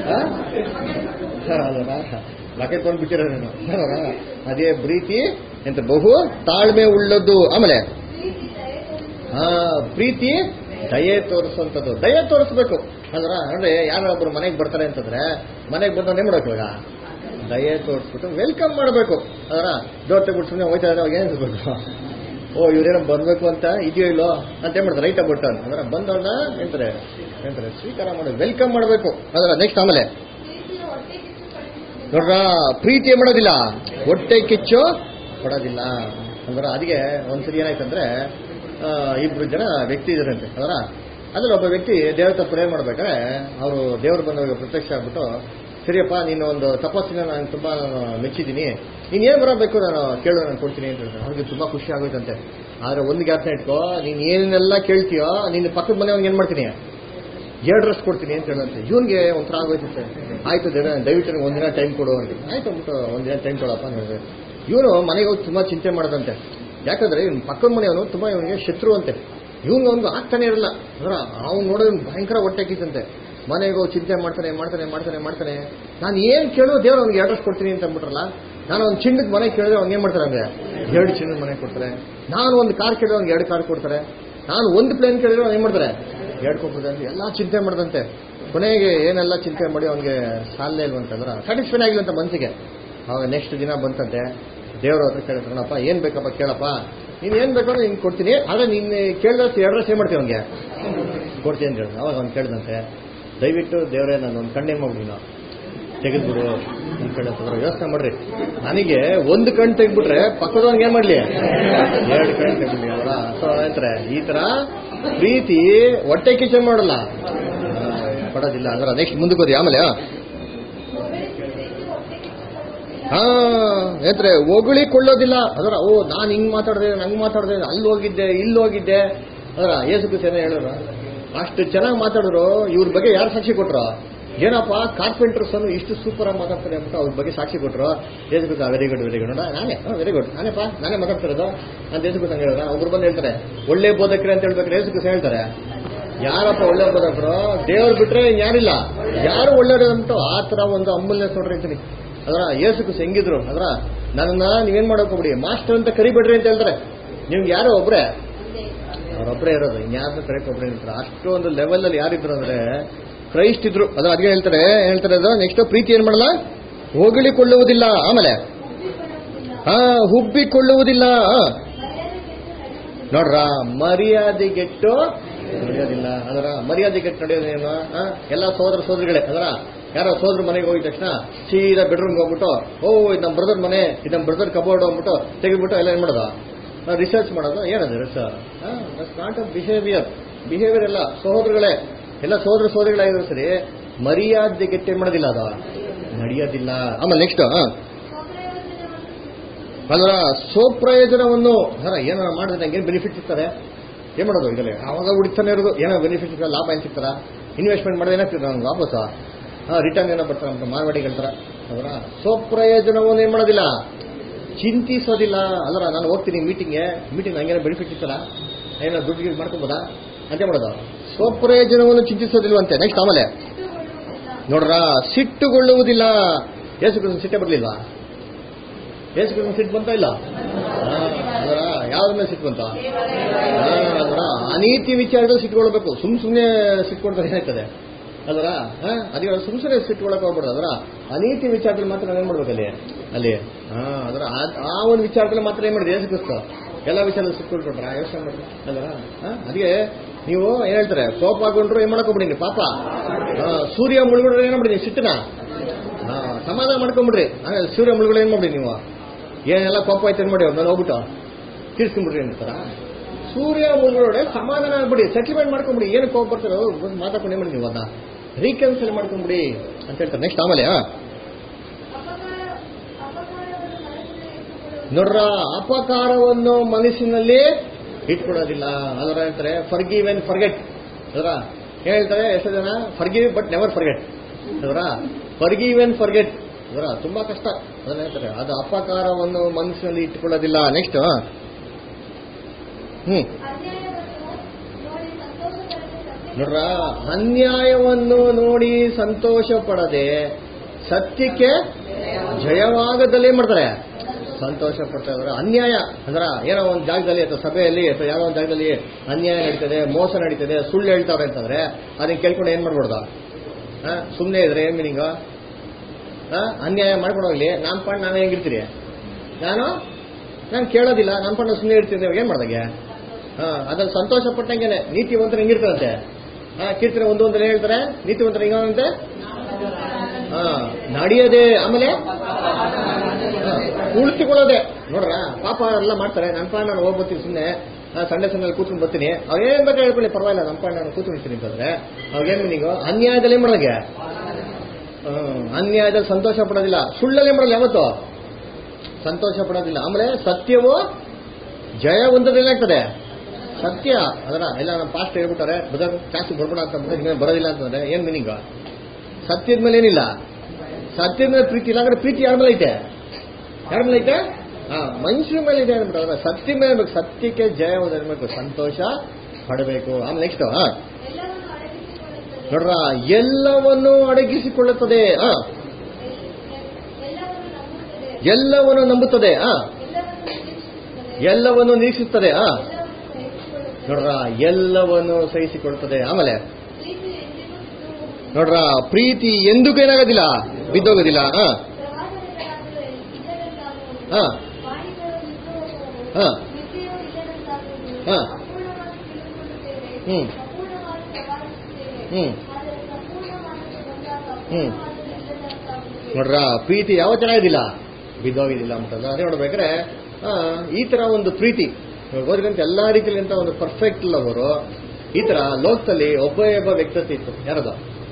ಬಕೆಟ್ ತೊಗೊಂಡು ಬಿಟ್ಟಿರೋ ನೀನು ಅಂದ್ರ ಅದೇ ಪ್ರೀತಿ ಎಂತ ಬಹು ತಾಳ್ಮೆ ಉಳ್ಳದ್ದು ಆಮೇಲೆ ಪ್ರೀತಿ ದಯೆ ತೋರಿಸುವುದು ಹಾ ಪ್ರೀತಿ ದಯೆ ತೋರಿಸುವಂಥದ್ದು ದಯೆ ತೋರಿಸ್ಬೇಕು ಅಂದ್ರ ಅಂದ್ರೆ ಯಾರೋ ಒಬ್ರು ಮನೆಗೆ ಬರ್ತಾರೆ ಅಂತಂದ್ರೆ ಮನೆಗೆ ಬಂದವನ್ನೇ ಮಾಡ್ಬೇಕು ಇವಾಗ ದಯೆ ತೋರಿಸ್ಬಿಟ್ಟು ವೆಲ್ಕಮ್ ಮಾಡಬೇಕು ಅದರ ಡೋರ್ ತೆಗ್ಬಿಟ್ಟು ಸುಮ್ಮನೆ ಹೋಯ್ತಾ ಇದ್ರೆ ಅವಾಗ ಏನ್ ಅನ್ಸ್ಬೇಕು ಓ ಇವ್ರೇನೋ ಬರ್ಬೇಕು ಅಂತ ಇದೆಯೋ ಇಲ್ಲೋ ಅಂತ ಏನ್ ಮಾಡ್ತಾರೆ ರೈಟ್ ಆಗ್ಬಿಟ್ಟು ಅಂದ್ರೆ ಬಂದವ್ರನ್ನ ಎಂತಾರೆ ಎಂತಾರೆ ಸ್ವೀಕಾರ ಮಾಡಿ ವೆಲ್ಕಮ್ ಮಾಡಬೇಕು ಅದರ ನೆಕ್ಸ್ಟ್ ಆಮೇಲೆ ಪ್ರೀತಿಯ ಹೊಟ್ಟೆ ಕಿಚ್ಚು ಪಡಿಸುವುದು ನೋಡ್ರ ಪ್ರೀತಿ ಏನ್ ಮಾಡೋದಿಲ್ಲ ಹೊಟ್ಟೆ ಕಿಚ್ಚು ಕೊಡೋದಿಲ್ಲ ಅಂದ್ರೆ ಅದಕ್ಕೆ ಒಂದ್ಸರಿ ಏನಾಯ್ತಂದ್ರೆ ಆ, ಇಬ್ರು ಜನ ವ್ಯಕ್ತಿ ಇದ್ರಂತೆ ಅದರ ಅದ್ರಲ್ಲಿ ಒಬ್ಬ ವ್ಯಕ್ತಿ ದೇವರ ಹತ್ರ ಪ್ರೇ ಮಾಡ್ಬೇಕಾದ್ರೆ ಅವರು ದೇವ್ರು ಬಂದವಾಗ ಪ್ರತ್ಯಕ್ಷ ಆಗ್ಬಿಟ್ಟು ಸರಿಯಪ್ಪ ನೀನು ಒಂದು ತಪಸ್ಸಿನ ನಾನು ತುಂಬಾ ನಾನು ಮೆಚ್ಚಿದ್ದೀನಿ ನೀನ್ ಏನ್ ಬರಬೇಕು ನಾನು ಕೇಳು ನಾನು ಕೊಡ್ತೀನಿ ಅಂತ ಹೇಳ್ತಾನೆ ಅವ್ನಿಗೆ ತುಂಬಾ ಖುಷಿ ಆಗೋಯ್ತಂತೆ ಆದ್ರೆ ಒಂದು ಜ್ಞಾಪನ ಇಟ್ಕೋ ನೀನ್ ಏನೆಲ್ಲ ಕೇಳ್ತೀಯೋ ನಿನ್ನ ಪಕ್ಕದ ಮನೆಯವ್ನಿಗೆ ಏನ್ ಮಾಡ್ತೀನಿ ಎರಡರಷ್ಟು ಕೊಡ್ತೀನಿ ಅಂತ ಹೇಳಂತೆ ಇವನ್ಗೆ ಒಂಥರ ಆಗೋಯ್ತಂತೆ ಆಯ್ತು ದೇವ ದಯವಿಟ್ಟು ನಂಗೆ ಒಂದಿನ ಟೈಮ್ ಕೊಡು ಅಂತ ಆಯ್ತು ಅಂದ್ಬಿಟ್ಟು ಒಂದಿನ ಟೈಮ್ ಕೊಡಪ್ಪ ಅಂತ ಹೇಳಿದ್ರೆ ಇವನು ಮನೆಗೆ ಹೋಗಿ ತುಂಬಾ ಚಿಂತೆ ಮಾಡದಂತೆ ಯಾಕಂದ್ರೆ ಇವ್ನ ಪಕ್ಕದ ಮನೆಯವನು ತುಂಬಾ ಇವನಿಗೆ ಶತ್ರು ಅಂತೆ ಇವನ್ಗೆ ಅವ್ನಿಗೆ ಆಗ್ತಾನೆ ಇರಲ್ಲ ಅಂದ್ರೆ ಅವ್ನು ನೋಡೋದು ಭಯಂಕರ ಹೊಟ್ಟೆ ಕಿತ್ತಂತೆ ಮನೆಗೆ ಹೋಗಿ ಚಿಂತೆ ಮಾಡ್ತಾನೆ ಮಾಡ್ತಾನೆ ಮಾಡ್ತಾನೆ ಮಾಡ್ತಾನೆ ನಾನು ಏನ್ ಕೇಳೋ ದೇವ್ರು ಅವ್ನಿಗೆ ಅಡ್ರೆಸ್ ಕೊಡ್ತೀನಿ ಅಂತ ಅಂದ್ಬಿಟ್ರಲ್ಲ ನಾನು ಒಂದು ಚಿನ್ನದ ಮನೆ ಕೇಳಿದ್ರೆ ಅವ್ನಿಗೆ ಏನ್ ಮಾಡ್ತಾರೆ ಅಂದ್ರೆ ಎರಡು ಚಿನ್ನದ ಮನೆ ಕೊಡ್ತಾರೆ ನಾನು ಒಂದು ಕಾರ್ ಕೇಳಿದ್ರೆ ಅವ್ನಿಗೆ ಎರಡು ಕಾರ್ ಕೊಡ್ತಾರೆ ನಾನು ಒಂದು ಪ್ಲೇನ್ ಕೇಳಿದ್ರೆ ಅವ್ನು ಏನ್ ಮಾಡ್ತಾರೆ ಎರಡು ಕೊಡ್ತಾರೆ ಅಂತ ಎಲ್ಲ ಚಿಂತೆ ಮಾಡ್ದಂತೆ ಕೊನೆಗೆ ಏನೆಲ್ಲ ಚಿಂತೆ ಮಾಡಿ ಅವ್ನಿಗೆ ಸಾಲೇ ಇಲ್ವಂತಂದ್ರ ಸ್ಯಾಟಿಸ್ಫೈ ಆಗಿಲ್ಲ ಅಂತ ಮನಸ್ಸಿಗೆ ಅವಾಗ ನೆಕ್ಸ್ಟ್ ದಿನ ಬಂತಂತೆ ದೇವ್ರ ಹತ್ರ ಕೇಳ್ತಾರಪ್ಪ ಏನ್ ಬೇಕಪ್ಪ ಕೇಳಪ್ಪ ನೀನ್ ಏನ್ ಬೇಕಾದ್ರೂ ನಿನ್ ಕೊಡ್ತೀನಿ ಆದ್ರೆ ನೀನ್ ಕೇಳಿದಷ್ಟು ಎರಡರಷ್ಟು ಏನ್ ಮಾಡ್ತೀವಿ ಅವ್ನಿಗೆ ಕೊಡ್ತೀನಿ ಅಂತ ಹೇಳಿದ ಅವಾಗ ಅವ್ನು ಕೇಳ್ದಂತೆ ದಯವಿಟ್ಟು ದೇವರೇ ನಾನು ಒಂದು ಕಣ್ಣೇ ಮಾಡ್ಬಿಡಿ ನಾವು ತೆಗೆದ್ಬಿಡು ನನ್ನ ಕಡೆ ಹತ್ರ ಯೋಚನೆ ಮಾಡ್ರಿ ನನಗೆ ಒಂದು ಕಣ್ಣು ತೆಗ್ಬಿಟ್ರೆ ಪಕ್ಕದವನಿಗೆ ಏನ್ ಮಾಡ್ಲಿ ಎರಡು ಕಣ್ಣು ತೆಗ್ಬಿಡಿ ಅವರ ಸೊ ಅಂತಾರೆ ಈ ತರ ಪ್ರೀತಿ ಹೊಟ್ಟೆ ಕಿಚನ್ ಮಾಡಲ್ಲ ಆ, ಪಡೋದಿಲ್ಲ ಅಂದ್ರೆ ನೆಕ್ಸ್ಟ್ ಮುಂದಕ್ಕೆ ಹೋದಿ ಆಮೇಲೆ ಆ? ಹಾ ಏನ್ರೆ ಹೊಗಳಿಕೊಳ್ಳೋದಿಲ್ಲ ಅದರ ಓ ನಾನು ಹಿಂಗ್ ಮಾತಾಡಿದೆ ನಂಗ್ ಮಾತಾಡಿದೆ ಅಲ್ಲಿ ಹೋಗಿದ್ದೆ ಇಲ್ಲಿ ಹೋಗಿದ್ದೆ ಅದರ ಏಸು ಕ್ರಿಸ್ತನ ಹೇಳಿದ್ರು ಅಷ್ಟು ಚೆನ್ನಾಗಿ ಮಾತಾಡಿದ್ರು ಇವ್ರ ಬಗ್ಗೆ ಯಾರು ಸಾಕ್ಷಿ ಕೊಟ್ರು ಏನಪ್ಪ ಕಾರ್ಪೆಂಟರ್ಸ್ ಅನ್ನು ಇಷ್ಟು ಸೂಪರ್ ಆಗಿ ಮಾತಾಡ್ತಾರೆ ಅಂತ ಅವ್ರ ಬಗ್ಗೆ ಸಾಕ್ಷಿ ಕೊಟ್ರು ಏಸು ಕ್ರಿಸ್ತ ವೆರಿ ಗುಡ್ ವೆರಿ ಗುಡ್ ನೋಡ ನಾನೇ ವೆರಿ ಗುಡ್ ನಾನೇಪ್ಪ ನಾನೇ ಮಾತಾಡ್ತಿರೋದು ಅಂತ ಏಸು ಕ್ರಿಸ್ತ ಹೇಳಿದ್ರ ಒಬ್ರು ಬಂದು ಹೇಳ್ತಾರೆ ಒಳ್ಳೆ ಬೋಧಕರೇ ಅಂತ ಹೇಳ್ಬೇಕಾದ್ರೆ ಏಸು ಕ್ರಿಸ್ತ ಹೇಳ್ತಾರೆ ಯಾರಪ್ಪ ಒಳ್ಳೆ ಬೋಧಕರು ದೇವ್ರು ಬಿಟ್ರೆ ಯಾರಿಲ್ಲ ಯಾರು ಒಳ್ಳೆಯವರು ಅಂತ ಆ ತರ ಒಂದು ಅಮೂಲ್ಯ ನೋಡ್ರಿ ಅಂತೀನಿ ಅದರ ಯೇಸುಕು ಹೆಂಗಿದ್ರು ಅದರ ನನ್ನ ನೀವೇನ್ ಮಾಡಕ್ ಹೋಗ್ಬಿಡಿ ಮಾಸ್ಟರ್ ಅಂತ ಕರಿಬೇಡ್ರಿ ಅಂತ ಹೇಳ್ತಾರೆ ನಿಮ್ಗೆ ಯಾರೋ ಒಬ್ರೆ ಅವ್ರೊಬ್ರೇ ಇರೋದು ಇನ್ಯಾರು ಕರೆಕ್ಟ್ ಒಬ್ರೇ ಇರ್ತಾರೆ ಅಷ್ಟೊಂದು ಲೆವೆಲ್ ಅಲ್ಲಿ ಯಾರಿದ್ರು ಅಂದ್ರೆ ಕ್ರೈಸ್ಟ್ ಇದ್ರು ಅದ್ರ ಅದಕ್ಕೆ ಹೇಳ್ತಾರೆ ಏನ್ ಹೇಳ್ತಾರೆ ಅದು ನೆಕ್ಸ್ಟ್ ಪ್ರೀತಿ ಏನ್ ಮಾಡಲ್ಲ ಹೊಗಳಿಕೊಳ್ಳುವುದಿಲ್ಲ ಆಮೇಲೆ ಹಾ ಹುಬ್ಬಿಕೊಳ್ಳುವುದಿಲ್ಲ ಆ. ನೋಡ್ರ ಮರ್ಯಾದೆಗೆಟ್ಟು ನಡೆಯೋದಿಲ್ಲ ಅದರ ಮರ್ಯಾದೆಗೆಟ್ಟು ನಡೆಯೋದೇನು ಆ? ಎಲ್ಲ ಸೋದರ ಸೋದರಿಗಳೇ ಅದರ ಯಾರೋ ಸೋದ್ರ ಮನೆಗೆ ಹೋಗಿದ ತಕ್ಷಣ ಸೀದಾ ಬೆಡ್ರೂಮ್ಗೆ ಹೋಗ್ಬಿಟ್ಟು ಓ ಇದು ನಮ್ಮ ಬ್ರದರ್ ಮನೆ ಇದು ನಮ್ಮ ಬ್ರದರ್ ಕಬೋರ್ಡ್ ಹೋಗ್ಬಿಟ್ಟು ತೆಗೆದ್ಬಿಟ್ಟು ಎಲ್ಲ ಏನ್ ಮಾಡೋದು ರಿಸರ್ಚ್ ಮಾಡೋದು ಏನದು research not a behaviour behaviour ಎಲ್ಲ ಸಹೋದರಗಳೇ ಎಲ್ಲ ಸೋದರ ಸೋದರಿಗಳಾಗಿರೋ ಸರಿ ಮರ್ಯಾದೆಗೆಟ್ಟು ಏನ್ ಮಾಡೋದಿಲ್ಲ ಅದು ನಡೆಯೋದಿಲ್ಲ ಆಮೇಲೆ ನೆಕ್ಸ್ಟ್ ಅದರ ಸ್ವಪ್ರಯೋಜನವನ್ನು ಅದರ ಏನಾರ ಮಾಡಿದ್ರೆ ನಂಗೆ ಏನು ಬೆನಿಫಿಟ್ ಸಿಗ್ತದೆ ಏನ್ ಮಾಡೋದು ಇದರಲ್ಲಿ ಆವಾಗ ಹುಡುಕ್ತಾನೆ ಇರೋದು ಏನೋ ಬೆನಿಫಿಟ್ ಸಿಗ್ತದೆ ಲಾಭ ಏನು ಸಿಗ್ತದ ಇನ್ವೆಸ್ಟ್ಮೆಂಟ್ ಮಾಡಿದ್ರೆ ಏನಾಗ್ತದೆ ನಮ್ಗೆ ವಾಪಸ್ ರಿಟರ್ನ್ ಏನೋ ಬರ್ತಾರೆ ಅಂತ ಮಾರ್ವಾಡಿ ಹೇಳ್ತಾರೆ ಅದರ ಸ್ವಪ್ರಯೋಜನವನ್ನು ಏನ್ ಮಾಡೋದಿಲ್ಲ ಚಿಂತಿಸೋದಿಲ್ಲ ಅದರ ನಾನು ಹೋಗ್ತೀನಿ ಮೀಟಿಂಗ್ಗೆ ಮೀಟಿಂಗ್ ನಂಗೇನೋ ಬೆನಿಫಿಟ್ ಸಿಗ್ತದ ಏನೋ ದುಡ್ಡು ಗಿಡ್ ಮಾಡ್ಕೊಬೋದಾ ಅಂತ ಮಾಡೋದು ಸ್ವಪ್ರಯೋಜನವನ್ನು ಚಿಂತಿಸೋದಿಲ್ವಂತೆ ನೆಕ್ಸ್ಟ್ ಆಮೇಲೆ ನೋಡ್ರ ಸಿಟ್ಟುಗೊಳ್ಳುವುದಿಲ್ಲ ಏಸು ಕೃಷ್ಣ ಸಿಟ್ಟೆ ಬರ್ಲಿಲ್ವಾ ಏಸು ಕೃಷ್ಣ ಸಿಟ್ಟು ಬಂತ ಇಲ್ಲ ಆ, ಅದರ ಯಾವ್ದ್ರ ಮೇಲೆ ಸಿಟ್ಟು ಬಂತ ಆ, ಅದರ ಅನೀತಿ ವಿಚಾರದಲ್ಲಿ ಸಿಟ್ಕೊಳ್ಬೇಕು ಸುಮ್ ಸುಮ್ನೆ ಸಿಟ್ಕೊಳ್ತಾರೆ ಏನಾಯ್ತದೆ ಅದರ ಅದಕ್ಕೆ ಸುಮ್ ಸುಮ್ಮನೆ ಸಿಟ್ಕೊಳಕ್ ಹೋಗ್ಬಾರ್ದು ಅದರ ಅನೀತಿ ವಿಚಾರದಲ್ಲಿ ಮಾತ್ರ ನಾವೇನ್ ಮಾಡ್ಬೇಕು ಅಲ್ಲಿ ಅಲ್ಲಿ ಹಾ ಅದರ ಆ- ಆ ಒಂದು ವಿಚಾರದಲ್ಲಿ ಮಾತ್ರ ಏನ್ ಮಾಡಿದೆ ಏಸು ಕ್ರಿಸ್ತ ಎಲ್ಲ ವಿಚಾರದಲ್ಲಿ ಸಿಟ್ಕೊಳ್ಬಿಟ್ರ ಯೋಚನೆ ಮಾಡ್ರಿ ಅದರ ಅದಕ್ಕೆ ನೀವು ಏನ್ ಹೇಳ್ತಾರೆ ಕೋಪ ಆಗೊಂಡ್ರು ಏನ್ ಮಾಡಕ್ ಹೋಗ್ಬಿಡಿ ನೀವು ಪಾಪ ಆ, ಸೂರ್ಯ ಮುಳುಗಡ್ರೆ ಏನ್ ಮಾಡ್ಬಿಡಿ ಸಿಟ್ಟನ ಹಾ, ಸಮಾಧಾನ ಮಾಡ್ಕೊಂಬಿಡ್ರಿ ಆಮೇಲೆ ಸೂರ್ಯ ಮುಳುಗಡೆ ಏನ್ ಮಾಡ್ಬಿಡಿ ನೀವು ಏನೆಲ್ಲ ಕೋಪ ಆಯ್ತು ಏನ್ ಮಾಡಿ ಅವ್ರನ್ನ ಹೋಗ್ಬಿಟ್ಟು ತೀರ್ಸ್ಕೊಂಡ್ಬಿಡ್ರಿ ಅಂತಾರ ಸೂರ್ಯ ಮುಳುಗಡೆ ಸಮಾಧಾನ ಆಗ್ಬಿಡಿ ಸೆಟ್ಲ್ಮೆಂಟ್ ಮಾಡ್ಕೊಂಬಿಡಿ ಏನು ಕೋಪ ಬರ್ತಾರೋ ಬಂದು ಮಾತಾಡ್ಕೊಂಡು ಏನ್ ಮಾಡಿ ನೀವು ಅದನ್ನ ರೀಕನ್ಸಲ್ ಮಾಡ್ಕೊಂಬಿಡಿ ಅಂತ ಹೇಳ್ತಾರೆ ನೆಕ್ಸ್ಟ್ ಆಮೇಲೆ ಆ? ಅಪಕಾರ ಅಪಕಾರವನ್ನು ಮನಸ್ಸಿನಲ್ಲಿ ಇಟ್ಟುಕೊಳ್ಳುವುದು ನೋಡ್ರ ಅಪಕಾರವನ್ನು ಮನಸ್ಸಿನಲ್ಲಿ ಇಟ್ಕೊಳ್ಳೋದಿಲ್ಲ ಅದರ ಹೇಳ್ತಾರೆ ಫರ್ಗಿವ್ ಅಂಡ್ ಫರ್ಗೆಟ್ ಅದರ ಹೇಳ್ತಾರೆ ಎಷ್ಟು ಜನ ಫರ್ಗಿವ್ ಬಟ್ ನೆವರ್ ಫರ್ಗೆಟ್ ಅದರ ಫರ್ಗಿವ್ ಅಂಡ್ ಫರ್ಗೆಟ್ ಅದರ ತುಂಬಾ ಕಷ್ಟ ಅದನ್ನ ಹೇಳ್ತಾರೆ ಅದು ಅಪಕಾರವನ್ನು ಮನಸ್ಸಿನಲ್ಲಿ ಇಟ್ಟುಕೊಳ್ಳೋದಿಲ್ಲ ನೆಕ್ಸ್ಟ್ ಹ್ಮ್ ಅನ್ಯಾಯವನ್ನು ನೋಡಿ ಸಂತೋಷಪಡದೆ ಸತ್ಯ ನೋಡ್ರ ಅನ್ಯಾಯವನ್ನು ನೋಡಿ ಸಂತೋಷ ಪಡದೆ ಸತ್ಯಕ್ಕೆ ಜಯವಾಗದಲ್ಲೇ ಮಾಡ್ತಾರೆ ಸಂತೋಷ ಪಡ್ತಾ ಇದಾರೆ ಅನ್ಯಾಯ ಅಂದ್ರ ಏನೋ ಒಂದು ಜಾಗದಲ್ಲಿ ಅಥವಾ ಸಭೆಯಲ್ಲಿ ಅಥವಾ ಯಾವ ಒಂದು ಜಾಗದಲ್ಲಿ ಅನ್ಯಾಯ ನಡೀತದೆ ಮೋಸ ನಡೀತದೆ ಸುಳ್ಳು ಹೇಳ್ತಾರೆ ಅಂತಂದ್ರೆ ಅದನ್ನ ಕೇಳ್ಕೊಂಡು ಏನ್ ಮಾಡ್ಬಿಡ್ದ ಸುಮ್ಮನೆ ಇದ್ರೆ ಏನ್ ಮೀನಿಂಗ್ ಅನ್ಯಾಯ ಮಾಡ್ಕೊಂಡು ಹೋಗ್ಲಿ ನಮ್ಮ ಪಾಡ್ ನಾವೇ ಹೆಂಗಿರ್ತೀರಿ ನಾನು ನಾನು ಕೇಳೋದಿಲ್ಲ ನಮ್ಮ ಪಾಡ್ ಸುಮ್ಮನೆ ಇರ್ತೀನಿ ಇವಾಗ ಏನ್ ಮಾಡ್ದಂಗೆ ಹಾ ಅದ್ರಲ್ಲಿ ಸಂತೋಷ ಪಟ್ಟಂಗೆನೆ ನೀತಿವಂತರು ಹೆಂಗಿರ್ತಾರಂತೆ ಹಾ ಕೀರ್ತನೆ ಒಂದು ಒಂದಲ್ಲಿ ಹೇಳ್ತಾರೆ ನೀತಿವಂತರು ಹೆಂಗಂತೆ ಹಾ ನಡೆಯದೆ ಆಮೇಲೆ ಹಾ, ಉಳಿಸಿಕೊಳ್ಳೋದೆ ನೋಡ್ರ ಪಾಪ ಎಲ್ಲ ಮಾಡ್ತಾರೆ ನನ್ನ ಪಾಡ್ ನಾನು ಹೋಗ್ಬರ್ತೀನಿ ಸುಮ್ಮನೆ ಸಂಡೆ ಸಂಡೆ ಕೂತ್ಕೊಂಡು ಬರ್ತೀನಿ ಅವ್ರು ಏನ್ ಬೇಕಾದ್ರೆ ಹೇಳ್ಕೊಳ್ಳಿ ಪರವಾಗಿಲ್ಲ ನಮ್ಮ ಪಾಡ್ ನಾನು ಕೂತ್ಕೊಂಡಿರ್ತೀನಿ ಅಂತಂದ್ರೆ ಅವ್ರಿಗೇನ್ ಮೀನಿಂಗು ಅನ್ಯಾಯದಲ್ಲಿ ಏನ್ ಮಾಡೋಂಗೆ ಹ್ಮ್, ಅನ್ಯಾಯದಲ್ಲಿ ಸಂತೋಷ ಪಡೋದಿಲ್ಲ ಸುಳ್ಳಲ್ಲಿ ಏನ್ ಮಾಡಲ್ಲ ಯಾವತ್ತು ಸಂತೋಷ ಪಡೋದಿಲ್ಲ ಆಮೇಲೆ ಸತ್ಯವು ಜಯ ಹೊಂದೋದು ಏನಾಗ್ತದೆ ಸತ್ಯ ಅದರ ಎಲ್ಲ ನಮ್ಮ ಪಾಸ್ಟ್ ಹೇಳ್ಬಿಟ್ಟಾರೆ ಬದರ್ ಕ್ಲಾಸ್ ಬರ್ಬೇಡ ಅಂತ ಅಂದ್ಬಿಟ್ಟು ನಿಮಗೆ ಬರೋದಿಲ್ಲ ಅಂತಂದ್ರೆ ಏನ್ ಮೀನಿಂಗ್ ಸತ್ಯದ ಮೇಲೆ ಏನಿಲ್ಲ ಸತ್ಯದ ಮೇಲೆ ಪ್ರೀತಿ ಇಲ್ಲ ಅಂದ್ರೆ ಪ್ರೀತಿ ಯಾರ ಮೇಲೆ ಐತೆ ಯಾರ ಮೇಲೆ ಐತೆ ಹಾ ಮನುಷ್ಯರ ಮೇಲೆ ಇದೆ ಅಂದ್ಬಿಟ್ಟು ಅದರ ಸತ್ಯ ಮೇಲೆ ಇರ್ಬೇಕು. ಸತ್ಯಕ್ಕೆ ಜಯ ಹೊಂದಿರಬೇಕು ಸಂತೋಷ ಪಡಬೇಕು ಆಮೇಲೆ ನೆಕ್ಸ್ಟ್ ಹಾ ಎಲ್ಲವನ್ನು ಅಡಗಿಸಿಕೊಳ್ಳುತ್ತದೆ ನೋಡ್ರ ಎಲ್ಲವನ್ನು ಅಡಗಿಸಿಕೊಳ್ಳುತ್ತದೆ ಹಾ ಎಲ್ಲವನ್ನು ನಂಬುತ್ತದೆ ಎಲ್ಲವನ್ನು ನಂಬುತ್ತದೆ ಹಾ ಎಲ್ಲವನ್ನು ಎಲ್ಲವನ್ನು ನಿರೀಕ್ಷಿಸುತ್ತದೆ ನಿರೀಕ್ಷಿಸುತ್ತದೆ ಹಾ ಎಲ್ಲವನ್ನು ಸಹಿಸಿಕೊಳ್ಳುತ್ತದೆ ನೋಡ್ರ ಎಲ್ಲವನ್ನು ಸಹಿಸಿಕೊಳ್ತದೆ ಆಮೇಲೆ ಪ್ರೀತಿ ಎಂದಿಗೂ ಬಿದ್ದು ನೋಡ್ರ ಪ್ರೀತಿ ಎಂದಕ್ಕೂ ಏನಾಗೋದಿಲ್ಲ ಬಿದ್ದೋಗೋದಿಲ್ಲ ಹಾ ಪ್ರವಾದನೆಗಳಾದರೂ ಇದ್ದರಂತಾಗುವುದು. ಹಾ ವಾಣಿಗಳು ನಿಂತುಹೋಗುವವು. ಹಾ ಮಿತಿಯು ಇದ್ದರಂತಾಗುವುದು. ಹಾ. ಅಪೂರ್ಣವಾಗಿ ತಿಳಿದುಕೊಳ್ಳುತ್ತೇವೆ. ಹ್ಮ್. ಅಪೂರ್ಣವಾಗಿ ಪ್ರವಾದಿಸುತ್ತೇವೆ. ಹ್ಮ್. ಆದರೆ ಸಂಪೂರ್ಣವಾದದ್ದು ಬಂದಾಗ ಹ್ಮ್. ಅಪೂರ್ಣವಾದದ್ದು ಇಲ್ಲದಂತಾಗುವುದು. ನೋಡ್ರ ಪ್ರೀತಿ ಯಾವ ಚೆನ್ನಾಗಿದ್ದಿಲ್ಲ ಬಿದ್ದೋಗಿದ್ದಿಲ್ಲ ಅಂತಂದ್ರೆ ಅದೇ ನೋಡ್ಬೇಕಾದ್ರೆ ಆ, ಈ ತರ ಒಂದು ಪ್ರೀತಿ ಹೋದ್ರಂತ ಎಲ್ಲಾ ರೀತಿಯಲ್ಲಿ ಅಂತ ಒಂದು ಪರ್ಫೆಕ್ಟ್ ಲವರು ಈ ತರ ಲೋಕದಲ್ಲಿ ಒಬ್ಬ ಒಬ್ಬ ವ್ಯಕ್ತಿತ್ವ ಇತ್ತು ಯಾರದ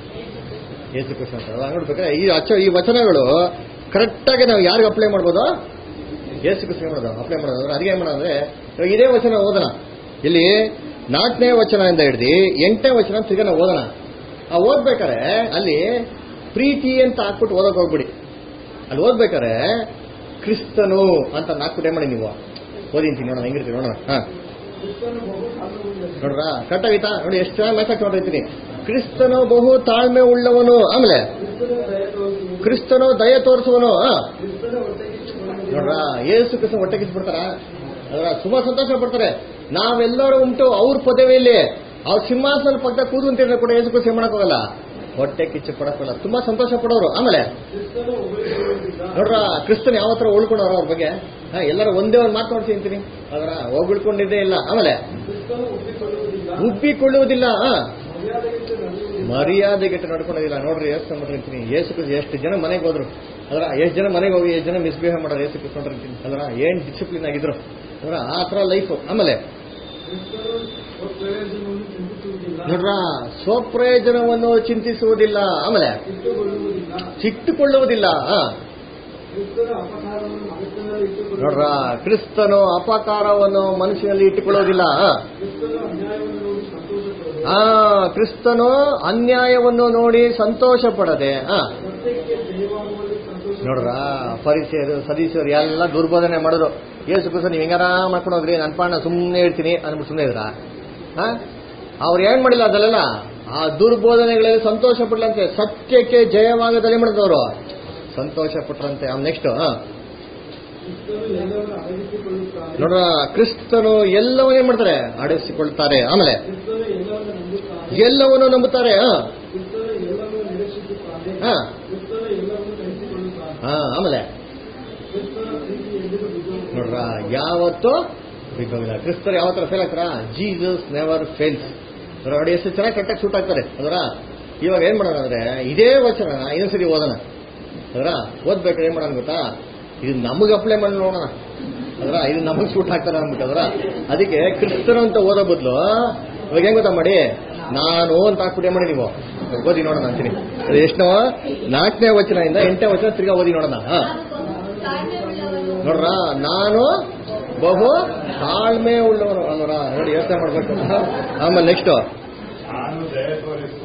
ಯೇಸು ಕೃಷ್ಣ ಅಂತ ಅವಾಗ ನೋಡ್ಬೇಕಾದ್ರೆ ಈ ಅಚ್ಚ ಈ ವಚನಗಳು ಕರೆಕ್ಟ್ ಆಗಿ ನಾವು ಯಾರಿಗೆ ಅಪ್ಲೈ ಮಾಡ್ಬೋದು ಯೇಸು ಕೃಷ್ಣ ಮಾಡೋದು ಅಪ್ಲೈ ಮಾಡೋದು ಅಂದ್ರೆ ಅದಕ್ಕೆ ಏನ್ ಮಾಡೋದಂದ್ರೆ ಇವಾಗ ಇದೇ ವಚನ ಓದೋಣ ಇಲ್ಲಿ ನಾಲ್ಕನೇ ವಚನದಿಂದ ಹಿಡ್ದು ಎಂಟನೇ ವಚನ ತಿರ್ಗಾ ನಾವು ಓದೋಣ ಆ ಓದ್ಬೇಕಾರೆ ಅಲ್ಲಿ ಪ್ರೀತಿ ಅಂತ ಹಾಕ್ಬಿಟ್ಟು ಓದಕ್ ಹೋಗ್ಬಿಡಿ ಅಲ್ಲಿ ಓದ್ಬೇಕಾರೆ ಕ್ರಿಸ್ತನು ಅಂತ ನಾಲ್ಕು ಏನ್ ಮಾಡಿ ನೀವು ಓದಿಂತೀನಿ ನೋಡೋಣ ಹೆಂಗಿರ್ತೀವಿ ನೋಡೋಣ ಹಾ ಕ್ರಿಸ್ತನು ಬಹು ಕಾಲುವುಳ್ಳವನು. ನೋಡ್ರ ಕಟ್ಟಾಗಿತ್ತಾ ನೋಡಿ ಎಷ್ಟು ಚೆನ್ನಾಗಿ ಮೆಸೇಜ್ ನೋಡಿರ್ತೀನಿ ಕ್ರಿಸ್ತನು ಬಹು ತಾಳ್ಮೆ ಉಳ್ಳವನು ಆಮೇಲೆ ಕ್ರಿಸ್ತನು ದಯ ತೋರಿಸುವನು. ಕ್ರಿಸ್ತನು ದಯ ತೋರಿಸುವನು ಹಾ ಕ್ರಿಸ್ತನ ಹೊಟ್ಟೆಗಿಟ್ಟುಕೊಳ್ಳುವನು. ನೋಡ್ರ ಏಸು ಕೃಷ್ಣ ಹೊಟ್ಟೆ ಕಿಚ್ಬಿಡ್ತಾರ ಅದರ ತುಂಬಾ ಸಂತೋಷ ಪಡ್ತಾರೆ ನಾವೆಲ್ಲರೂ ಉಂಟು ಅವ್ರ ಪದವಿಯಲ್ಲಿ ಅವ್ರ ಸಿಂಹಾಸನ ಪಕ್ಕದ ಕೂದು ಅಂತ ಕೂಡ ಏಸು ಕೃಷ್ಣ ಮಾಡಕ್ ಹೋಗಲ್ಲ ಹೊಟ್ಟೆ ಕಿಚ್ಚು ಪಡಕ್ಕಲ್ಲ ತುಂಬಾ ಸಂತೋಷ ಪಡೋರು ಆಮೇಲೆ ಕ್ರಿಸ್ತನು ಹೊಗಳಿಕೊಳ್ಳುವುದಿಲ್ಲ. ನೋಡ್ರ ಕ್ರಿಸ್ತನ್ ಯಾವ ತರ ಉಳ್ಕೊಂಡವ್ರ ಅವ್ರ ಬಗ್ಗೆ ಹಾ, ಎಲ್ಲರೂ ಒಂದೇ ಒಂದು ಮಾತು ನೋಡ್ತೀನಿ ಅದರ ಹೋಗ್ಬಿಡ್ಕೊಂಡಿದ್ದೇ ಇಲ್ಲ ಆಮೇಲೆ ಕ್ರಿಸ್ತನು ಒಪ್ಪಿಕೊಳ್ಳುವುದಿಲ್ಲ. ಉಬ್ಬಿಕೊಳ್ಳುವುದಿಲ್ಲ ಹಾ ಮರ್ಯಾದೆಗಿಟ್ಟು ನಡೆಯುವುದಿಲ್ಲ. ಮರ್ಯಾದೆಗೆಟ್ಟು ನಡ್ಕೊಳ್ಳೋದಿಲ್ಲ ನೋಡ್ರಿ ಯೋಚನೆ ಮಾಡಿರ್ತೀನಿ ಯೇಸು ಕ್ರಿಸ್ತ ಎಷ್ಟು ಜನ ಮನೆಗೆ ಹೋದ್ರು ಅದರ ಎಷ್ಟು ಜನ ಮನೆಗೆ ಹೋಗಿ ಎಷ್ಟು ಜನ ಮಿಸ್ಬಿಹೇವ್ ಮಾಡೋರು ಯೇಸು ಕ್ರಿಸ್ತ ನೋಡಿರ್ತೀನಿ ಅದರ ಏನ್ ಡಿಸಿಪ್ಲಿನ್ ಆಗಿದ್ರು ಅದರ ಆ ತರ ಲೈಫ್ ಆಮೇಲೆ ಕ್ರಿಸ್ತನು ಸ್ವಪ್ರಯೋಜನವನ್ನು ಚಿಂತಿಸುವುದಿಲ್ಲ. ನೋಡ್ರ ಸ್ವಪ್ರಯೋಜನವನ್ನು ಚಿಂತಿಸುವುದಿಲ್ಲ ಆಮೇಲೆ ಇಟ್ಟುಕೊಳ್ಳುವುದಿಲ್ಲ. ಸಿಟ್ಟುಕೊಳ್ಳುವುದಿಲ್ಲ ಹಾ ಕ್ರಿಸ್ತನ ಅಪಕಾರವನ್ನು ಮನಸ್ಸಿನಲ್ಲಿ ಇಟ್ಟುಕೊಳ್ಳುವುದಿಲ್ಲ. ನೋಡ್ರ ಕ್ರಿಸ್ತನು ಅಪಕಾರವನ್ನು ಮನಸ್ಸಿನಲ್ಲಿ ಇಟ್ಟುಕೊಳ್ಳುವುದಿಲ್ಲ ಹಾ ಕ್ರಿಸ್ತನು ಅನ್ಯಾಯವನ್ನು ನೋಡಿ ಸಂತೋಷಪಡುವುದು. ಆ ಕ್ರಿಸ್ತನು ಅನ್ಯಾಯವನ್ನು ನೋಡಿ ಸಂತೋಷ ಪಡದೆ ಹಾ ಸತ್ಯಕ್ಕೆ ಜಯವಾಗುವಲ್ಲಿ ಸಂತೋಷ ನೋಡ್ರ ಪರಿಚಯರು ಸದಸ್ಯರು ಎಲ್ಲ ದುರ್ಬೋಧನೆ ಮಾಡಿದ್ರು ಏಸು ಕೃಷ್ಣ ನೀವು ಹೆಂಗಾರ ಮಾಡ್ಕೊಂಡು ಹೋಗ್ರಿ ನನ್ನ ಪಾಣ ಸುಮ್ಮನೆ ಇರ್ತೀನಿ ಅಂದ್ಬಿಟ್ಟು ಸುಮ್ಮನೆ ಇದ್ರ ಅವ್ರು ಏನ್ ಮಾಡಿಲ್ಲ ಅದಲ್ಲೆಲ್ಲ ಆ ದುರ್ಬೋಧನೆಗಳಲ್ಲಿ ಸಂತೋಷ ಪಡ್ಲಂತೆ ಸತ್ಯಕ್ಕೆ ಜಯವಾಗದಲ್ಲಿ ಮಾಡಿದವರು ಸಂತೋಷ ಪಟ್ರಂತೆ ನೆಕ್ಸ್ಟ್ ಕ್ರಿಸ್ತನು ಎಲ್ಲವನ್ನು ಅಡಗಿಸಿಕೊಳ್ಳುತ್ತಾನೆ. ನೋಡ್ರ ಕ್ರಿಸ್ತನು ಎಲ್ಲವನ್ನೇ ಮಾಡ್ತಾರೆ ಆಡಿಸಿಕೊಳ್ತಾರೆ ಆಮೇಲೆ ಕ್ರಿಸ್ತನು ಎಲ್ಲವನ್ನು ನಂಬುತ್ತಾನೆ. ಎಲ್ಲವನ್ನು ನಂಬುತ್ತಾರೆ ಹಾ ಕ್ರಿಸ್ತನು ಎಲ್ಲವನ್ನು ನಿರೀಕ್ಷಿಸುತ್ತಾನೆ. ಹಾ ಕ್ರಿಸ್ತನು ಎಲ್ಲವನ್ನು ಸಹಿಸಿಕೊಳ್ಳುತ್ತಾನೆ. ಹಾ ಆಮೇಲೆ ಕ್ರಿಸ್ತನ ಪ್ರೀತಿ ಎಂದಿಗೂ ಬಿದ್ದು ನೋಡ್ರ ಯಾವತ್ತು ಬಿದ್ದೋಗಿಲ್ಲ ಕ್ರಿಸ್ತರು ಯಾವ ತರ ಫೇಲ್ ಆಗ್ತಾರ ಜೀಸಸ್ ನೆವರ್ ಫೇಲ್ಸ್ ನೋಡಿ ಎಷ್ಟು ಚೆನ್ನಾಗಿ ಕರೆಕ್ಟಾಗಿ ಸೂಟ್ ಆಗ್ತಾರೆ ಅದರ ಇವಾಗ ಏನ್ ಮಾಡೋಣ ಅಂದ್ರೆ ಇದೇ ವಚನ ಇನ್ನೊಂದ್ಸರಿ ಓದೋಣ ಅದರ ಓದ್ಬೇಕಾದ್ರೆ ಏನ್ ಮಾಡೋಣ ಗೊತ್ತಾ ಇದು ನಮಗೆ ಅಪ್ಲೈ ಮಾಡಿ ನೋಡೋಣ ಅದರ ಇದು ನಮಗೆ ಸೂಟ್ ಆಗ್ತಾರ ಅಂದ್ಬಿಟ್ಟು ಅದರ ಅದಕ್ಕೆ ಕ್ರಿಸ್ತರು ಅಂತ ಓದೋ ಬದಲು ಇವಾಗ ಹೆಂಗ್ ಗೊತ್ತಾ ಮಾಡಿ ನಾನು ಅಂತ ಹಾಕ್ಬಿಟ್ಟು ಏನ್ ಮಾಡಿ ನೀವು ಓದಿ ನೋಡೋಣ ಅಂತೀನಿ ಅದು ಎಷ್ಟೋ ನಾಲ್ಕನೇ ವಚನದಿಂದ ಎಂಟನೇ ವಚನ ತಿರ್ಗಾ ಓದಿ ನೋಡೋಣ ಹಾ ತಾಳ್ಮೆ ಉಳ್ಳವನು ನೋಡ್ರ ನಾನು ಬಹು ತಾಳ್ಮೆ ಉಳ್ಳವನು ಅಲ್ವರ ನೋಡಿ ಯೋಚನೆ ಮಾಡ್ಬೇಕು ಆಮೇಲೆ ನೆಕ್ಸ್ಟ್ ನಾನು ದಯ ತೋರಿಸು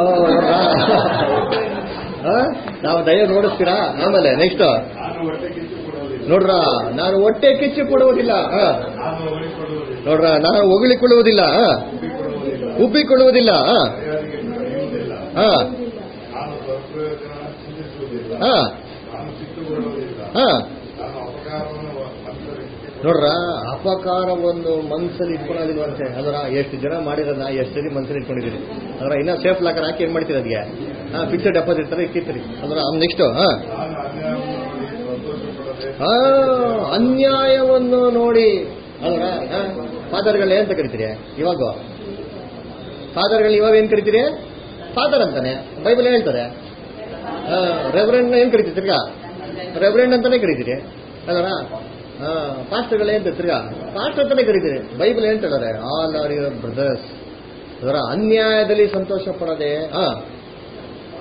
ನಾವು ದಯ ನೋಡಿಸ್ತೀರಾ ಆಮೇಲೆ ನೆಕ್ಸ್ಟ್ ನಾನು ಹೊಟ್ಟೆ ಕಿಚ್ಚು ಕೊಡುವುದಿಲ್ಲ ನೋಡ್ರ ನಾನು ಹೊಟ್ಟೆ ಕಿಚ್ಚು ಕೊಡುವುದಿಲ್ಲ ಹ. ನಾನು ಹೊಗಳಿಕೊಳ್ಳುವುದಿಲ್ಲ ನೋಡ್ರ ನಾನು ಹೊಗಳಿಕೊಳ್ಳುವುದಿಲ್ಲ ಹ. ಒಪ್ಪಿಕೊಳ್ಳುವುದಿಲ್ಲ ಉಬ್ಬಿಕೊಳ್ಳುವುದಿಲ್ಲ ಹ. ಮರ್ಯಾದೆಗೆ ನಡೆಯುವುದಿಲ್ಲ ಹ. ನಾನು ಸ್ವಪ್ರಯೋಜನ ಚಿಂತಿಸುವುದಿಲ್ಲ ಹ. ನಾನು ಸಿಟ್ಟುಕೊಳ್ಳುವುದಿಲ್ಲ ಹ. ನಾನು ಅಪಕಾರವನ್ನು ಮನಸ್ಸಲ್ಲಿ ನೋಡ್ರ ಅಪಕಾರವನ್ನು ಮನ್ಸಲ್ಲಿ ಇಟ್ಕೊಳ್ಳೋದಿಲ್ವಂತೆ ಅದರ ಎಷ್ಟು ಜನ ಮಾಡಿರೋದನ್ನ ಎಷ್ಟು ಸರಿ ಮನ್ಸಲ್ಲಿ ಇಟ್ಕೊಂಡಿದ್ದೀರಿ ಅದರ ಇನ್ನ ಸೇಫ್ ಲಾಕರ್ ಹಾಕಿ ಏನ್ ಮಾಡ್ತೀರಿ ಅದಕ್ಕೆ ಹಾ ಫಿಕ್ಸೆಡ್ ಡೆಪಾಸಿಟ್ ತರ ಇಟ್ಟಿರ್ತೀರಿ ಅದರ ನೆಕ್ಸ್ಟ್ ಹಾ ನಾನು ಅನ್ಯಾಯವನ್ನು ನೋಡಿ ಸಂತೋಷಪಡದೆ ಆ, ಅನ್ಯಾಯವನ್ನು ನೋಡಿ ಅಲ್ರ ಫಾದರ್ಗಳು ಏನಂತ ಕರಿತೀರಿ ಇವಾಗ ಫಾದರ್ಗಳು ಇವಾಗ ಏನ್ ಕರಿತೀರಿ ಫಾದರ್ ಅಂತಾನೆ ಬೈಬಲ್ ಹೇಳ್ತಾರೆ ರೆವರೆಂಡ್ ಏನ್ ಕರಿತೀರಿ ತಿರ್ಗಾ ರೆವರೆಂಡ್ ಅಂತಾನೆ ಕರಿತೀರಿ ಅಲ್ರ ಪಾಸ್ಟರ್ಗಳು ಏನ್ ತಿರ್ಗಾ ಪಾಸ್ಟರ್ ಅಂತಾನೆ ಕರಿತೀರಿ ಬೈಬಲ್ ಏನ್ ಹೇಳ್ತಾರೆ ಆಲ್ ಆರ್ ಯುವರ್ ಬ್ರದರ್ಸ್ ಅದರ ಅನ್ಯಾಯದಲ್ಲಿ ಸಂತೋಷ ಪಡದೆ ಹಾ ಎಲ್ಲ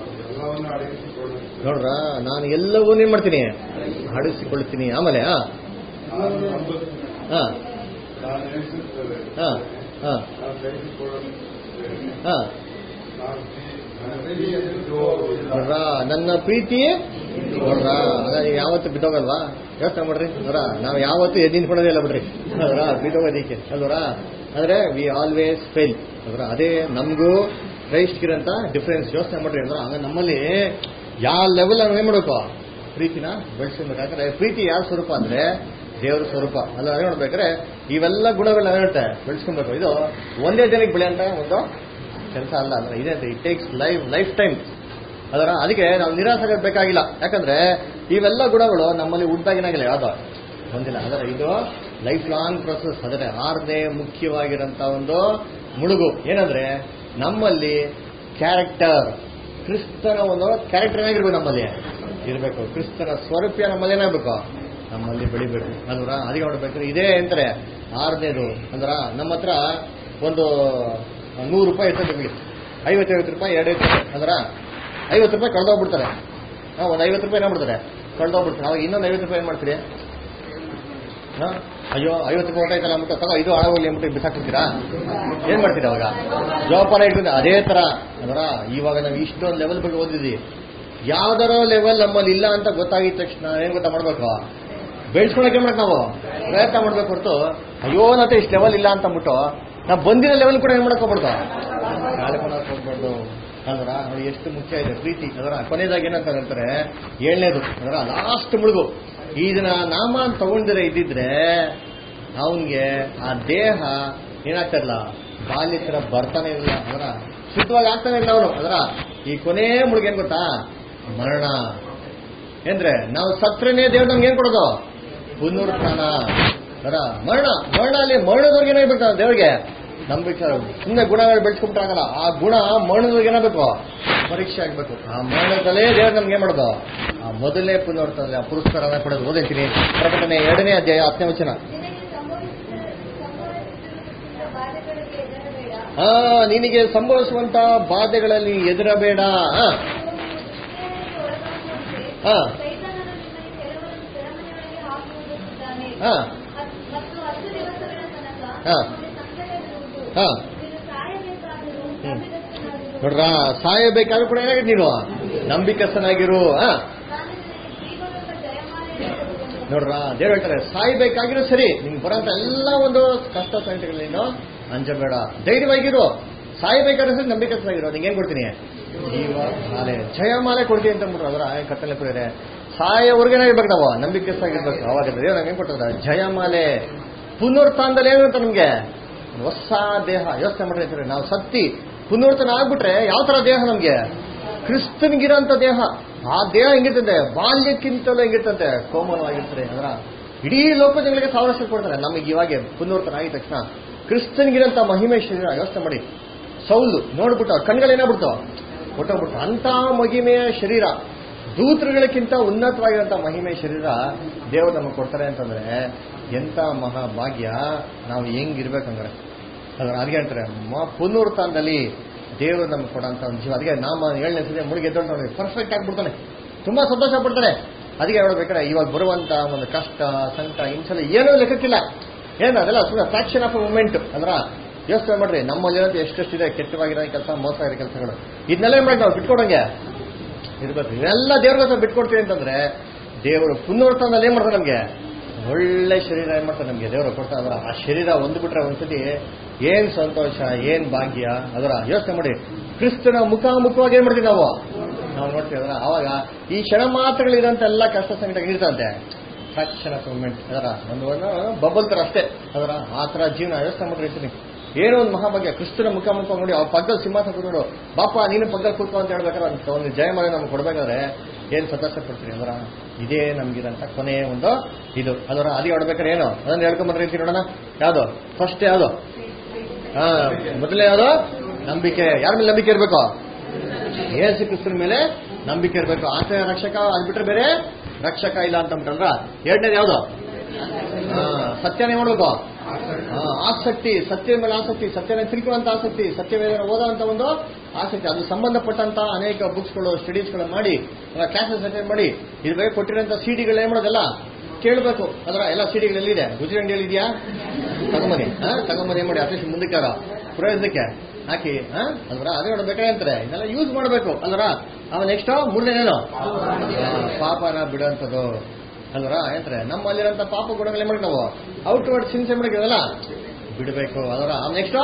ಎಲ್ಲವನ್ನು ಅಡಗಿಸಿಕೊಳ್ಳುತ್ತೇನೆ ನೋಡ್ರ ನಾನು ಎಲ್ಲವನ್ನೂ ಏನ್ ಮಾಡ್ತೀನಿ ಆಡಿಸಿಕೊಳ್ತೀನಿ ಆಮೇಲೆ ಹಾ ನಾನು ನಂಬುತ್ತೇನೆ ಹಾ ನಾನು ನೆನೆಸುತ್ತೇನೆ ಹಾ ಹಾ ನಾನು ಸಹಿಸಿಕೊಳ್ಳುತ್ತೇನೆ ಹಾ ನಾನು ನನ್ನ ಪ್ರೀತಿಯನ್ನು ಬಿಟ್ಟುಹೋಗುವುದಿಲ್ಲ. ನೋಡ್ರ ನನ್ನ ಪ್ರೀತಿ ನೋಡ್ರ ಅದ ಯಾವತ್ತು ಬಿದ್ದೋಗಲ್ವಾ ಯೋಚನೆ ಮಾಡ್ರಿ ನೋಡ್ರ ನಾವು ಯಾವತ್ತು ಎದ್ದು ನಿಂತ್ಕೊಳ್ಳೋದೇ ಇಲ್ಲ ಬಿಡ್ರಿ ಅಲ್ರ ಬಿದ್ದೋಗೋದಿಕ್ಕೆ ಅಲ್ವರ ಅಂದ್ರೆ ವಿ ಆಲ್ವೇಸ್ ಫೇಲ್ ಅಲ್ರ ಅದೇ ನಮಗೂ ಕ್ರೈಸ್ಟ್ಗಿರಂತ ಡಿಫ್ರೆನ್ಸ್ ಯೋಚನೆ ಮಾಡ್ರಿ ಅಂದ್ರೆ ಹಂಗ ನಮ್ಮಲ್ಲಿ ಯಾವ ಲೆವೆಲ್ ನಾವು ಏನ್ ಮಾಡ್ಬೇಕು ಪ್ರೀತಿನ ಬೆಳೆಸ್ಕೊಬೇಕು ಯಾಕಂದ್ರೆ ಪ್ರೀತಿ ಯಾವ ಸ್ವರೂಪ ಅಂದ್ರೆ ದೇವರ ಸ್ವರೂಪ ಅಲ್ಲ ಅದೇ ನೋಡ್ಬೇಕಾದ್ರೆ ಇವೆಲ್ಲ ಗುಣಗಳನ್ನ ಹೇಳುತ್ತೆ ಬೆಳೆಸ್ಕೊಬೇಕು ಇದು ಒಂದೇ ದಿನಕ್ಕೆ ಬೆಳೆಯಂತ ಒಂದು ಕೆಲಸ ಅಲ್ಲ ಅಂದ್ರೆ ಇದೆ it takes life lifetime ಅದರ ಅದಕ್ಕೆ ನಾವು ನಿರಾಸೆ ಬೇಕಾಗಿಲ್ಲ ಯಾಕಂದ್ರೆ ಇವೆಲ್ಲ ಗುಣಗಳು ನಮ್ಮಲ್ಲಿ ಉಂಟಾಗಿನಾಗಿಲ್ಲ ಯಾವ್ದು ಹೊಂದಿಲ್ಲ ಅದರ ಇದು ಲೈಫ್ ಲಾಂಗ್ ಪ್ರೊಸೆಸ್ ಅದರ ಆರನೇ ಮುಖ್ಯವಾಗಿರಂತ ಒಂದು ಮುಳುಗು ಏನಂದ್ರೆ ನಮ್ಮಲ್ಲಿ ಕ್ಯಾರೆಕ್ಟರ್ ಕ್ರಿಸ್ತನ ಒಂದು ಕ್ಯಾರೆಕ್ಟರ್ ಏನಾಗಿರ್ಬೇಕು ನಮ್ಮಲ್ಲಿ ಇರಬೇಕು ಕ್ರಿಸ್ತನ ಸ್ವರೂಪ ನಮ್ಮಲ್ಲಿ ಏನಾಗಬೇಕು ನಮ್ಮಲ್ಲಿ ಬೆಳಿಬೇಕು ಅಲ್ವರ ಅದಕ್ಕೆ ನೋಡ್ಬೇಕಾದ್ರೆ ಇದೇ ಅಂತಾರೆ ಆರನೇದು ಅಂದ್ರ ನಮ್ಮ ಹತ್ರ ಒಂದು ನೂರು ರೂಪಾಯಿ ಇರ್ತದೆ ನಿಮಗೆ ಐವತ್ತೈವತ್ತು ರೂಪಾಯಿ ಎರಡೈದು ರೂಪಾಯಿ ಅಂದ್ರ ಐವತ್ತು ರೂಪಾಯಿ ಕಳೆದೋಗ್ಬಿಡ್ತಾರೆ ಹಾಂ ಒಂದು ಐವತ್ತು ರೂಪಾಯಿ ಏನಾಗ್ಬಿಡ್ತಾರೆ ಕಳೆದೋಗ್ಬಿಡ್ತಾರೆ ಅವಾಗ ಇನ್ನೊಂದು ಐವತ್ತು ರೂಪಾಯಿ ಏನು ಮಾಡ್ತೀರಿ ಹಾ? ಅಯ್ಯೋ ಐವತ್ತು ರೂಪಾಯಿ ಹೊರಟಾಯ್ತಲ್ಲ ಅಂದ್ಬಿಟ್ಟು ತಗೋ ಇದು ಹಾಳಾಗೋಗ್ಲಿ ಅಂದ್ಬಿಟ್ಟು ಬಿಸಾಕ್ಬಿಡ್ತೀರಾ ಏನ್ ಮಾಡ್ತೀರಾ ಅವಾಗ ಜೋಪಾನ ಇಟ್ಕೊಂಡು ಅದೇ ತರ ಅದರ ಇವಾಗ ನಾವು ಇಷ್ಟೊಂದು ಲೆವೆಲ್ ಬಗ್ಗೆ ಓದಿದ್ವಿ ಯಾವ್ದಾರೋ ಲೆವೆಲ್ ನಮ್ಮಲ್ಲಿ ಇಲ್ಲ ಅಂತ ಗೊತ್ತಾಗಿದ ತಕ್ಷಣ ಏನ್ ಗೊತ್ತಾ ಮಾಡ್ಬೇಕು ಬೆಳೆಸ್ಕೊಳಕ್ಕೆ ಮಾಡ್ಬೇಕು ನಾವು ಪ್ರಯತ್ನ ಮಾಡ್ಬೇಕು ಹೊರತು ಅಯ್ಯೋ ನತ್ತೆ ಇಷ್ಟು ಲೆವೆಲ್ ಇಲ್ಲ ಅಂತ ಅಂದ್ಬಿಟ್ಟು ನಾವು ಬಂದಿರೋ ಲೆವೆಲ್ ಕೂಡ ಏನ್ ಮಾಡಕ್ ಹೋಗ್ಬಾರ್ದು ಕಾಳ್ಕೊಳಕ್ ಹೋಗ್ಬಾರ್ದು ಅಂದ್ರ ನೋಡಿ ಎಷ್ಟು ಮುಖ್ಯ ಇದೆ ಪ್ರೀತಿ ಅದರ ಕೊನೆಯದಾಗಿ ಏನಂತ ಹೇಳ್ತಾರೆ ಏಳನೇದು ಅದರ ಲಾಸ್ಟ್ ಮುಳುಗು ಇದನ್ನ ನಾಮ ತಗೊಂಡಿರ ಇದ್ದಿದ್ರೆ ಅವನ್ಗೆ ಆ ದೇಹ ಏನಾಗ್ತಾರಲ್ಲ ಬಾಲ್ಯ ತರ ಬರ್ತಾನೆ ಇಲ್ಲ ಅದರ ಶುದ್ಧವಾಗಿ ಆಗ್ತಾನೆ ಇಲ್ಲ ಅವನು ಅದರ ಈ ಕೊನೆ ಮುಳುಗು ಏನ್ ಗೊತ್ತಾ ಮರಣ ಏನ್ರೆ ನಾವು ಸತ್ರನೇ ದೇವ್ರು ನಮ್ಗೆ ಏನ್ ಕೊಡೋದು ಪುನರುತ್ಥಾನ ಅದರ ಮರಣ ಮರಣ ಅಲ್ಲಿ ಮರಣದವ್ರಿಗೆ ಏನಾಗ್ಬೇಕು ದೇವ್ರಿಗೆ ನಂಬಿಕೆ ಸುಮ್ಮನೆ ಗುಣಗಳು ಬೆಳೆಸ್ಕೊಂಡ್ಬಿಟ್ರಾಗಲ್ಲ ಆ ಗುಣ ಮರಣದವ್ರಿಗೆ ಏನಾಗಬೇಕು ಪರೀಕ್ಷೆ ಆಗ್ಬೇಕು ಆ ಮರಣದಲ್ಲೇ ದೇವ್ರು ನಮ್ಗೆ ಏನ್ ಮಾಡೋದು ಆ ಮೊದಲನೇ ಪುನರುತ್ಥಾನ ಆ ಪುರಸ್ಕಾರನ ಕೊಡೋದು ಓದಿರ್ತೀನಿ ಪ್ರಕಟಣೆ ಎರಡನೇ ಅಧ್ಯಾಯ ಹತ್ತನೇ ವಚನ ನಿನಗೆ ಸಂಭವಿಸಿದ ಸಂಭವಿಸಿದ ಬಾಧೆಗಳಿಗೆ ಹೆದರಬೇಡ ಆ ನಿನಗೆ ಸಂಭವಿಸುವಂತ ಬಾಧೆಗಳಲ್ಲಿ ಎದುರಬೇಡ ಆ, ಹಾ. ಸೈತಾನನು ನಿಮ್ಮಲ್ಲಿ ಕೆಲವರನ್ನು ಸೆರೆಮನೆಯೊಳಗೆ ಹಾಕುವುದಕ್ಕಿದ್ದಾನೆ ಹಾ. ಹತ್- ಮತ್ತು ಹತ್ತು ದಿವಸಗಳ ತನಕ ಹಾ. ನಿಮಗೆ ಸಂಕಟವಿರುವುದು ಹಾ. ನೀನು ಸಾಯಬೇಕಾದರೂ ಹ್ಮ್. ನಂಬಿಗಸ್ತನಾಗಿರು. ನೋಡ್ರ ಸಾಯಬೇಕಾದ್ರೂ ಕೂಡ ಏನಾಗಿದೆ ನೀನು ನಂಬಿಕಸ್ಥನಾಗಿರು ಆ ನಾನು ನಿನಗೆ ಜೀವನದ ಜಯಮಾಲೆಯನ್ನು ನೋಡ್ರ ದೇವ್ರು ಹೇಳ್ತಾರೆ ಸಾಯ್ಬೇಕಾಗಿರೋ ಸರಿ ನಿಮ್ಗೆ ಬರೋಂತ ಎಲ್ಲ ಒಂದು ಕಷ್ಟ ಸಂಕಟಗಳು ನೀನು ಅಂಜಬೇಡ ಧೈರ್ಯವಾಗಿರು ಸಾಯ್ಬೇಕಾದ್ರೆ ಸರಿ ನಂಬಿಕಸ್ಥನಾಗಿರೋ ನಿಂಗೆ ಏನ್ ಕೊಡ್ತೀನಿ ಜೀವ ಮಾಲೆ ಜಯಮಾಲೆ ಕೊಡ್ತೀನಿ ಅಂತ ಅಂದ್ಬಿಟ್ರು ಅದರ ಕತ್ತಲೆ ಕುಡಿದ್ರೆ ಸಾಯೋವರೆಗೇನಾಗಿರ್ಬೇಕು ನಾವು ನಂಬಿಕಸ್ಥಾಗಿರ್ಬೇಕು ಅವಾಗ ದೇವ್ರು ನಮ್ಗೆ ಏನ್ ಕೊಟ್ಟದ ಜಯಮಾಲೆ ಪುನರುತ್ಥಾನದಲ್ಲಿ ಏನು ಅಂತ ನಮ್ಗೆ ಹೊಸ ದೇಹ ಯೋಚನೆ ಮಾಡಿರ್ತಾರೆ ನಾವು ಸತ್ತಿ ಪುನರುತ್ಥಾನ ಆಗ್ಬಿಟ್ರೆ ಯಾವ ತರ ದೇಹ ನಮ್ಗೆ ಕ್ರಿಸ್ತನ್ಗಿರೋಂಥ ದೇಹ ಆ ದೇಹ ಹೆಂಗಿರ್ತದೆ ಬಾಲ್ಯಕ್ಕಿಂತಲೂ ಹೆಂಗಿರ್ತಂತೆ ಕೋಮಲವಾಗಿರ್ತಾರೆ ಅದರ ಇಡೀ ಲೋಕಜಗಳಿಗೆ ಸಾವಿರ ವರ್ಷ ಕೊಡ್ತಾರೆ ನಮಗೆ ಇವಾಗ ಪುನರ್ತನ ಆಗಿದ ತಕ್ಷಣ ಕ್ರಿಸ್ತನ್ಗಿರೋಂಥ ಮಹಿಮೆ ಶರೀರ ಯೋಚನೆ ಮಾಡಿ ಸೌಲು ನೋಡ್ಬಿಟ್ಟು ಕಣ್ಗಳೇನಾಗ್ಬಿಡ್ತು ಹೊಟ್ಟೋಗ್ಬಿಟ್ಟು ಅಂತ ಮಹಿಮೆಯ ಶರೀರ ದೂತರುಗಳಕ್ಕಿಂತ ಉನ್ನತವಾಗಿರುವಂಥ ಮಹಿಮೆ ಶರೀರ ದೇವರು ನಮಗೆ ಕೊಡ್ತಾರೆ ಅಂತಂದ್ರೆ ಎಂಥ ಮಹಾಭಾಗ್ಯ ನಾವು ಹೆಂಗಿರ್ಬೇಕಂದ್ರೆ ಅದ್ರ ಅದಕ್ಕೆ ಹೇಳ್ತಾರೆ ಮ- ಪುನರುತ್ಥಾನದಲ್ಲಿ ದೇವರು ನಮ್ಗೆ ಕೊಡೋಂಥ ಒಂದು ಜೀವ ಅದಕ್ಕೆ ನಾಮ ಏಳನೇ ಸಲ ಮುಳುಗಿ ಎದ್ದೊಳ್ತಾನೆ ಪರ್ಫೆಕ್ಟ್ ಆಗಿಬಿಡ್ತಾನೆ ತುಂಬಾ ಸಂತೋಷ ಪಡ್ತಾನೆ ಅದಕ್ಕೆ ಹೇಳ್ಬೇಕಾದ್ರೆ ಇವಾಗ ಬರುವಂತ ಒಂದು ಕಷ್ಟ ಸಂಕಟ ಹಿಂಸಲ ಏನೂ ಲೆಕ್ಕಕ್ಕಿಲ್ಲ ಏನು ಅದೆಲ್ಲ ಸುಮ್ಮನೆ ಫ್ರಾಕ್ಷನ್ ಆಫ್ ಮೂಮೆಂಟ್ ಅಂದ್ರ ಯೋಚನೆ ಮಾಡ್ರಿ ನಮ್ಮಲ್ಲಿರೋದು ಎಷ್ಟೆಷ್ಟಿದೆ ಕೆಟ್ಟವಾಗಿರೋ ಕೆಲಸ ಮೋಸ ಇರೋ ಕೆಲಸಗಳು ಇದನ್ನೆಲ್ಲ ಏನ್ ಮಾಡಿ ನಾವು ಬಿಟ್ಕೊಡಂಗೆ ಇರ್ಬೇಕು ಇವೆಲ್ಲ ದೇವ್ರ ಹತ್ರ ಬಿಟ್ಕೊಡ್ತೀವಿ ಅಂತಂದ್ರೆ ದೇವರು ಪುನರುತ್ಥಾನದಲ್ಲಿ ಏನ್ ಮಾಡ್ತಾರೆ ನಮ್ಗೆ ಒಳ್ಳೆ ಶರೀರ ಏನ್ ಮಾಡ್ತಾರೆ ನಮ್ಗೆ ದೇವರು ಕೊಡ್ತಾ ಅದರ ಆ ಶರೀರ ಒಂದು ಬಿಟ್ರೆ ಒಂದ್ಸತಿ ಏನ್ ಸಂತೋಷ ಏನ್ ಭಾಗ್ಯ ಅದರ ಯೋಚನೆ ಮಾಡಿ ಕ್ರಿಸ್ತನ ಮುಖಾಮುಖವಾಗಿ ಏನ್ ಮಾಡ್ತೀವಿ ನಾವು ನಾವು ನೋಡ್ತೀವಿ ಅದರ ಅವಾಗ ಈ ಕ್ಷಣ ಮಾತ್ರಗಳಿರೋಂಥ ಎಲ್ಲ ಕಷ್ಟ ಸಂಕಟ ಇರ್ತಂತೆ ಫ್ರಾಕ್ಷನ್ ಆಫ್ ಮೂಮೆಂಟ್ ಅದರ ಒಂದು ಒಂದು ಬಬಲ್ ತರ ಅಷ್ಟೇ ಅದರ ಆ ತರ ಜೀವನ ಯೋಚನೆ ಮಾಡಿರ್ತೀನಿ ಏನೋ ಒಂದು ಮಹಾಭಾಗ್ಯ ಕ್ರಿಸ್ತನ ಮುಖಾಮುಖ ನೋಡಿ ಅವ್ರ ಪಕ್ಕದಲ್ಲಿ ಸಿಂಹಾಸನ ಕೂತ್ಕೊಂಡು ಬಾಪ ನೀನು ಪಕ್ಕದಲ್ಲಿ ಕೂತ್ಕೊ ಅಂತ ಹೇಳ್ಬೇಕಾದ್ರೆ ಒಂದು ಒಂದು ಜಯಮಾಲೆ ನಮ್ಗೆ ಕೊಡ್ಬೇಕಾದ್ರೆ ಏನ್ ಸಂತೋಷ ಪಡ್ತೀನಿ ಅದರ ಇದೇ ನಮ್ಗಿರಂತ ಕೊನೆಯ ಒಂದು ಇದು ಅದರ ಅದಿ ಹೊಡ್ಬೇಕಾದ್ರೆ ಏನು ಅದನ್ನ ಹೇಳ್ಕೊಂಬಂದ್ರೆ ರೀತಿ ನೋಡೋಣ ಯಾವ್ದು ಫಸ್ಟ್ ಯಾವ್ದು ಹಾ ಮೊದಲೇ ಯಾವ್ದು ನಂಬಿಕೆ ಯಾರ ಮೇಲೆ ನಂಬಿಕೆ ಇರಬೇಕು ಯೇಸು ಕ್ರಿಸ್ತನ ಮೇಲೆ ನಂಬಿಕೆ ಇರಬೇಕು ಆತ ರಕ್ಷಕ ಅದು ಬಿಟ್ರೆ ಬೇರೆ ರಕ್ಷಕ ಇಲ್ಲ ಅಂತ ಅಂದ್ಬಿಟ್ರಲ್ರ ಎರಡನೇದು ಯಾವ್ದು ಹಾ, ಸತ್ಯನೇ ಮಾಡ್ಬೇಕು ಹಾ, ಆಸಕ್ತಿ ಸತ್ಯದ ಮೇಲೆ ಆಸಕ್ತಿ ಸತ್ಯನ ತಿಳ್ಕೊಳ್ಳುವಂತ ಆಸಕ್ತಿ ಸತ್ಯವೇದನ ಓದೋಂತ ಒಂದು ಆಸಕ್ತಿ ಅದು ಸಂಬಂಧಪಟ್ಟಂತ ಅನೇಕ ಬುಕ್ಸ್ಗಳು ಸ್ಟಡೀಸ್ಗಳು ಮಾಡಿ ಕ್ಲಾಸಸ್ ಅಟೆಂಡ್ ಮಾಡಿ ಇದ್ರ ಬಗ್ಗೆ ಕೊಟ್ಟಿರೋಂಥ ಸಿಡಿಗಳು ಏನ್ ಮಾಡೋದಲ್ಲ ಕೇಳಬೇಕು ಅದರ ಎಲ್ಲ ಸಿಡಿಗಳು ಎಲ್ಲಿದೆ ಗುಜರಿ ಅಂಗಡಿಯಲ್ಲಿ ಇದೆಯಾ ತಗೊಂಬನಿ ಹಾ ತಗೊಂಬನಿ ಏನ್ ಮಾಡಿ ಅಟ್ಲೀಸ್ಟ್ ಮುಂದಕ್ಕಾರ ಪ್ರಯೋಜನಕ್ಕೆ ಹಾಕಿ ಹಾ ಅಲ್ವರ ಅದೇ ನೋಡ್ಬೇಕಾದ್ರೆ ಅಂತಾರೆ ಇದೆಲ್ಲ ಯೂಸ್ ಮಾಡಬೇಕು ಅಲ್ವರ ಆಮೇಲೆ ನೆಕ್ಸ್ಟ್ ಮೂರನೇನೇನು ಪಾಪನ ಬಿಡುವಂಥದ್ದು ಅಲ್ವರ ಏನಂತಾರೆ ನಮ್ಮಲ್ಲಿರೋಂಥ ಪಾಪ ಗುಣಗಳು ಏನ್ ಮಾಡಿ ನಾವು ಔಟ್ವರ್ಡ್ ಸಿನ್ಸ್ ಏನ್ ಮಾಡಿದ್ರಲ್ಲ ಬಿಡಬೇಕು ಅದರ ನೆಕ್ಸ್ಟ್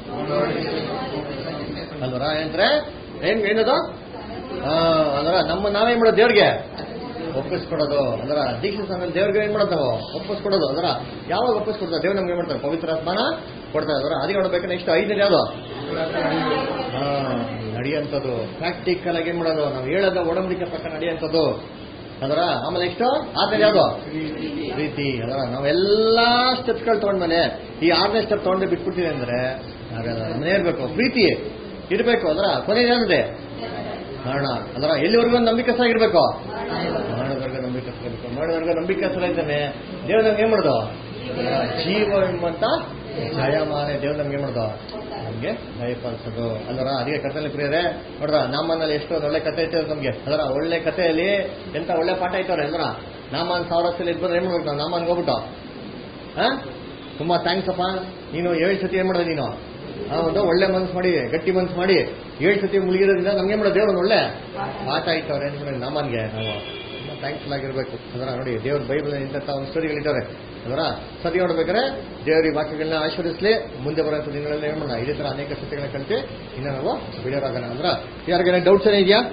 ಅಲ್ವರ ಏನಂದ್ರೆ ಏನ್ ಏನದು ಆ, ಅಂದ್ರ ನಮ್ಮ ನಾವೇನ್ ಮಾಡೋದು ದೇವ್ರಿಗೆ ಒಪ್ಪಿಸ್ಕೊಡೋದು ಅಂದ್ರ ದೀಕ್ಷೆ ಸಮಯದಲ್ಲಿ ದೇವ್ರಿಗೆ ಏನ್ ಮಾಡೋದು ನಾವು ಒಪ್ಪಿಸ್ಕೊಡೋದು ಅಂದ್ರ ಯಾವಾಗ ಒಪ್ಪಿಸ್ಕೊಡ್ತಾರೆ ದೇವ್ರು ನಮ್ಗೆ ಏನ್ ಮಾಡ್ತಾರೆ ಪವಿತ್ರ ಆತ್ಮನ ಕೊಡ್ತಾರೆ ಅದರ ಅದೇ ನೋಡ್ಬೇಕು ನೆಕ್ಸ್ಟ್ ಐದನೇದು ಯಾವುದು ಹಾ ನಡೆಯುವಂಥದ್ದು ಪ್ರಾಕ್ಟಿಕಲ್ ಆಗಿ ಏನ್ ಮಾಡೋದು ನಾವು ಹೇಳೋದ ಒಡಂಬಡಿಕೆ ಪ್ರಕಾರ ನಡೆಯುವಂಥದ್ದು ಅದರ ಆಮೇಲೆ ನೆಕ್ಸ್ಟ್ ಆದ್ಮೇಲೆ ಯಾವುದು ಪ್ರೀತಿ ಅದರ ನಾವೆಲ್ಲಾ ಸ್ಟೆಪ್ಸ್ಗಳು ತಗೊಂಡ್ಮೇಲೆ ಈ ಆರನೇ ಸ್ಟೆಪ್ ತಗೊಂಡು ಬಿಟ್ಬಿಟ್ಟಿದೆ ಅಂದ್ರೆ ಹಾಗಾದ್ರೆ ಮನೆ ಇರ್ಬೇಕು ಪ್ರೀತಿ ಇರ್ಬೇಕು ಅದರ ಕೊನೆ ಏನಿದೆ ಮರಣ ಅದರ ಎಲ್ಲಿವರೆಗೂ ಒಂದು ನಂಬಿಕಸ್ಥಾಗಿರ್ಬೇಕು ಮರಣದವರೆಗೂ ನಂಬಿಕಸ್ಥಿರಬೇಕು ಮರಣದವರೆಗೂ ನಂಬಿಕಸ್ಥರ ಇದ್ದಾನೆ ದೇವ್ರು ನಮ್ಗೆ ಏನ್ ಮಾಡ್ದು ಜೀವ ಎಂಬಂತ ಜಯಮಾನ ದೇವ್ರು ನಮ್ಗೆ ಏನ್ ಮಾಡ್ದು ನಮ್ಗೆ ದಯಪಾಲಿಸೋದು ಅಲ್ಲರ ಅದಕ್ಕೆ ಕಥೆಯಲ್ಲಿ ಪ್ರಿಯರೇ ನೋಡ್ರ ನಮ್ಮನಲ್ಲಿ ಎಷ್ಟು ಒಳ್ಳೆ ಕಥೆ ಐತೆ ನಮ್ಗೆ ಅದರ ಒಳ್ಳೆ ಕಥೆಯಲ್ಲಿ ಎಂತ ಒಳ್ಳೆ ಪಾಠ ಐತವ್ರೆ ಅಲ್ರ ನಾಮನ್ ಸಾವಿರ ವರ್ಷದಲ್ಲಿ ಇದ್ ಬಂದ್ರೆ ಏನ್ ಮಾಡ್ಬೇಕು ನಾವು ನಾಮನ್ಗೆ ಹೋಗ್ಬಿಟ್ಟು ಹಾ ತುಂಬಾ ಥ್ಯಾಂಕ್ಸ್ ಅಪ್ಪ ನೀನು ಏಳು ಸತಿ ಏನ್ ಮಾಡೋದು ನೀನು ಆ, ಒಂದು ಒಳ್ಳೆ ಮನ್ಸು ಮಾಡಿ ಗಟ್ಟಿ ಮನ್ಸು ಮಾಡಿ ಏಳು ಸತಿ ಮುಳುಗಿರೋದ್ರಿಂದ ನಮ್ಗೆ ಮಾಡೋದು ದೇವ್ರು ಒಂದು ಒಳ್ಳೆ ಪಾಠ ಇಟ್ಟವ್ರೆ ಏನ್ ಮಾಡೋದು ನಾಮನ್ಗೆ ನಾವು ತುಂಬಾ ಥ್ಯಾಂಕ್ಫುಲ್ ಆಗಿರ್ಬೇಕು ಅದರ ನೋಡಿ ದೇವ್ರ ಬೈಬಲ್ ಇಂಥ ಒಂದು ಸ್ಟೋರಿಗಳಿದ್ದಾವೆ ಅದರ ಸತಿ ನೋಡ್ಬೇಕಾದ್ರೆ ದೇವ್ರ ಈ ವಾಕ್ಯಗಳನ್ನ ಆಶೀರ್ವಿಸಲಿ ಮುಂದೆ ಬರೋಂಥ ದಿನಗಳಲ್ಲಿ ಏನ್ ಮಾಡೋಣ ಇದೇ ತರ ಅನೇಕ ಸತ್ಯಗಳನ್ನ ಕಲಿತು ಇನ್ನು ನಾವು ಬಿಡೋರಾಗೋಣ ಅಂದ್ರ ಯಾರಿಗೇನ ಡೌಟ್ಸ್ ಏನೇ ಇದೆಯಾ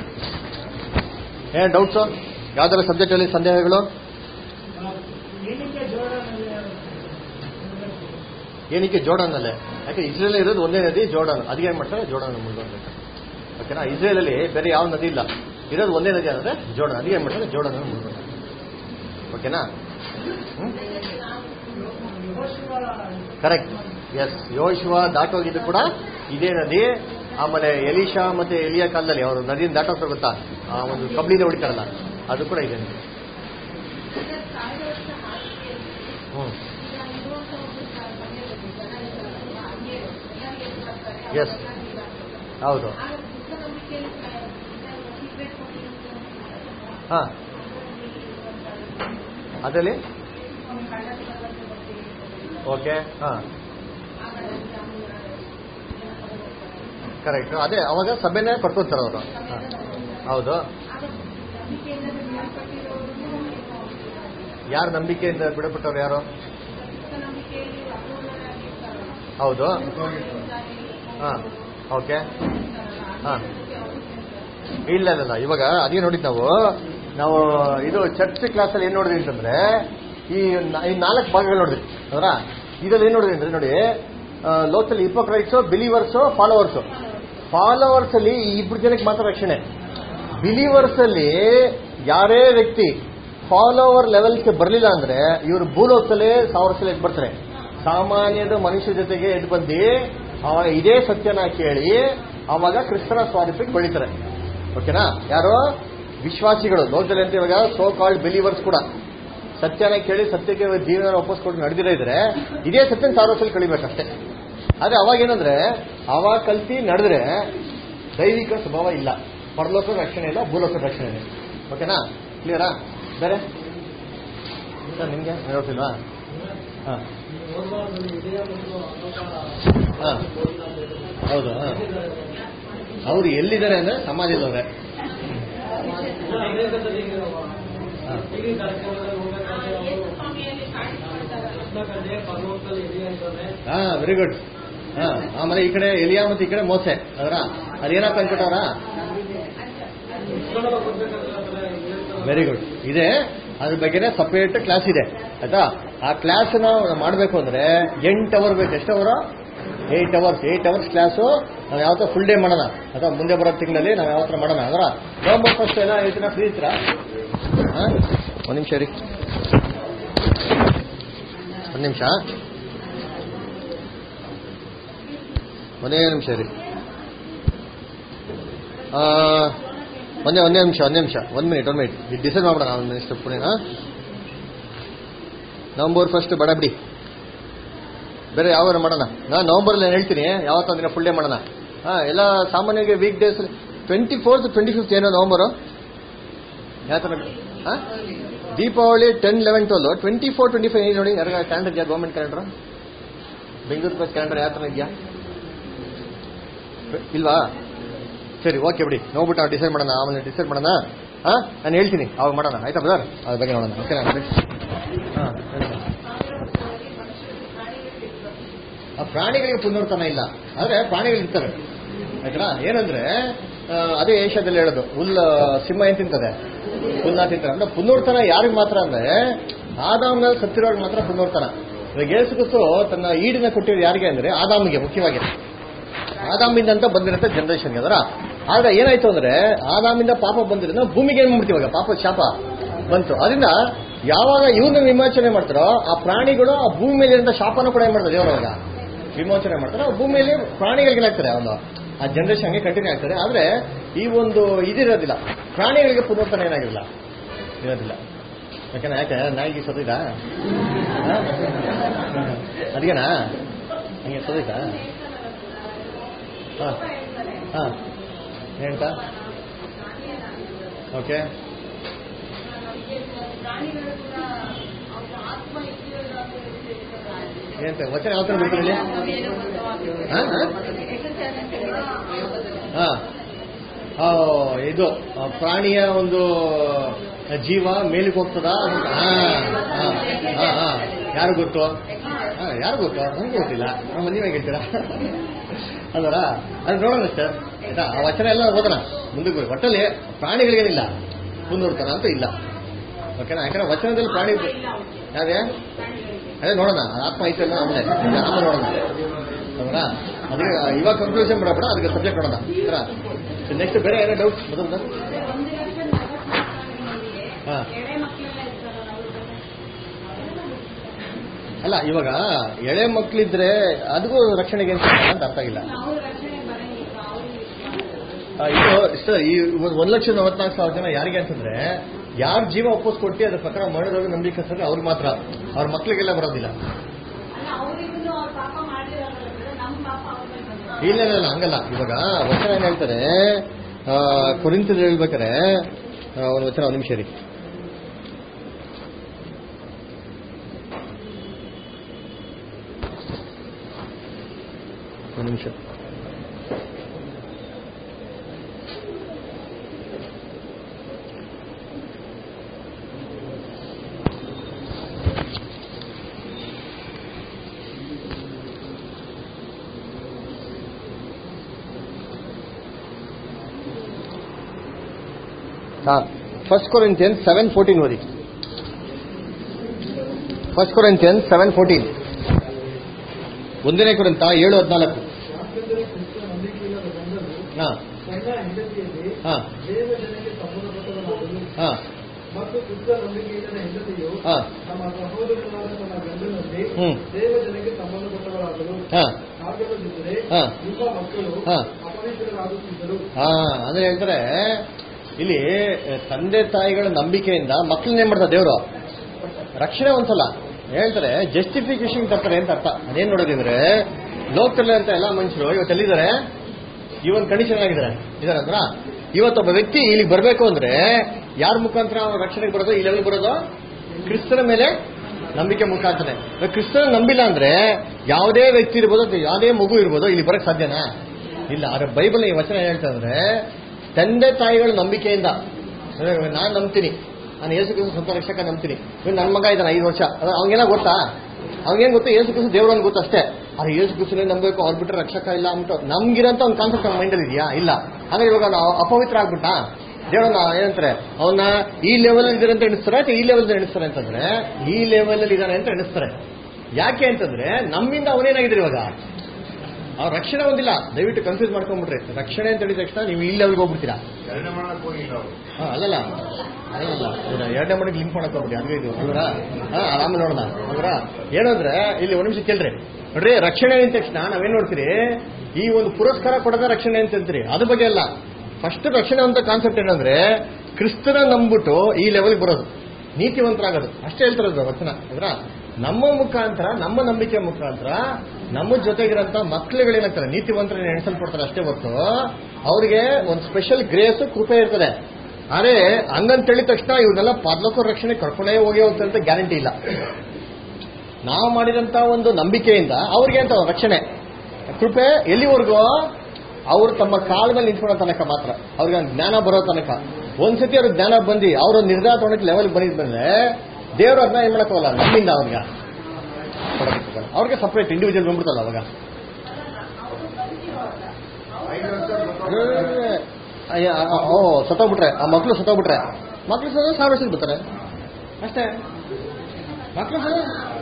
ಏನ್ ಡೌಟ್ಸು ಯಾವ್ದಾರ ಸಬ್ಜೆಕ್ಟ್ ಅಲ್ಲಿ ಸಂದೇಹಗಳು ಏನಕ್ಕೆ ಜೋಡನಲ್ಲಿ ಏನಕ್ಕೆ ಜೋರ್ಡಾನಲ್ಲೇ ಯಾಕೆ ಇಸ್ರೇಲ್ ಇರೋದು ಒಂದೇ ನದಿ ಜೋರ್ಡಾನ್ ಅದಕ್ಕೆ ಏನ್ ಮಾಡ್ತಾರೆ ಜೋರ್ಡಾನ್ ಮುಳ್ಗೋಗ್ಬೇಕು ಓಕೆನಾ ಇಸ್ರೇಲ್ ಅಲ್ಲಿ ಬೇರೆ ಯಾವ ನದಿ ಇಲ್ಲ ಇರೋದು ಒಂದೇ ನದಿ ಅಂದ್ರೆ ಜೋರ್ಡಾನ್ ಅದಕ್ಕೆ ಏನ್ ಮಾಡ್ತಾರೆ ಜೋರ್ಡಾನ್ ಮುಳ್ಗೋಗ್ಬೇಕು ಓಕೆನಾ ಕರೆಕ್ಟ್ ಎಸ್ ಯೋಶುವ ದಾಟೋಗಿದ್ದು ಕೂಡ ಇದೇ ನದಿ ಆಮೇಲೆ ಎಲಿಶಾ ಮತ್ತೆ ಎಲಿಯ ಕಾಲದಲ್ಲಿ ಅವರು ನದಿಯನ್ನು ದಾಟೋತ್ರ ಗೊತ್ತಾ ಆ ಒಂದು ಕಬ್ಲಿನ ಹೊಡಿತಾರಲ್ಲ ಅದು ಕೂಡ ಇದೆ ನದಿ ಹ್ಮ್ ಎಸ್ ಹೌದು ಹಾ ಅದರಲ್ಲಿ ಓಕೆ ಹಾ ಕರೆಕ್ಟ್ ಅದೇ ಅವಾಗ ಸಭೆನೇ ಕಟ್ಕೊತಾರೆ ಅವರು ಹೌದು ಯಾರು ನಂಬಿಕೆಯಿಂದ ಬಿಡಪಟ್ಟವ್ರು ಯಾರು ಹೌದು ಹಾ ಓಕೆ ಹಾ ಇಲ್ಲ ಇಲ್ಲ ಇಲ್ಲ ಇವಾಗ ಅದೇ ನೋಡಿದ್ ನಾವು ನಾವು ಇದು ಚರ್ಚ್ ಕ್ಲಾಸಲ್ಲಿ ಏನ್ ನೋಡಿದ್ವಿ ಅಂತಂದ್ರೆ ಈ ನ- ಈ ನಾಲ್ಕು ಭಾಗಗಳು ನೋಡಿದ್ವಿ ಅವರ ಇದ್ರಲ್ಲಿ ಏನ್ ನೋಡಿದ್ವಿ ಅಂದ್ರೆ ನೋಡಿ local hypocrites believers followers followers ಅಲ್ಲಿ ಈ ಇಬ್ರು ಜನಕ್ಕೆ ಮಾತ್ರ ರಕ್ಷಣೆ ಬಿಲೀವರ್ಸ್ ಅಲ್ಲಿ ಯಾರೇ ವ್ಯಕ್ತಿ ಫಾಲೋವರ್ ಲೆವೆಲ್ಗೆ ಬರಲಿಲ್ಲ ಅಂದ್ರೆ ಇವರು ಭೂಲೋಕದಲ್ಲೇ ಸಾವಿರ ಸಲ ಎದ್ದು ಬರ್ತಾರೆ ಸಾಮಾನ್ಯದ ಮನುಷ್ಯ ಜೊತೆಗೆ ಎದ್ದು ಬಂದು ಅವಾಗ ಇದೇ ಸತ್ಯನ ಕೇಳಿ ಅವಾಗ ಕ್ರಿಸ್ತನ ಸ್ವಾರೂಪಕ್ಕೆ ಬೆಳೀತಾರೆ ಓಕೆನಾ ಯಾರು ವಿಶ್ವಾಸಿಗಳು ಲೋಕದಲ್ಲಿ ಅಂತ ಇವಾಗ ಸೋ ಕಾಲ್ಡ್ ಬಿಲೀವರ್ಸ್ ಕೂಡ ಸತ್ಯನ ಕೇಳಿ ಸತ್ಯಕ್ಕೆ ಜೀವನ ಒಪ್ಪಿಸ್ಕೊಂಡು ನಡೆದಿರೋ ಇದ್ರೆ ಇದೇ ಸತ್ಯನ ಸಾವಿರ ವರ್ಷದಲ್ಲಿ ಕಳಿಬೇಕಷ್ಟೇ ಆದ್ರೆ ಅವಾಗ ಏನಂದ್ರೆ ಅವಾಗ ಕಲ್ತಿ ನಡೆದ್ರೆ ದೈವಿಕ ಸ್ವಭಾವ ಇಲ್ಲ ಪರಲೋಕದ ರಕ್ಷಣೆ ಇಲ್ಲ ಭೂಲೋಕದ ರಕ್ಷಣೆ ಇದೆ ಓಕೆನಾ ಕ್ಲಿಯರಾ ಬೇರೆ ಸರ್ ನಿಮ್ಗೆ ಹೇಳ್ತಿಲ್ವಾ ಹಾ ಓದುವಾಗದಲ್ಲಿ ಇದೆಯಾ ಮತ್ತು ಅಲೋಕ ಹಾ ಹೌದು ಹಾ ಅವ್ರು ಎಲ್ಲಿದ್ದಾರೆ ಅಂದ್ರೆ ಸಮಾಜದವ್ರೆ ಇಲ್ಲ, ಅಮೆರಿಕದಲ್ಲಿ ಈಗ ಹಾ. ಟಿವಿ ಕಾರ್ಯಕ್ರಮದಲ್ಲಿ ಹೋಗ್ಬೇಕಾದ್ರೆ ಅವರು ಕೃಷ್ಣಕಂಡೆ ಪರ್ವತದಲ್ಲಿ ಇದೆ ಅಂತಾನೆ ಹಾ ವೆರಿ ಗುಡ್ ಹಾ ಆಮೇಲೆ ಈ ಕಡೆ ಎಲಿಯಾ ಮತ್ತೆ ಈ ಕಡೆ ಮೋಸೆ ಅದರ ಅದೇನಪ್ಪ ಅನ್ಕೊಟ್ಟವ್ರ ಉತ್ತರ ಕೊಡ್ಬೇಕಾದ್ರೆ ಆ ಥರ ಹೇಳ್ತಾರೆ. ವೆರಿ ಗುಡ್ ಇದೆ ಅದ್ರ ಬಗ್ಗೆ ಸಪರೇಟ್ ಕ್ಲಾಸ್ ಇದೆ ಆಯ್ತಾ ಆ ಕ್ಲಾಸ್ ನಾವು ಮಾಡಬೇಕು ಅಂದ್ರೆ ಎಂಟು ಅವರ್ ಬೇಕು ಎಷ್ಟು hour eight hours eight hours class ನಾವು ಯಾವತ್ತೋ ಫುಲ್ ಡೇ ಮಾಡೋಣ ಅಥವಾ ಮುಂದೆ ಬರೋ ತಿಂಗಳಲ್ಲಿ ನಾವು ಯಾವತ್ತರ ಮಾಡೋಣ ಅದರ ನವಂಬರ್ ಫಸ್ಟ್ ಎಲ್ಲ ಹೇಳ್ತೀರಾ ಫ್ರೀ ಇರ್ತೀರಾ ಹಾ ಒಂದು ನಿಮಿಷ ರೀ ಒಂದು ನಿಮಿಷ ಒಂದೇ ನಿಮಿಷ ರೀ ಆ, ಒಂದೇ ಒಂದೇ ನಿಮಿಷ ಒಂದೇ ನಿಮಿಷ ಒಂದು ಮಿನಿಟ್ ಒಂದು ಮಿನಿಟ್ ಇದು ಡಿಸೈಡ್ ಮಾಡ್ಬಿಡೋಣ ಒಂದು ಮಿನಿಟ್ ಪುಣೆ ನವಂಬರ್ ಫಸ್ಟ್ ಬೇಡ ಬಿಡಿ ಬೇರೆ ಯಾವಾಗ ಮಾಡೋಣ ನಾನು ನವಂಬರಲ್ಲಿ ನಾನು ಹೇಳ್ತೀನಿ ಯಾವತ್ತೋ ದಿನ ಫುಲ್ ಡೇ ಮಾಡೋಣ ಹಾ ಎಲ್ಲ ಸಾಮಾನ್ಯವಾಗಿ week days twenty fourth twenty fifth ಏನೋ ನವಂಬರು ಯಾವ ಥರ ಹಾ Deepavali ten eleven twelve twenty four twenty five ನೋಡಿ ಯಾರು ಕ್ಯಾಲೆಂಡರ್ ಇದೆಯಾ government calendar Bengaluru plus calendar ಯಾವ ಥರ ಇದೆಯಾ ಇಲ್ವಾ ಸರಿ ಓಕೆ ಬಿಡಿ ನೋಡ್ಬಿಟ್ಟು ನಾವು ಡಿಸೈಡ್ ಮಾಡೋಣ ಆಮೇಲೆ ಡಿಸೈಡ್ ಮಾಡೋಣ ಹಾ ನಾನು ಹೇಳ್ತೀನಿ ಅವಾಗ ಮಾಡೋಣ ಆಯ್ತಾ ಬ್ರದರ್ ಅದ್ರ ಬಗ್ಗೆ ನೋಡೋಣ ಓಕೆ ಹಾಂ ಆ ಪ್ರಾಣಿಗಳಿಗೆ ಪುನರ್ತನ ಇಲ್ಲ ಆದ್ರೆ ಪ್ರಾಣಿಗಳು ಇರ್ತವೆ ಆಯ್ತಾ ಏನಂದ್ರೆ ಆ, ಅದೇ ಏಷ್ಯಾದಲ್ಲಿ ಹೇಳೋದು ಹುಲ್ಲ ಸಿಂಹ ಏನ್ ತಿಂತದೆ ಹುಲ್ಲ ತಿಂತಾರೆ ಅಂದ್ರೆ ಪುನರ್ತನ ಯಾರಿಗೆ ಮಾತ್ರ ಅಂದ್ರೆ ಆದಾಮ್ನಲ್ಲಿ ಸತ್ತಿರೋರ್ಗೆ ಮಾತ್ರ ಪುನರ್ತನ ಇವಾಗ ಯೇಸು ಕ್ರಿಸ್ತು ತನ್ನ ಈಡಿನ ಕೊಟ್ಟಿರೋದು ಯಾರಿಗೆ ಅಂದ್ರೆ ಆದಾಮಿಗೆ ಮುಖ್ಯವಾಗಿ ಆದಾಮಿಂದ ಅಂತ ಬಂದಿರುತ್ತೆ ಜನರೇಷನ್ಗೆ ಅದರ ಆದ್ರೆ ಏನಾಯ್ತು ಅಂದ್ರೆ ಆದಾಮಿಂದ ಪಾಪ ಬಂದಿರೋದ್ರಿಂದ ಭೂಮಿಗೆ ಏನ್ ಮಾಡ್ತೀವಿ ಇವಾಗ ಪಾಪ ಶಾಪ ಬಂತು ಅದರಿಂದ ಯಾವಾಗ ಇವ್ರನ್ನ ವಿಮೋಚನೆ ಮಾಡ್ತಾರೋ ಆ ಪ್ರಾಣಿಗಳು ಆ ಭೂಮಿ ಮೇಲೆ ಇರೋ ಶಾಪನ ಕೂಡ ಏನ್ ಮಾಡ್ತಾರೆ ದೇವರವಾಗ ವಿಮೋಚನೆ ಮಾಡ್ತಾರೆ ಆ ಭೂಮಿಯಲ್ಲಿ ಪ್ರಾಣಿಗಳಿಗೆ ಏನಾಗ್ತಾರೆ ಒಂದು ಆ ಜನರೇಷನ್ಗೆ ಕಂಟಿನ್ಯೂ ಆಗ್ತಾರೆ ಆದ್ರೆ ಈ ಒಂದು ಇದಿರೋದಿಲ್ಲ ಪ್ರಾಣಿಗಳಿಗೆ ಪುನರ್ತನ ಏನಾಗಿರಲ್ಲ ಇರೋದಿಲ್ಲ ಯಾಕಂದ್ರೆ ಯಾಕೆ ನಾಯಿಗೆ ಸದಿದ ಅದಕ್ಕೇನಾ ಹಂಗೆ ಸದಿತಾ ಹಾ ಹಾ ಏನಂತ ಓಕೆ ಏನಂತ ವಚನ ಯಾವ ಥರ ಬರ್ತಾರೆ ಇಲ್ಲಿ ಹಾ ಹಾ ಹಾ ಓ, ಇದು ಆ, ಪ್ರಾಣಿಯ ಒಂದು ಜೀವ ಮೇಲಕ್ಕೆ ಹೋಗ್ತದ ಹಾ ಹಾ ಹಾ ಹಾ ಯಾರು ಗೊತ್ತು ಹಾ ಯಾರು ಗೊತ್ತು ನಮ್ಗೆ ಗೊತ್ತಿಲ್ಲ ನಮ್ಮ ನೀವೇ ಹೇಳ್ತೀರಾ ಅಲ್ವರ ಅದು ನೋಡೋಣ ಸರ್ ಆಯ್ತಾ ಆ ವಚನ ಎಲ್ಲ ಓದೋಣ ಮುಂದಕ್ಕೆ ಹೋಗಿ ಒಟ್ಟಲ್ಲಿ ಪ್ರಾಣಿಗಳಿಗೇನಿಲ್ಲ ಮುಂದುವರ್ತಾನ ಅಂತ ಇಲ್ಲ ಓಕೆನಾ ಯಾಕಂದ್ರೆ ವಚನದಲ್ಲಿ ಪ್ರಾಣಿ ಯಾವ್ದೇ ಅದೇ ನೋಡೋಣ ಆತ್ಮ ಐತಲ್ಲ ಆಮೇಲೆ ಆಮೇಲೆ ನೋಡೋಣ ಹೌದಾ ಅದಕ್ಕೆ ಇವಾಗ ಕನ್ಕ್ಲೂಷನ್ ಮಾಡಬೇಡ ಅದಕ್ಕೆ ಸಬ್ಜೆಕ್ಟ್ ನೋಡೋಣ ನೆಕ್ಸ್ಟ್ ಬೇರೆ ಏನೋ ಡೌಟ್ಸ್ ಮೊದಲು ಒಂದು ಲಕ್ಷ ನಲವತ್ತು ಹಾ ಎಳೆ ಮಕ್ಕಳೆಲ್ಲ ಇರ್ತಾರಲ್ಲ ಅವ್ರು ಅಲ್ಲ ಇವಾಗ ಎಳೆ ಮಕ್ಳಿದ್ರೆ ಅದಕ್ಕೂ ರಕ್ಷಣೆಗೆ ಅಂತ ಅಂತ ಅರ್ಥ ಆಗಿಲ್ಲ ಅವ್ರ ರಕ್ಷಣೆ ಬರಂಗಿಲ್ಲ ಅವ್ರಿಗೆ ಆ, ಇದು ಇಷ್ಟ ಈ ಒಂದ್- ಒಂದ್ ಲಕ್ಷ ನಲವತ್ನಾಲ್ಕು ಸಾವಿರ ಜನ ಯಾರಿಗೆ ಅಂತಂದ್ರೆ ಯಾರ ಜೀವ ಒಪ್ಪಸ್ ಕೊಟ್ಟು ಅದ್ರ ಪ್ರಕಾರ ಮರಣದೊಳಗೆ ನಂಬಿಕೆ ಹಚ್ಚಿದ್ರೆ ಅವ್ರಿಗೆ ಮಾತ್ರ ಅವ್ರ ಮಕ್ಳಿಗೆಲ್ಲ ಬರೋದಿಲ್ಲ ಅಲ್ಲ ಅವ್ರಿಗೂ ಅವ್ರ ಪಾಪ ಮಾಡಿರೋದ್ರಿಂದ ನಮ್ಮ ಪಾಪ ಅವ್ರ ಮೇಲೆ ಬಂದಿದೆ. ಇಲ್ಲ ಇಲ್ಲ ಇಲ್ಲ, ಹಂಗಲ್ಲ ಇವಾಗ ವಚನ ಏನ್ ಹೇಳ್ತಾರೆ ಕುರಿತು ಹೇಳ್ಬೇಕಾರೆ ಆ, ಒಂದು ವಚನ ಒಂದು ನಿಮಿಷ ರೀ ಒಂದು ನಿಮಿಷ ಹಾ ಫಸ್ಟ್ ಕೊರಿಂತಿಯನ್ ಸೆವೆನ್ ಫೋರ್ಟೀನ್ ಓದಿ ಫಸ್ಟ್ ಕೊರಿಂತಿಯನ್ ಸೆವೆನ್ ಫೋರ್ಟೀನ್ ಒಂದನೇ ಕುರಿತ ಏಳು ಹದಿನಾಲ್ಕು ಯಾಕೆಂದರೆ ಕ್ರಿಸ್ತ ನಂಬಿಕೆಯಿಲ್ಲದ ಗಂಡನು ಹಾ ತನ್ನ ಹೆಂಡತಿಯಲ್ಲಿ ಹಾ ದೇವ ಜನಕ್ಕೆ ಸಂಬಂಧಪಟ್ಟವನಾಗಲು ಹಾ ಮತ್ತು ಕ್ರಿಸ್ತ ನಂಬಿಕೆಯಿಲ್ಲದ ಹೆಂಡತಿಯು ಹಾ ನಮ್ಮ ಸಹೋದರನಾದ ತನ್ನ ಗಂಡನಲ್ಲಿ ಹ್ಮ್. ದೇವ ಜನಕ್ಕೆ ಸಂಬಂಧಪಟ್ಟವರಾಗಲು ಹಾ ಆಗದಿದ್ದರೆ ಹಾ. ನಿಮ್ಮ ಮಕ್ಕಳು ಹಾ. ಅಪವಿತ್ರರಾಗುತ್ತಿದ್ದರು ಹಾ ಅಂದ್ರೆ ಹೇಳ್ತಾರೆ ಇಲ್ಲಿ ತಂದೆ ತಾಯಿಗಳ ನಂಬಿಕೆಯಿಂದ ಮಕ್ಕಳನ್ನ ಏನ್ ಮಾಡ್ತಾರೆ ದೇವರು ರಕ್ಷಣೆ ಒಂದ್ಸಲ ಹೇಳ್ತಾರೆ ಜಸ್ಟಿಫಿಕೇಶನ್ ತರ್ತಾರೆ ಅಂತ ಅರ್ಥ ಅದೇನ್ ನೋಡೋದಿದ್ರೆ ಲೋಕದಲ್ಲಿ ಅಂತ ಎಲ್ಲ ಮನುಷ್ಯರು ಇವತ್ತು ಎಲ್ಲಿದ್ದಾರೆ ಈ ಒಂದು ಕಂಡೀಷನ್ ಆಗಿದ್ದಾರೆ ಇದಾರೆ ಅಂದ್ರ ಇವತ್ತೊಬ್ಬ ವ್ಯಕ್ತಿ ಇಲ್ಲಿಗೆ ಬರಬೇಕು ಅಂದ್ರೆ ಯಾರ ಮುಖಾಂತರ ಅವ್ನು ರಕ್ಷಣೆಗೆ ಬರೋದು ಈ ಲೆವೆಲ್ ಬರೋದು ಕ್ರಿಸ್ತನ ಮೇಲೆ ನಂಬಿಕೆ ಮುಖಾಂತರ ಇವಾಗ ಕ್ರಿಸ್ತನ ನಂಬಿಲ್ಲ ಅಂದ್ರೆ ಯಾವುದೇ ವ್ಯಕ್ತಿ ಇರ್ಬೋದು ಅಥವಾ ಯಾವುದೇ ಮಗು ಇರ್ಬೋದು ಇಲ್ಲಿ ಬರಕ್ ಸಾಧ್ಯನಾ ಇಲ್ಲ ಆದ್ರೆ ಬೈಬಲ್ ಈ ವಚನ ಏನ್ ಹೇಳ್ತಾ ಅಂದ್ರೆ ತಂದೆ ತಾಯಿಗಳ ನಂಬಿಕೆಯಿಂದ ನಾನು ನಂಬ್ತೀನಿ ನಾನು ಯೇಸು ಕ್ರಿಸ್ತ ಸ್ವಂತ ರಕ್ಷಕ ನಂಬ್ತೀನಿ ಇವ್ನು ನನ್ನ ಮಗ ಇದ್ದಾನೆ ಐದು ವರ್ಷ ಅವಂಗೆಲ್ಲ ಗೊತ್ತಾ ಅವಂಗೇನ್ ಗೊತ್ತಾ ಯೇಸು ಕ್ರಿಸ್ತ ದೇವ್ರು ಅಂತ ಗೊತ್ತು ಅಷ್ಟೇ ಆದ್ರೆ ಯೇಸು ಕ್ರಿಸ್ತನೇ ನಂಬಬೇಕು ಅವ್ರು ಬಿಟ್ರೆ ರಕ್ಷಕ ಇಲ್ಲ ಅಂದ್ಬಿಟ್ಟು ನಮ್ಗಿರಂತ ಒಂದು ಕಾನ್ಸೆಪ್ಟ್ ನಮ್ಮ ಮೈಂಡಲ್ಲಿ ಇದೆಯಾ ಇಲ್ಲ ಹಾಗಾಗಿ ಇವಾಗ ನಾವು ಅಪವಿತ್ರ ಆಗ್ಬಿಟ್ಟ ದೇವ್ರನ್ನ ಏನಂತಾರೆ ಅವನ್ನ ಈ ಲೆವೆಲ್ ಇದ್ದಾರೆ ಅಂತ ಎಣಿಸ್ತಾರೆ ಅಥವಾ ಈ ಲೆವೆಲ್ ಎಣಿಸ್ತಾರೆ ಅಂತಂದ್ರೆ ಈ ಲೆವೆಲ್ ಅಲ್ಲಿ ಇದ್ದಾನೆ ಅಂತ ಎಣಿಸ್ತಾರೆ ಯಾಕೆ ಅಂತಂದ್ರೆ ನಮ್ಮಿಂದ ಅವನೇನಾಗಿದ್ರೆ ಇವಾಗ ಅವ್ರ ರಕ್ಷಣೆ ಒಂದಿಲ್ಲ ದಯವಿಟ್ಟು ಕನ್ಫ್ಯೂಸ್ ಮಾಡ್ಕೊಂಡ್ಬಿಟ್ರಿ ರಕ್ಷಣೆ ಅಂತ ಹೇಳಿದ ತಕ್ಷಣ ನೀವು ಈ ಲೆವೆಲ್ಗೆ ಹೋಗ್ಬಿಡ್ತೀರಾ ಎರಡನೇ ಮಾಡಕ್ ಹೋಗಿಲ್ಲ ಅವರು ಹಾ, ಅಲ್ಲಲ್ಲ ಅಲ್ಲಲ್ಲ ಇವ್ರ ಎರಡನೇ ಮನೆಗೆ ಲಿಂಕ್ ಮಾಡಕ್ ಹೋಗ್ಬಿಡಿ ಅದು ಇದು ಅಲ್ವರ ಹಾ ಆರಾಮ ನೋಡೋಣ ಅಲ್ವರ ಏನಂದ್ರೆ ಇಲ್ಲಿ ಒಂದ್ ನಿಮಿಷ ಕೇಳ್ರಿ ನೋಡ್ರಿ ರಕ್ಷಣೆ ಅಂದ ತಕ್ಷಣ ನಾವೇನ್ ನೋಡ್ತೀರಿ ಈ ಒಂದು ಪುರಸ್ಕಾರ ಕೊಡದ ರಕ್ಷಣೆ ಅಂತ ಅಂತೀರಿ ಅದ್ರ ಬಗ್ಗೆ ಅಲ್ಲ ಫಸ್ಟ್ ರಕ್ಷಣೆ ಅಂತ ಕಾನ್ಸೆಪ್ಟ್ ಏನಂದ್ರೆ ಕ್ರಿಸ್ತನ ನಂಬಿಟ್ಟು ಈ ಲೆವೆಲ್ಗೆ ಬರೋದು ನೀತಿವಂತರಾಗೋದು ಅಷ್ಟೇ ಹೇಳ್ತಿರೋದು ವಚನ ಅಂದ್ರ ನಮ್ಮ ಮುಖಾಂತರ ನಮ್ಮ ನಂಬಿಕೆ ಮುಖಾಂತರ ನಮ್ಮ ಜೊತೆಗಿರಂತ ಮಕ್ಳುಗಳೇನಾಗ್ತಾರೆ ನೀತಿವಂತರ ಎಣಿಸಲ್ಪಡ್ತಾರೆ ಅಷ್ಟೇ ಹೊರತು ಅವ್ರಿಗೆ ಒಂದು ಸ್ಪೆಷಲ್ ಗ್ರೇಸ್ ಕೃಪೆ ಇರ್ತದೆ ಆದ್ರೆ ಹಂಗಂತ ಹೇಳಿದ ತಕ್ಷಣ ಇವ್ರನ್ನೆಲ್ಲ ಪದ್ಲೋಕ ರಕ್ಷಣೆ ಕರ್ಕೊಂಡೇ ಹೋಗಿ ಹೋಗ್ತಂತ ಗ್ಯಾರಂಟಿ ಇಲ್ಲ ನಾವು ಮಾಡಿದಂತ ಒಂದು ನಂಬಿಕೆಯಿಂದ ಅವ್ರಿಗೆ ಅಂತ ರಕ್ಷಣೆ ಕೃಪೆ ಎಲ್ಲಿವರೆಗೂ ಅವ್ರು ತಮ್ಮ ಕಾಲ ಮೇಲೆ ನಿಂತ್ಕೊಳ್ಳೋ ತನಕ ಮಾತ್ರ ಅವ್ರಿಗೆ ಒಂದ್ ಜ್ಞಾನ ಬರೋ ತನಕ ಒಂದ್ಸತಿ ಅವ್ರಿಗೆ ಜ್ಞಾನ ಬಂದು ಅವ್ರ ನಿರ್ಧಾರ ತೊಗೊಳಕ್ಕೆ ಲೆವೆಲ್ ಬಂದಿದ್ಮೇಲೆ ದೇವರು ಅದನ್ನ ಏನ್ ಮಾಡಕ್ಕೋಲ್ಲ ನಮ್ಮಿಂದ ಅವ್ರಿಗೆ ಕೊಡೋದಕ್ಕಾಗಲ್ಲ. ಅವ್ರಿಗೆ ಸಪ್ರೇಟ್ ಇಂಡಿವಿಜುವಲ್ ಬಂದ್ಬಿಡ್ತಲ್ಲ ಅವಾಗ ಐದು ವರ್ಷ ಅಯ್ಯ, ಆ, ಆ, ಓ ಸತ್ತೋಗ್ಬಿಟ್ರೆ ಆ ಮಕ್ಳು ಸತ್ತೋಗ್ಬಿಟ್ರೆ ಮಕ್ಳು ಸಹ ಸಾವಿರ ವರ್ಷಕ್ಕೆ ಬರ್ತಾರೆ ಅಷ್ಟೇ ಮಕ್ಳು ಸಹ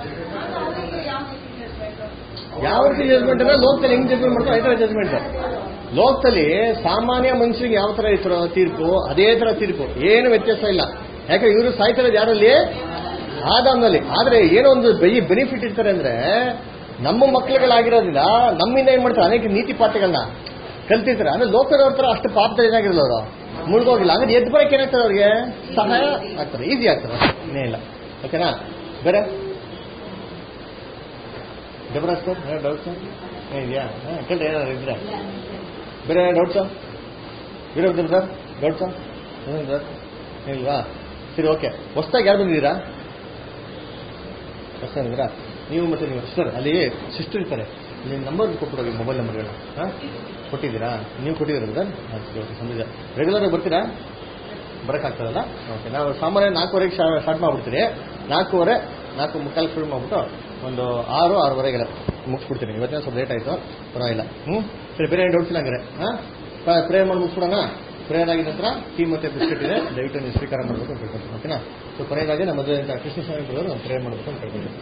ಯಾವ ರೀತಿ ಜಜ್ಮೆಂಟ್ ಅಂದ್ರೆ ಲೋಕದಲ್ಲಿ ಹೆಂಗ್ ಜಜ್ಮೆಂಟ್ ಮಾಡ್ತಾರೆ ಅದೇ ತರ ಜಜ್ಮೆಂಟ್ ಲೋಕದಲ್ಲಿ ಸಾಮಾನ್ಯ ಮನುಷ್ಯರಿಗೆ ಯಾವ ತರ ಇತರ ತೀರ್ಪು ಅದೇ ತರ ತೀರ್ಪು ಏನು ವ್ಯತ್ಯಾಸ ಇಲ್ಲ ಯಾಕಂದ್ರೆ ಇವರು ಸಾಯ್ತಿರೋದು ಯಾರಲ್ಲಿ ಆದಾಮ್ನಲ್ಲಿ ಆದ್ರೆ ಏನೋ ಒಂದು ಬೆನಿಫಿಟ್ ಇರ್ತಾರೆ ಅಂದ್ರೆ ನಮ್ಮ ಮಕ್ಳುಗಳಾಗಿರೋದ್ರಿಂದ ನಮ್ಮಿಂದ ಏನ್ ಮಾಡ್ತಾರೆ ಅನೇಕ ನೀತಿ ಪಾಠಗಳನ್ನ ಕಲ್ತಿರ್ತಾರೆ ಅಂದ್ರೆ ಲೋಕದವ್ರ ತರ ಅಷ್ಟು ಪಾಪದ ಏನಾಗಿರಲ್ಲ ಅವರು ಮುಳುಗೋಗಿಲ್ಲ ಅಂದ್ರೆ ಎದ್ದು ಬರಕ್ಕೆ ಏನಾಗ್ತದೆ ಅವ್ರಿಗೆ ಸಹಾಯ ಆಗ್ತದೆ ಈಸಿ ಆಗ್ತದೆ ಇನ್ನೇ ಇಲ್ಲ ಓಕೆನಾ ಬೇರೆ ಜಬರಾಜ್ ಸರ್ ಏನಾದ್ರು ಡೌಟ್ಸ್ ಇದೆಯಾ ಹಾಂ ಕೇಳ್ರಿ ಏನಾದ್ರು ಇದ್ರೆ ಬೇರೆ ಡೌಟ್ಸು ವೀರಭದ್ರ ಸರ್ ಡೌಟ್ಸು ಏನು ಸರ್ ಇಲ್ವಾ ಸರಿ ಓಕೆ ಹೊಸ್ದಾಗಿ ಯಾರು ಬಂದಿದ್ದೀರಾ ಹೊಸ್ದಾಗಿದ್ದೀರಾ ನೀವು ಮತ್ತೆ ನೀವು ಸರ್ ಅಲ್ಲಿ ಸಿಸ್ಟರ್ ಇರ್ತಾರೆ ನಿಮ್ಮ ನಂಬರ್ ಕೊಟ್ಬಿಡೋಗಿ ಮೊಬೈಲ್ ನಂಬರ್ಗಳನ್ನ ಹಾಂ ಕೊಟ್ಟಿದ್ದೀರಾ ನೀವು ಕೊಟ್ಟಿದ್ದೀರಾ ಸರ್ ಹಾಂ ಸರಿ ಓಕೆ ಸಂದೇಶ ರೆಗ್ಯುಲರ್ ಬರ್ತೀರಾ ಬರೋಕ್ಕಾಗ್ತದಲ್ಲ ಓಕೆ ನಾವು ಸಾಮಾನ್ಯ ನಾಲ್ಕುವರೆಗೆ ಸ್ಟಾರ್ಟ್ ಮಾಡ್ಬಿಡ್ತೀರಿ ನಾಲ್ಕೂವರೆ ನಾಲ್ಕು ಮುಕ್ಕಾಲು ಶುರು ಮಾಡ್ಬಿಟ್ಟು ಒಂದು ಆರು ಆರೂವರೆಗೆಲ್ಲ ಮುಗಿಸ್ಬಿಡ್ತೀನಿ ಇವತ್ತಿನ ಸ್ವಲ್ಪ ಲೇಟ್ ಆಯಿತು ಪರವಾಗಿಲ್ಲ ಹ್ಞೂ ಸರಿ ಬೇರೆ ಡೌಟ್ಸ್ ಇಲ್ಲ ಹಂಗಾರೆ ಹಾಂ ಪ್ರೇಯರ್ ಮಾಡಿ ಮುಗಿಸ್ಬಿಡೋಣ ಪ್ರೇಯರ್ ಆಗಿದ ನಂತರ ಟೀ ಮತ್ತೆ ಬಿಸ್ಕೆಟ್ ಇದೆ ದಯವಿಟ್ಟು ನೀವು ಸ್ವೀಕಾರ ಮಾಡಬೇಕು ಅಂತ ಕೇಳ್ಕೊಳ್ತೀನಿ ಓಕೆನಾ ಸೊ ಕೊನೆಯದಾಗಿ ನಮ್ಮ ಮದುವೆ ಕೃಷ್ಣಸ್ವಾಮಿ ಬರೋರು ನಾವು ಪ್ರೇಯರ್ ಮಾಡಬೇಕು ಅಂತ ಕೇಳ್ಕೊಳ್ತೀನಿ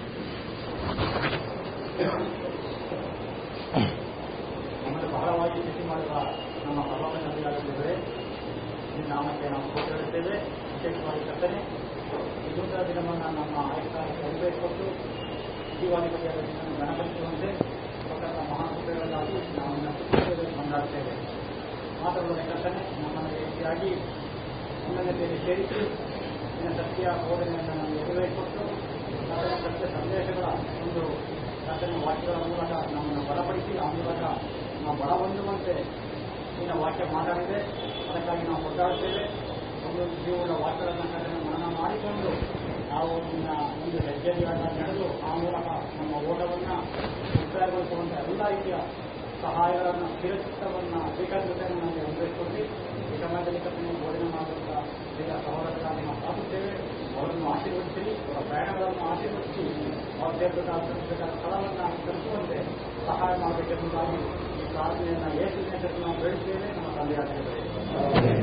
ನಮ್ಮನ್ನು ಬಹಳವಾಗಿ ಕೃಷಿ ಮಾಡುವ ನಮ್ಮ ಪರಮನದಿಯಾಗಿದ್ದರೆ ಈ ನಾಮಕ್ಕೆ ನಾವು ಗೋಚರಿಸುತ್ತೇವೆ ವಿಶೇಷವಾಗಿ ಕರ್ತನೆ ಇದೊಂದ ದಿನವನ್ನು ನಮ್ಮ ಆಯುಕ್ತ ನೆರವೇರಿಸಿಕೊಟ್ಟು ಜೀವಾಧಿಪತಿಯಾದ ನಿನ್ನನ್ನು ಗಣಪಡಿಸುವಂತೆ ಕೊಟ್ಟಂತಹ ಮಹಾಕೃಪೆಗಳಾಗಿ ನಾವು ನಷ್ಟಕ್ಕೆ ಕೊಂಡಾಡುತ್ತೇವೆ ಮಾತ್ರವಲ್ಲದೆ ಕರ್ತನೆ ನಮ್ಮನ್ನು ಈ ರೀತಿಯಾಗಿ ಉನ್ನತತೆಯಲ್ಲಿ ಸೇರಿಸಿ ನಿನ್ನ ಸತ್ಯ ಬೋಧನೆಯನ್ನು ನಾವು ನೆರವೇರಿಸಿಕೊಟ್ಟು ಕರ್ತನ ಸತ್ಯ ಸಂದೇಶಗಳ ಒಂದು ಕರ್ತನ ವಾಕ್ಯಗಳ ಮೂಲಕ ನಮ್ಮನ್ನು ಬಲಪಡಿಸಿ ಆ ಮೂಲಕ ನಾವು ಬಲ ಹೊಂದುವಂತೆ ನಿನ್ನ ವಾಕ್ಯ ಮಾತಾಡಿದೆ ಅದಕ್ಕಾಗಿ ನಾವು ಒದ್ದಾಡುತ್ತೇವೆ ಒಂದು ಜೀವನ ವಾಕ್ಯಗಳನ್ನು ಕರ್ತನ ಮನನ ಮಾಡಿಕೊಂಡು ನಾವು ನಿನ್ನ ಒಂದು ಹೆಜ್ಜೆಗಳನ್ನು ನಡೆದು ಆ ಮೂಲಕ ನಮ್ಮ ಓಟವನ್ನು ಮುಕ್ತಾಯಗೊಳಿಸುವಂಥ ಎಲ್ಲ ರೀತಿಯ ಸಹಾಯಗಳನ್ನು ಸ್ಥಿರಚಿತ್ತವನ್ನು ಏಕಾಗ್ರತೆಯನ್ನು ನಮಗೆ ಅನುಭವಿಸಿಕೊಂಡು ಈ ಸಮಯದಲ್ಲಿ ಕರ್ತನೆ ಬೋಧನೆ ಮಾಡುವಂಥ ಬೇಗ ಸಹೋದರರಾಗಿ ನಾವು ಪ್ರಾರ್ಥಿಸ್ತೇವೆ ಅವರನ್ನು ಆಶೀರ್ವದಿಸಿ ಅವರ ಪ್ರಯಾಣಗಳನ್ನು ಆಶೀರ್ವದಿಸಿ ಅವರ ಸೇರ್ಬೇಕಾದ ತಲುಪಬೇಕಾದ ಸ್ಥಳವನ್ನು ತಲುಪುವಂತೆ ಸಹಾಯ ಮಾಡಬೇಕೆಂಬುದಾಗಿ ಈ ಪ್ರಾರ್ಥನೆಯನ್ನು ಏಸಿನ ನಾವು ಬೇಡುತ್ತೇವೆ ನಮ್ಮ ತಂದೆಯಾಗಿದ್ದೇವೆ